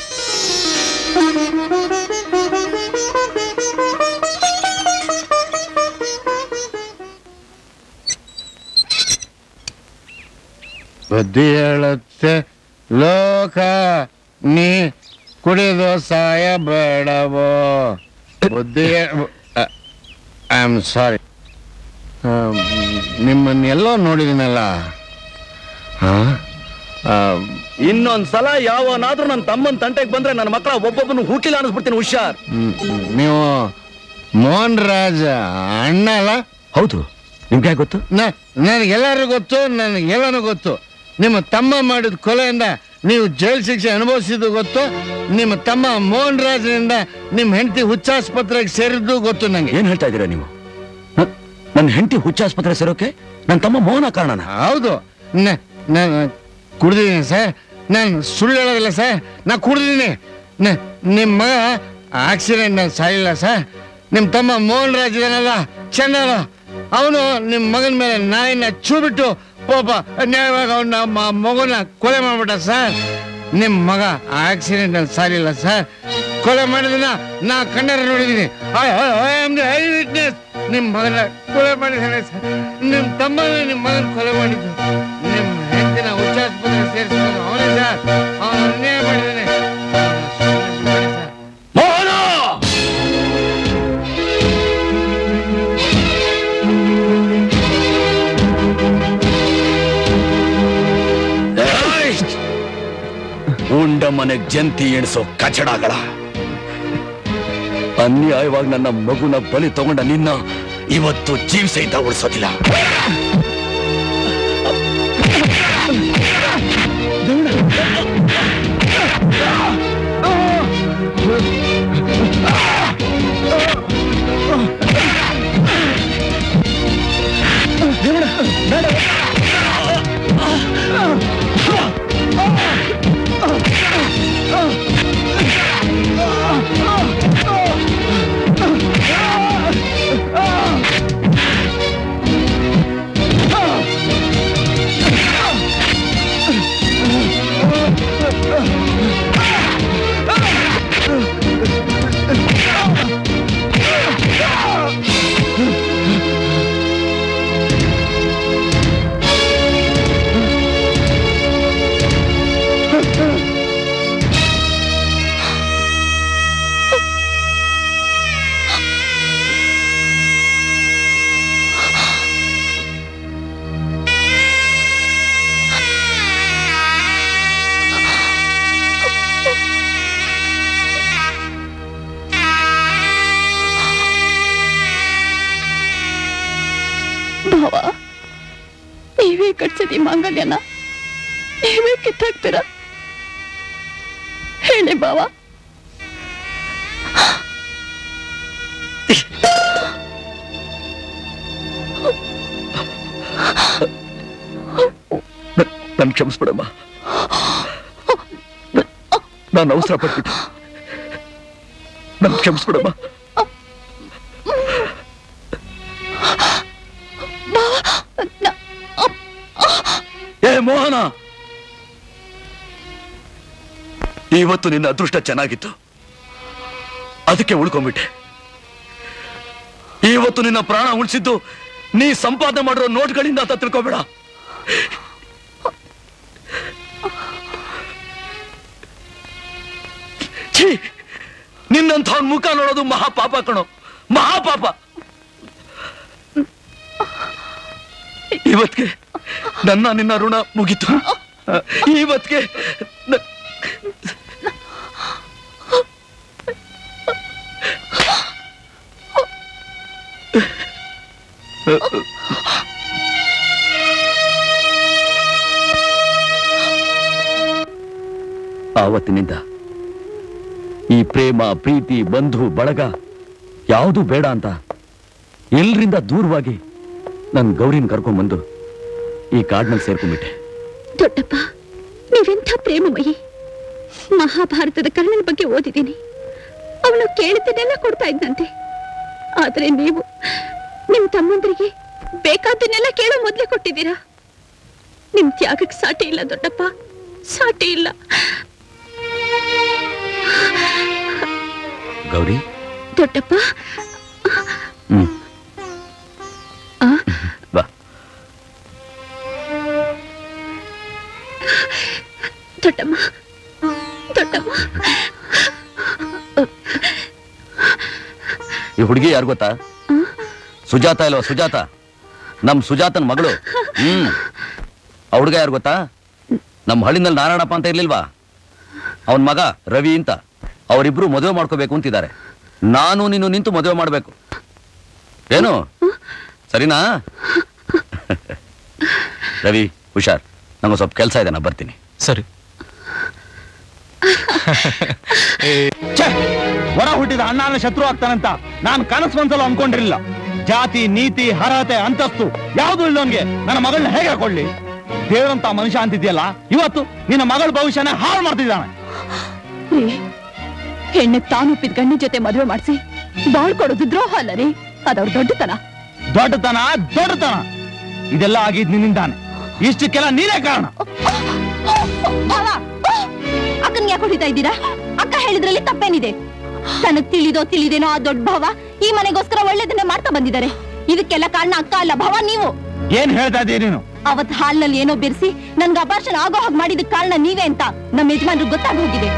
[SPEAKER 14] ಬುದ್ಧಿ ಹೇಳುತ್ತೆ ಲೋಕ ನೀ ಕುಡಿದು ಸಾಯ ಬೇಡವೋ ಬುದ್ಧಿ ಐ ಆಮ್ ಸಾರಿ ನಿಮ್ಮನ್ನೆಲ್ಲೋ ನೋಡಿದ್ದೀನಲ್ಲ ಹಾ
[SPEAKER 1] ಇನ್ನೊಂದ್ ಸಲ ಯಾವನಾದ್ರೂ ನನ್ನ ತಮ್ಮನ್ ತಂಟೆಗೆ ಬಂದ್ರೆ ನನ್ನ ಮಕ್ಕಳ ಒಬ್ಬೊಬ್ಬನು ಹುಟ್ಟಿಲ್ಲ ಅನ್ಸ್ಬಿಡ್ತೀನಿ ಹುಷಾರ್
[SPEAKER 14] ಹ್ಮ್, ನೀವು ಮೋಹನ್ ರಾಜ ಅಣ್ಣ ಅಲ್ಲ
[SPEAKER 7] ಹೌದು ನಿಮ್ಗೆ ಗೊತ್ತು
[SPEAKER 14] ನನಗೆಲ್ಲರೂ ಗೊತ್ತು ನನಗೆಲ್ಲನೂ ಗೊತ್ತು ನಿಮ್ಮ ತಮ್ಮ ಮಾಡಿದ ಕೊಲೆಯಿಂದ ನೀವು ಜೈಲ್ ಶಿಕ್ಷೆ ಅನುಭವಿಸಿದ್ದು ಗೊತ್ತು ನಿಮ್ಮ ತಮ್ಮ ಮೋಹನ್ ರಾಜನಿಂದ ನಿಮ್ಮ ಹೆಂಡತಿ ಹುಚ್ಚಾಸ್ಪತ್ರೆಗೆ ಸೇರಿದ್ದು ಗೊತ್ತು ನಂಗೆ
[SPEAKER 7] ಏನ್ ಹೇಳ್ತಾ ಇದ್ದೀರಾ ನೀವು ನ- ನನ್ನ ಹೆಂಡತಿ ಹುಚ್ಚಾಸ್ಪತ್ರೆ ಸೇರೋಕೆ ನನ್ನ ತಮ್ಮ ಮೋಹನ ಕಾರಣನ
[SPEAKER 14] ಹೌದು ನ- ನಾನು ಕುಡ್ದಿದ್ದೀನಿ ಸರ್ ನಾನು ಸುಳ್ಳು ಹೇಳೋದಿಲ್ಲ ಸರ್ ನಾ ಕುಡ್ದಿದ್ದೀನಿ ನ- ನಿಮ್ಮ ಮಗ ಆಕ್ಸಿಡೆಂಟ್ ನಾನು ಸಾಯಿಲ್ಲ ಸರ್ ನಿಮ್ಮ ತಮ್ಮ ಮೋಹನ್ ರಾಜ್ ಇದಾನಲ್ಲ ಚೆನ್ನಲ್ಲ ಅವನು ನಿಮ್ಮ ಮಗನ ಮೇಲೆ ನಾಯಿನ ಚೂಬಿಟ್ಟು ಪಾಪ ನ್ಯಾಯವಾಗಿ ಅವನ ಮಗನ ಕೊಲೆ ಮಾಡ್ಬಿಟ್ಟ ಸರ್ ನಿಮ್ಮ ಮಗ ಆಕ್ಸಿಡೆಂಟ್ ಅಲ್ಲಿ ಸಾಲಿಲ್ಲ ಸರ್ ಕೊಲೆ ಮಾಡಿದನ ನಾ ಕಣ್ಣಾರ ನೋಡಿದ್ದೀನಿ ಐ ವಿಟ್ನೆಸ್ ನಿಮ್ಮ ಮಗನ ಕೊಲೆ ಮಾಡಿದ್ದಾನೆ ಸರ್ ನಿಮ್ಮ ತಮ್ಮನೇ ನಿಮ್ಮ ಮಗನ ಕೊಲೆ ಮಾಡಿದ್ದು ನಿಮ್ಮ ಹೆಂಡತಿನ ಹುಚ್ಚಾಸ್ಪತ್ರೆ ಸೇರಿಸ್ಕೊಂಡು ಅವನೇ ಸರ್ ಅವನು ಅನ್ಯಾಯ ಮಾಡಿದ್ದಾನೆ
[SPEAKER 7] ಉಂಡ ಮನೆಗ್ ಜಂತಿ ಎಣಿಸೋ ಕಚಡಗಳ ಅನ್ಯಾಯವಾಗಿ ನನ್ನ ಮಗುನ ಬಲಿ ತಗೊಂಡ ನಿನ್ನ ಇವತ್ತು ಜೀವ ಸಹಿತ ಉಳಿಸೋದಿಲ್ಲ
[SPEAKER 10] Ah!
[SPEAKER 2] ಭಾವ ನೀವೇ ಕಟ್ಸಿದಿ ಮಾಂಗಲ್ಯನ ನೀವೇ ಕಿತ್ತಾಕ್ತೀರ ಹೇಳಿ ಭಾವ
[SPEAKER 7] ನನ್ ಕ್ಷಮಿಸ್ಬಿಡಮ್ಮ ನಾನು ಅವಸರ ಪಟ್ಬಿಟ್ಟೆ ನನ್ ಕ್ಷಮಿಸ್ಬಿಡಮ್ಮ ಏ ಮೋಹನ ಇವತ್ತು ನಿನ್ನ ಅದೃಷ್ಟ ಚೆನ್ನಾಗಿತ್ತು ಅದಕ್ಕೆ ಉಳ್ಕೊಂಡ್ಬಿಟ್ಟೆ ಇವತ್ತು ನಿನ್ನ ಪ್ರಾಣ ಉಳಿಸಿದ್ದು ನೀ ಸಂಪಾದನೆ ಮಾಡಿರೋ ನೋಟ್ಗಳಿಂದ ಅಂತ ತಿಳ್ಕೊಬೇಡ ಛೀ ನಿನ್ನಂಥ ಮುಖ ನೋಡೋದು ಮಹಾಪಾಪ ಕಣೋ ಮಹಾಪಾಪ ಇವತ್ಗೆ ನನ್ನ ನಿನ್ನ ಋಣ ಮುಗೀತು ಇವತ್ಗೆ ನ- ಆವತ್ತಿನಿಂದ ಈ ಪ್ರೇಮ ಪ್ರೀತಿ ಬಂಧು ಬಳಗ ಯಾವುದು ಬೇಡ ಅಂತ ಎಲ್ರಿಂದ ದೂರವಾಗಿ ನನ್ ಗೌರಿನ ಕರ್ಕೊಂಡ್ಬಂದು ಈ ಕಾಡ್ನಲ್ಲಿ ಸೇರ್ಕೊಂಡ್ಬಿಟ್ಟೆ
[SPEAKER 6] ದೊಡ್ಡಪ್ಪ ನೀವೆಂಥ ಪ್ರೇಮಮಯಿ ಮಹಾಭಾರತದ ಕರ್ಣನ ಬಗ್ಗೆ ಓದಿದ್ದೀನಿ ಅವನು ಕೇಳಿದ್ದನ್ನೆಲ್ಲ ಕೊಡ್ತಾ ಇದ್ದಂತೆ ಆದ್ರೆ ನೀವು ನಿಮ್ ತಮ್ಮಂದರಿಗೆ ಬೇಕಾದ್ದನ್ನೆಲ್ಲ ಕೇಳೋ ಮೊದ್ಲೇ ಕೊಟ್ಟಿದ್ದೀರಾ ನಿಮ್ ತ್ಯಾಗಕ್ಕೆ ಸಾಟಿ ಇಲ್ಲ ದೊಡ್ಡಪ್ಪ ಸಾಟಿ ಇಲ್ಲ
[SPEAKER 7] ಗೌರಿ
[SPEAKER 6] ದೊಡ್ಡಪ್ಪ
[SPEAKER 7] ಹ್ಮ್
[SPEAKER 6] ಆ?
[SPEAKER 7] ಬಾ
[SPEAKER 6] ದೊಡ್ಡಮ್ಮ ದೊಡ್ಡಮ್ಮ
[SPEAKER 7] ಈ ಹುಡುಗಿ ಯಾರು ಗೊತ್ತಾ ಸುಜಾತ ಇಲ್ವಾ ಸುಜಾತ ನಮ್ ಸುಜಾತನ ಮಗಳು ಹ್ಮ್ ಆ ಹುಡುಗ ಯಾರು ಗೊತ್ತಾ ನಮ್ ಹಳ್ಳಿನಲ್ಲಿ ನಾರಾಯಣಪ್ಪ ಅಂತ ಇರ್ಲಿಲ್ವಾ ಅವನ್ ಮಗ ರವಿ ಅಂತ ಅವರಿಬ್ರು ಮದುವೆ ಮಾಡ್ಕೋಬೇಕು ಅಂತಿದ್ದಾರೆ ನಾನು ನೀನು ನಿಂತು ಮದುವೆ ಮಾಡ್ಬೇಕು ಏನು ಸರಿನಾ ರವಿ ಹುಷಾರ್ ನಂಗೆ ಸ್ವಲ್ಪ ಕೆಲಸ ಇದೆ ನಾ ಬರ್ತೀನಿ
[SPEAKER 3] ಸರಿ
[SPEAKER 1] ಛೆ! ಹೊರ ಹುಟ್ಟಿದ ಅಣ್ಣನ ಶತ್ರು ಆಗ್ತಾನಂತ ನಾನು ಕನಸು ಮನ್ಸಲ್ಲ ಅನ್ಕೊಂಡಿರ್ಲಿಲ್ಲ ಜಾತಿ ನೀತಿ ಅರ್ಹತೆ ಅಂತಸ್ತು ಯಾವುದು ಇಲ್ಲೋನ್ಗೆ ನನ್ನ ಮಗಳನ್ನ ಹೇಗೆ ಕೊಡ್ಲಿ ದೇವರಂತ ಮನುಷ್ಯ ಅಂತಿದ್ಯಲ್ಲ ಇವತ್ತು ನಿನ್ನ ಮಗಳ ಭವಿಷ್ಯನ ಹಾಳು ಮಾಡ್ತಿದ್ದಾನೆ
[SPEAKER 2] ರೀ ಹೆಣ್ಣಿಗೆ ತಾನು ಒಪ್ಪಿದ ಗಂಡನ ಜೊತೆ ಮದುವೆ ಮಾಡಿಸಿ ಬಾಳ್ ಕೊಡೋದು ದ್ರೋಹ ಅಲ್ಲ ರೀ ಅದವ್ರ ದೊಡ್ಡತನ
[SPEAKER 1] ದೊಡ್ಡತನ ದೊಡ್ಡತನ ಇದೆಲ್ಲ ಆಗಿದ್ ನಿನ್ನಿಂದಾನೆ ಇಷ್ಟಕ್ಕೆಲ್ಲ ನೀನೇ ಕಾರಣ
[SPEAKER 21] ಭಾವ ಅಕ್ಕನ್ ಯಾಕೆ ಹೊಡಿತಾ ಇದ್ದೀರಾ ಅಕ್ಕ ಹೇಳಿದ್ರಲ್ಲಿ ತಪ್ಪೇನಿದೆ ತನಗ್ ತಿಳಿದೋ ತಿಳಿದೇನೋ ಆ ದೊಡ್ಡ ಭಾವ ಈ ಮನೆಗೋಸ್ಕರ ಒಳ್ಳೇದನ್ನೇ ಮಾಡ್ತಾ ಬಂದಿದ್ದಾರೆ ಇದಕ್ಕೆಲ್ಲ ಕಾರಣ ಅಕ್ಕ ಅಲ್ಲ ಭಾವ ನೀವು
[SPEAKER 1] ಏನ್ ಹೇಳ್ತಾ ಇದ್ದೀಯ ನೀನು
[SPEAKER 21] ಅವತ್ ಹಾಲ್ನಲ್ಲಿ ಏನೋ ಬೆರೆಸಿ ನನ್ಗೆ ಅಪಾರ್ಷಣ ಆಗೋ ಹಾಗೆ ಮಾಡಿದಕ್ ಕಾರಣ ನೀವೇ ಅಂತ ನಮ್ಮ ಯಜಮಾನ್ರು ಗೊತ್ತಾಗ ಹೋಗಿದೆ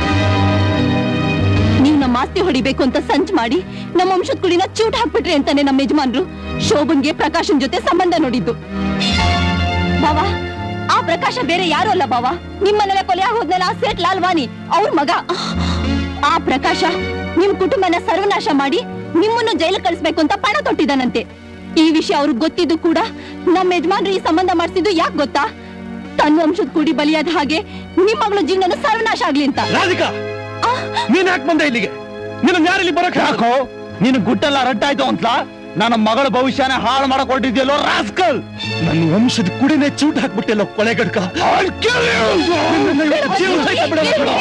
[SPEAKER 21] ನೀವ್ ನಮ್ಮ ಆಸ್ತಿ ಹೊಡಿಬೇಕು ಅಂತ ಸಂಚ್ ಮಾಡಿ ನಮ್ಮ ವಂಶದ ಕುಡಿನ ಚೂಟ್ ಹಾಕ್ಬಿಟ್ರಿ ಅಂತಾನೆ ನಮ್ಮ ಯಜಮಾನ್ರು ಶೋಭನ್ಗೆ ಪ್ರಕಾಶನ್ ಜೊತೆ ಸಂಬಂಧ ನೋಡಿದ್ದು ಬಾವ ಆ ಪ್ರಕಾಶ ಬೇರೆ ಯಾರು ಅಲ್ಲ ಬಾವ ನಿಮ್ಮನೆಲ್ಲ ಕೊಲೆ ಆಗೋದ್ನೆಲ್ಲ ಆ ಸೇಟ್ ಲಾಲ್ ವಾನಿ ಅವ್ರ ಮಗ ಆ ಪ್ರಕಾಶ ನಿಮ್ ಕುಟುಂಬನ ಸರ್ವನಾಶ ಮಾಡಿ ನಿಮ್ಮನ್ನು ಜೈಲು ಕಳಿಸ್ಬೇಕು ಅಂತ ಪಣ ತೊಟ್ಟಿದ್ದಾನಂತೆ ಈ ವಿಷಯ ಅವ್ರಿಗೆ ಗೊತ್ತಿದ್ದು ಕೂಡ ನಮ್ಮ ಯಜಮಾನ್ರು ಈ ಸಂಬಂಧ ಮಾಡಿಸಿದ್ದು ಯಾಕೆ ಗೊತ್ತಾ ತನ್ನ ವಂಶದ ಕುಡಿ ಬಲಿಯಾದ ಹಾಗೆ ನಿಮ್ಮ ಮಗಳ ಜೀವನ ಸರ್ವನಾಶ ಆಗ್ಲಿ ಅಂತ
[SPEAKER 1] ರಾಧಿಕಾ ನೀನ್ ಯಾಕೆ ಬಂದೆ ಇಲ್ಲಿಗೆ ನಿನ್ನ ಯಾರಿಲ್ಲಿ ಬರಕ್ ಯಾಕೋ ನೀನು ಗುಟ್ಟೆಲ್ಲ ರಟ್ಟಾಯ್ತು ಅಂತ ನನ್ನ ಮಗಳ ಭವಿಷ್ಯನ ಹಾಳು ಮಾಡಕ್ ಹೊರಟಿದ್ಯಲ್ಲೋ ರಾಸ್ಕಲ್ ನನ್ನ ವಂಶದ ಕುಡಿನೇ ಚೂಟ್ ಹಾಕ್ಬಿಟ್ಟೆಲ್ಲೋ ಕೊಲೆಗಡ್ಕ I'll kill you! ನಿನ್ನನ್ನ ಇವತ್ತು ಜೀವ ಸಹಿತ ಬಿಡಲ್ಲ ಬಿಡು.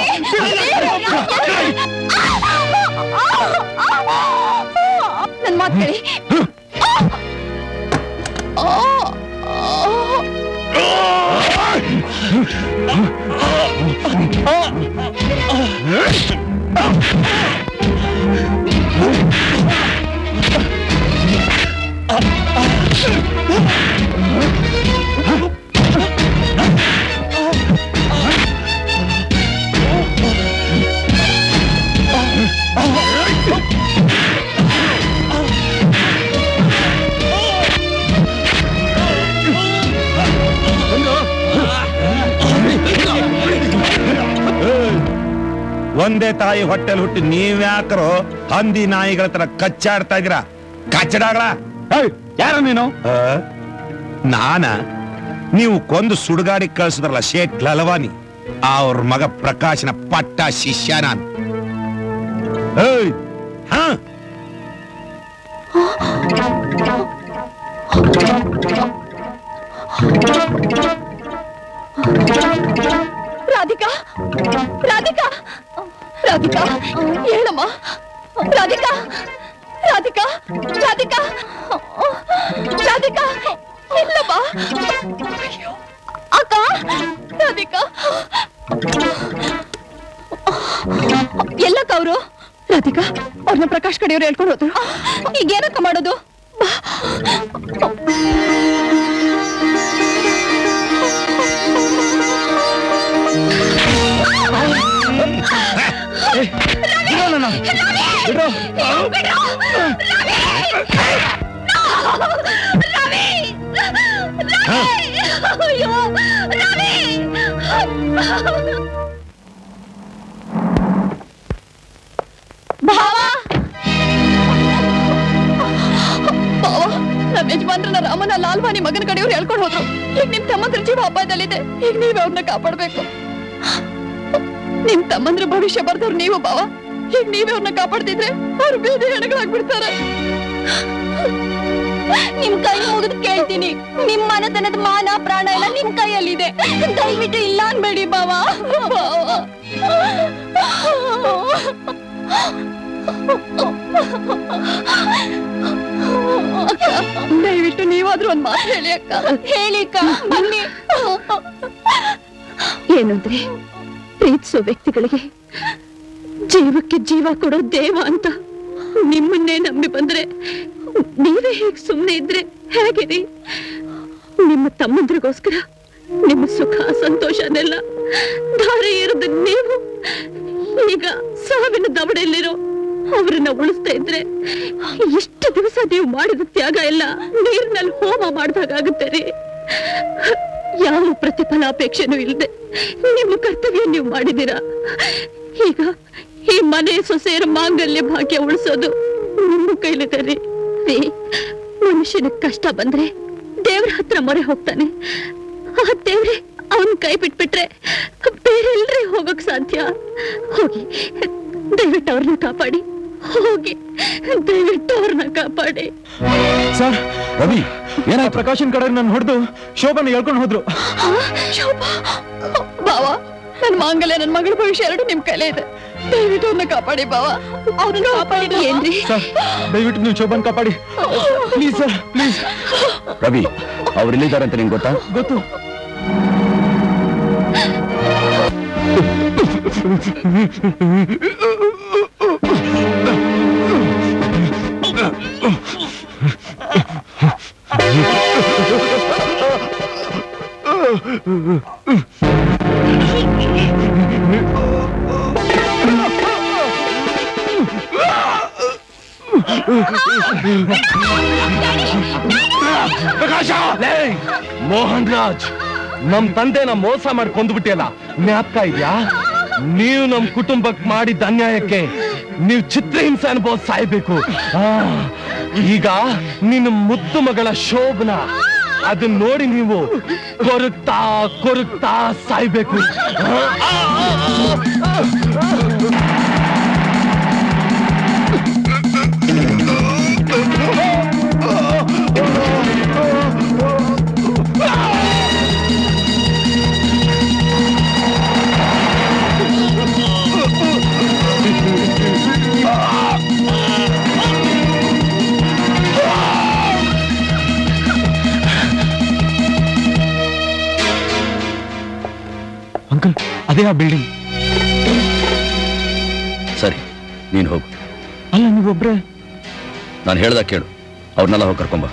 [SPEAKER 21] ನನ್ ಮಾತ್ ಕೇಳಿ
[SPEAKER 13] ಒಂದೇ ತಾಯಿ ಹೊಟ್ಟೆಲ್ ಹುಟ್ಟಿ ನೀವ್ಯಾಕರೋ ಹಂದಿ ನಾಯಿಗಳ ತರ ಕಚ್ಚಾಡ್ತಾ ಇದ್ದೀರಾ ಕಚ್ಚಡಾಗಳ
[SPEAKER 4] ಯಾರು ನೀನು
[SPEAKER 12] ನಾನ ನೀವು ಕೊಂದು ಸುಡುಗಾಡಿ ಕಳ್ಸಿದ್ರಲ್ಲ ಶೇಟ್ ಲಲವಾನಿ ಅವ್ರ ಮಗ ಪ್ರಕಾಶನ ಪಟ್ಟ ಶಿಷ್ಯ ನಾನು ಏಯ್, ಹಾ
[SPEAKER 2] ರಾಧಿಕಾ ರಾಧಿಕಾ ರಾಧಿಕಾ ಹೇಳಮ್ಮ ರಾಧಿಕಾ ರಾಧಿಕಾ ರಾಧಿಕಾ ರಾಧಿಕಾ ಇಲ್ಲಮ್ಮ ಅಯ್ಯೋ. ಅಕ್ಕ ರಾಧಿಕಾ ಎಲ್ಲಕ್ಕ ಅವರು ರಾಧಿಕಾ ಅವ್ರನ್ನ ಪ್ರಕಾಶ್ ಕಡೆಯವ್ರು ಹೇಳ್ಕೊಂಡು ಹೋದ್ರು ಈಗ ಏನಕ್ಕ ಮಾಡೋದು ಭಾವ ಭಾವ ನಮ್ಮ ಯಜಮಾನ್ರನ್ನ ರಾಮನ ಲಾಲ್ವಾನಿ ಮಗನ ಕಡೆಯವ್ರು ಹೇಳ್ಕೊಂಡು ಹೋದ್ರು ಈಗ ನಿಮ್ ತಮ್ಮಂದ್ರ ಜೀವ ಅಪಾಯದಲ್ಲಿದೆ ಈಗ ನೀವೇ ಅವ್ರನ್ನ ಕಾಪಾಡ್ಬೇಕು ನಿಮ್ ತಮ್ಮಂದ್ರ ಭವಿಷ್ಯ ಬರ್ದವ್ರು ನೀವು ಭಾವ ಈಗ ನೀವೇ ಅವ್ರನ್ನ ಕಾಪಾಡ್ತಿದ್ರೆ ಅವ್ರು ಬೇರೆ ಹೆಣಗಳಾಗ್ಬಿಡ್ತಾರೆ
[SPEAKER 21] ನಿಮ್ ಕೈ ಮುಗಿದು ಕೇಳ್ತೀನಿ ನಿಮ್ ಮನೆತನದ ಮಾನ ಪ್ರಾಣ ಎಲ್ಲ ನಿಮ್ ಕೈಯಲ್ಲಿದೆ ದಯವಿಟ್ಟು ಇಲ್ಲ ಅನ್ಬೇಡಿ ಬಾವ
[SPEAKER 2] ದಯವಿಟ್ಟು ನೀವಾದ್ರೂ ಒಂದ್ ಮಾತು ಹೇಳಿ ಅಕ್ಕ
[SPEAKER 21] ಹೇಳಿ ಅಕ್ಕ ಬನ್ನಿ
[SPEAKER 6] ಏನಂದ್ರೆ ಪ್ರೀತಿಸೋ ವ್ಯಕ್ತಿಗಳಿಗೆ ಜೀವಕ್ಕೆ ಜೀವ ಕೊಡೋ ದೇವ ಅಂತ ನಿಮ್ಮನ್ನೇ ನಂಬಿ ಬಂದ್ರೆ ನೀವೇ ಹೇಗ್ ಸುಮ್ನೆ ಇದ್ರೆ ಹೇಗಿರಿ ನಿಮ್ಮ ತಮ್ಮಂದ್ರಿಗೋಸ್ಕರ ನಿಮ್ಮ ಸುಖ ಸಂತೋಷನೆಲ್ಲ ಧಾರೆ ಇರೋದು ನೀವು ಈಗ ಸಾವಿನ ದವಡೆಯಲ್ಲಿರೋ ಅವರನ್ನ ಉಳಿಸ್ತಾ ಇದ್ರೆ ಇಷ್ಟು ದಿವಸ ನೀವು ಮಾಡಿದ ತ್ಯಾಗ ಎಲ್ಲ ನೀರಿನಲ್ಲಿ ಹೋಮ ಮಾಡಿದಾಗುತ್ತೆ ರೀ ಯಾವ ಪ್ರತಿಫಲಾಪೇಕ್ಷೆನೂ ಇಲ್ಲದೆ ನಿಮ್ಮ ಕರ್ತವ್ಯ ನೀವು ಮಾಡಿದ್ದೀರಾ ಈಗ ಈ ಮನೆ ಸೊಸೆಯರ ಮಾಂಗಲ್ಯ ಭಾಗ್ಯ ಉಳಿಸೋದು ನಿಮ್ಮ ಕೈಲಿದೆ ರೀ ರೀ ಮನುಷ್ಯನ ಕಷ್ಟ ಬಂದ್ರೆ ದೇವ್ರ ಹತ್ರ ಮೊರೆ ಹೋಗ್ತಾನೆ ಆ ದೇವ್ರೆ ಅವನ್ ಕೈ ಬಿಟ್ಬಿಟ್ರೆ ಬೇರೆ ಎಲ್ರಿ ಹೋಗಕ್ ಸಾಧ್ಯ ಹೋಗಿ ದಯವಿಟ್ಟು ಅವ್ರನ್ನ ಕಾಪಾಡಿ ಹೋಗಿ ದಯವಿಟ್ಟು ಅವ್ರನ್ನ ಕಾಪಾಡಿ
[SPEAKER 1] ಸರ್
[SPEAKER 12] ರವಿ
[SPEAKER 1] ಏನಾಯ್ತು ಪ್ರಕಾಶನ್ ಕಡೆ ನನ್ನ ಹೊಡೆದು ಶೋಭನ ಹೇಳ್ಕೊಂಡು ಹೋದ್ರು
[SPEAKER 2] ಶೋಭಾ ಬಾವ ನನ್ ಮಾಂಗಲ್ಯ ನನ್ ಮಗಳ ಭವಿಷ್ಯ ಎರಡು ನಿಮ್ ಕೈಲೇ ಇದೆ ದಯವಿಟ್ಟು ಅವ್ರನ್ನ ಕಾಪಾಡಿ ಬಾವ ಅವ್ರನ್ನ ಕಾಪಾಡಿ ಏನ್ರಿ
[SPEAKER 1] ಸರ್ ದಯವಿಟ್ಟು ನೀವು ಶೋಭನ್ ಕಾಪಾಡಿ ಪ್ಲೀಸ್ ಸರ್ ಪ್ಲೀಸ್
[SPEAKER 7] ರವಿ ಅವ್ರು ಎಲ್ಲಿದ್ದಾರೆ ಅಂತ ನಿಂಗೆ ಗೊತ್ತಾ
[SPEAKER 1] ಗೊತ್ತು
[SPEAKER 3] ಪ್ರಕಾಶ ಮೋಹನ್ ರಾಜ್ ನಮ್ ತಂದೆನ ಮೋಸ ಮಾಡಿ ಕೊಂದ್ಬಿಟ್ಟಿಯಲ್ಲ ಜ್ಞಾಪಕ ಇದ್ಯಾ ನೀವು ನಮ್ ಕುಟುಂಬಕ್ಕೆ ಮಾಡಿದ ಅನ್ಯಾಯಕ್ಕೆ ನೀವು ಚಿತ್ರಹಿಂಸೆ ಅನುಭವ ಸಾಯ್ಬೇಕು ಆ, ಈಗ ನಿನ್ನ ಮುದ್ದು ಮಗಳ ಶೋಭನ ಅದನ್ನ ನೋಡಿ ನೀವು ಕೊರಗ್ತಾ ಕೊರಗ್ತಾ ಸಾಯ್ಬೇಕು
[SPEAKER 1] ಅಂಕಲ್ ಅದೇ ಆ ಬಿಲ್ಡಿಂಗ್
[SPEAKER 7] ಸರಿ ನೀನ್ ಹೋಗು
[SPEAKER 1] ಅಲ್ಲ ನೀವೊಬ್ರೆ
[SPEAKER 7] ನಾನು ಹೇಳ್ದ ಕೇಳು ಅವ್ರನ್ನೆಲ್ಲ ಹೋಗಿ ಕರ್ಕೊಂಬ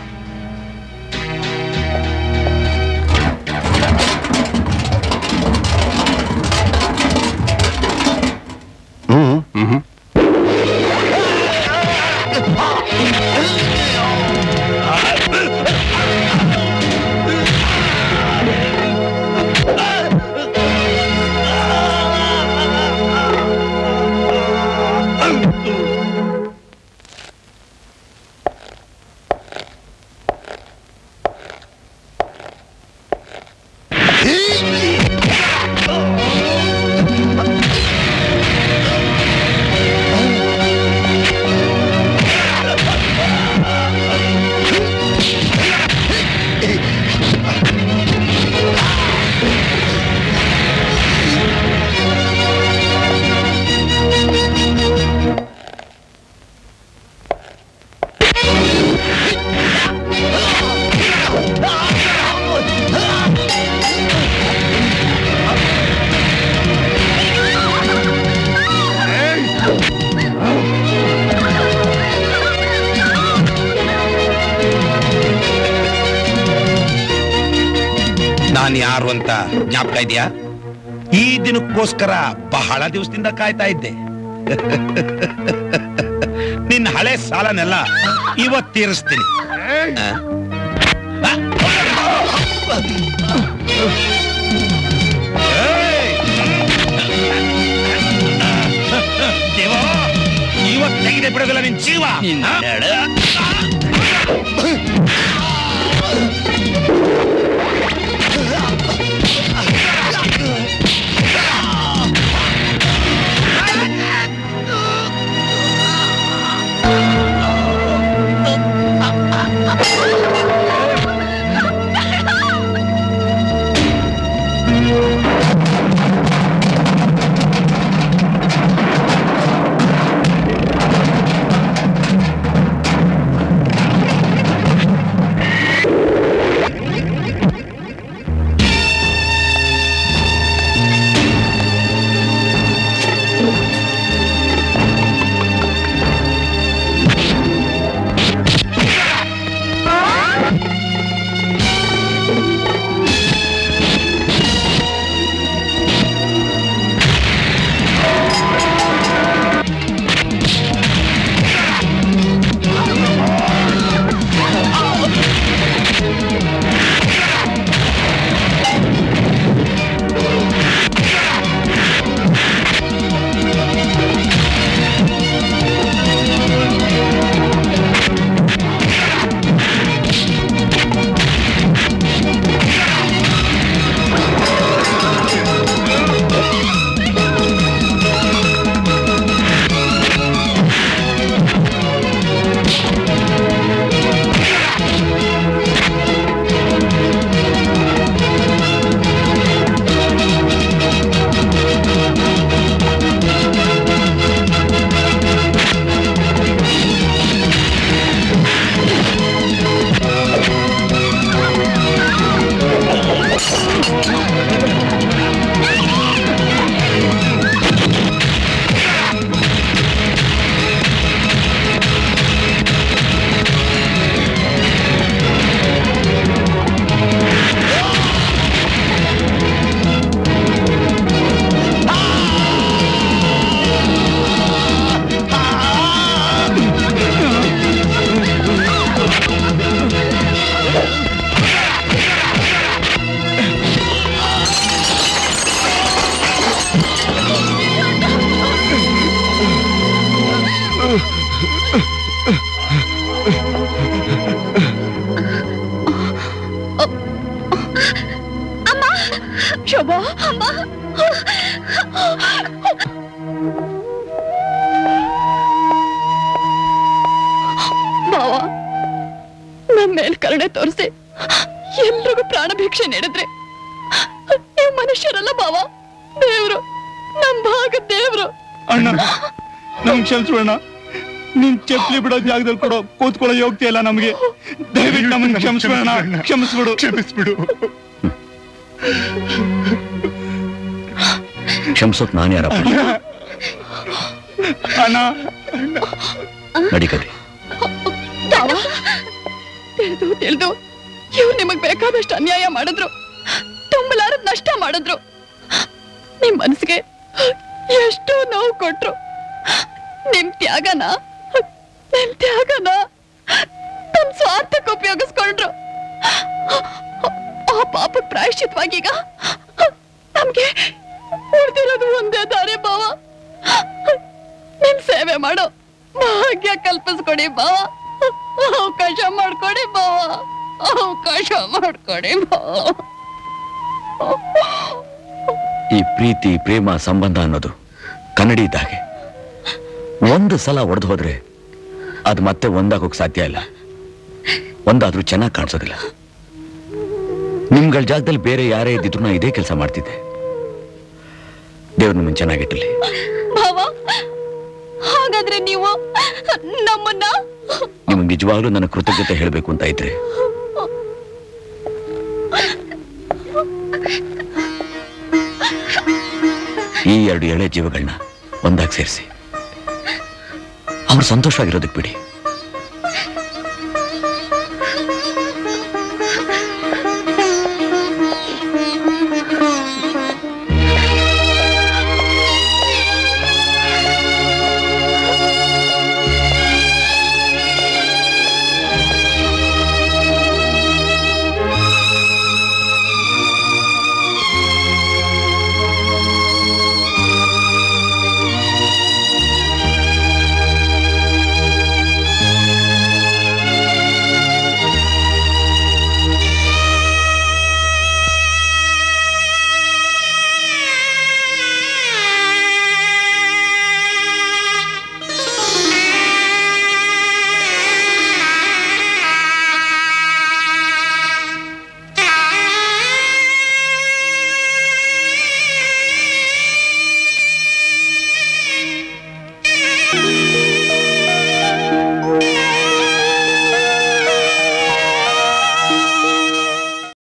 [SPEAKER 12] ನಾನು ಯಾರು ಅಂತ ಜ್ಞಾಪಕ ಇದೆಯಾ ಈ ದಿನಕ್ಕೋಸ್ಕರ ಬಹಳ ದಿವಸದಿಂದ ಕಾಯ್ತಾ ಇದ್ದೆ ನಿನ್ನ ಹಳೆ ಸಾಲನೆಲ್ಲ ಇವತ್ತು ತೀರಿಸ್ತೀನಿ ಆ? ಏಯ್! ದೇವ ಇವತ್ತು ತೆಗೆದೆ ಬಿಡೋದಿಲ್ಲ ನಿನ್ ಜೀವ ಆ?
[SPEAKER 2] ಶೋಭಾ ಅಮ್ಮ ಬಾವ ನಮ್ ಮೇಲ್ ಕರುಣೆ ತೋರಿಸಿ ಎಲ್ರಿಗೂ ಪ್ರಾಣ ಭಿಕ್ಷೆ ನೀಡಿದ್ರೆ ನೀವು ಮನುಷ್ಯರಲ್ಲ ಬಾವ ದೇವ್ರು ನಮ್ ಭಾಗ ದೇವ್ರು
[SPEAKER 4] ಅಣ್ಣ ನಮ್ಗೆ ಕ್ಷಮಿಸ್ಬಿಡೋಣ ನಿನ್ ಚಪ್ಲಿ ಬಿಡೋ ಜಾಗದಲ್ಲಿ ಕೊಡೋ ಕೂತ್ಕೊಳ್ಳೋ ಯೋಗ್ಯ ಇಲ್ಲ ನಮಗೆ ದಯವಿಟ್ಟು ನಮ್ಮನ್ನ ಕ್ಷಮಿಸ್ಬಿಡೋಣ ಕ್ಷಮಿಸ್ಬಿಡು ಕ್ಷಮಿಸ್ಬಿಡು
[SPEAKER 7] ಕ್ಷಮಿಸೋಕ್ ನಾನು ಯಾರಪ್ಪ
[SPEAKER 4] ಅಣ್ಣ
[SPEAKER 7] ನಡಿ ಕದ್ರಿ
[SPEAKER 2] ಬಾವ ತಿಳಿದು ತಿಳಿದು ಇವ್ರು ನಿಮಗ್ ಬೇಕಾದಷ್ಟು ಅನ್ಯಾಯ ಮಾಡಿದ್ರು ತುಂಬಲಾರದ ನಷ್ಟ ಮಾಡಿದ್ರು ನಿಮ್ ಮನಸ್ಸಿಗೆ ಎಷ್ಟೋ ನೋವು ಕೊಟ್ರು ನಿಮ್ ತ್ಯಾಗನ ನಿಮ್ ತ್ಯಾಗನ ತಮ್ ಸ್ವಾರ್ಥಕ್ಕೆ ಉಪಯೋಗಿಸ್ಕೊಂಡ್ರು ಆ ಪಾಪಕ್ ಪ್ರಾಯಶ್ಚಿತ್ವಾಗಿ ಈಗ ನಮ್ಗೆ ಉಳ್ದಿರೋದು ಒಂದೇ ದಾರಿ ಬಾವ ನಿಮ್ ಸೇವೆ ಮಾಡೋ ಭಾಗ್ಯ ಕಲ್ಪಿಸ್ಕೊಡಿ ಬಾವ ಅವಕಾಶ ಮಾಡ್ಕೊಡಿ ಬಾವ ಅವಕಾಶ ಮಾಡ್ಕೊಡಿ ಬಾವ
[SPEAKER 7] ಈ ಪ್ರೀತಿ ಪ್ರೇಮ ಸಂಬಂಧ ಅನ್ನೋದು ಕನ್ನಡಿ ಇದ್ದ ಹಾಗೆ ಒಂದು ಸಲ ಒಡೆದು ಹೋದ್ರೆ ಅದು ಮತ್ತೆ ಒಂದಾಗೋಕ್ ಸಾಧ್ಯ ಇಲ್ಲ ಒಂದಾದ್ರೂ ಚೆನ್ನಾಗಿ ಕಾಣಿಸೋದಿಲ್ಲ ನಿಮ್ಗಳ ಜಾಗದಲ್ಲಿ ಬೇರೆ ಯಾರೇ ಇದ್ದಿದ್ರು ನಾ ಇದೇ ಕೆಲಸ ಮಾಡ್ತಿದ್ದೆ ದೇವ್ರ ನಿಮ್ಮನ್ನ ಚೆನ್ನಾಗಿಟ್ಟಲಿ
[SPEAKER 2] ಭಾವ ಹಾಗಾದ್ರೆ ನೀವು ನಮ್ಮನ್ನ
[SPEAKER 7] ನಿಮ್ಗೆ ನಿಜವಾಗ್ಲೂ ನನ್ನ ಕೃತಜ್ಞತೆ ಹೇಳಬೇಕು ಅಂತ ಇದ್ರೆ ಈ ಎರಡು ಎಳೆ ಜೀವಗಳನ್ನ ಒಂದಾಗಿ ಸೇರಿಸಿ ಅವ್ರು ಸಂತೋಷವಾಗಿರೋದಕ್ಕೆ ಬಿಡಿ